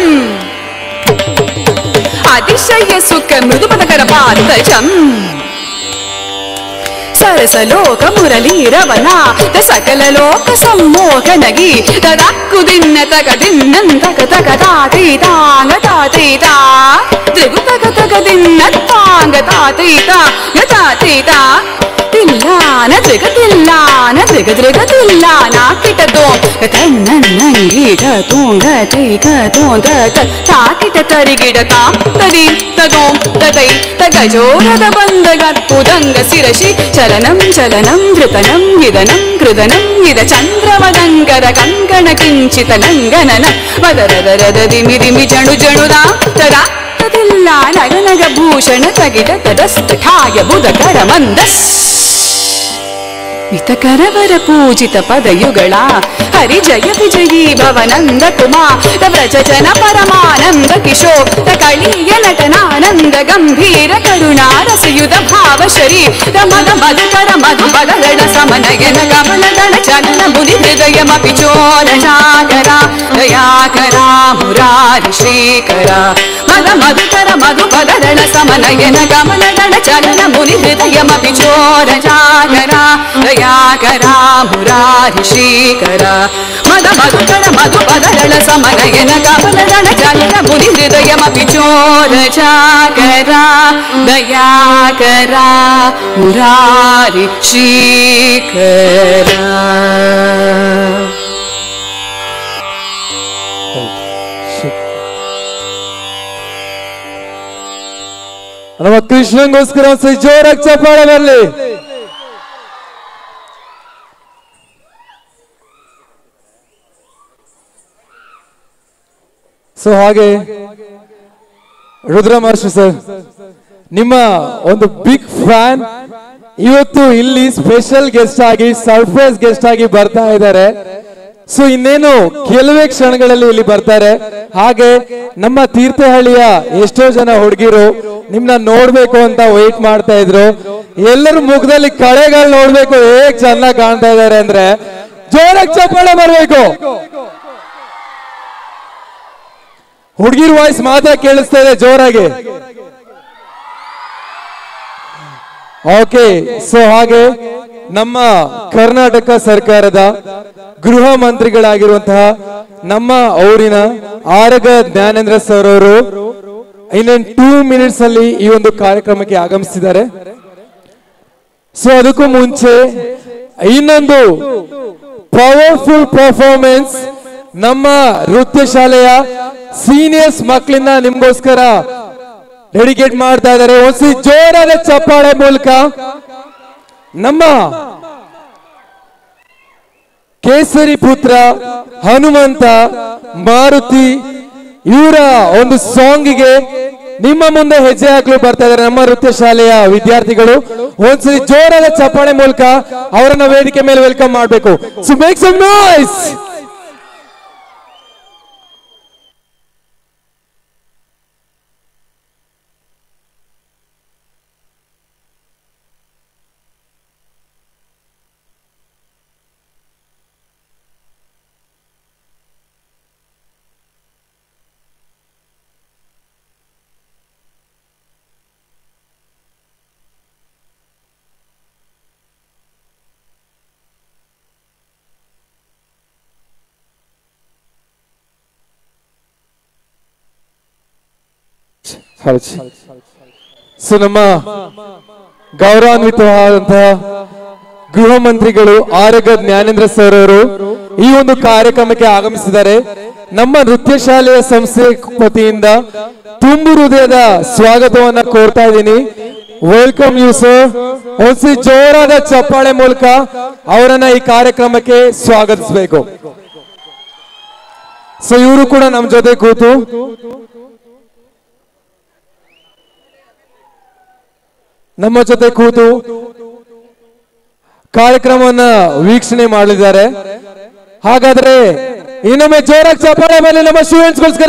E: అతిశయ సుఖ మృదుపదకర పాతజం ಸರಸ ಲೋಕ ಮುರಳಿ ರವನ ಸಕಲ ಲೋಕ ಸಮ್ಮೋಹನಗಿ ತದಕ್ಕು ದಿನ್ನ ತಗ ದಿನ್ನಂ ತಗ ತಗ ತಾತೀತಾಂಗ ತಾತೀತಾ ತ್ರಿಗು ತಗ ತಗ ದಿನ್ನ ತಾಂಗ ತಾತೀತಾ ಗತಾತೀತಾ ತಿಲ್ಲಾನ ತ್ರಿಗ ತಿಲ್ಲಾನ ತ್ರಿಗ ತ್ರಿಗ ತಿಲ್ಲಾನ ಕಿಟದೋ ತನ್ನಂಗೀಟ ತೂಂಗ ತೈಗ ತೋಂದ ತಾಕಿಟ ತರಿಗಿಡ ತಾ ತದಿ ತದೋಂ ತದೈ ತಗ ಜೋರದ ಬಂದ ಗತ್ತುದಂಗ ಸಿರಶಿ ಚಲನಂ ಚಲನಂ ಧೃತನಂ ವಿದನಂ ಕೃದನಂ ವಿದ ಚಂದ್ರಮದಂಗರ ಕಂಕಣ ಕಿಂಚಿತ ನಂಗನನ ಮದರದರದ ದಿಮಿ ದಿಮಿ ಜಣು ಜಣುದ ತದ ತದಿಲ್ಲ ನಗನಗ ಭೂಷಣ ತಗಿಡ ತದಸ್ತಠಾಯ ಬುಧಕರ ಮಂದಸ್ ಹಿತಕರವರ ಪೂಜಿತ ಪದಯುಗಳ ಹರಿ ಜಯ ವಿಜಯೀ ಭವನಂದ ಕುಮಾರ ವ್ರಜ ಜನ ಪರಮಾನಂದ ಕಿಶೋರ ಕಳೀಯ ನಟನಾನಂದ ಗಂಭೀರ ಕರುಣಾರಸಯುಧ ಭಾವ ಶರೀರ ಮದ ಮಧುಕರ ಮಧು ಬಲರಣ ಸಮನಯನ ಕಮಲದಳ ಚಲನ ಮುನಿ ಹೃದಯಮಪಿ ಚೋರ ಸಾಗರ ದಯಾಕರ ಮುರಾರಿ ಶ್ರೀಕರ ಮದ ಮಧುಕರ ಮಧು ಬಲರಣ ಸಮನಯನ ಕಮಲದಳ ಚಲನ ಮುನಿ ಹೃದಯಮಪಿ ಚೋರ ಸಾಗರ ದಯಾಕರ ಮುರಾರಿ ಶ್ರೀಕರ ಮದ ಮಧುಕರ ಮಧು ಬದರಳ ಸಮನಯನ ಕಮಲದಳ ಚಲನ ಮುನಿ ಹೃದಯಮಪಿ ಚೋರ ಜಾಗರ ದಯಾಕರ ಮುರಾರಿ ಶ್ರೀಕರ
P: ನಮ್ಮ ಕೃಷ್ಣಂಗೋಸ್ಕರ ಒಂದ್ಸರಿ ಜೋರಾಗಿ ಚಪ್ಪಾಳೆ ಬರಲಿ ಸೊ ಹಾಗೆ ರುದ್ರ ಮಾಸ್ಟರ್ ಸರ್ ನಿಮ್ಮ ಒಂದು ಬಿಗ್ ಫ್ಯಾನ್ ಇವತ್ತು ಇಲ್ಲಿ ಸ್ಪೆಷಲ್ ಗೆಸ್ಟ್ ಆಗಿ ಸರ್ಪ್ರೈಸ್ ಗೆಸ್ಟ್ ಆಗಿ ಬರ್ತಾ ಇದ್ದಾರೆ ಸೊ ಇನ್ನೇನು ಕೆಲವೇ ಕ್ಷಣಗಳಲ್ಲಿ ಇಲ್ಲಿ ಬರ್ತಾರೆ ಹಾಗೆ ನಮ್ಮ ತೀರ್ಥಹಳ್ಳಿಯ ಎಷ್ಟೋ ಜನ ಹುಡುಗಿರು ನಿಮ್ನ ನೋಡ್ಬೇಕು ಅಂತ ವೇಟ್ ಮಾಡ್ತಾ ಇದ್ರು ಎಲ್ಲರ ಮುಖದಲ್ಲಿ ಕಳೆಗಳು ನೋಡ್ಬೇಕು ಹೇಗ್ ಚೆನ್ನಾಗಿ ಕಾಣ್ತಾ ಇದ್ದಾರೆ ಅಂದ್ರೆ ಜೋರಾಗಿ ಚಪ್ಪಾಳೆ ಬರ್ಬೇಕು ಹುಡುಗಿರ್ ವಾಯ್ಸ್ ಮಾತ್ರ ಕೇಳಿಸ್ತಾ ಇದೆ ಜೋರಾಗಿ ಓಕೆ ಸೊ ಹಾಗೆ ನಮ್ಮ ಕರ್ನಾಟಕ ಸರ್ಕಾರದ ಗೃಹ ಮಂತ್ರಿಗಳಾಗಿರುವಂತಹ ನಮ್ಮ ಊರಿನ ಆರಗ ಜ್ಞಾನೇಂದ್ರ ಸರ್ ಅವರು ಇನ್ನೊಂದು ಟೂ ಮಿನಿಟ್ಸ್ ಅಲ್ಲಿ ಈ ಒಂದು ಕಾರ್ಯಕ್ರಮಕ್ಕೆ ಆಗಮಿಸಿದ್ದಾರೆ ಸೊ ಅದಕ್ಕೂ ಮುಂಚೆ ಇನ್ನೊಂದು ಪವರ್ಫುಲ್ ಪರ್ಫಾರ್ಮೆನ್ಸ್ ನಮ್ಮ ನೃತ್ಯ ಶಾಲೆಯ ಸೀನಿಯರ್ಸ್ ಮಕ್ಕಳಿಂದ ನಿಮ್ಗೋಸ್ಕರ ಡೆಡಿಕೇಟ್ ಮಾಡ್ತಾ ಇದ್ದಾರೆ ಒಂದ್ಸಿ ಜೋರಾದ ಚಪ್ಪಾಳೆ ಮೂಲಕ ನಮ್ಮ ಕೇಸರಿ ಪುತ್ರ ಹನುಮಂತ ಮಾರುತಿ ಇವರ ಒಂದು ಸಾಂಗಿಗೆ ನಿಮ್ಮ ಮುಂದೆ ಹೆಜ್ಜೆ ಹಾಕಲು ಬರ್ತಾ ಇದ್ದಾರೆ ನಮ್ಮ ನೃತ್ಯ ಶಾಲೆಯ ವಿದ್ಯಾರ್ಥಿಗಳು ಒಂದ್ಸರಿ ಜೋರಾದ ಚಪ್ಪಾಳೆ ಮೂಲಕ ಅವರನ್ನ ವೇದಿಕೆ ಮೇಲೆ ವೆಲ್ಕಮ್ ಮಾಡಬೇಕು so make some noise so ನಮ್ಮ ಗೌರವಾನ್ವಿತವಾದಂತಹ ಗೃಹ ಮಂತ್ರಿಗಳು ಆರೋಗ್ಯ ಜ್ಞಾನೇಂದ್ರ ಸರ್ ಅವರು ಈ ಒಂದು ಕಾರ್ಯಕ್ರಮಕ್ಕೆ ಆಗಮಿಸಿದ್ದಾರೆ ನಮ್ಮ ನೃತ್ಯ ಶಾಲೆಯ ಸಂಸ್ಥೆ ವತಿಯಿಂದ ತುಂಬು ಹೃದಯದ ಸ್ವಾಗತವನ್ನ ಕೋರ್ತಾ ಇದ್ದೀನಿ ವೆಲ್ಕಮ್ ಯು ಸರ್ ಒಂದ್ಸಿ ಜೋರಾದ ಚಪ್ಪಾಳೆ ಮೂಲಕ ಅವರನ್ನ ಈ ಕಾರ್ಯಕ್ರಮಕ್ಕೆ ಸ್ವಾಗತಿಸಬೇಕು ಸೊ ಇವರು ಕೂಡ ನಮ್ಮ ಜೊತೆ ಕೂತು ನಮ್ಮ ಜೊತೆ ಕೂತು ಕಾರ್ಯಕ್ರಮವನ್ನ ವೀಕ್ಷಣೆ ಮಾಡಲಿದ್ದಾರೆ ಹಾಗಾದ್ರೆ ಇನ್ನೊಮ್ಮೆ ಜೋರಾಗಿ ಚಪ್ಪಾಳೆ ಮೇಲೆ ನಮ್ಮ ಸ್ಟೂಡೆಂಟ್ಸ್ಗೋಸ್ಕರ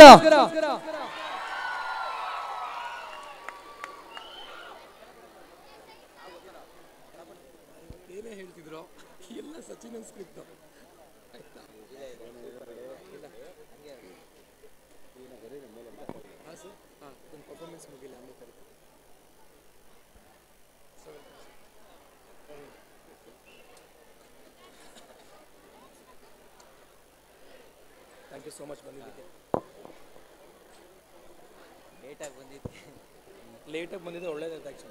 O: ಥ್ಯಾಂಕ್ ಯು ಸೋ ಮಚ್ ಬಂದಿದ್ದಕ್ಕೆ
B: ಲೇಟಾಗಿ ಬಂದಿದ್ದೆ
O: ಲೇಟಾಗಿ ಬಂದಿದ್ದು ಒಳ್ಳೇದಾಯ್ತು ಆ್ಯಕ್ಚುಲಿ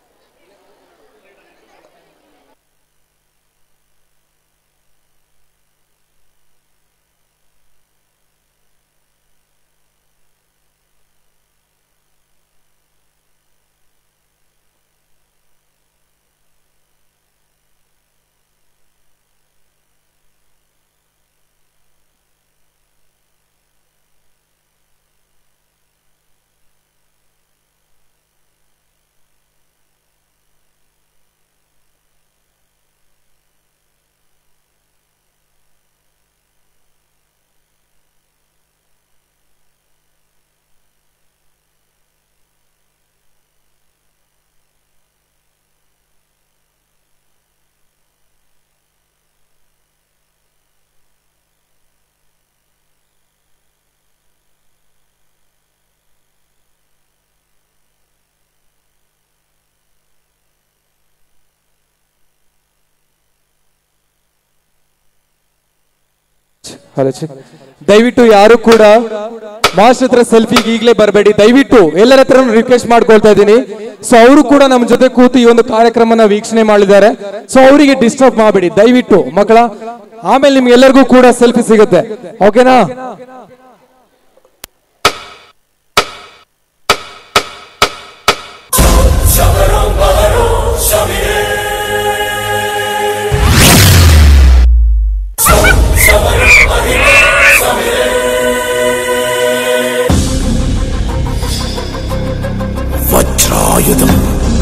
P: ಹಲೋ ಚೆಕ್ ದಯವಿಟ್ಟು ಯಾರು ಕೂಡ ಮಾಸ್ಟರ್ ಹತ್ರ ಸೆಲ್ಫಿಗೆ ಈಗಲೇ ಬರಬೇಡಿ ದಯವಿಟ್ಟು ಎಲ್ಲರ ಹತ್ರ ರಿಕ್ವೆಸ್ಟ್ ಮಾಡ್ಕೊಳ್ತಾ ಇದ್ದೀನಿ ಸೊ ಅವರು ಕೂಡ ನಮ್ಮ ಜೊತೆ ಕೂತು ಈ ಒಂದು ಕಾರ್ಯಕ್ರಮನ ವೀಕ್ಷಣೆ ಮಾಡಿದ್ದಾರೆ ಸೊ ಅವರಿಗೆ ಡಿಸ್ಟರ್ಬ್ ಮಾಡಬೇಡಿ ದಯವಿಟ್ಟು ಮಕ್ಕಳ ಆಮೇಲೆ ನಿಮ್ಗೆ ಎಲ್ಲರಿಗೂ ಕೂಡ ಸೆಲ್ಫಿ ಸಿಗುತ್ತೆ ಓಕೆನಾ
U: వజ్రాయుధం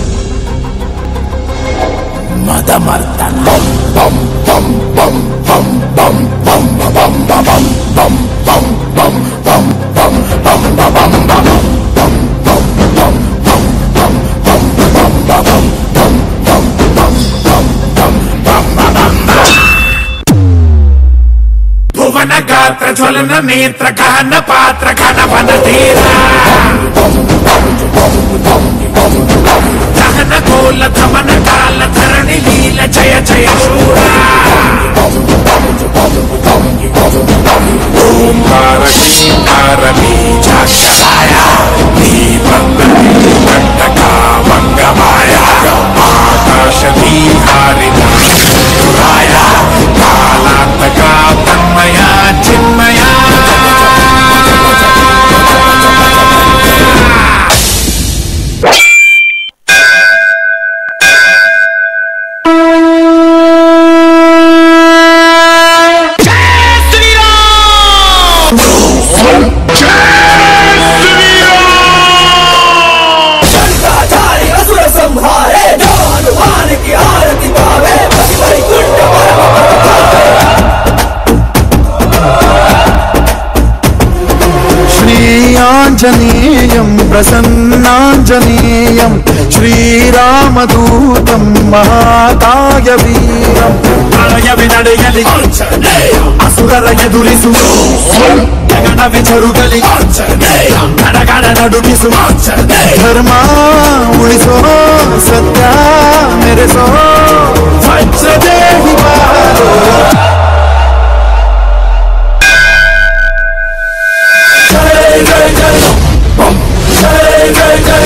U: మదమర్దన బం బం బం బం బం బం బం బం బం బం బం బం బం బం బం బం బం భువన గాత్ర జ్వలన నేత్ర గహన పాత్ర ఘనవన ధీర దహన కోల ధమన కాల ధరణి లీల జయ జయ శూర ఓంకార శ్రీకార బీజాక్షరాయ దీపందీ కంటకా మంగమాయ ఆకాశ దీహారిణ రాయ కాలాంతక తన్మయ చిన్మయ
Q: असुर संहारे हनुमान की आरती पावे वैकुंठ
K: श्रीयाञ्जनेयं प्रसन्नाञ्जनेयं श्रीरामदूतं महाकायवीरम्
U: ನಡೆಯಲಿ ಅಸುರರ ಎದುರಿಸು ಗಗನ ವಿಚರುಗಲಿ ಗಡಗಡ ನಡುಗಿಸು
K: ಧರ್ಮ ಉಳಿಸೋ ಸತ್ಯ ಮೆರೆಸೋ ವಜ್ರದೇಹಿ ಬಾರೋ
U: ಜೈ ಜೈ ಜೈ ಜೈ ಜೈ ಜೈ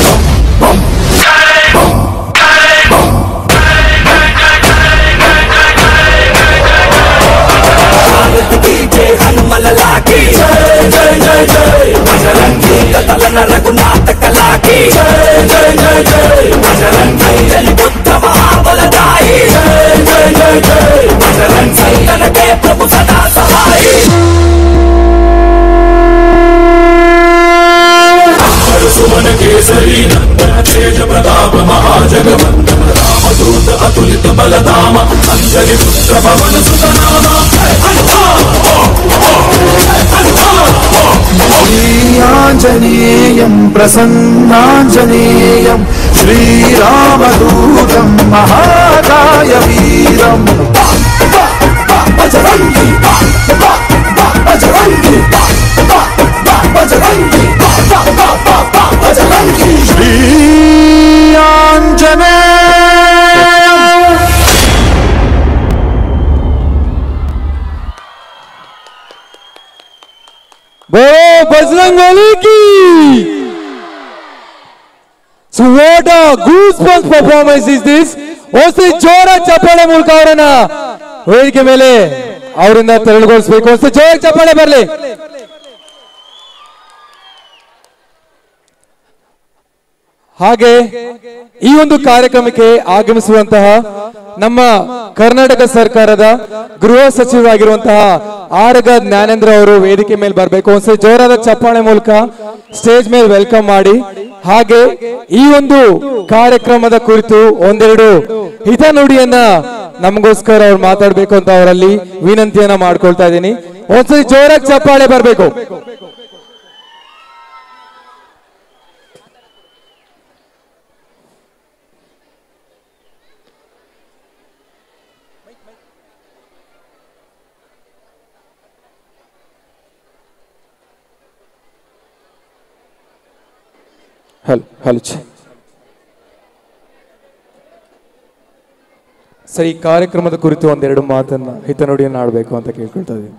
Q: जय हनुमल लाकी जय जय जय जय बजरंगी कतलन रघुनाथ कला की जय जय जय जय बजरंगी जल बुद्ध महाबलदाई जय जय जय जय बजरंग संतन के प्रभु सदा सहाय
U: सुमन केसरी नंदन तेज प्रताप महाजगवंदन रामदूत अतुलित बलधाम अंजलि पुत्र पवन सुतनाम
K: श्रीयाञ्जनेयं प्रसन्नाञ्जनेयं श्रीरामदूतं महाकायवीरम्
Q: बजरंगी बजरंगी बजरंगी बजरंगी
K: श्रीयाञ्जनेय
P: बोलो बजरंग बली की So what a goosebumps performance is this? ಓಸಿ ಜೋರ ಚಪ್ಪಾಳೆ ಮೂಲಕ ಅವರನ್ನ ವೇದಿಕೆ ಮೇಲೆ ಅವರಿಂದ ತೆರಳುಗೊಳಿಸಬೇಕು ಓಸಿ ಜೋರ ಚಪ್ಪಾಳೆ ಬರಲಿ ಹಾಗೆ ಈ ಒಂದು ಕಾರ್ಯಕ್ರಮಕ್ಕೆ ಆಗಮಿಸುವಂತಹ ನಮ್ಮ ಕರ್ನಾಟಕ ಸರ್ಕಾರದ ಗೃಹ ಸಚಿವರಾಗಿರುವಂತಹ ಆರಗ ಜ್ಞಾನೇಂದ್ರ ಅವರು ವೇದಿಕೆ ಮೇಲೆ ಬರಬೇಕು ಒಂದ್ಸರಿ ಜೋರಾದ ಚಪ್ಪಾಳೆ ಮೂಲಕ ಸ್ಟೇಜ್ ಮೇಲೆ ವೆಲ್ಕಮ್ ಮಾಡಿ ಹಾಗೆ ಈ ಒಂದು ಕಾರ್ಯಕ್ರಮದ ಕುರಿತು ಒಂದೆರಡು ಹಿತನುಡಿಯನ್ನ ನಮಗೋಸ್ಕರ ಅವ್ರು ಮಾತಾಡ್ಬೇಕು ಅಂತ ಅವರಲ್ಲಿ ವಿನಂತಿಯನ್ನ ಮಾಡ್ಕೊಳ್ತಾ ಇದ್ದೀನಿ ಒಂದ್ಸರಿ ಜೋರಾಗಿ ಚಪ್ಪಾಳೆ ಬರಬೇಕು ಹಲೋ ಹಲೋ ಸರಿ ಈ ಕಾರ್ಯಕ್ರಮದ ಕುರಿತು ಒಂದೆರಡು ಮಾತನ್ನ ಹಿತನುಡಿಯನ್ನ ಆಡಬೇಕು ಅಂತ ಕೇಳ್ಕೊಳ್ತಾ ಇದ್ದೀನಿ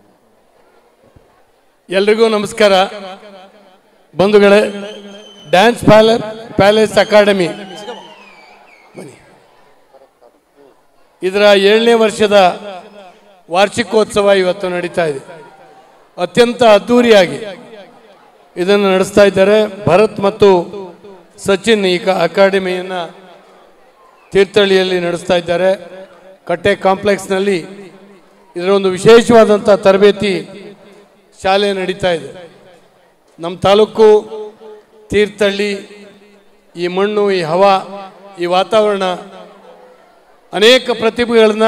L: ಎಲ್ರಿಗೂ ನಮಸ್ಕಾರ ಬಂಧುಗಳೇ ಡ್ಯಾನ್ಸ್ ಪ್ಯಾಲರ್ ಪ್ಯಾಲೇಸ್ ಅಕಾಡೆಮಿ ಬನ್ನಿ. ಇದರ ಏಳನೇ ವರ್ಷದ ವಾರ್ಷಿಕೋತ್ಸವ ಇವತ್ತು ನಡೀತಾ ಇದೆ ಅತ್ಯಂತ ಅದ್ಧೂರಿಯಾಗಿ ಇದನ್ನು ನಡೆಸ್ತಾ ಇದ್ದಾರೆ ಭರತ್ ಮತ್ತು ಸಚಿನ್ ಈ ಕ- ಅಕಾಡೆಮಿಯನ್ನು ತೀರ್ಥಹಳ್ಳಿಯಲ್ಲಿ ನಡೆಸ್ತಾ ಇದ್ದಾರೆ ಕಟ್ಟೆ ಕಾಂಪ್ಲೆಕ್ಸ್ನಲ್ಲಿ ಇದರ ಒಂದು ವಿಶೇಷವಾದಂಥ ತರಬೇತಿ ಶಾಲೆ ನಡೀತಾ ಇದೆ ನಮ್ಮ ತಾಲೂಕು ತೀರ್ಥಹಳ್ಳಿ ಈ ಮಣ್ಣು ಈ ಹವಾ ಈ ವಾತಾವರಣ ಅನೇಕ ಪ್ರತಿಭೆಗಳನ್ನ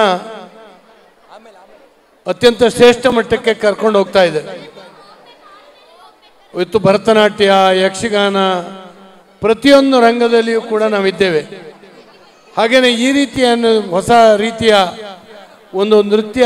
L: ಅತ್ಯಂತ ಶ್ರೇಷ್ಠ ಮಟ್ಟಕ್ಕೆ ಕರ್ಕೊಂಡು ಹೋಗ್ತಾ ಇದೆ ಇವತ್ತು ಭರತನಾಟ್ಯ ಯಕ್ಷಗಾನ ಪ್ರತಿಯೊಂದು ರಂಗದಲ್ಲಿಯೂ ಕೂಡ ನಾವಿದ್ದೇವೆ ಹಾಗೆಯೇ ಈ ರೀತಿಯ ಒಂದು ಹೊಸ ರೀತಿಯ ಒಂದು ನೃತ್ಯ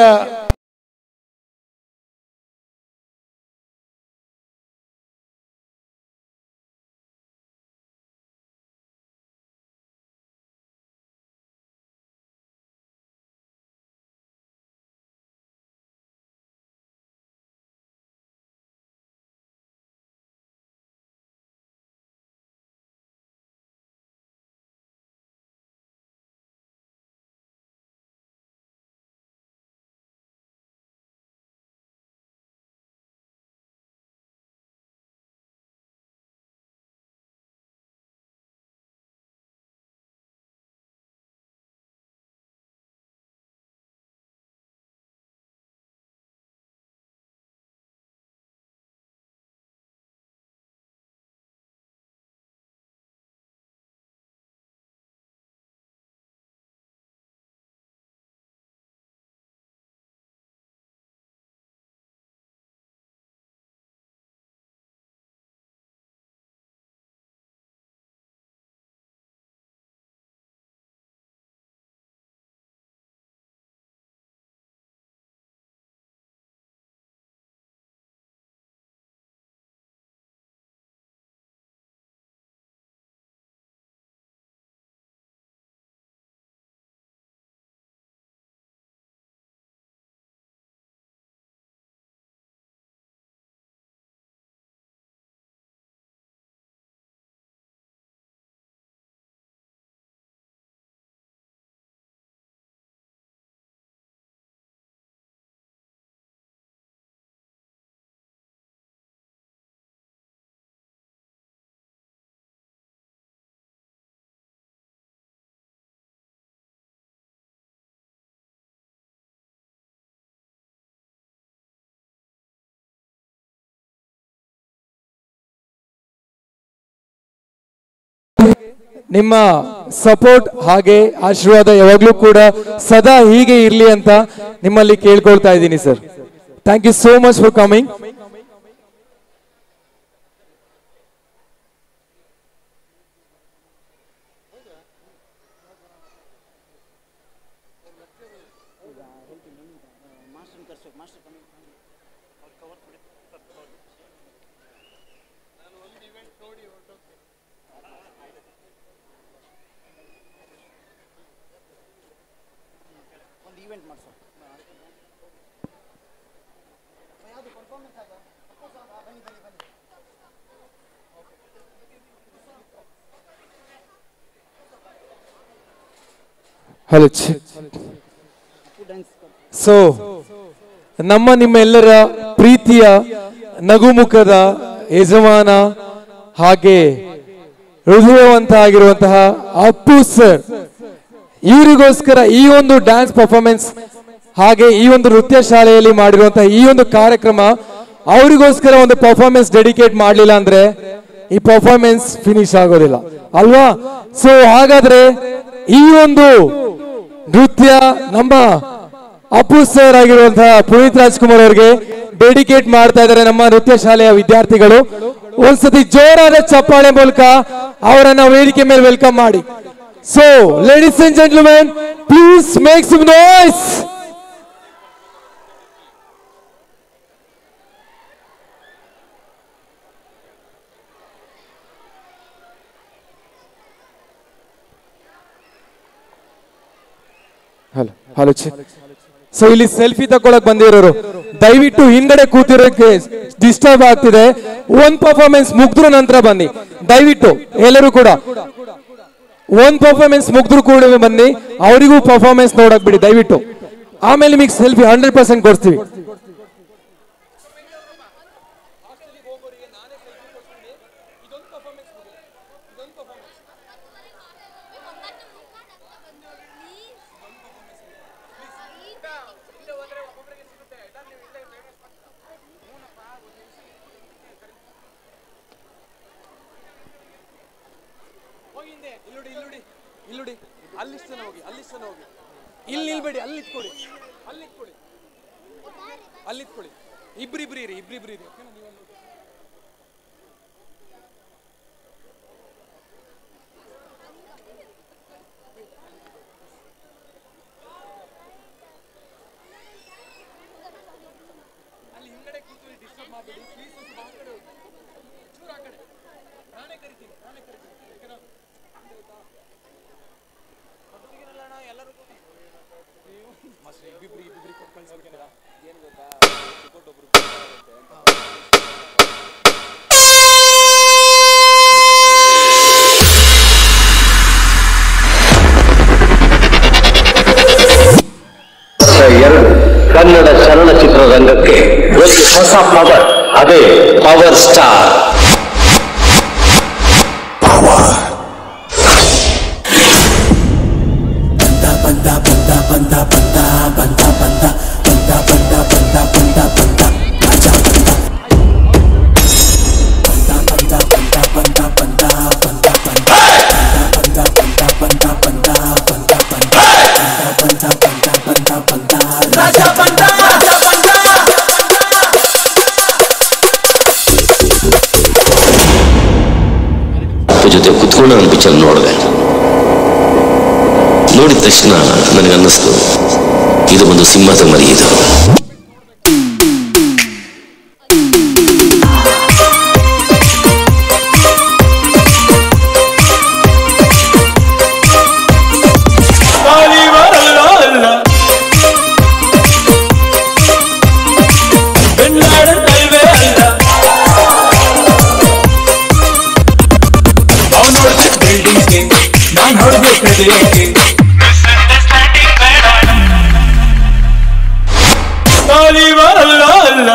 P: ನಿಮ್ಮ ಸಪೋರ್ಟ್ ಹಾಗೆ ಆಶೀರ್ವಾದ ಯಾವಾಗಲೂ ಕೂಡ ಸದಾ ಹೀಗೆ ಇರಲಿ ಅಂತ ನಿಮ್ಮಲ್ಲಿ ಕೇಳ್ಕೊಳ್ತಾ ಇದ್ದೀನಿ sir thank you so much for coming
N: ಒಂದು ಈವೆಂಟ್ ಮಾಡ್ಸೋ ಯಾವುದು ಪರ್ಫಾರ್ಮೆನ್ಸ್ ಆಗ
P: ಹಲೋ ಸೊ ನಮ್ಮ ನಿಮ್ಮೆಲ್ಲರ ಪ್ರೀತಿಯ ನಗುಮುಖದ ಯಜಮಾನ ಹಾಗೆ ಹೃದಯವಂತ ಆಗಿರುವಂತಹ ಅಪ್ಪು ಸರ್ ಇವರಿಗೋಸ್ಕರ ಈ ಒಂದು ಡ್ಯಾನ್ಸ್ ಪರ್ಫಾರ್ಮೆನ್ಸ್ ಹಾಗೆ ಈ ಒಂದು ನೃತ್ಯ ಶಾಲೆಯಲ್ಲಿ ಮಾಡಿರುವಂತಹ ಈ ಒಂದು ಕಾರ್ಯಕ್ರಮ ಅವರಿಗೋಸ್ಕರ ಒಂದು ಪರ್ಫಾರ್ಮೆನ್ಸ್ ಡೆಡಿಕೇಟ್ ಮಾಡಲಿಲ್ಲ ಅಂದ್ರೆ ಈ ಪರ್ಫಾರ್ಮೆನ್ಸ್ ಫಿನಿಶ್ ಆಗೋದಿಲ್ಲ ಅಲ್ವಾ ಸೊ ಹಾಗಾದ್ರೆ ಈ ಒಂದು ನೃತ್ಯ ನಮ್ಮ ಅಪ್ಪು ಸರ್ ಆಗಿರುವಂತಹ ಪುನೀತ್ ರಾಜ್ಕುಮಾರ್ ಅವರಿಗೆ ಡೆಡಿಕೇಟ್ ಮಾಡ್ತಾ ಇದ್ದಾರೆ ನಮ್ಮ ನೃತ್ಯ ಶಾಲೆಯ ವಿದ್ಯಾರ್ಥಿಗಳು ಒಂದ್ಸತಿ ಜೋರಾದ ಚಪ್ಪಾಳೆ ಮೂಲಕ ಅವರನ್ನ ವೇದಿಕೆ ಮೇಲೆ ವೆಲ್ಕಮ್ ಮಾಡಿ so ladies and gentlemen please make some noise hello hello so ಇಲ್ಲಿ ಸೆಲ್ಫಿ ತಗೊಳಕ್ ಬಂದಿರೋರು ದಯವಿಟ್ಟು ಹಿಂದ್ಗಡೆ ಕೂತಿರೋಕೆ ಡಿಸ್ಟರ್ಬ್ ಆಗ್ತಿದೆ ಒಂದ್ ಪರ್ಫಾರ್ಮೆನ್ಸ್ ಮುಗ್ದ್ರ ನಂತರ ಬನ್ನಿ ದಯವಿಟ್ಟು ಎಲ್ಲರೂ ಕೂಡ ಒಂದ್ ಪರ್ಫಾರ್ಮೆನ್ಸ್ ಮುಗ್ದ್ರು ಕೂಡ ಬನ್ನಿ ಅವರಿಗೂ ಪರ್ಫಾರ್ಮೆನ್ಸ್ ನೋಡಕ್ ಬಿಡಿ ದಯವಿಟ್ಟು ಆಮೇಲೆ ನಿಮಗೆ ಸೆಲ್ಫಿ ಹಂಡ್ರೆಡ್ ಪರ್ಸೆಂಟ್ ಕೊಡ್ತೀವಿ
O: ಹೋಗಿ ಹಿಂದೆ ಇಲ್ಲುಡಿ ಇಲ್ಲುಡಿ ಇಲ್ಲುಡಿ ಅಲ್ಲಿ ತನ ಹೋಗಿ ಅಲ್ಲಿ ತನ ಹೋಗಿ ಇಲ್ಲಿ ನಿಲ್ಬೇಡಿ ಅಲ್ಲಿ ಇಟ್ಕೊಳ್ಳಿ ಅಲ್ಲಿ ಇಟ್ಕೊಳ್ಳಿ ಅಲ್ಲಿ ಇಟ್ಕೊಳ್ಳಿ ಇಬ್ರಿಬ್ರಿ ಇರಿ ಇಬ್ರಿಬ್ರಿ ಇರಿ ಓಕೆನಾ ನೀವು ಅಲ್ಲಿ ಅಲ್ಲಿ ಹಿಂಗಡೆ ಕೂತು ಡಿಸ್ಟರ್ಬ್ ಮಾಡಬೇಡಿ ಪ್ಲೀಸ್ ಒಂದು ಆ ಕಡೆ ಹೋಗಿ ಚೂರು ಆ ಕಡೆ ನಾನೇ ಕರಿತೀನಿ ನಾನೇ ಕರಿತೀನಿ ಯಾಕಂದ್ರೆ ಎಲ್ಲರೂ ಇಬ್ಬಿಬ್ರಿ ಇಬ್ಬಿಬ್ರಿ ಕೊಟ್ಟು ಕಳ್ಸ್ಬಿಟ್ಟಿರಾ ಏನು ಗೊತ್ತಾ ರಿಪೋರ್ಟ್ ಒಬ್ರು
S: ಎರಡು ಕನ್ನಡ ಚಲನಚಿತ್ರ ರಂಗಕ್ಕೆ ಒಂದು ಹೊಸ ಪವರ್ ಅದೇ ಪವರ್ ಸ್ಟಾರ್
V: ಅಪ್ಪ ಜೊತೆ ಕುತ್ಕೊಂಡು ನಾನು ಪಿಕ್ಚರ್ ನೋಡಿದೆ ನೋಡಿದ ತಕ್ಷಣ ನನಗನ್ನಿಸ್ತು ಇದು ಒಂದು ಸಿಂಹದ ಮರಿ ಇದು
U: ನಾನು ಹೊರಬೇಕು ಅಲ್ಲ ಅಲ್ಲ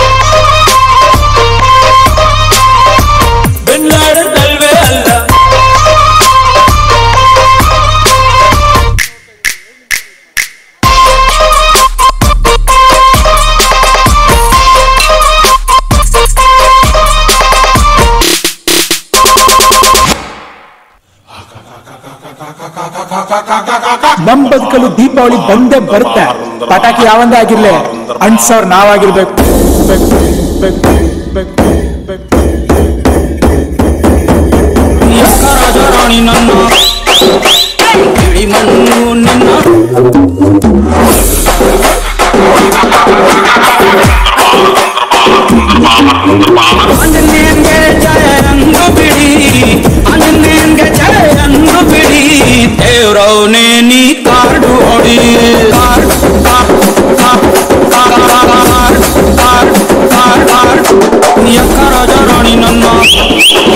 U: ಬೆನ್ನಾಡನ್ ಅಲ್ವೇ ಅಲ್ಲ
W: ನಮ್ ಬದುಕಲು ದೀಪಾವಳಿ ಬಂದೇ ಬರುತ್ತೆ ಪಟಾಕಿ ಯಾವಂದೇ ಆಗಿರ್ಲಿ ಅಂಟ್ಸೋರ್ ನಾವಾಗಿರ್ಬೇಕು
U: ರಾಣಿ ನನ್ನ ಇಳಿ ಮಣ್ಣು ನಿನ್ನ ಆಂಜನೇಯನ್ಗೆ ಜಯರಂಗ ಬಿಡಿ ಆಂಜನೇಯನ್ಗೆ ಜಯರಂಗ ಬಿಡಿ ದೇವ್ರವನೇ ನೀ ಕಾಡು ಹೊಡಿ ಕಾರ್ಡ್ ಯಕ್ಕ ರಾಜ ರಾಣಿ ನನ್ನ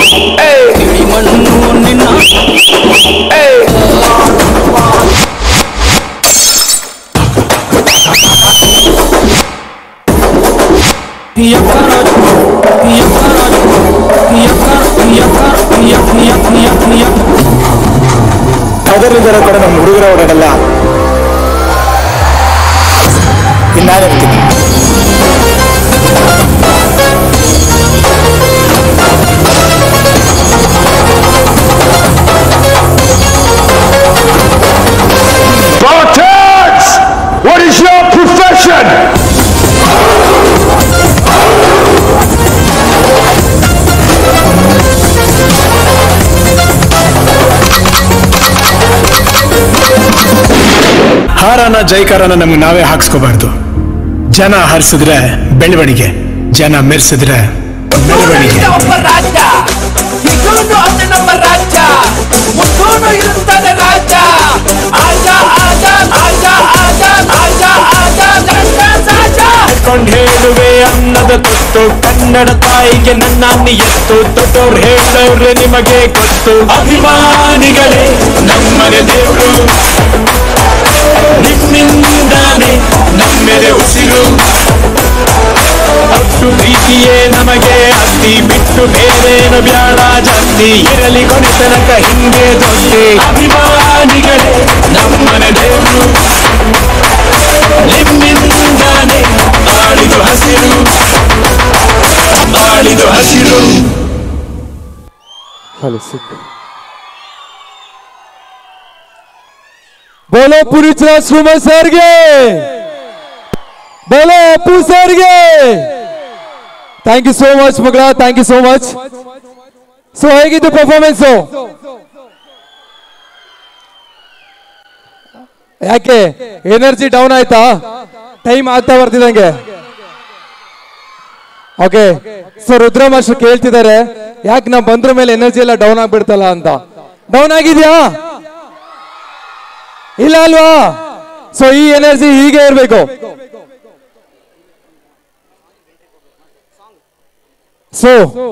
U: ಇಳಿ ಮಣ್ಣು ನಿನ್ನ
W: ಅದರಿಂದ ಕೂಡ ನಮ್ಮ ಹುಡುಗರ ಓಡಾಡಲ್ಲ ಇಲ್ಲ ಇರ್ತೀನಿ
U: Spartans! What is your profession?
W: ಹಾರನ ಜೈಕಾರನ ನಮ್ಗೆ ನಾವೇ ಹಾಕ್ಸ್ಕೋಬಾರ್ದು ಜನ ಹರಿಸಿದ್ರೆ ಬೆಳವಣಿಗೆ ಜನ ಮೆರೆಸಿದ್ರೆ ಮೆರವಣಿಗೆ
U: ಒಬ್ಬ ರಾಜ ಇವನು ಅವನ ನಮ್ಮ ರಾಜ ಮುತ್ತೂನು ಇರುತ್ತಾನೆ ರಾಜ ಆಜ ಆಜ ಆಜ ಆಜ ಆಜ ಆಜ ಗಂಡ ಸಾಜ
W: ಕೊಂಡ್ ಹೇಳುವೆ ಅನ್ನದ ತುತ್ತು ಕನ್ನಡ ತಾಯಿಗೆ ನನ್ನ ನಿಯತ್ತು ದೊಡ್ಡೋರ್ ಹೇಳೋರೆ ನಿಮಗೆ ಗೊತ್ತು ಅಭಿಮಾನಿಗಳೇ ನಮ್ಮನೆ ದೇವರು ನಿಮ್ಮಿಂದಾನೆ ನಮ್ಮೆದೆ ಉಸಿರು ಅಷ್ಟು ಪ್ರೀತಿಯೇ ನಮಗೆ ಅಸ್ತಿ ಬಿಟ್ಟು ಬೇರೇನು ಬ್ಯಾಡ ಜಾಸ್ತಿ ಇರಲಿ ಕೊನೆ ತನಕ ಹಿಂಗೆ ದೊಡ್ಡಿ ಅಭಿಮಾನಿಗಳೇ ನಮ್ಮನೆ ದೇವರು ನಿಮ್ಮಿಂದಾನೆ ಆಳಿದು ಹಸಿರು ಆಳಿದು ಹಸಿರು
P: ಹಲೋ ಸಿಕ್ ಬೋಲೋ ಪುರಿಚರ ಸುಮ ಸರ್ಗೆ ಬೋಲೋ ಅಪ್ಪು ಸರ್ಗೆ ಥ್ಯಾಂಕ್ ಯು ಸೋ ಮಚ್ ಮಗಳ thank you so much so ಹೇಗಿತ್ತು ಪರ್ಫಾರ್ಮೆನ್ಸು ಯಾಕೆ ಎನರ್ಜಿ ಡೌನ್ ಆಯ್ತಾ ಟೈಮ್ ಆಗ್ತಾ ಬರ್ತಿದಂಗೆ ಓಕೆ ಸೊ ರುದ್ರ ಮಾಸ್ಟರ್ ಕೇಳ್ತಿದ್ದಾರೆ ಯಾಕೆ ನಾವು ಬಂದ್ರ ಮೇಲೆ ಎನರ್ಜಿ ಎಲ್ಲ ಡೌನ್ ಆಗ್ಬಿಡ್ತಲ್ಲ ಅಂತ ಡೌನ್ ಆಗಿದ್ಯಾ ಇಲ್ಲ ಅಲ್ವಾ ಸೊ ಈ ಎನರ್ಜಿ ಹೀಗೆ ಇರಬೇಕು ಸೊ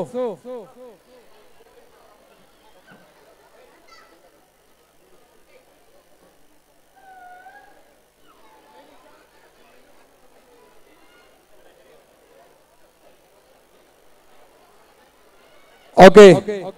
P: ಓಕೆ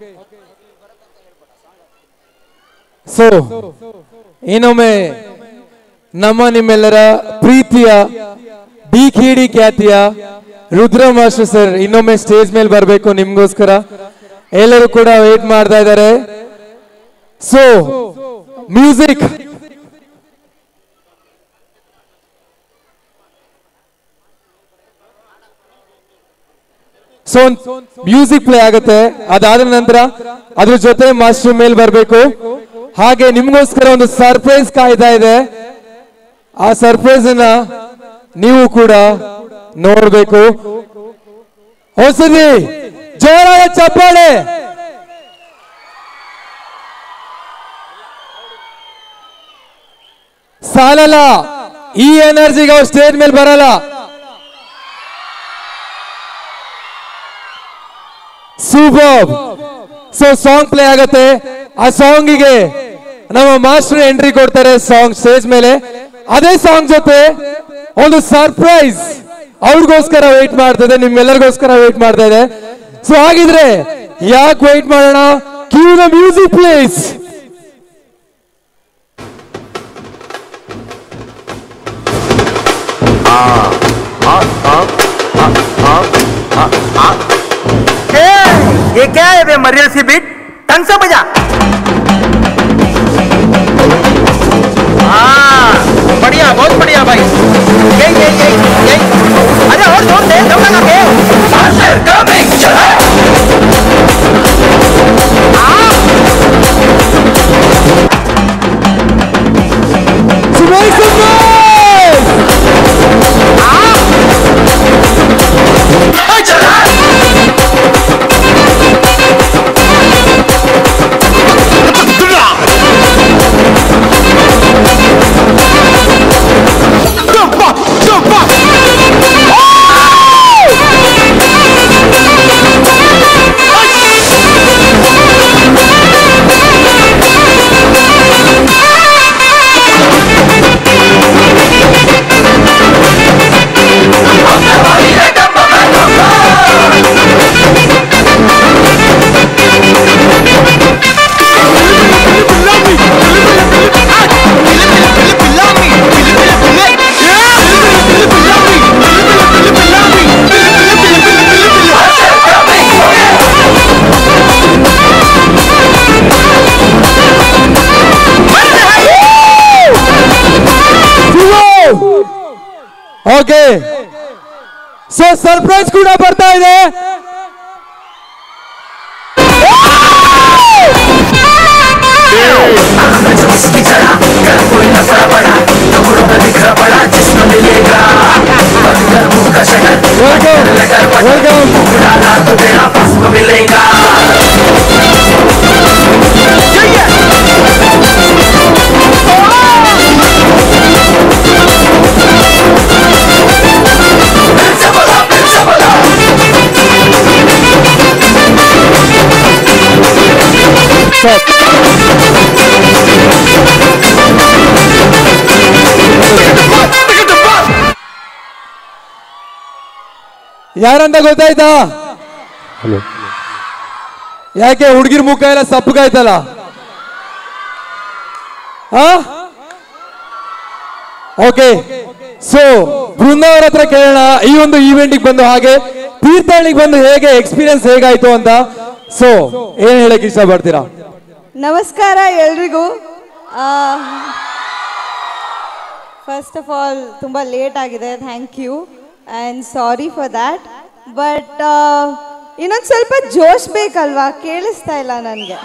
P: ಸೊ ಇನ್ನೊಮ್ಮೆ ನಮ್ಮ ನಿಮ್ಮೆಲ್ಲರ ಪ್ರೀತಿಯ ಡಿ ಡಿ ಖ್ಯಾತಿಯ ರುದ್ರ ಮಾಸ್ಟರ್ ಸರ್ ಇನ್ನೊಮ್ಮೆ ಸ್ಟೇಜ್ ಮೇಲೆ ಬರಬೇಕು ನಿಮ್ಗೋಸ್ಕರ ಎಲ್ಲರೂ ಕೂಡ ವೇಟ್ ಮಾಡ್ತಾ ಇದ್ದಾರೆ so music so music play ಆಗುತ್ತೆ ಅದಾದ ನಂತರ ಅದ್ರ ಜೊತೆ ಮಾಸ್ಟರ್ ಮೇಲ್ ಬರಬೇಕು ಹಾಗೆ ನಿಮ್ಗೋಸ್ಕರ ಒಂದು ಸರ್ಪ್ರೈಸ್ ಕಾಯ್ತಾ ಇದೆ ಆ ಸರ್ಪ್ರೈಸ್ ಅನ್ನ ನೀವು ಕೂಡ ನೋಡ್ಬೇಕು ಹೊಸದಿ ಜೋರಾದ ಚಪ್ಪಾಳೆ ಸಾಲಲ್ಲ ಈ ಎನರ್ಜಿಗೆ ಅವ್ರು ಸ್ಟೇಜ್ ಮೇಲೆ ಬರಲ್ಲ ಸೂಪರ್ ಸೊ ಸಾಂಗ್ ಪ್ಲೇ ಆಗತ್ತೆ ಆ ಸಾಂಗಿಗೆ ನಮ್ಮ ಮಾಸ್ಟರ್ ಎಂಟ್ರಿ ಕೊಡ್ತಾರೆ ಸಾಂಗ್ ಸ್ಟೇಜ್ ಮೇಲೆ ಅದೇ ಸಾಂಗ್ ಜೊತೆ ಒಂದು ಸರ್ಪ್ರೈಸ್ ಅವ್ರಿಗೋಸ್ಕರ ವೇಟ್ ಮಾಡ್ತದೆ ನಿಮ್ಮೆಲ್ಲರಿಗೋಸ್ಕರ ವೇಟ್ ಮಾಡ್ತಾ ಇದೆ ಸೊ ಹಾಗಿದ್ರೆ ಯಾಕೆ ವೇಟ್ ಮಾಡೋಣ ಕ್ಯೂ ದ ಮ್ಯೂಸಿಕ್ ಪ್ಲೇಸ್
U: ये क्या है बे मरियल सी बीट ढंग से बजा हाँ बढ़िया बहुत बढ़िया भाई यही यही यही यही अरे और जोर दे दम लगा के
P: ಓಕೆ ಸೊ ಸರ್ಪ್ರೈಸ್ ಕೂಡ ಬರ್ತಾ ಇದೆ ಯಾರಂತ ಗೊತ್ತಾಯ್ತಾ ಯಾಕೆ ಹುಡುಗಿರ್ ಮುಖ ಎಲ್ಲ ಸಪ್ಪಗಾಯ್ತಲ್ಲ ಓಕೆ ಸೊ ಬೃಂದಾವರ ಹತ್ರ ಕೇಳೋಣ ಈ ಒಂದು ಈವೆಂಟ್ಗೆ ಬಂದು ಹಾಗೆ ತೀರ್ಥಹಳ್ಳಿಗೆ ಬಂದು ಹೇಗೆ ಎಕ್ಸ್ಪೀರಿಯನ್ಸ್ ಹೇಗಾಯ್ತು ಅಂತ ಸೊ ಏನ್ ಹೇಳಕ್ ಇಷ್ಟಪಡ್ತೀರಾ
A: ನಮಸ್ಕಾರ ಎಲ್ರಿಗೂ ಫಸ್ಟ್ ಆಫ್ ಆಲ್ ತುಂಬ ಲೇಟ್ ಆಗಿದೆ thank you and sorry for that but ಇನ್ನೊಂದು ಸ್ವಲ್ಪ ಜೋಶ್ ಬೇಕಲ್ವಾ ಕೇಳಿಸ್ತಾ ಇಲ್ಲ ನನಗೆ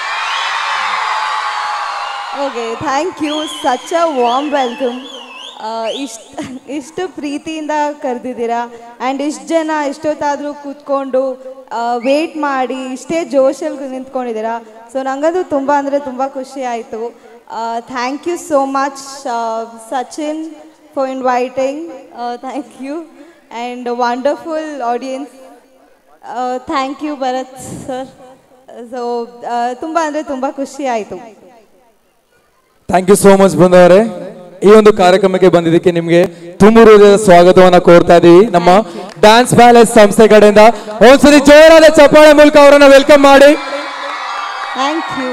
A: okay thank you such a warm welcome ಇಷ್ಟು ಇಷ್ಟು ಪ್ರೀತಿಯಿಂದ ಕರೆದಿದ್ದೀರಾ ಆ್ಯಂಡ್ ಇಷ್ಟು ಜನ ಎಷ್ಟೊತ್ತಾದರೂ ಕೂತ್ಕೊಂಡು ವೇಟ್ ಮಾಡಿ ಇಷ್ಟೇ ಜೋಶಲ್ಲಿ ನಿಂತ್ಕೊಂಡಿದ್ದೀರಾ ಸೊ ನನಗದು ತುಂಬ ಅಂದರೆ ತುಂಬ ಖುಷಿ ಆಯಿತು thank you so much Sachin for inviting thank you and wonderful audience thank you Bharat sir so ತುಂಬ ಅಂದರೆ ತುಂಬ ಖುಷಿ ಆಯಿತು
P: ಥ್ಯಾಂಕ್ ಯು ಸೋ ಮಚ್ ಬಂದವರೇ ಈ ಒಂದು ಕಾರ್ಯಕ್ರಮಕ್ಕೆ ಬಂದಿದ್ದಕ್ಕೆ ನಿಮ್ಗೆ ತುಂಬ ಹೃದಯದ ಸ್ವಾಗತವನ್ನ ಕೋರ್ತಾ ಇದೀವಿ ನಮ್ಮ ಡ್ಯಾನ್ಸ್ ಪ್ಯಾಲೇಸ್ ಸಂಸ್ಥೆ ಕಡೆಯಿಂದ ಒಂದ್ಸರಿ ಜೋರಾದ ಚಪ್ಪಾಳೆ ಮೂಲಕ ಅವರನ್ನ ವೆಲ್ಕಮ್ ಮಾಡಿ
A: ಥ್ಯಾಂಕ್ ಯು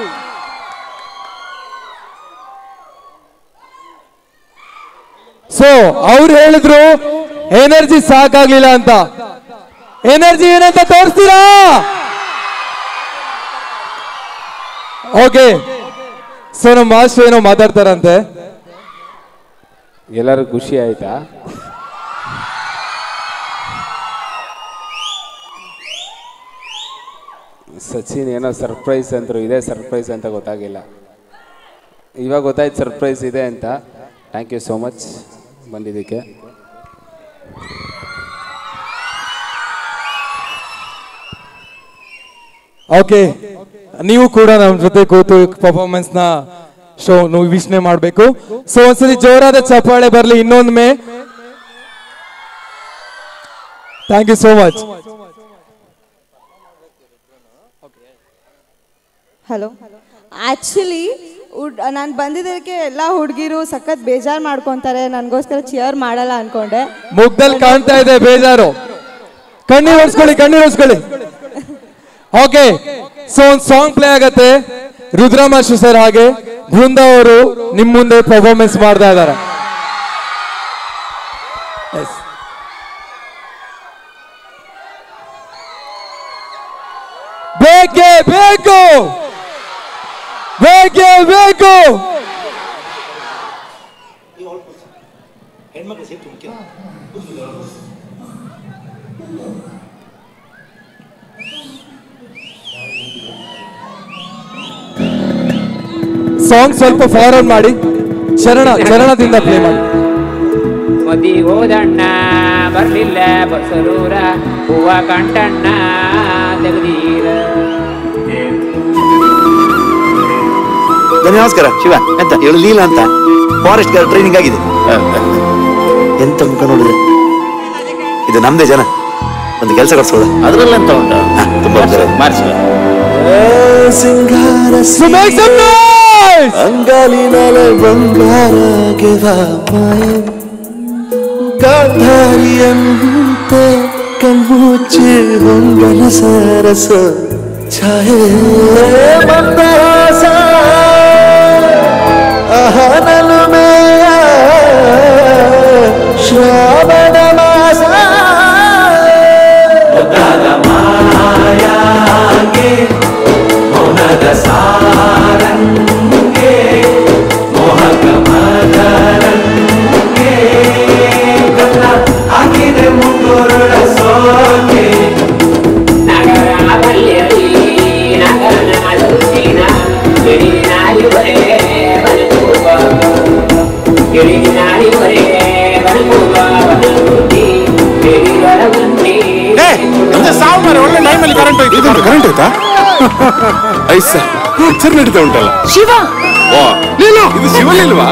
P: ಸೊ ಅವ್ರು ಹೇಳಿದ್ರು ಎನರ್ಜಿ ಸಾಕಾಗ್ಲಿಲ್ಲ ಅಂತ ಎನರ್ಜಿ ಏನಂತ ತೋರಿಸ್ತೀರಾ ಓಕೆ ಸೊ ನಮ್ಮ ಮಾಸ್ಟರ್ ಏನೋ ಮಾತಾಡ್ತಾರಂತೆ
J: ಎಲ್ಲರೂ ಖುಷಿ ಆಯ್ತಾ ಸಚಿನ್ ಏನೋ ಸರ್ಪ್ರೈಸ್ ಅಂದ್ರು ಇದೆ ಸರ್ಪ್ರೈಸ್ ಅಂತ ಗೊತ್ತಾಗಿಲ್ಲ ಇವಾಗ ಗೊತ್ತಾಯ್ತು ಸರ್ಪ್ರೈಸ್ ಇದೆ ಅಂತ ಥ್ಯಾಂಕ್ ಯು ಸೋ ಮಚ್ ಬಂದಿದ್ದಕ್ಕೆ
P: ಓಕೆ ನೀವು ಕೂಡ ನಮ್ಮ ಜೊತೆ ಕೂತು ಪರ್ಫಾರ್ಮೆನ್ಸ್ ನ ಶೋ ನೀವು ವೀಕ್ಷಣೆ ಮಾಡಬೇಕು ಸೊ ಒಂದ್ಸಲಿ ಜೋರಾದ ಚಪ್ಪಾಳೆ ಬರಲಿ ಇನ್ನೊಂದ್ಮೆ thank you so much
A: hello actually ಉಡ್ ನಾನು ಬಂದಿದ್ದಕ್ಕೆ ಎಲ್ಲ ಹುಡುಗಿರು ಸಖತ್ ಬೇಜಾರು ಮಾಡ್ಕೊತಾರೆ ನನಗೋಸ್ಕರ ಚಿಯರ್ ಮಾಡಲ್ಲ ಅನ್ಕೊಂಡೆ
P: ಮುಗ್ದಲ್ಲಿ ಕಾಣ್ತಾ ಇದೆ ಬೇಜಾರು ಕಣ್ಣೀರ್ ಒರ್ಸ್ಕೊಳ್ಳಿ ಕಣ್ಣೀರ್ ಒರ್ಸ್ಕೊಳ್ಳಿ ಓಕೆ ಸೊ ಒಂದು ಸಾಂಗ್ ಪ್ಲೇ ಆಗತ್ತೆ ರುದ್ರಮಾಶು ಸರ್ ಹಾಗೆ ಬೃಂದ ಅವರು ನಿಮ್ ಮುಂದೆ ಪರ್ಫಾರ್ಮೆನ್ಸ್ ಮಾಡ್ತಾ ಇದ್ದಾರೆ ಬೇಕೇ ಬೇಕು ಬೇಕೇ ಬೇಕು ಸಾಂಗ್ ಸ್ವಲ್ಪ ಫಾರ್ವರ್ಡ್ ಮಾಡಿ ಚರಣ ಚರಣದಿಂದ ಪ್ಲೇ ಮಾಡಿ
R: ಮದಿ ಹೋದಣ್ಣ ಬರ್ಲಿಲ್ಲ ಬಸರೂರ ಹೂವ ಕಂಟಣ್ಣ ತೆಗ್ದೀರ
T: ಬನ್ನಿ ನಮಸ್ಕಾರ ಶಿವ ಎಂತ ಹೇಳು ಲೀಲ ಅಂತ ಫಾರೆಸ್ಟ್ ಗಾರ್ಡ್ ಟ್ರೈನಿಂಗ್ ಆಗಿದೆ ಎಂತ ಮುಖ ನೋಡಿದ್ರೆ ಇದು ನಮ್ದೇ ಜನ ಒಂದು ಕೆಲಸ ಕೊಡ್ಸೋಳ ಅದ್ರಲ್ಲಂತ ಉಂಟು ತುಂಬಾ ಮಾಡಿಸುವ
K: ಸಿಂಗಾರ ಅಂಗಾಲಿನಲ ಬಂಗಾರಗೆ ಮಾಯ ಗಾಂಧಾರಿಯಂತೆ ಕಣ್ಮುಚ್ಚಿ ಹೊಂಗಲ ಸರಸ ಛಾಯೆ ಮಂದಹಾಸ ಅಹನಲು ಮೇಯ ಶ್ರಾವಣ ಮಾಸ
U: ಮಾಯಾಗೆ ಮೌನದ ಸಾರಂಗೆ ಮೋಹಕ ಮದರಂಗೆ ಗಂಧ
C: ಅಂದ್ರೆ ಸಾವು ಮಾರೆ ಒಳ್ಳೆ ಟೈಮಲ್ಲಿ ಕರೆಂಟ್ ಹೋಯ್ತು ಇದು ಕರೆಂಟ್ ಹೋಯ್ತಾ ಐಸ ಪಿಕ್ಚರ್ ನಡೀತಾ ಉಂಟಲ್ಲ
E: ಶಿವ
C: ಓ ನೀನು ಇದು ಶಿವಲಿಲ್ವಾ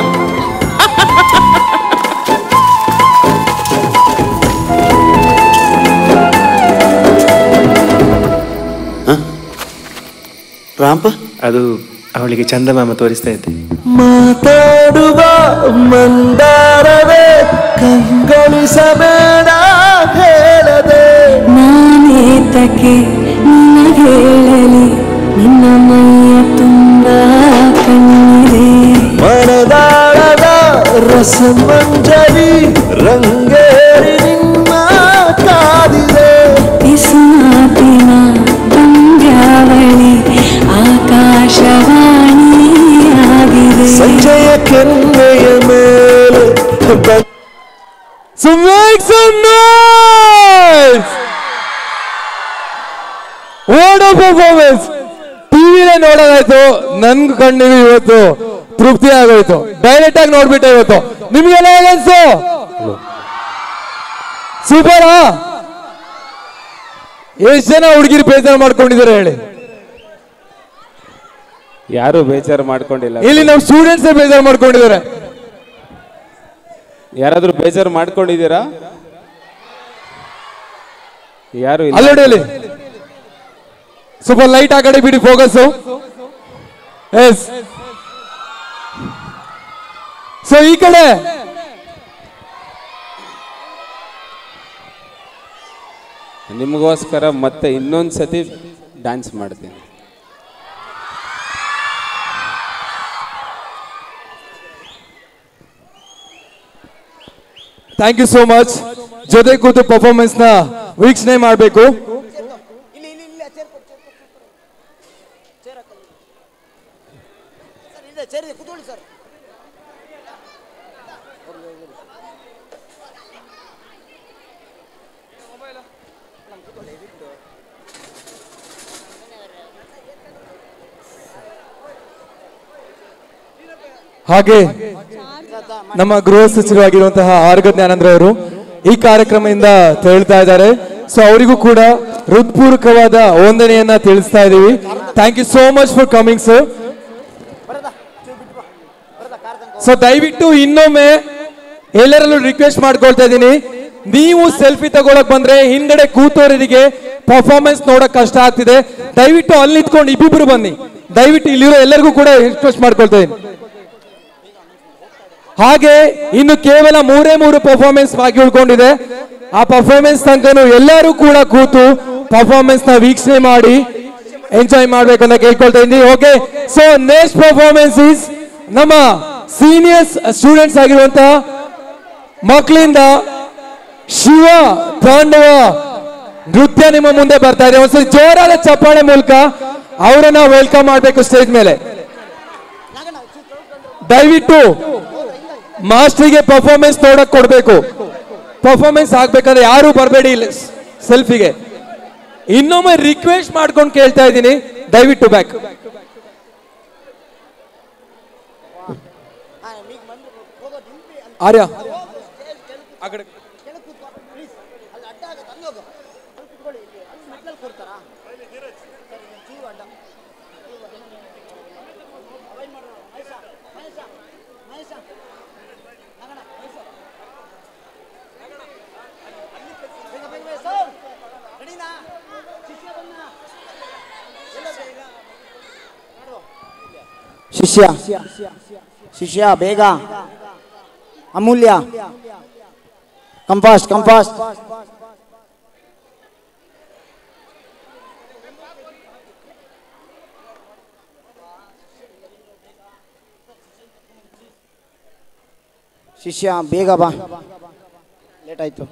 T: ರಾಂಪ
I: ಅದು ಅವಳಿಗೆ ಚಂದಮಾಮ ತೋರಿಸ್ತಾ ಇದ್ದೆ
K: ಮಾತಾಡುವ ಮಂದಾರವೇ ಕಂಗೊಳಿಸಬೇಡ ಹೇಳದೆ
G: ನಾನೇತಕ್ಕೆ ನಿನಗೇಳಲಿ ನಿನ್ನ ಮೈಯ ತುಂಬ ಕಣ್ಣಿದೆ
K: ಮನದಾಳದ ರಸಮಂಜರಿ ರಂಗೇರಿ ನಿನ್ನ ಕಾದಿದೆ
G: ಪಿಸುಮಾತಿನ ಪಂದ್ಯಾವಳಿ ಆಕಾಶವಾಣಿಯಾಗಿದೆ
K: ಸಂಜಯ ಕೆನ್ನೆಯ ಮೇಲೆ ಬ-
P: So make some noise! What a performance! ಟಿವಿಲೇ ನೋಡೋದಾಯ್ತು ನನ್ ಕಣ್ಣಿಗೆ ಇವತ್ತು ತೃಪ್ತಿ ಆಗೋಯ್ತು ಡೈರೆಕ್ಟ್ ಆಗಿ ನೋಡ್ಬಿಟ್ಟೆ ಇವತ್ತು ನಿಮ್ಗೆಲ್ಲ ಹೇಗನ್ಸು ಸೂಪರಾ ಎಷ್ಟು ಜನ ಹುಡುಗಿರು ಬೇಜಾರು ಮಾಡ್ಕೊಂಡಿದ್ದಾರೆ ಹೇಳಿ
J: ಯಾರು ಬೇಜಾರು ಮಾಡ್ಕೊಂಡಿಲ್ಲ
P: ಇಲ್ಲಿ ನಮ್ಮ ಸ್ಟೂಡೆಂಟ್ಸೇ ಬೇಜಾರು ಮಾಡ್ಕೊಂಡಿದ್ದಾರೆ
J: ಯಾರಾದ್ರೂ ಬೇಜಾರು ಮಾಡ್ಕೊಂಡಿದ್ದೀರಾ ಯಾರು ಇಲ್ಲ
P: ಅಲ್ಲಿ ನೋಡಿ ಅಲ್ಲಿ ಸ್ವಲ್ಪ ಲೈಟ್ ಆ ಕಡೆ ಬಿಡಿ ಫೋಕಸ್ ಎಸ್ ಸೊ ಈ ಕಡೆ
J: ನಿಮಗೋಸ್ಕರ ಮತ್ತೆ ಇನ್ನೊಂದು ಸತಿ ಡ್ಯಾನ್ಸ್ ಮಾಡ್ತೀನಿ
P: ಥ್ಯಾಂಕ್ ಯು ಸೋ ಮಚ್ ಜೊತೆ ಕೂತು ಪರ್ಫಾರ್ಮೆನ್ಸ್ ನ ವೀಕ್ಷಣೆ ಮಾಡಬೇಕು ಹಾಗೆ ನಮ್ಮ ಗೃಹ ಸಚಿವರಾಗಿರುವಂತಹ ಆರ್ಗ ಜ್ಞಾನೇಂದ್ರ ಅವರು ಈ ಕಾರ್ಯಕ್ರಮದಿಂದ ತೆರಳ್ತಾ ಇದ್ದಾರೆ ಸೊ ಅವರಿಗೂ ಕೂಡ ಹೃತ್ಪೂರ್ವಕವಾದ ವಂದನೆಯನ್ನ ತಿಳಿಸ್ತಾ ಇದ್ದೀವಿ thank you so much for coming sir so ದಯವಿಟ್ಟು ಇನ್ನೊಮ್ಮೆ ಎಲ್ಲರಲ್ಲೂ ರಿಕ್ವೆಸ್ಟ್ ಮಾಡ್ಕೊಳ್ತಾ ಇದ್ದೀನಿ ನೀವು ಸೆಲ್ಫಿ ತಗೊಳಕ್ ಬಂದ್ರೆ ಹಿಂದ್ಗಡೆ ಕೂತೋರಿಗೆ ಪರ್ಫಾರ್ಮೆನ್ಸ್ ನೋಡಕ್ ಕಷ್ಟ ಆಗ್ತಿದೆ ದಯವಿಟ್ಟು ಅಲ್ಲಿ ನಿಂತ್ಕೊಂಡು ಇಬ್ಬಿಬ್ರು ಬನ್ನಿ ದಯವಿಟ್ಟು ಇಲ್ಲಿರೋ ಎಲ್ಲರಿಗೂ ಕೂಡ ರಿಕ್ವೆಸ್ಟ್ ಮಾಡ್ಕೊಳ್ತಾ ಇದ್ದೀನಿ ಹಾಗೆ ಇನ್ನು ಕೇವಲ ಮೂರೇ ಮೂರು ಪರ್ಫಾರ್ಮೆನ್ಸ್ ಬಾಕಿ ಉಳ್ಕೊಂಡಿದೆ ಆ ಪರ್ಫಾರ್ಮೆನ್ಸ್ ತನಕನು ಎಲ್ಲರೂ ಕೂಡ ಕೂತು ಪರ್ಫಾರ್ಮೆನ್ಸ್ ನ ವೀಕ್ಷಣೆ ಮಾಡಿ ಎಂಜಾಯ್ ಮಾಡ್ಬೇಕು ಅಂತ ಕೇಳ್ಕೊಳ್ತಾ ಇದ್ದೀನಿ okay so next performance is ನಮ್ಮ ಸೀನಿಯರ್ಸ್ ಸ್ಟೂಡೆಂಟ್ಸ್ ಆಗಿರುವಂತಹ ಮಕ್ಕಳಿಂದ ಶಿವ ತಾಂಡವ ನೃತ್ಯ ನಿಮ್ಮ ಮುಂದೆ ಬರ್ತಾ ಇದೆ ಒಂದ್ಸರಿ ಜೋರಾದ ಚಪ್ಪಾಳೆ ಮೂಲಕ ಅವರನ್ನ ವೆಲ್ಕಮ್ ಮಾಡಬೇಕು ಸ್ಟೇಜ್ ಮೇಲೆ ದಯವಿಟ್ಟು ಮಾಸ್ಟರ್ಗೆ ಪರ್ಫಾರ್ಮೆನ್ಸ್ ನೋಡಕ್ ಕೊಡ್ಬೇಕು ಪರ್ಫಾರ್ಮೆನ್ಸ್ ಆಗ್ಬೇಕಂದ್ರೆ ಯಾರು ಬರಬೇಡಿ ಇಲ್ಲಿ ಸೆಲ್ಫಿಗೆ ಇನ್ನೊಮ್ಮೆ ರಿಕ್ವೆಸ್ಟ್ ಮಾಡ್ಕೊಂಡು ಕೇಳ್ತಾ ಇದ್ದೀನಿ ದಯವಿಟ್ಟು ಬ್ಯಾಕ್ ಆರ್ಯ ಆ ಕಡೆ
N: ಶಿಷ್ಯ ಶಿಷ್ಯ ಬೇಗ ಅಮೂಲ್ಯ ಕಂಫಾಸ್ಟ್ ಕಂಫಾಸ್ಟ್ ಶಿಷ್ಯ ಬೇಗ ಬಾ ಲೇಟ್ ಆಯ್ತು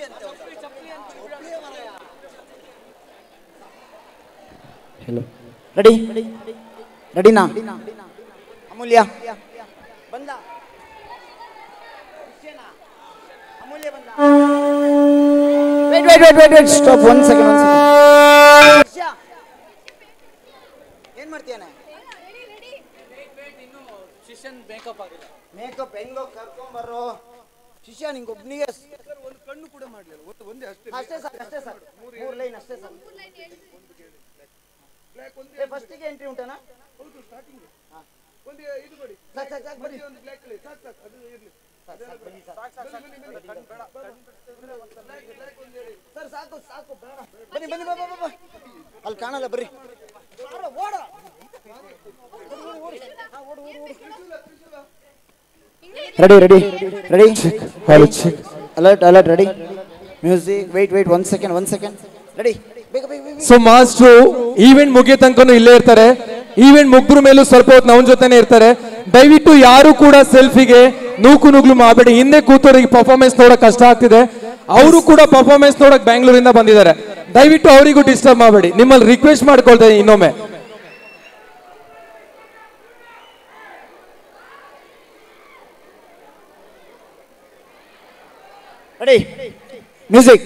I: ಹಲೋ
N: ರೆಡಿ ರೆಡಿನಾ ಅಮೂಲ್ಯ ಬಂದ wait wait wait wait wait stop one second one second ಏನ್ ಮಾಡ್ತೀಯಾನೆ
F: ಶಿಷ್ಯನ್ ಮೇಕಪ್ ಆಗಿಲ್ಲ
N: ಮೇಕಪ್ ಹೆಂಗೋ ಕರ್ಕೊಂಬರೋ ಶಿಷ್ಯ ನಿಂಗೆ ಒಬ್ನಿಗೆ
F: ಒಂದು ಕಣ್ಣು ಕೂಡ ಮಾಡಲಿಲ್ಲ ಒಂದು ಒಂದೇ ಅಷ್ಟೇ
N: ಅಷ್ಟೇ ಸಾಕು ಅಷ್ಟೇ ಸಾಕು ಮೂರು ಲೈನ್ ಅಷ್ಟೇ ಸಾಕು ಫಸ್ಟಿಗೆ ಎಂಟ್ರಿ ಉಂಟನಾ
F: ಹೌದು ಸ್ಟಾರ್ಟಿಂಗ್ ಒಂದು ಇದು ಕೊಡಿ
N: ಸಾಕು ಸಾಕು ಸಾಕು ಬನ್ನಿ
F: ಒಂದು ಬ್ಲ್ಯಾಕ್ ಕಲರ್ ಸಾಕು ಸಾಕು ಅದು ಇರಲಿ
N: ಸರ್ ಸಾಕು ಸಾಕು ಬೇಡ ಬನ್ನಿ ಬನ್ನಿ ಬಾ ಬಾ, ಬಾ, ಬಾ. ಅಲ್ಲಿ ಕಾಣಲ್ಲ ಬರ್ರಿ ಬಾರೋ, ಓಡ ready ready ready alert alert ready music wait wait one second one second ready ಬೇಗ ಬೇಗ ಬೇಗ
P: ಸೊ ಮಾಸ್ಟ್ರು ಈವೆಂಟ್ ಮುಗಿಯೋ ತನಕನೂ ಇಲ್ಲೇ ಇರ್ತಾರೆ ಈವೆಂಟ್ ಮುಗ್ದ್ರ ಮೇಲೂ ಸ್ವಲ್ಪ ಹೊತ್ತು ನಮ್ಮ ಜೊತೆನೆ ಇರ್ತಾರೆ ದಯವಿಟ್ಟು ಯಾರು ಕೂಡ ಸೆಲ್ಫಿಗೆ ನೂಕು ನುಗ್ಲು ಮಾಡಬೇಡಿ ಹಿಂದೆ ಕೂತೋರಿಗೆ ಪರ್ಫಾರ್ಮೆನ್ಸ್ ನೋಡಕ್ ಕಷ್ಟ ಆಗ್ತಿದೆ ಅವರು ಕೂಡ ಪರ್ಫಾರ್ಮೆನ್ಸ್ ನೋಡಕ್ ಬ್ಯಾಂಗ್ಳೂರಿಂದ ಬಂದಿದ್ದಾರೆ ದಯವಿಟ್ಟು ಅವರಿಗೂ ಡಿಸ್ಟರ್ಬ್ ಮಾಡಬೇಡಿ ನಿಮ್ಮಲ್ಲಿ ರಿಕ್ವೆಸ್ಟ್ ಮಾಡ್ಕೊಳ್ತಾ ಇದೀನಿ ಇನ್ನೊಮ್ಮೆ
N: ರೆಡಿ ಮ್ಯೂಸಿಕ್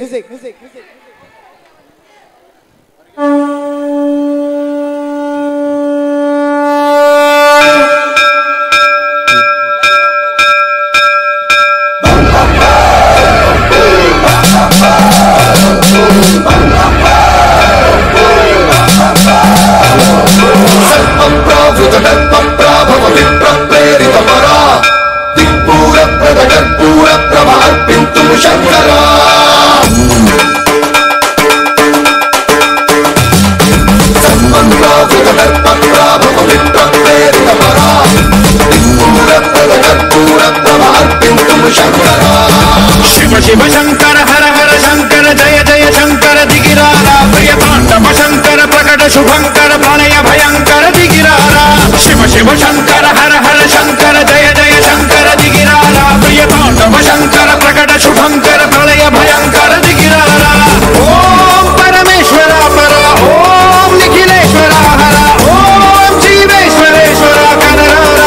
W: ಶಿವ ಶಿವ ಶಂಕರ ಹರ ಹರ ಶಂಕರ ಜಯ ಜಯ ಶಂಕರ ದಿಗಿರಾರ ಪ್ರಿಯ ತಾಂಡವ ಶಂಕರ ಪ್ರಕಟ ಶುಭಂಕರ ಪ್ರಳಯ ಭಯಂಕರ ದಿಗಿರಾರ ಶಿವ ಶಿವ ಶಂಕರ ಹರ ಹರ ಶಂಕರ ಜಯ ಜಯ ಶಂಕರ ದಿಗಿರಾರ ಪ್ರಿಯ ತಾಂಡವ ಶಂಕರ ಪ್ರಕಟ ಶುಭಂಕರ ಪ್ರಳಯ ಭಯಂಕರ ದಿಗಿರಾರ ಓಂ ಪರಮೇಶ್ವರ ಪರ ಓಂ ನಿಖಿಲೇಶ್ವರ ಹರ ಓಂ ಜೀವೇಶ್ವರೇಶ್ವರ ಕನರಾರ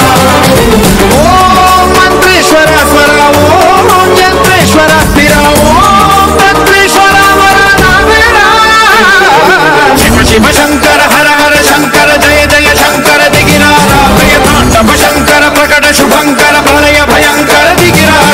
W: ಓಂ ಮಂತ್ರೇಶ್ವರ ಸ್ವರ ಓಂ ಯಂತ್ರೇಶ್ವರ ಸ್ಥಿರ ಓಂ ತತ್ರೇಶ್ವರ ವರ ನಾವೇರ. ಶಿವ ಶಿವ ಶಂಕರ ಹರ ಹರ ಶಂಕರ ಜಯ ಜಯ ಶಂಕರ ದಿಗಿರಾರ ಪ್ರಿಯ ತಾಂಡವ ಶಂಕರ ಪ್ರಕಟ ಶುಭಂಕರ ಪ್ರಳಯ ಭಯಂಕರ ದಿಗಿರಾರ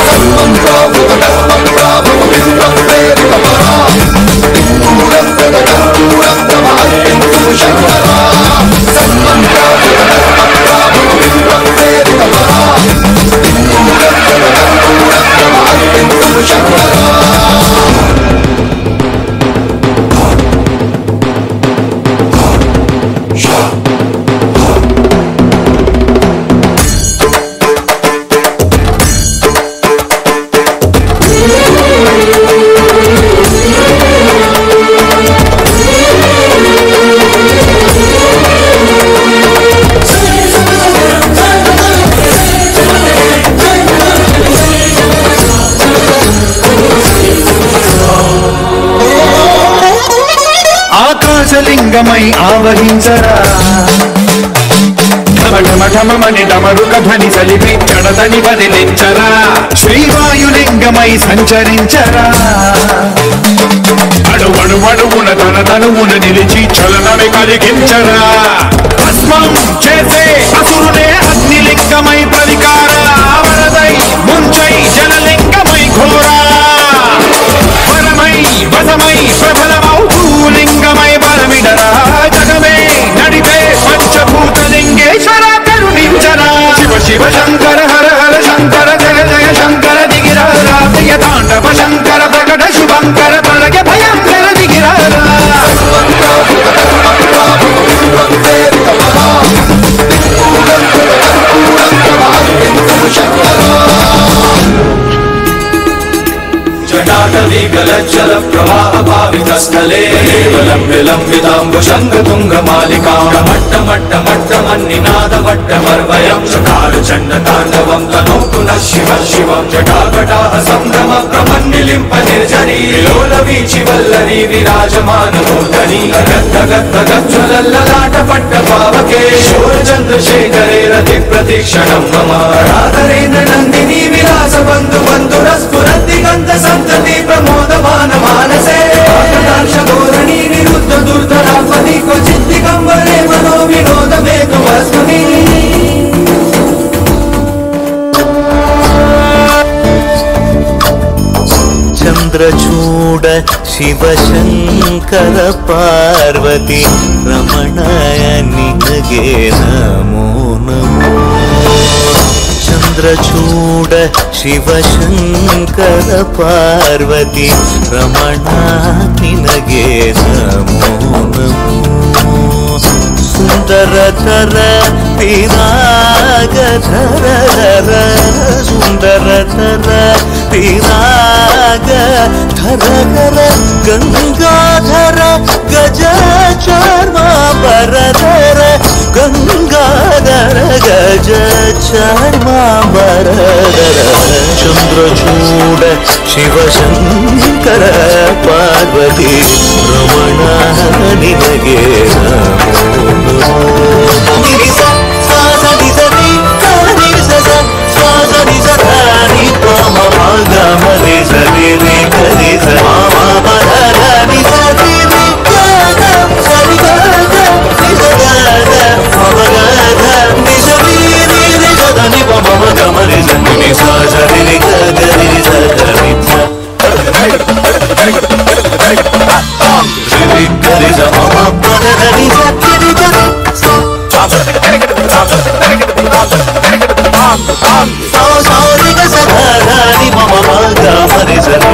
W: ఆకాశలింగమై ఆవహించరా ఢమఢమఢమని డమరుక ధ్వని సలిపి జడదని వదిలించరా శ్రీవాయులింగమై సంచరించరా అడువడువడువున తన తనువున నిలిచి చలనమే కలిగించరా భస్మం చేసే అసురునే అగ్నిలింగమై ప్రవికార వరదై ముంచై జలలింగమై ఘోరా పరమై వసమై ప్రబలమౌ భూలింగమై బలమిడరా జగమే నడిపే పంచభూతలింగేశ్వర కరుణించరా శివ శివ శంకర హర హర శంకర జయ జయ శంకర దిగిరారా ప్రియ తాండవ శంకర ప్రకట శుభంకర ప్రళయ భయంకర దిగిరారా
U: जटाटवी गलज्जल प्रवाह पावितस्थले ಲಂಬೆ ಲಂಬಿತಾಂಬುಶಂಗ ತುಂಗ ಮಾಲಿಕಾಣ ಮಟ್ಟ ಮಟ್ಟ ಮಟ್ಟ ಮನ್ನಿನಾದ ಮಟ್ಟ ಮರ್ವಯಂಶ ಕಾಲು ಚಂಡ ತಾಂಡವಂ ತನೋತು ನ ಶಿವ ಶಿವಂ ಜಟಾಕಟಾಹ ಸಂಭ್ರಮ ಪ್ರಮನ್ನಿಲಿಂಪ ನಿರ್ಜರಿ ಲೋಲ ವೀಚಿ ವಲ್ಲರಿ ವಿರಾಜಮಾನ ಮೂರ್ಧನಿ ಗದ್ದ ಗದ್ದ ಗಜ್ವಲಲ್ಲಲಾಟ ಪಟ್ಟ ಪಾವಕೆ ಶೂರ ಚಂದ್ರಶೇಖರೇ ರತಿ ಪ್ರತೀಕ್ಷಣಂ ಮಮ ರಾಧರೇಂದ್ರ ನಂದಿನಿ ವಿಲಾಸ ಬಂಧು ಬಂಧು ರಸ್ಫುರದ್ದಿಗಂಧ ಸಂತತಿ ಪ್ರಮೋದಮಾನ ಮಾನಸೆ ಆಕಾಶ ಧೋರಣಿ ನಿರುದ್ಧ ದುರ್ಧರಾಪದಿ ಕ್ವಚಿತ್ ದಿಗಂಬರೆ ಮನೋ ವಿನೋದ ಮೇಘ ವಸ್ತುನಿ
K: ಚಂದ್ರಚೂಡ ಶಿವಶಂಕರ ಪಾರ್ವತಿ ರಮಣಯ ನಿನಗೆ ನಮೋ ನಮೋ ಚಂದ್ರಚೂಡ ಶಿವಶಂಕರ ಪಾರ್ವತಿ ರಮಣ ನಿನಗೆ ನಮೋ ನಮೋ ಸುಂದರ ತರ ಪಿರಾಗ ಧರ ಧರ ಸುಂದರ ತರ ಪಿರಾಗ ಧರ ಧರ ಗಂಗಾಧರ ಗಜ ಚರ್ಮ ಬರಧರ ಗಂಗಾಧರ ಗಜ ಚರ್ಮ ಬರಧರ ಚಂದ್ರಚೂಡ ಶಿವಶಂಕರ ಪಾರ್ವತಿ ರಮಣ ನಿನಗೆ ನಮೋ ನಿರಿಸ ಸ್ವಾಸ ನಿಸ ನಿ ಕರಿ ಸಸ ಸ್ವಾಸ ನಿಸ ಧನಿ ಪಮ ಮಗ ಮರಿ ಸರಿ ರಿ ಕರಿ ಸ ಮಾಮ ಪದ ಧನಿ ಸರಿ ರಿ ಗಗ ಸರಿ ಗಗ ನಿಸ ಗಗ ಮಮ ಗಗ ನಿಸ ರಿ ರಿ ರಿ ಸ ಧನಿ ಪಮ ಮಗ ಮರಿ ಸರಿ ನಿ ಸ ಸರಿ ರಿ ಗಗ ರಿ ಸ ಧನಿ ಸ ರಿ ಕರಿ ಸ ಮಮ ಪದ ಧನಿ ಸ ರಿ ಗಗ ಸಾರಿಗ ಸದಾನಿ ಮಮ ಮಗ ಮರಿ ಸರಿ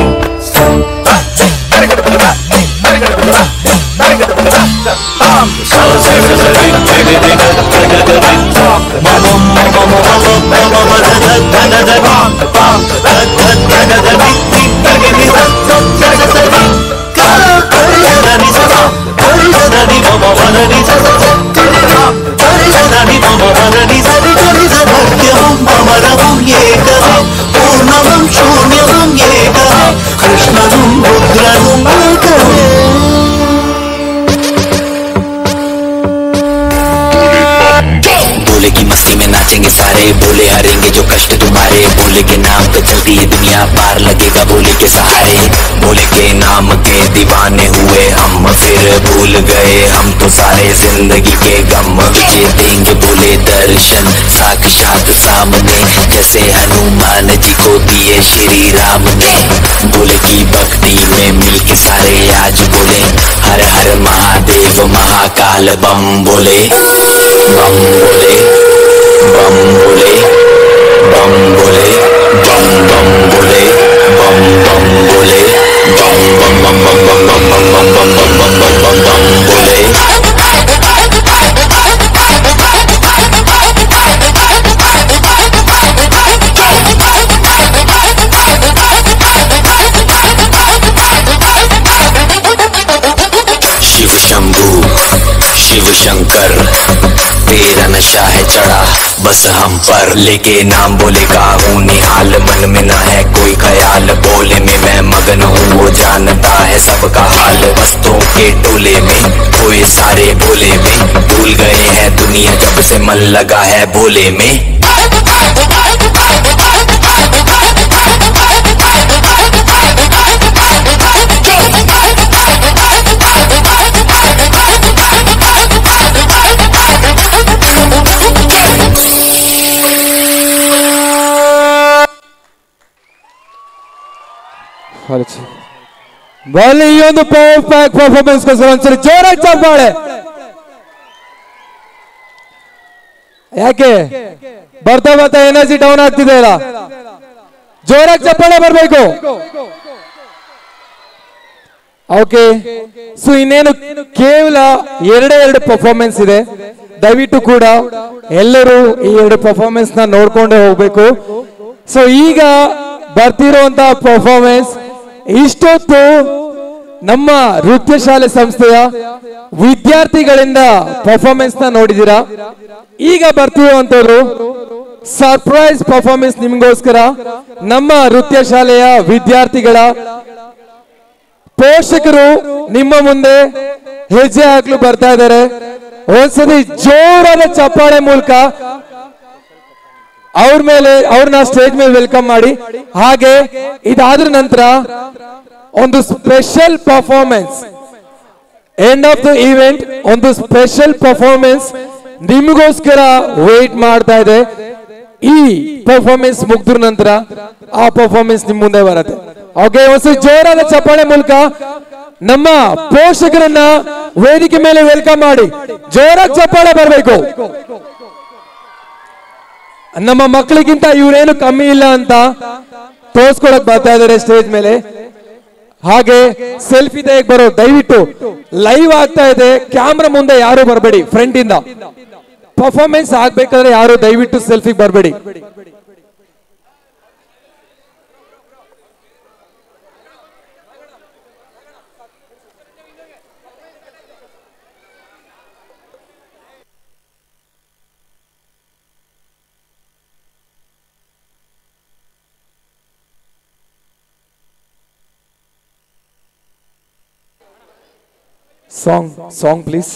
K: പൂർണ്ണവും ശൂന്യവും ഏകമേ കൃഷ്ണനും രുദ്രനും ഏകമേ
D: बोले की मस्ती में नाचेंगे सारे बोले हरेंगे जो कष्ट तुम्हारे बोले के नाम पे चलती है दुनिया पार लगेगा बोले के सहारे बोले के नाम के दीवाने हुए हम फिर भूल गए हम तो सारे जिंदगी के गम तुझे देंगे बोले दर्शन साक्षात सामने जैसे हनुमान जी को दिए श्री राम ने बोले की भक्ति में मिल के सारे आज बोले हर हर महादेव महाकाल बम बोले बम बोले बम बोले बम बोले बम बम बोले बम बम बोले बम बम बम बम बम बम बम बम बम बम बम बम बम बम बोले शिव शंभू शिव शंकर तेरा नशा है चढ़ा बस हम पर लेके नाम बोले का हूँ निहाल मन में ना है कोई ख्याल बोले में मैं मगन हूँ वो जानता है सबका हाल बस्तों के टोले में कोई सारे भोले में भूल गए हैं दुनिया जब से मन लगा है भोले में
P: ಬಲ್ಲಿ ಈ ಒಂದು ಪವರ್ ಪ್ಯಾಕ್ ಪರ್ಫಾರ್ಮೆನ್ಸ್ ಗೋಸ್ಕರ ಒಂದ್ಸರಿ ಜೋರಾಗಿ ಚಪ್ಪಾಳೆ ಯಾಕೆ ಬರ್ತಾ ಬರ್ತಾ ಎನರ್ಜಿ ಡೌನ್ ಆಗ್ತಿದೆ ಅಲ್ಲ ಜೋರಾಗಿ ಚಪ್ಪಾಳೆ ಬರಬೇಕು ಓಕೆ ಸೊ ಇನ್ನೇನು ಕೇವಲ ಎರಡೇ ಎರಡು ಪರ್ಫಾರ್ಮೆನ್ಸ್ ಇದೆ ದಯವಿಟ್ಟು ಕೂಡ ಎಲ್ಲರೂ ಈ ಎರಡು ಪರ್ಫಾರ್ಮೆನ್ಸ್ ನ ನೋಡ್ಕೊಂಡೇ ಹೋಗ್ಬೇಕು ಸೊ ಈಗ ಬರ್ತಿರುವಂತ ಪರ್ಫಾರ್ಮೆನ್ಸ್ ಇಷ್ಟೊತ್ತು ನಮ್ಮ ನೃತ್ಯ ಶಾಲೆ ಸಂಸ್ಥೆಯ ವಿದ್ಯಾರ್ಥಿಗಳಿಂದ ಪರ್ಫಾರ್ಮೆನ್ಸ್ ನ ನೋಡಿದೀರಾ ಈಗ ಬರ್ತಿರುವಂತವ್ರು ಸರ್ಪ್ರೈಸ್ ಪರ್ಫಾರ್ಮೆನ್ಸ್ ನಿಮ್ಗೋಸ್ಕರ ನಮ್ಮ ನೃತ್ಯ ಶಾಲೆಯ ವಿದ್ಯಾರ್ಥಿಗಳ ಪೋಷಕರು ನಿಮ್ಮ ಮುಂದೆ ಹೆಜ್ಜೆ ಹಾಕ್ಲು ಬರ್ತಾ ಇದ್ದಾರೆ ಒಂದ್ಸತಿ ಜೋರಾದ ಚಪ್ಪಾಳೆ ಮೂಲಕ ಅವ್ರ ಮೇಲೆ ಅವ್ರನ್ನ ಸ್ಟೇಜ್ ಮೇಲೆ ವೆಲ್ಕಮ್ ಮಾಡಿ ಹಾಗೆ ಇದಾದ್ರ ನಂತರ ಒಂದು special performance end of the event ಒಂದು ಸ್ಪೆಷಲ್ ಪರ್ಫಾರ್ಮೆನ್ಸ್ ನಿಮಗೋಸ್ಕರ ವೇಟ್ ಮಾಡ್ತಾ ಇದೆ ಈ ಪರ್ಫಾರ್ಮೆನ್ಸ್ ಮುಗ್ದ್ರ ನಂತರ ಆ ಪರ್ಫಾರ್ಮೆನ್ಸ್ ನಿಮ್ ಮುಂದೆ ಬರುತ್ತೆ ಓಕೆ ಒಂದ್ಸತಿ ಜೋರಾದ ಚಪ್ಪಾಳೆ ಮೂಲಕ ನಮ್ಮ ಪೋಷಕರನ್ನ ವೇದಿಕೆ ಮೇಲೆ ವೆಲ್ಕಮ್ ಮಾಡಿ ಜೋರಾಗಿ ಚಪ್ಪಾಳೆ ಬರಬೇಕು ನಮ್ಮ ಮಕ್ಕಳಿಗಿಂತ ಇವ್ರೇನು ಕಮ್ಮಿ ಇಲ್ಲ ಅಂತ ತೋರ್ಸ್ಕೊಳಕ್ ಬರ್ತಾ ಇದಾರೆ ಸ್ಟೇಜ್ ಮೇಲೆ ಹಾಗೆ ಸೆಲ್ಫಿ ತೆಗೆಕ್ ಬರೋ ದಯವಿಟ್ಟು ಲೈವ್ ಆಗ್ತಾ ಇದೆ ಕ್ಯಾಮ್ರಾ ಮುಂದೆ ಯಾರು ಬರಬೇಡಿ ಫ್ರಂಟ್ ಇಂದ ಪರ್ಫಾರ್ಮೆನ್ಸ್ ಆಗ್ಬೇಕಾದ್ರೆ ಯಾರು ದಯವಿಟ್ಟು ಸೆಲ್ಫಿಗೆ ಬರಬೇಡಿ ಸಾಂಗ್ ಸಾಂಗ್ ಪ್ಲೀಸ್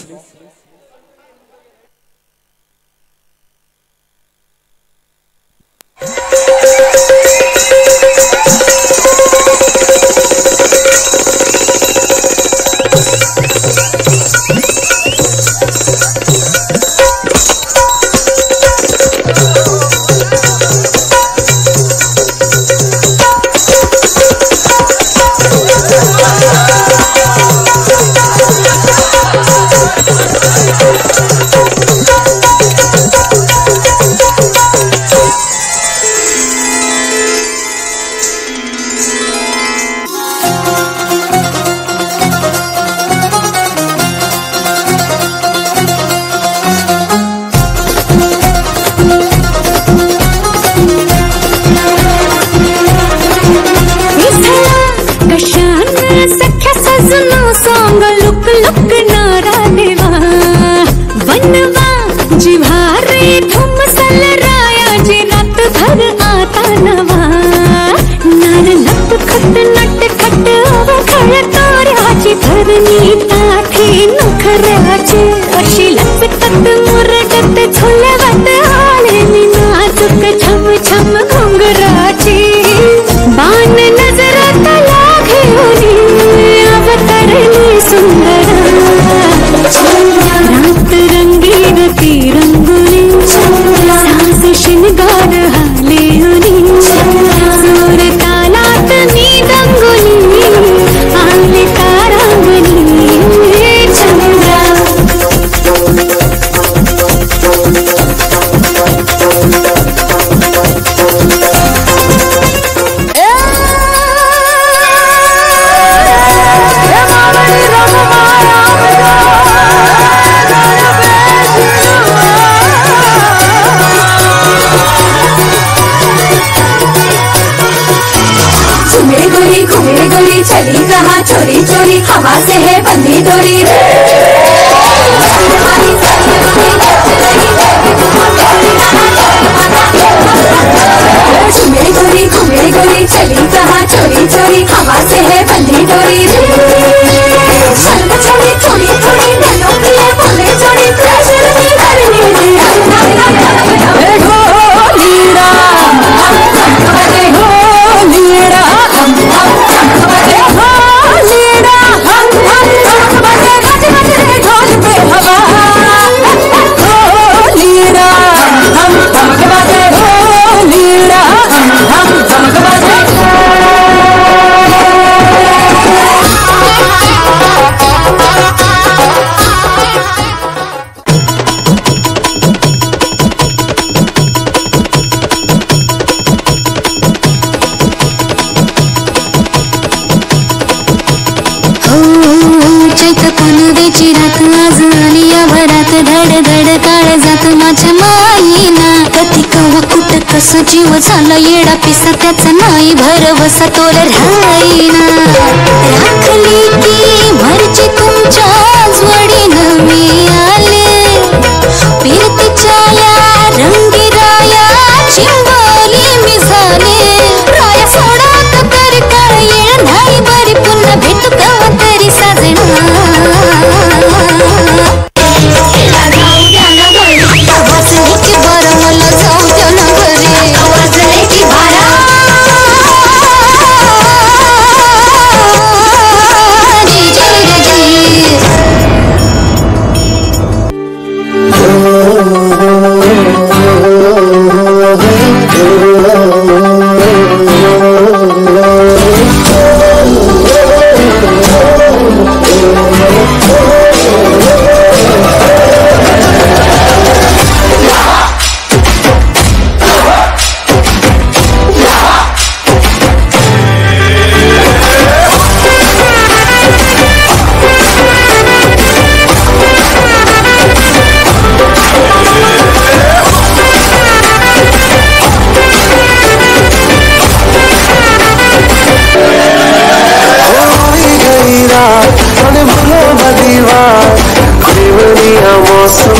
G: कशान सख्या सजनो सॉन्ग लुक लुक नारा देवा बनवा जिव्हारे धुमसल राया जी रात भर आता नवा नार नट खट नट खट अव खळ ताऱ्याची धरणी ताठे नखऱ्याची अशी लचकत मुरडत झुलवत आले मी नाजूक छम छम घुंगराची बाण नजरात लागे होनी अवतरली सुंदर रात रंगीन ती रंगुली सास शिनगार हाले होनी जोर तालात मी दंगुली आले तारांगणी चंद्रा
B: घूमे गोरी घूमे गोरी चली कहाँ चोरी चोरी हवा से है बंदी डोरी घूमे गोरी घूमे गोरी चली कहाँ चोरी चोरी हवा से है बंदी डोरी शर्म छोड़ी थोड़ी थोड़ी नैनों की है बोले जोड़ी प्रेशर की करनी है लीड़ा अरे हो लीड़ा हम हम अरे हो लीड़ा हम हम बजे बजे बजे ढोल पे हवा हो लीड़ा हम हम बजे हो लीड़ा हम हम बजे
G: चैत पुनवेची रात आज आली या भरात धड धड काळ जात माझ्या माईना कधी कवा कुट असा जीव झाला येडा पिसा त्याचा नाही भरवसा तोल राहीना राखली की मर्जी तुमच्या जोडीनं मी आले फिरतीच्या या रंगी राया चिंबोली मी झाले राया सोडा का तरी काळ येळ नाही बरी पुन्हा भेटू केव्हा तरी साजना वाजले की बारा मला जाऊ द्या ना घरी वाजले की बारा जी जी जी
K: होई गई रात बड़े भलो बदीवार देवनिया मौसम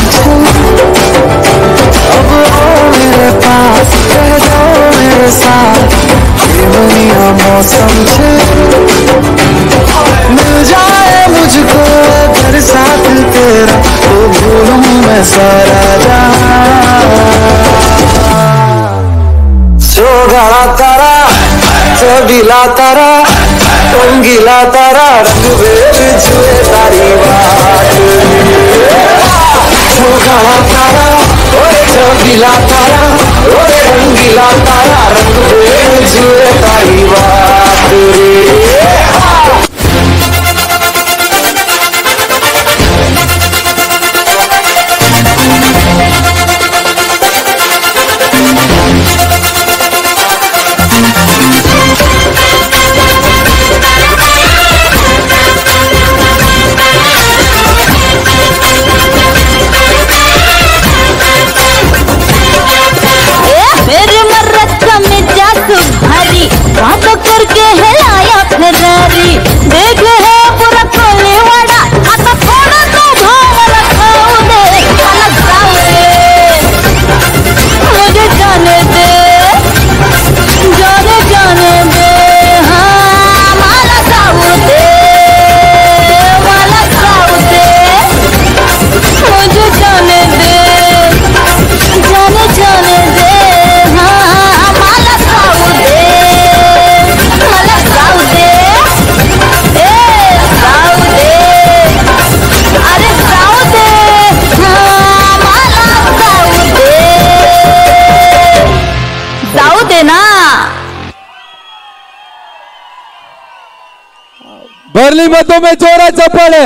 K: अब आओ मेरे पास रह जाओ मेरे साथ देवनिया मौसम मिल जाए मुझको अगर साथ तेरा तो भूलूं मैं सारा जहां जोगाड़ा तारा चबीला तारा रंगीला तारा रंग बेर जुए तारी बात जोगाड़ा तारा ओए चबीला तारा ओए रंगीला तारा रंग बेर जुए तारी बात रे
G: मेरे मर्रत का मिजाज भारी बातों करके हिलाया फरारी देख है पूरा कोली वड़ा आता थोड़ा तो भाव रखाओ दे अलग जाओ दे मुझे जाने दे जाने जाने दे हाँ माला जाओ दे माला जाओ दे मुझे जाने दे जाने जाने दे हाँ माला खाऊ दे माला खाऊ दे ए खाऊ दे अरे खाऊ दे हाँ माला खाऊ दे जाऊ दे ना
P: ಬರ್ಲಿ ಮತ್ತೊಮ್ಮೆ ಜೋರ ಚಪ್ಪಾಳೆ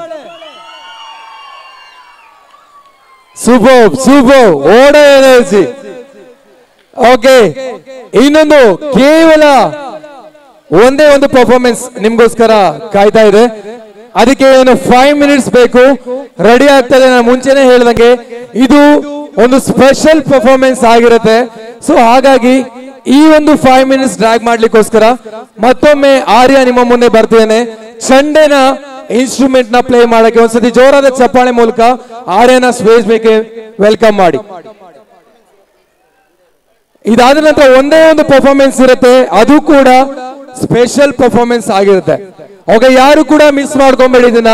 P: ಸೂಪರ್ ಸೂಪರ್ ಓಡ ಎನರ್ಜಿ ಓಕೆ ಇನ್ನೊಂದು ಕೇವಲ ಒಂದೇ ಒಂದು ಪರ್ಫಾರ್ಮೆನ್ಸ್ ನಿಮ್ಗೋಸ್ಕರ ಕಾಯ್ತಾ ಇದೆ ಅದಕ್ಕೆ ಏನು ಫೈವ್ ಮಿನಿಟ್ಸ್ ಬೇಕು ರೆಡಿ ಆಗ್ತದೆ ನಾನು ಮುಂಚೆನೆ ಹೇಳ್ದಂಗೆ ಇದು ಒಂದು ಸ್ಪೆಷಲ್ ಪರ್ಫಾರ್ಮೆನ್ಸ್ ಆಗಿರುತ್ತೆ ಸೊ ಹಾಗಾಗಿ ಈ ಒಂದು ಫೈವ್ ಮಿನಿಟ್ಸ್ ಡ್ರಾಗ್ ಮಾಡ್ಲಿಕ್ಕೋಸ್ಕರ ಮತ್ತೊಮ್ಮೆ ಆರ್ಯ ನಿಮ್ಮ ಮುಂದೆ ಬರ್ತಿದ್ದೇನೆ ಚಂಡೆನ ಇನ್ಸ್ಟ್ರೂಮೆಂಟ್ ನ ಪ್ಲೇ ಮಾಡಕ್ಕೆ ಒಂದ್ಸತಿ ಜೋರಾದ ಚಪ್ಪಾಳೆ ಮೂಲಕ ಆರ್ಯನ ಸ್ಟೇಜ್ ಬೇಕೆ ವೆಲ್ಕಮ್ ಮಾಡಿ ಇದಾದ ನಂತರ ಒಂದೇ ಒಂದು ಪರ್ಫಾರ್ಮೆನ್ಸ್ ಇರುತ್ತೆ ಅದು ಕೂಡ ಸ್ಪೆಷಲ್ ಪರ್ಫಾರ್ಮೆನ್ಸ್ ಆಗಿರುತ್ತೆ ಓಕೆ ಯಾರು ಕೂಡ ಮಿಸ್ ಮಾಡ್ಕೊಂಬೇಡಿ ಇದನ್ನ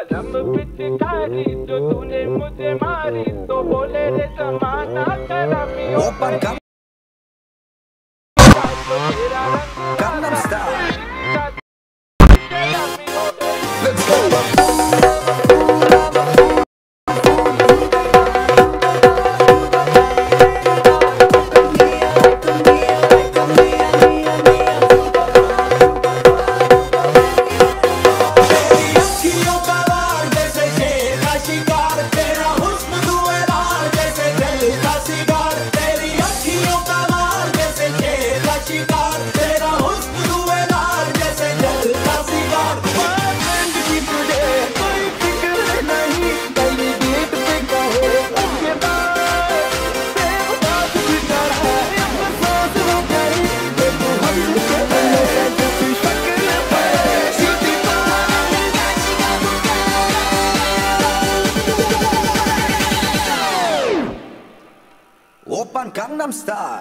H: गरम पिचकारी जो तूने मुझे मारी तो बोले रे जमाना गरमी ओपन कम Gangnam Style Let's go
U: अखियों का वार जैसे शेर का शिकार तेरा हुस्न धुएंधार जैसे जल का सिगार तेरी अखियों का वार जैसे शेर का शिकार तेरा हुस्न धुएंधार जैसे जल का सिगार Friend की तुझे कोई फिक्र नहीं गली गेट पे कहे उसके बाद बेवफात भी करा अफसोस हो गई देखो हम के बंदे जैसी शक्ल पे सीधी
M: 오빤 강남스타일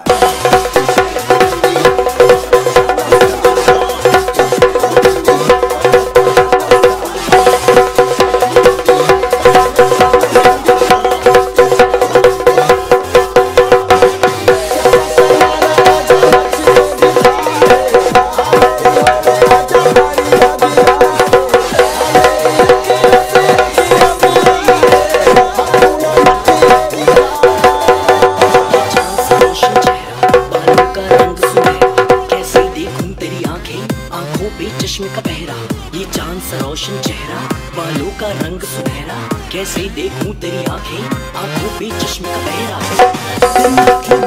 Q: कैसे देखूं तेरी आंखें आंखों पे चश्मे का पहरा ये चांद सा रोशन चेहरा बालों का रंग सुनहरा कैसे देखूं तेरी आंखें आंखों पे चश्मे का पहरा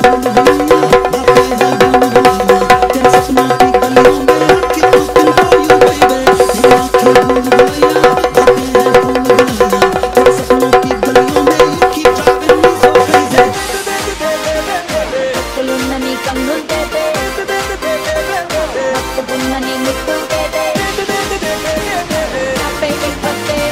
B: పులున్నని కన్నుంటేదే పున్నని ముట్టుకేదే అప్పేకి పట్టే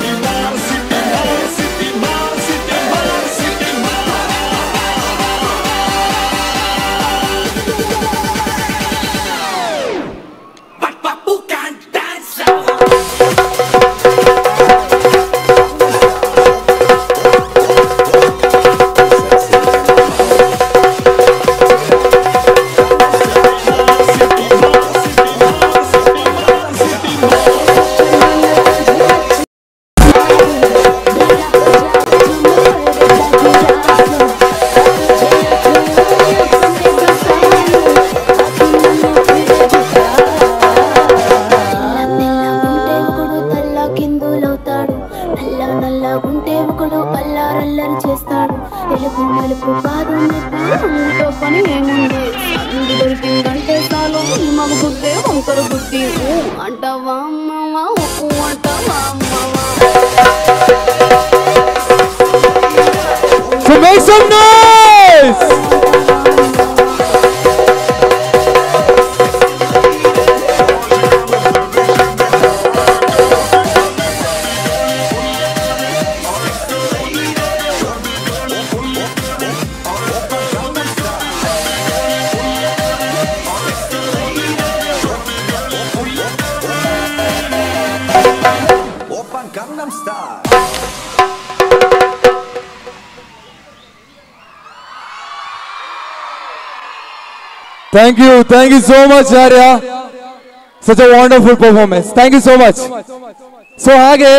X: ఒకడు తల్ల కిందులవుతాడు నల్ల నల్లగుంటే ఒకడు అల్లారల్లరి చేస్తాడు తెలుపు నలుపు కాదు నిప్పుతో పని ఏముంది సందు దొరికిందంటే చాలు ఈ మగ బుద్ధే వంకర బుద్ధి ఊ అంటావా అమ్మవా ఊ అంటావా అమ్మవా
P: So make some noise!
M: 오빤 강남스타일
P: Thank you, thank you so much, Arya. Such a wonderful performance. Thank you so much. So ಹಾಗೆ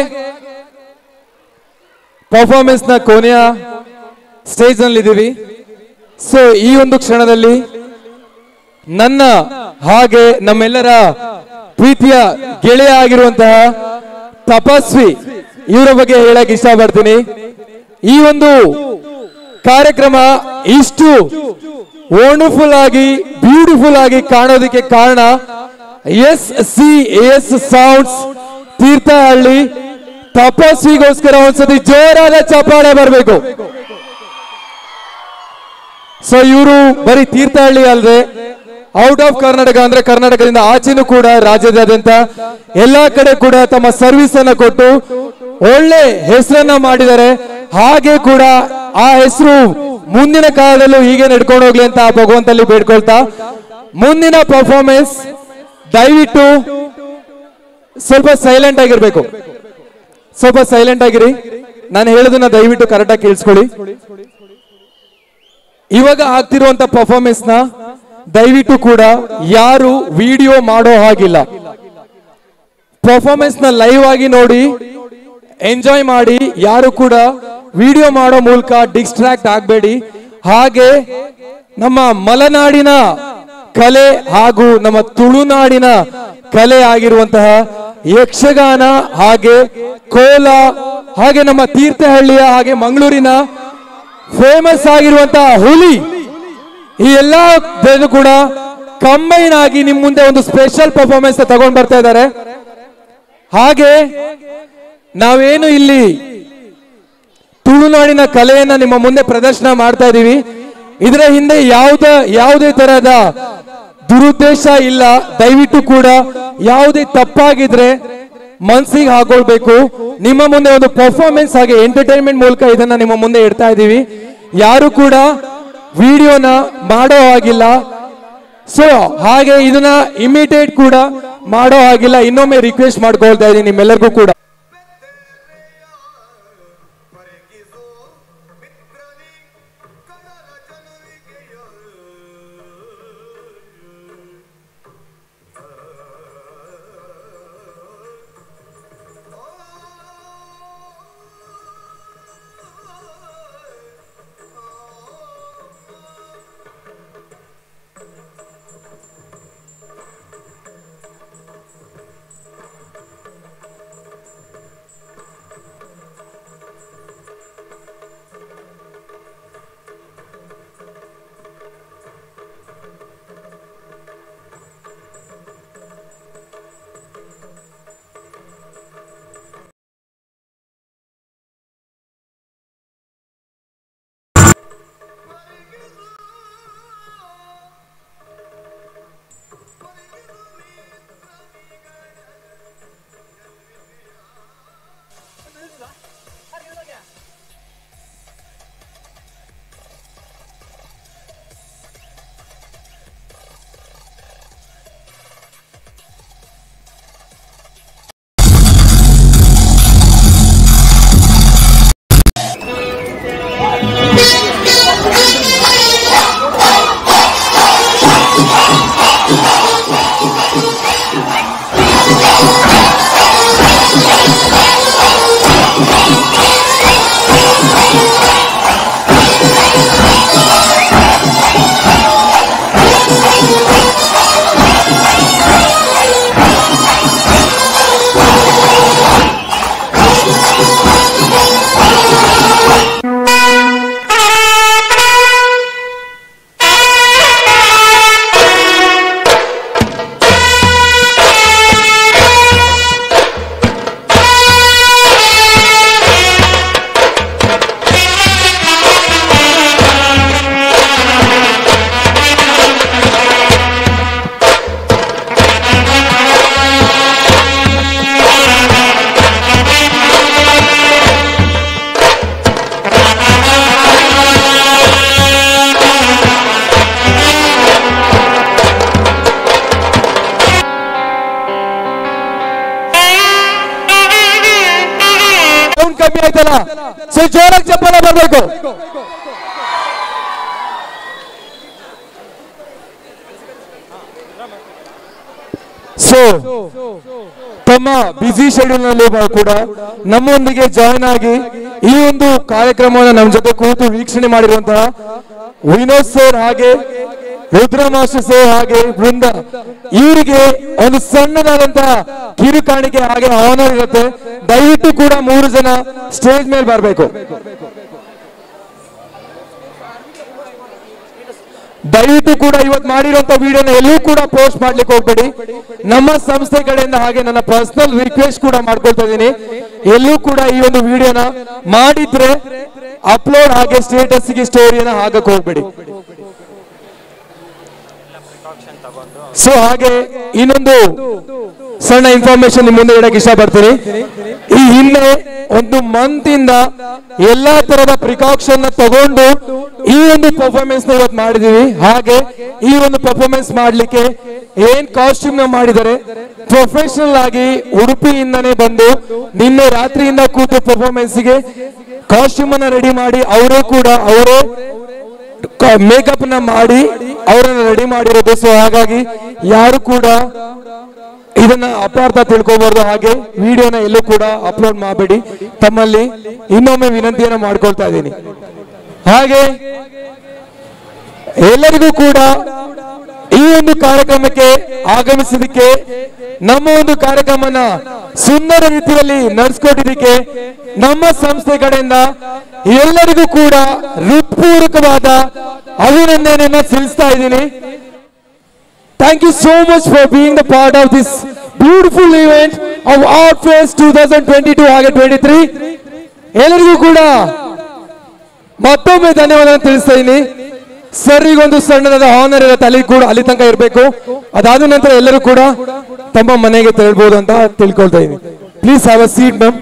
P: ಪರ್ಫಾರ್ಮೆನ್ಸ್ ನ ಕೊನೆಯ ಸ್ಟೇಜ್ ನಲ್ಲಿ ಇದ್ದೀವಿ ಸೊ ಈ ಒಂದು ಕ್ಷಣದಲ್ಲಿ ನನ್ನ ಹಾಗೆ ನಮ್ಮೆಲ್ಲರ ಪ್ರೀತಿಯ ಗೆಳೆಯ ಆಗಿರುವಂತಹ ತಪಸ್ವಿ ಇವರ ಬಗ್ಗೆ ಹೇಳಕ್ ಇಷ್ಟಪಡ್ತೀನಿ ಈ ಒಂದು ಕಾರ್ಯಕ್ರಮ ಇಷ್ಟು ವಂಡರ್ಫುಲ್ ಆಗಿ ಬ್ಯೂಟಿಫುಲ್ ಆಗಿ ಕಾಣೋದಕ್ಕೆ ಕಾರಣ S C S sounds Thirthahalli ತಪಸ್ವಿಗೋಸ್ಕರ ಒಂದ್ಸತಿ ಜೋರಾದ ಚಪ್ಪಾಳೆ ಬರಬೇಕು ಸೊ ಇವರು ಬರೀ ತೀರ್ಥಹಳ್ಳಿ ಅಲ್ಲದೆ ಔಟ್ ಆಫ್ ಕರ್ನಾಟಕ ಅಂದ್ರೆ ಕರ್ನಾಟಕದಿಂದ ಆಚೆನೂ ಕೂಡ ರಾಜ್ಯದಾದ್ಯಂತ ಎಲ್ಲಾ ಕಡೆ ಕೂಡ ತಮ್ಮ ಸರ್ವಿಸ್ ಅನ್ನ ಕೊಟ್ಟು ಒಳ್ಳೆ ಹೆಸರನ್ನ ಮಾಡಿದ್ದಾರೆ ಹಾಗೆ ಕೂಡ ಆ ಹೆಸರು ಮುಂದಿನ ಕಾಲದಲ್ಲೂ ಹೀಗೆ ನಡ್ಕೊಂಡು ಹೋಗ್ಲಿ ಅಂತ ಆ ಭಗವಂತಲ್ಲಿ ಬೇಡ್ಕೊಳ್ತಾ ಮುಂದಿನ ಪರ್ಫಾರ್ಮೆನ್ಸ್ ದಯವಿಟ್ಟು ಸ್ವಲ್ಪ ಸೈಲೆಂಟ್ ಆಗಿರ್ಬೇಕು ಸ್ವಲ್ಪ ಸೈಲೆಂಟ್ ಆಗಿರಿ ನಾನು ಹೇಳೋದನ್ನ ದಯವಿಟ್ಟು ಕರೆಕ್ಟಾಗಿ ಕೇಳಿಸ್ಕೊಳ್ಳಿ ಇವಾಗ ಆಗ್ತಿರುವಂತ ಪರ್ಫಾರ್ಮೆನ್ಸ್ ನ ದಯವಿಟ್ಟು ಕೂಡ ಯಾರು ವಿಡಿಯೋ ಮಾಡೋ ಹಾಗಿಲ್ಲ ಪರ್ಫಾರ್ಮೆನ್ಸ್ ನ ಲೈವ್ ಆಗಿ ನೋಡಿ ಎಂಜಾಯ್ ಮಾಡಿ ಯಾರು ಕೂಡ ವಿಡಿಯೋ ಮಾಡೋ ಮೂಲಕ ಡಿಸ್ಟ್ರಾಕ್ಟ್ ಆಗಬೇಡಿ ಹಾಗೆ ನಮ್ಮ ಮಲೆನಾಡಿನ ಕಲೆ ಹಾಗೂ ನಮ್ಮ ತುಳುನಾಡಿನ ಕಲೆ ಆಗಿರುವಂತಹ ಯಕ್ಷಗಾನ ಹಾಗೆ ಕೋಲ ಹಾಗೆ ನಮ್ಮ ತೀರ್ಥಹಳ್ಳಿಯ ಹಾಗೆ ಮಂಗಳೂರಿನ ಫೇಮಸ್ ಆಗಿರುವಂತಹ ಹುಲಿ ಈ ಎಲ್ಲಾ ಜನರು ಕೂಡ ಕಂಬೈನ್ ಆಗಿ ನಿಮ್ ಮುಂದೆ ಒಂದು ಸ್ಪೆಷಲ್ ಪರ್ಫಾರ್ಮೆನ್ಸ್ ತಗೊಂಡ್ ಬರ್ತಾ ಇದ್ದಾರೆ ಹಾಗೆ ನಾವೇನು ಇಲ್ಲಿ ತುಳುನಾಡಿನ ಕಲೆಯನ್ನ ನಿಮ್ಮ ಮುಂದೆ ಪ್ರದರ್ಶನ ಮಾಡ್ತಾ ಇದೀವಿ ಇದರ ಹಿಂದೆ ಯಾವ್ದ ಯಾವುದೇ ತರಹದ ದುರುದ್ದೇಶ ಇಲ್ಲ ದಯವಿಟ್ಟು ಕೂಡ ಯಾವುದೇ ತಪ್ಪಾಗಿದ್ರೆ ಮನ್ಸಿಗೆ ಹಾಕೊಳ್ಬೇಕು ನಿಮ್ಮ ಮುಂದೆ ಒಂದು ಪರ್ಫಾರ್ಮೆನ್ಸ್ ಹಾಗೆ ಎಂಟರ್ಟೈನ್ಮೆಂಟ್ ಮೂಲಕ ಇದನ್ನ ನಿಮ್ಮ ಮುಂದೆ ಇಡ್ತಾ ಇದೀವಿ ಯಾರು ಕೂಡ ವಿಡಿಯೋನ ಮಾಡೋ ಹಾಗಿಲ್ಲ ಸೊ ಹಾಗೆ ಇದನ್ನ ಇಮಿಟೇಟ್ ಕೂಡ ಮಾಡೋ ಹಾಗಿಲ್ಲ ಇನ್ನೊಮ್ಮೆ ರಿಕ್ವೆಸ್ಟ್ ಮಾಡ್ಕೊಳ್ತಾ ಇದ್ದೀನಿ ನಿಮ್ಮೆಲ್ಲರಿಗೂ ಕೂಡ ಸೌಂಡ್ ಕಮ್ಮಿ ಆಯ್ತಲ್ಲ ಸೊ ಜೋರಾಗಿ ಚಪ್ಪಲ ಬರ್ಬೇಕು ಸೊ ತಮ್ಮ ಬಿಸಿ ಶೆಡ್ಯೂಲ್ ನಲ್ಲಿ ಕೂಡ ನಮ್ಮೊಂದಿಗೆ ಜಾಯ್ನ್ ಆಗಿ ಈ ಒಂದು ಕಾರ್ಯಕ್ರಮವನ್ನು ನಮ್ಮ ಜೊತೆ ಕೂತು ವೀಕ್ಷಣೆ ಮಾಡಿರುವಂತಹ ವಿನೋದ್ ಸರ್ ಹಾಗೆ ರುದ್ರ ಮಾಸ್ಟರ್ ಸರ್ ಹಾಗೆ ಬೃಂದ ಇವರಿಗೆ ಒಂದು ಸಣ್ಣದಾದಂತಹ ಕಿರು ಕಾಣಿಕೆ ಹಾಗೆ ಆನರ್ ಇರುತ್ತೆ ದಯವಿಟ್ಟು ಕೂಡ ಮೂರು ಜನ ಸ್ಟೇಜ್ ಮೇಲೆ ಬರಬೇಕು ದಯವಿಟ್ಟು ಕೂಡ ಇವತ್ತು ಮಾಡಿರುವಂತ ವಿಡಿಯೋನ ಎಲ್ಲೂ ಕೂಡ ಪೋಸ್ಟ್ ಮಾಡ್ಲಿಕ್ಕೆ ಹೋಗ್ಬೇಡಿ ನಮ್ಮ ಸಂಸ್ಥೆ ಕಡೆಯಿಂದ ಹಾಗೆ ನನ್ನ ಪರ್ಸನಲ್ ರಿಕ್ವೆಸ್ಟ್ ಕೂಡ ಮಾಡ್ಕೊಳ್ತಾ ಇದ್ದೀನಿ ಎಲ್ಲೂ ಕೂಡ ಈ ಒಂದು ವಿಡಿಯೋನ ಮಾಡಿದ್ರೆ ಅಪ್ಲೋಡ್ ಹಾಗೆ ಸ್ಟೇಟಸ್ ಗೆ ಸ್ಟೋರಿಯನ್ನ ಹಾಕಕ್ ಹೋಗ್ಬೇಡಿ ಸೊ ಹಾಗೆ ಇನ್ನೊಂದು ಸಣ್ಣ ಇನ್ಫಾರ್ಮೇಶನ್ ನಿಮ್ ಮುಂದೆ ಇಡಕ್ಕೆ ಇಷ್ಟಪಡ್ತೀನಿ ಈ ಹಿಂದೆ ಒಂದು ಮಂತ್ ಇಂದ ಎಲ್ಲಾ ತರದ ಪ್ರಿಕಾಕ್ಷನ್ ನ ತಗೊಂಡು ಈ ಒಂದು ಪರ್ಫಾರ್ಮೆನ್ಸ್ ನ ಇವತ್ತು ಮಾಡಿದೀವಿ ಹಾಗೆ ಈ ಒಂದು ಪರ್ಫಾರ್ಮೆನ್ಸ್ ಮಾಡ್ಲಿಕ್ಕೆ ಏನ್ ಕಾಸ್ಟ್ಯೂಮ್ ನ ಮಾಡಿದ್ದಾರೆ ಪ್ರೊಫೆಷನಲ್ ಆಗಿ ಉಡುಪಿಯಿಂದನೇ ಬಂದು ನಿನ್ನೆ ರಾತ್ರಿಯಿಂದ ಕೂತು ಪರ್ಫಾರ್ಮೆನ್ಸ್ಗೆ ಕಾಸ್ಟ್ಯೂಮ್ ಅನ್ನ ರೆಡಿ ಮಾಡಿ ಅವರೇ ಕೂಡ ಅವರೇ ಮೇಕಪ್ ನ ಮಾಡಿ ಅವರನ್ನ ರೆಡಿ ಮಾಡಿರೋದು ಸೊ ಹಾಗಾಗಿ ಯಾರು ಕೂಡ ಇದನ್ನ ಅಪಾರ್ಥ ತಿಳ್ಕೊಬಾರ್ದು ಹಾಗೆ ವಿಡಿಯೋನ ಎಲ್ಲೂ ಕೂಡ ಅಪ್ಲೋಡ್ ಮಾಡಬೇಡಿ ತಮ್ಮಲ್ಲಿ ಇನ್ನೊಮ್ಮೆ ವಿನಂತಿಯನ್ನ ಮಾಡ್ಕೊಳ್ತಾ ಇದ್ದೀನಿ ಹಾಗೆ ಎಲ್ಲರಿಗೂ ಕೂಡ ಈ ಒಂದು ಕಾರ್ಯಕ್ರಮಕ್ಕೆ ಆಗಮಿಸಿದಕ್ಕೆ ನಮ್ಮ ಒಂದು ಕಾರ್ಯಕ್ರಮನ ಸುಂದರ ರೀತಿಯಲ್ಲಿ ನಡೆಸ್ಕೊಟ್ಟಿದ್ದಕ್ಕೆ ನಮ್ಮ ಸಂಸ್ಥೆ ಕಡೆಯಿಂದ ಎಲ್ಲರಿಗೂ ಕೂಡ ಹೃತ್ಪೂರ್ವಕವಾದ ಅಭಿನಂದನೆಯನ್ನ ಸಲ್ಲಿಸ್ತಾ ಇದ್ದೀನಿ Thank you so much for being the part of this beautiful event of Art Fest 2022 ಹಾಗೆ 23 ಎಲ್ಲರಿಗೂ ಕೂಡ ಮತ್ತೊಮ್ಮೆ ಧನ್ಯವಾದ ತಿಳಿಸ್ತಾ ಇದ್ದೀನಿ ಸರಿಗೊಂದು ಸಣ್ಣದಾದ ಹಾನರ್ ಇರೋ ತಲೆ ಕೂಡ ಅಲ್ಲಿ ತನಕ ಇರಬೇಕು ಅದಾದ ನಂತರ ಎಲ್ಲರೂ ಕೂಡ ತಮ್ಮ ಮನೆಗೆ ತೆರಳ್ಬೋದು ಅಂತ ತಿಳ್ಕೊಳ್ತಾ ಇದ್ದೀನಿ please have a seat ma'am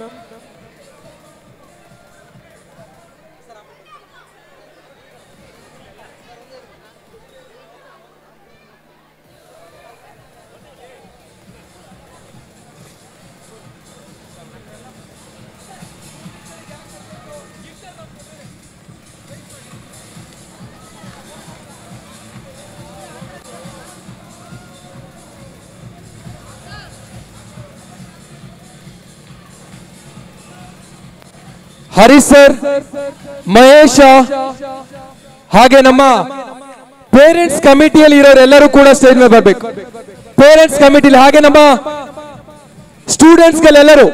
P: Harish sir Mahesha ಹಾಗೆ ನಮ್ಮ ಪೇರೆಂಟ್ಸ್ ಕಮಿಟಿಯಲ್ಲಿ ಇರೋರೆಲ್ಲರೂ ಕೂಡ ಸ್ಟೇಜ್ ಮೇಲೆ ಬರಬೇಕು ಪೇರೆಂಟ್ಸ್ ಕಮಿಟಿಲಿ ಹಾಗೆ ನಮ್ಮ ಸ್ಟೂಡೆಂಟ್ಸ್ಗಳೆಲ್ಲರೂ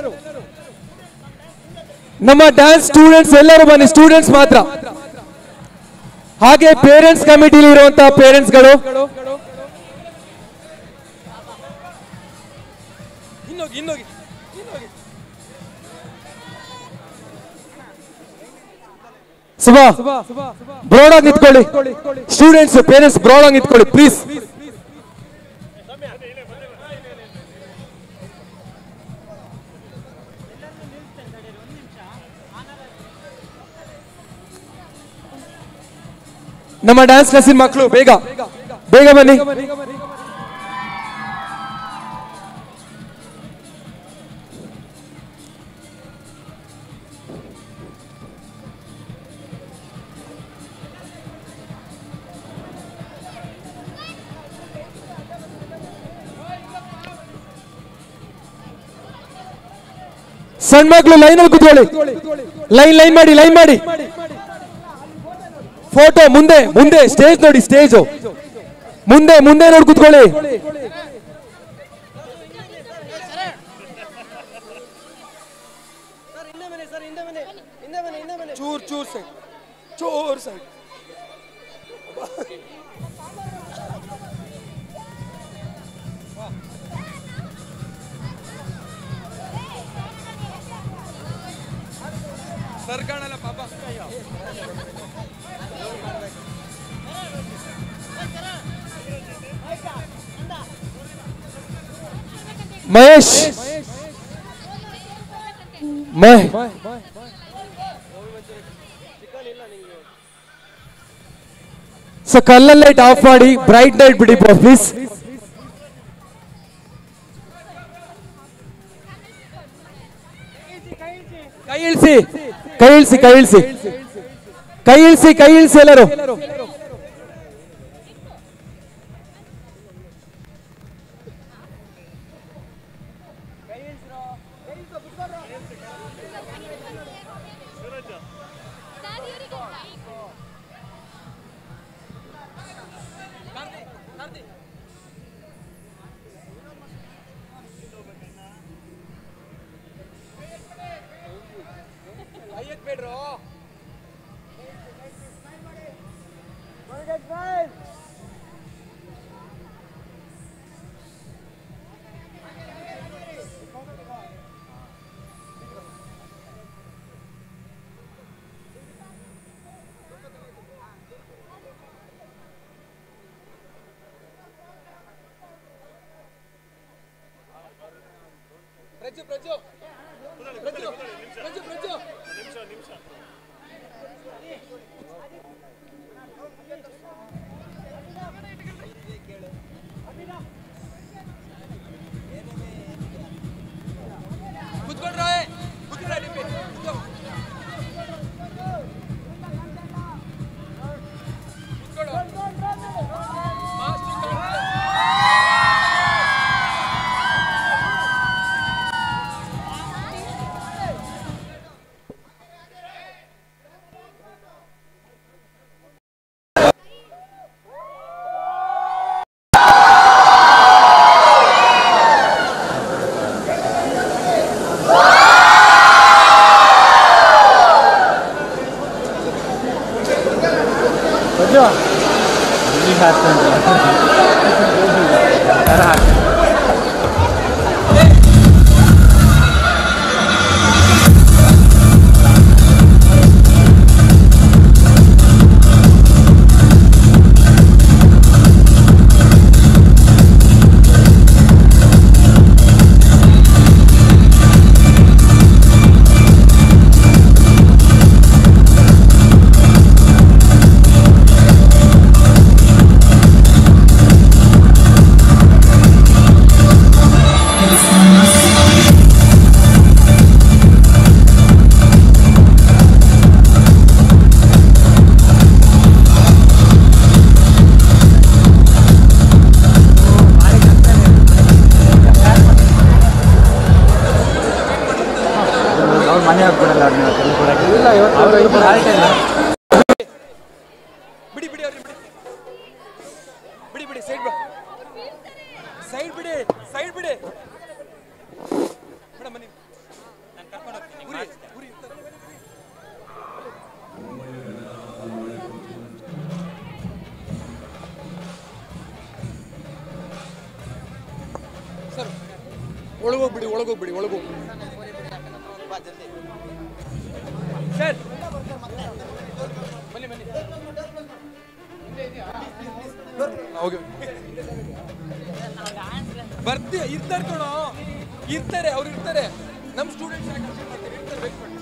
P: ನಮ್ಮ ಡ್ಯಾನ್ಸ್ ಸ್ಟೂಡೆಂಟ್ಸ್ ಎಲ್ಲರೂ ಬನ್ನಿ ಸ್ಟೂಡೆಂಟ್ಸ್ ಮಾತ್ರ ಹಾಗೆ ಪೇರೆಂಟ್ಸ್ ಕಮಿಟಿಲಿ ಇರುವಂತಹ ಪೇರೆಂಟ್ಸ್ಗಳು ಸುಬಾ ಬ್ರೋಡ್ ಆಗಿ ನಿಂತ್ಕೊಳ್ಳಿ ಸ್ಟೂಡೆಂಟ್ಸ್ ಪೇರೆಂಟ್ಸ್ ಬ್ರೋಡ್ ಆಗಿ ನಿಂತ್ಕೊಳ್ಳಿ ಪ್ಲೀಸ್ ನಮ್ಮ ಡ್ಯಾನ್ಸ್ ಕ್ಲಾಸಿನ ಮಕ್ಕಳು ಬೇಗ ಬೇಗ ಬನ್ನಿ ಸಣ್ಣ ಮಕ್ಕಳು ಲೈನ್ ಅಲ್ಲಿ ಕೂತ್ಕೊಳ್ಳಿ ಲೈನ್ ಲೈನ್ ಮಾಡಿ ಲೈನ್ ಮಾಡಿ ಫೋಟೋ ಮುಂದೆ ಮುಂದೆ ಸ್ಟೇಜ್ ನೋಡಿ ಸ್ಟೇಜ್ ಮುಂದೆ ಮುಂದೆ ನೋಡಿ ಕೂತ್ಕೊಳ್ಳಿ
F: ಚೂರ್ ಚೂರ್ ಸೈಡ್ ಚೂರ್ ಸೈಡ್ ಸರ್ ಕಾಣಲ್ಲ ಪಾಪ
P: ಮಹೇಶ್ ಮಹ್ ಸೊ ಕಲ್ಲಲ್ಲಿ ಲೈಟ್ ಆಫ್ ಮಾಡಿ ಬ್ರೈಟ್ ಲೈಟ್ ಬಿಡಿ ಪ್ಲೀಸ್ ಕೈ ಇಳಿಸಿ ಕೈ ಇಳಿಸಿ ಕೈ ಇಳಿಸಿ ಕೈ ಇಳಿಸಿ ಕೈ ಇಳಿಸಿ ಎಲ್ಲರೂ
F: ಪ್ರಜು ಪ್ರಜು ಪ್ರಜು ಪ್ರಜು ಪ್ರಜು ಅವ್ರು ಮನೆ ಹಾಕ್ಬಿಡಲ್ಲ ಇಲ್ಲ ಇವತ್ತು
L: ಬಿಡಿ ಬಿಡಿ ಅವ್ರಿಗೆ ಬಿಡಿ ಬಿಡಿ ಬಿಡಿ ಸೈಡ್ ಬಾ ಸೈಡ್ ಬಿಡಿ ಸೈಡ್ ಬಿಡಿ ಮೇಡಮ್ ಬನ್ನಿ ನಾನು ಕರ್ಕೊಂಡು ಹೋಗ್ತೀನಿ ಉರಿ ಉರಿ ಸರ್ ಒಳಗೋಗ್ಬಿಡಿ ಒಳಗೋಗ್ಬಿಡಿ ಒಳಗೋಗ್ಬಿಡಿ ಸರ್ ಬನ್ನಿ ಬನ್ನಿ ಓಕೆ ಬರ್ತಿ ಇರ್ತಾರೆ ಕಣೋ ಇರ್ತಾರೆ ಅವ್ರು ಇರ್ತಾರೆ ನಮ್ಮ ಸ್ಟೂಡೆಂಟ್ಸ್ ಇರ್ತಾರೆ ವೇಟ್ ಮಾಡಿ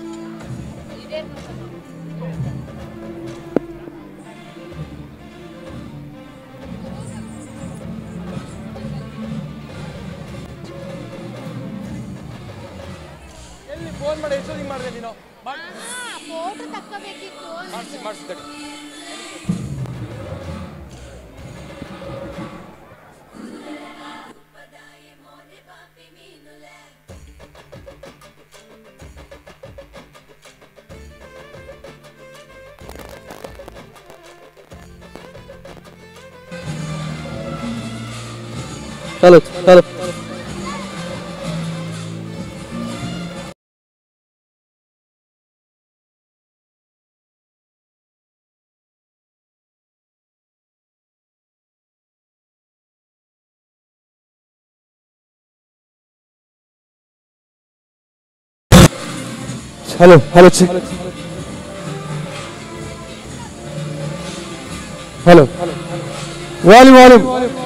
L: ಎಲ್ಲಿ ಫೋನ್ ಮಾಡಿ ಎಷ್ಟೊತ್ತಿಗೆ ಮಾಡಿದೆ ನೀನು
B: ಫೋಟೋ ತಕ್ಕಬೇಕಿತ್ತು
L: ಮಾಡಿಸಿ ಮಾಡಿಸಿ ತಡಿ
F: ಚಲೋ ಚಲೋ
P: ಹಲೋ ಹಲೋ ಚಿ ಹಲೋ ವಾಲ್ಯೂಮ್ ವಾಲ್ಯೂಮ್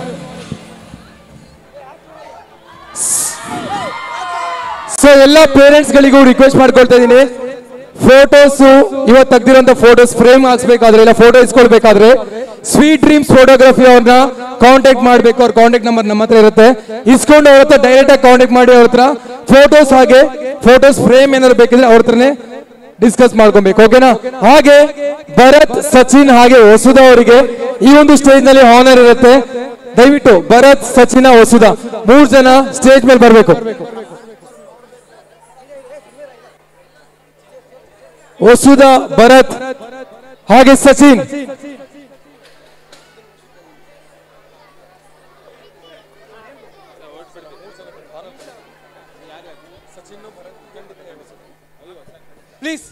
P: ಸೊ ಎಲ್ಲ ಪೇರೆಂಟ್ಸ್ ಗಳಿಗೂ ರಿಕ್ವೆಸ್ಟ್ ಮಾಡ್ಕೊಳ್ತಾ ಇದ್ದೀನಿ ಫೋಟೋಸ್ ಇವತ್ತು ತೆಗ್ದಿರೋಂಥ ಫೋಟೋಸ್ ಫ್ರೇಮ್ ಹಾಕ್ಸ್ಬೇಕಾದ್ರೆ ಇಲ್ಲ ಫೋಟೋ ಇಸ್ಕೊಳ್ಬೇಕಾದ್ರೆ ಸ್ವೀಟ್ ಡ್ರೀಮ್ಸ್ ಫೋಟೋಗ್ರಫಿ ಅವ್ರನ್ನ ಕಾಂಟ್ಯಾಕ್ಟ್ ಮಾಡಬೇಕು ಅವ್ರ ಕಾಂಟ್ಯಾಕ್ಟ್ ನಂಬರ್ ನಮ್ಮ ಹತ್ರ ಇರುತ್ತೆ ಇಸ್ಕೊಂಡು ಅವ್ರ ಹತ್ರ ಡೈರೆಕ್ಟ್ ಆಗಿ ಕಾಂಟ್ಯಾಕ್ಟ್ ಮಾಡಿ ಅವ್ರ ಹತ್ರ ಫೋಟೋಸ್ ಹಾಗೆ ಫೋಟೋಸ್ ಫ್ರೇಮ್ ಏನಾದ್ರು ಬೇಕಿದ್ರೆ ಅವ್ರ ಹತ್ರನೇ ಡಿಸ್ಕಸ್ ಮಾಡ್ಕೊಬೇಕು ಓಕೆನಾ ಹಾಗೆ ಭರತ್ ಸಚಿನ್ ಹಾಗೆ ವಸುಧ ಅವರಿಗೆ ಈ ಒಂದು ಸ್ಟೇಜ್ ನಲ್ಲಿ ಆನರ್ ಇರುತ್ತೆ ದಯವಿಟ್ಟು ಭರತ್ ಸಚಿನ ವಸುಧ ಮೂರ್ ಜನ ಸ್ಟೇಜ್ ಮೇಲೆ ಬರಬೇಕು ವಸುಧ ಭರತ್ ಹಾಗೆ Sachin
L: please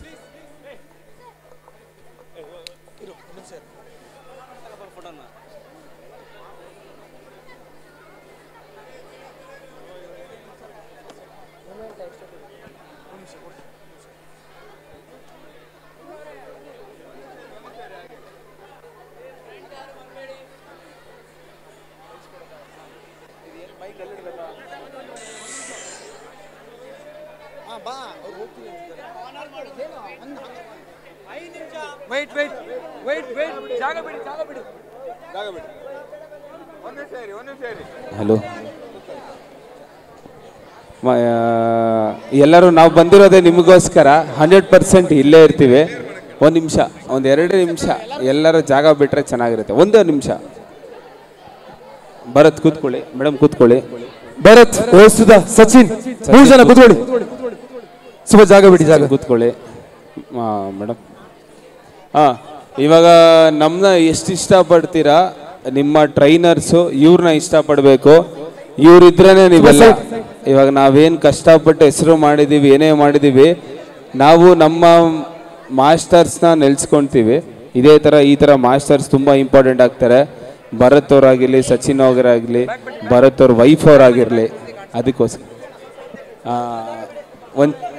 L: wait wait wait wait ಜಾಗ ಬಿಡಿ ಜಾಗ ಬಿಡಿ ಜಾಗ ಬಿಡಿ ಒಂದು ಸೇರಿ ಒಂದು ಸೇರಿ
J: ಹಲೋ ಎಲ್ಲರೂ ನಾವು ಬಂದಿರೋದೇ ನಿಮಗೋಸ್ಕರ ಹಂಡ್ರೆಡ್ ಪರ್ಸೆಂಟ್ ಇಲ್ಲೇ ಇರ್ತೀವಿ ಒಂದು ನಿಮಿಷ ಒಂದು ಎರಡು ನಿಮಿಷ ಎಲ್ಲರೂ ಜಾಗ ಬಿಟ್ಟರೆ ಚೆನ್ನಾಗಿರುತ್ತೆ ಒಂದು ನಿಮಿಷ ಭರತ್ ಕೂತ್ಕೊಳ್ಳಿ ಮೇಡಮ್ ಕೂತ್ಕೊಳ್ಳಿ
P: ಭರತ್ ವಸುಧ ಸಚಿನ್ ಮೂರ್ ಜನ ಕೂತ್ಕೊಳ್ಳಿ ಸ್ವಲ್ಪ ಜಾಗ ಬಿಡಿ ಜಾಗ
J: ಕೂತ್ಕೊಳ್ಳಿ ಮೇಡಮ್ ಹಾ ಇವಾಗ ನಮ್ಮನ್ನ ಎಷ್ಟು ಇಷ್ಟಪಡ್ತೀರಾ ನಿಮ್ಮ ಟ್ರೈನರ್ಸು ಇವ್ರನ್ನ ಇಷ್ಟಪಡಬೇಕು ಇವ್ರಿದ್ರೇನೆ ನೀವೆಲ್ಲ ಇವಾಗ ನಾವೇನು ಕಷ್ಟಪಟ್ಟು ಹೆಸರು ಮಾಡಿದ್ದೀವಿ ಏನೇ ಮಾಡಿದ್ದೀವಿ ನಾವು ನಮ್ಮ ಮಾಸ್ಟರ್ಸ್ನ ನೆಲೆಸ್ಕೊಳ್ತೀವಿ ಇದೇ ಥರ ಈ ಥರ ಮಾಸ್ಟರ್ಸ್ ತುಂಬ ಇಂಪಾರ್ಟೆಂಟ್ ಆಗ್ತಾರೆ ಭರತ್ ಅವರಾಗಿರಲಿ ಸಚಿನ್ ಅವರಾಗಿರಲಿ ಭರತ್ ಅವ್ರ ವೈಫ್ ಅವರಾಗಿರಲಿ ಅದಕ್ಕೋಸ್ಕರ ಒಂದು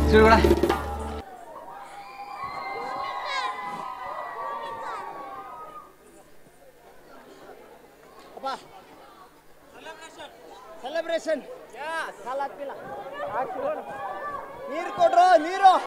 F: ಶುರುಗಳ
N: ಸೆಲೆಬ್ರೇಷನ್ ನೀರು ಕೊಡ್ರು ನೀರು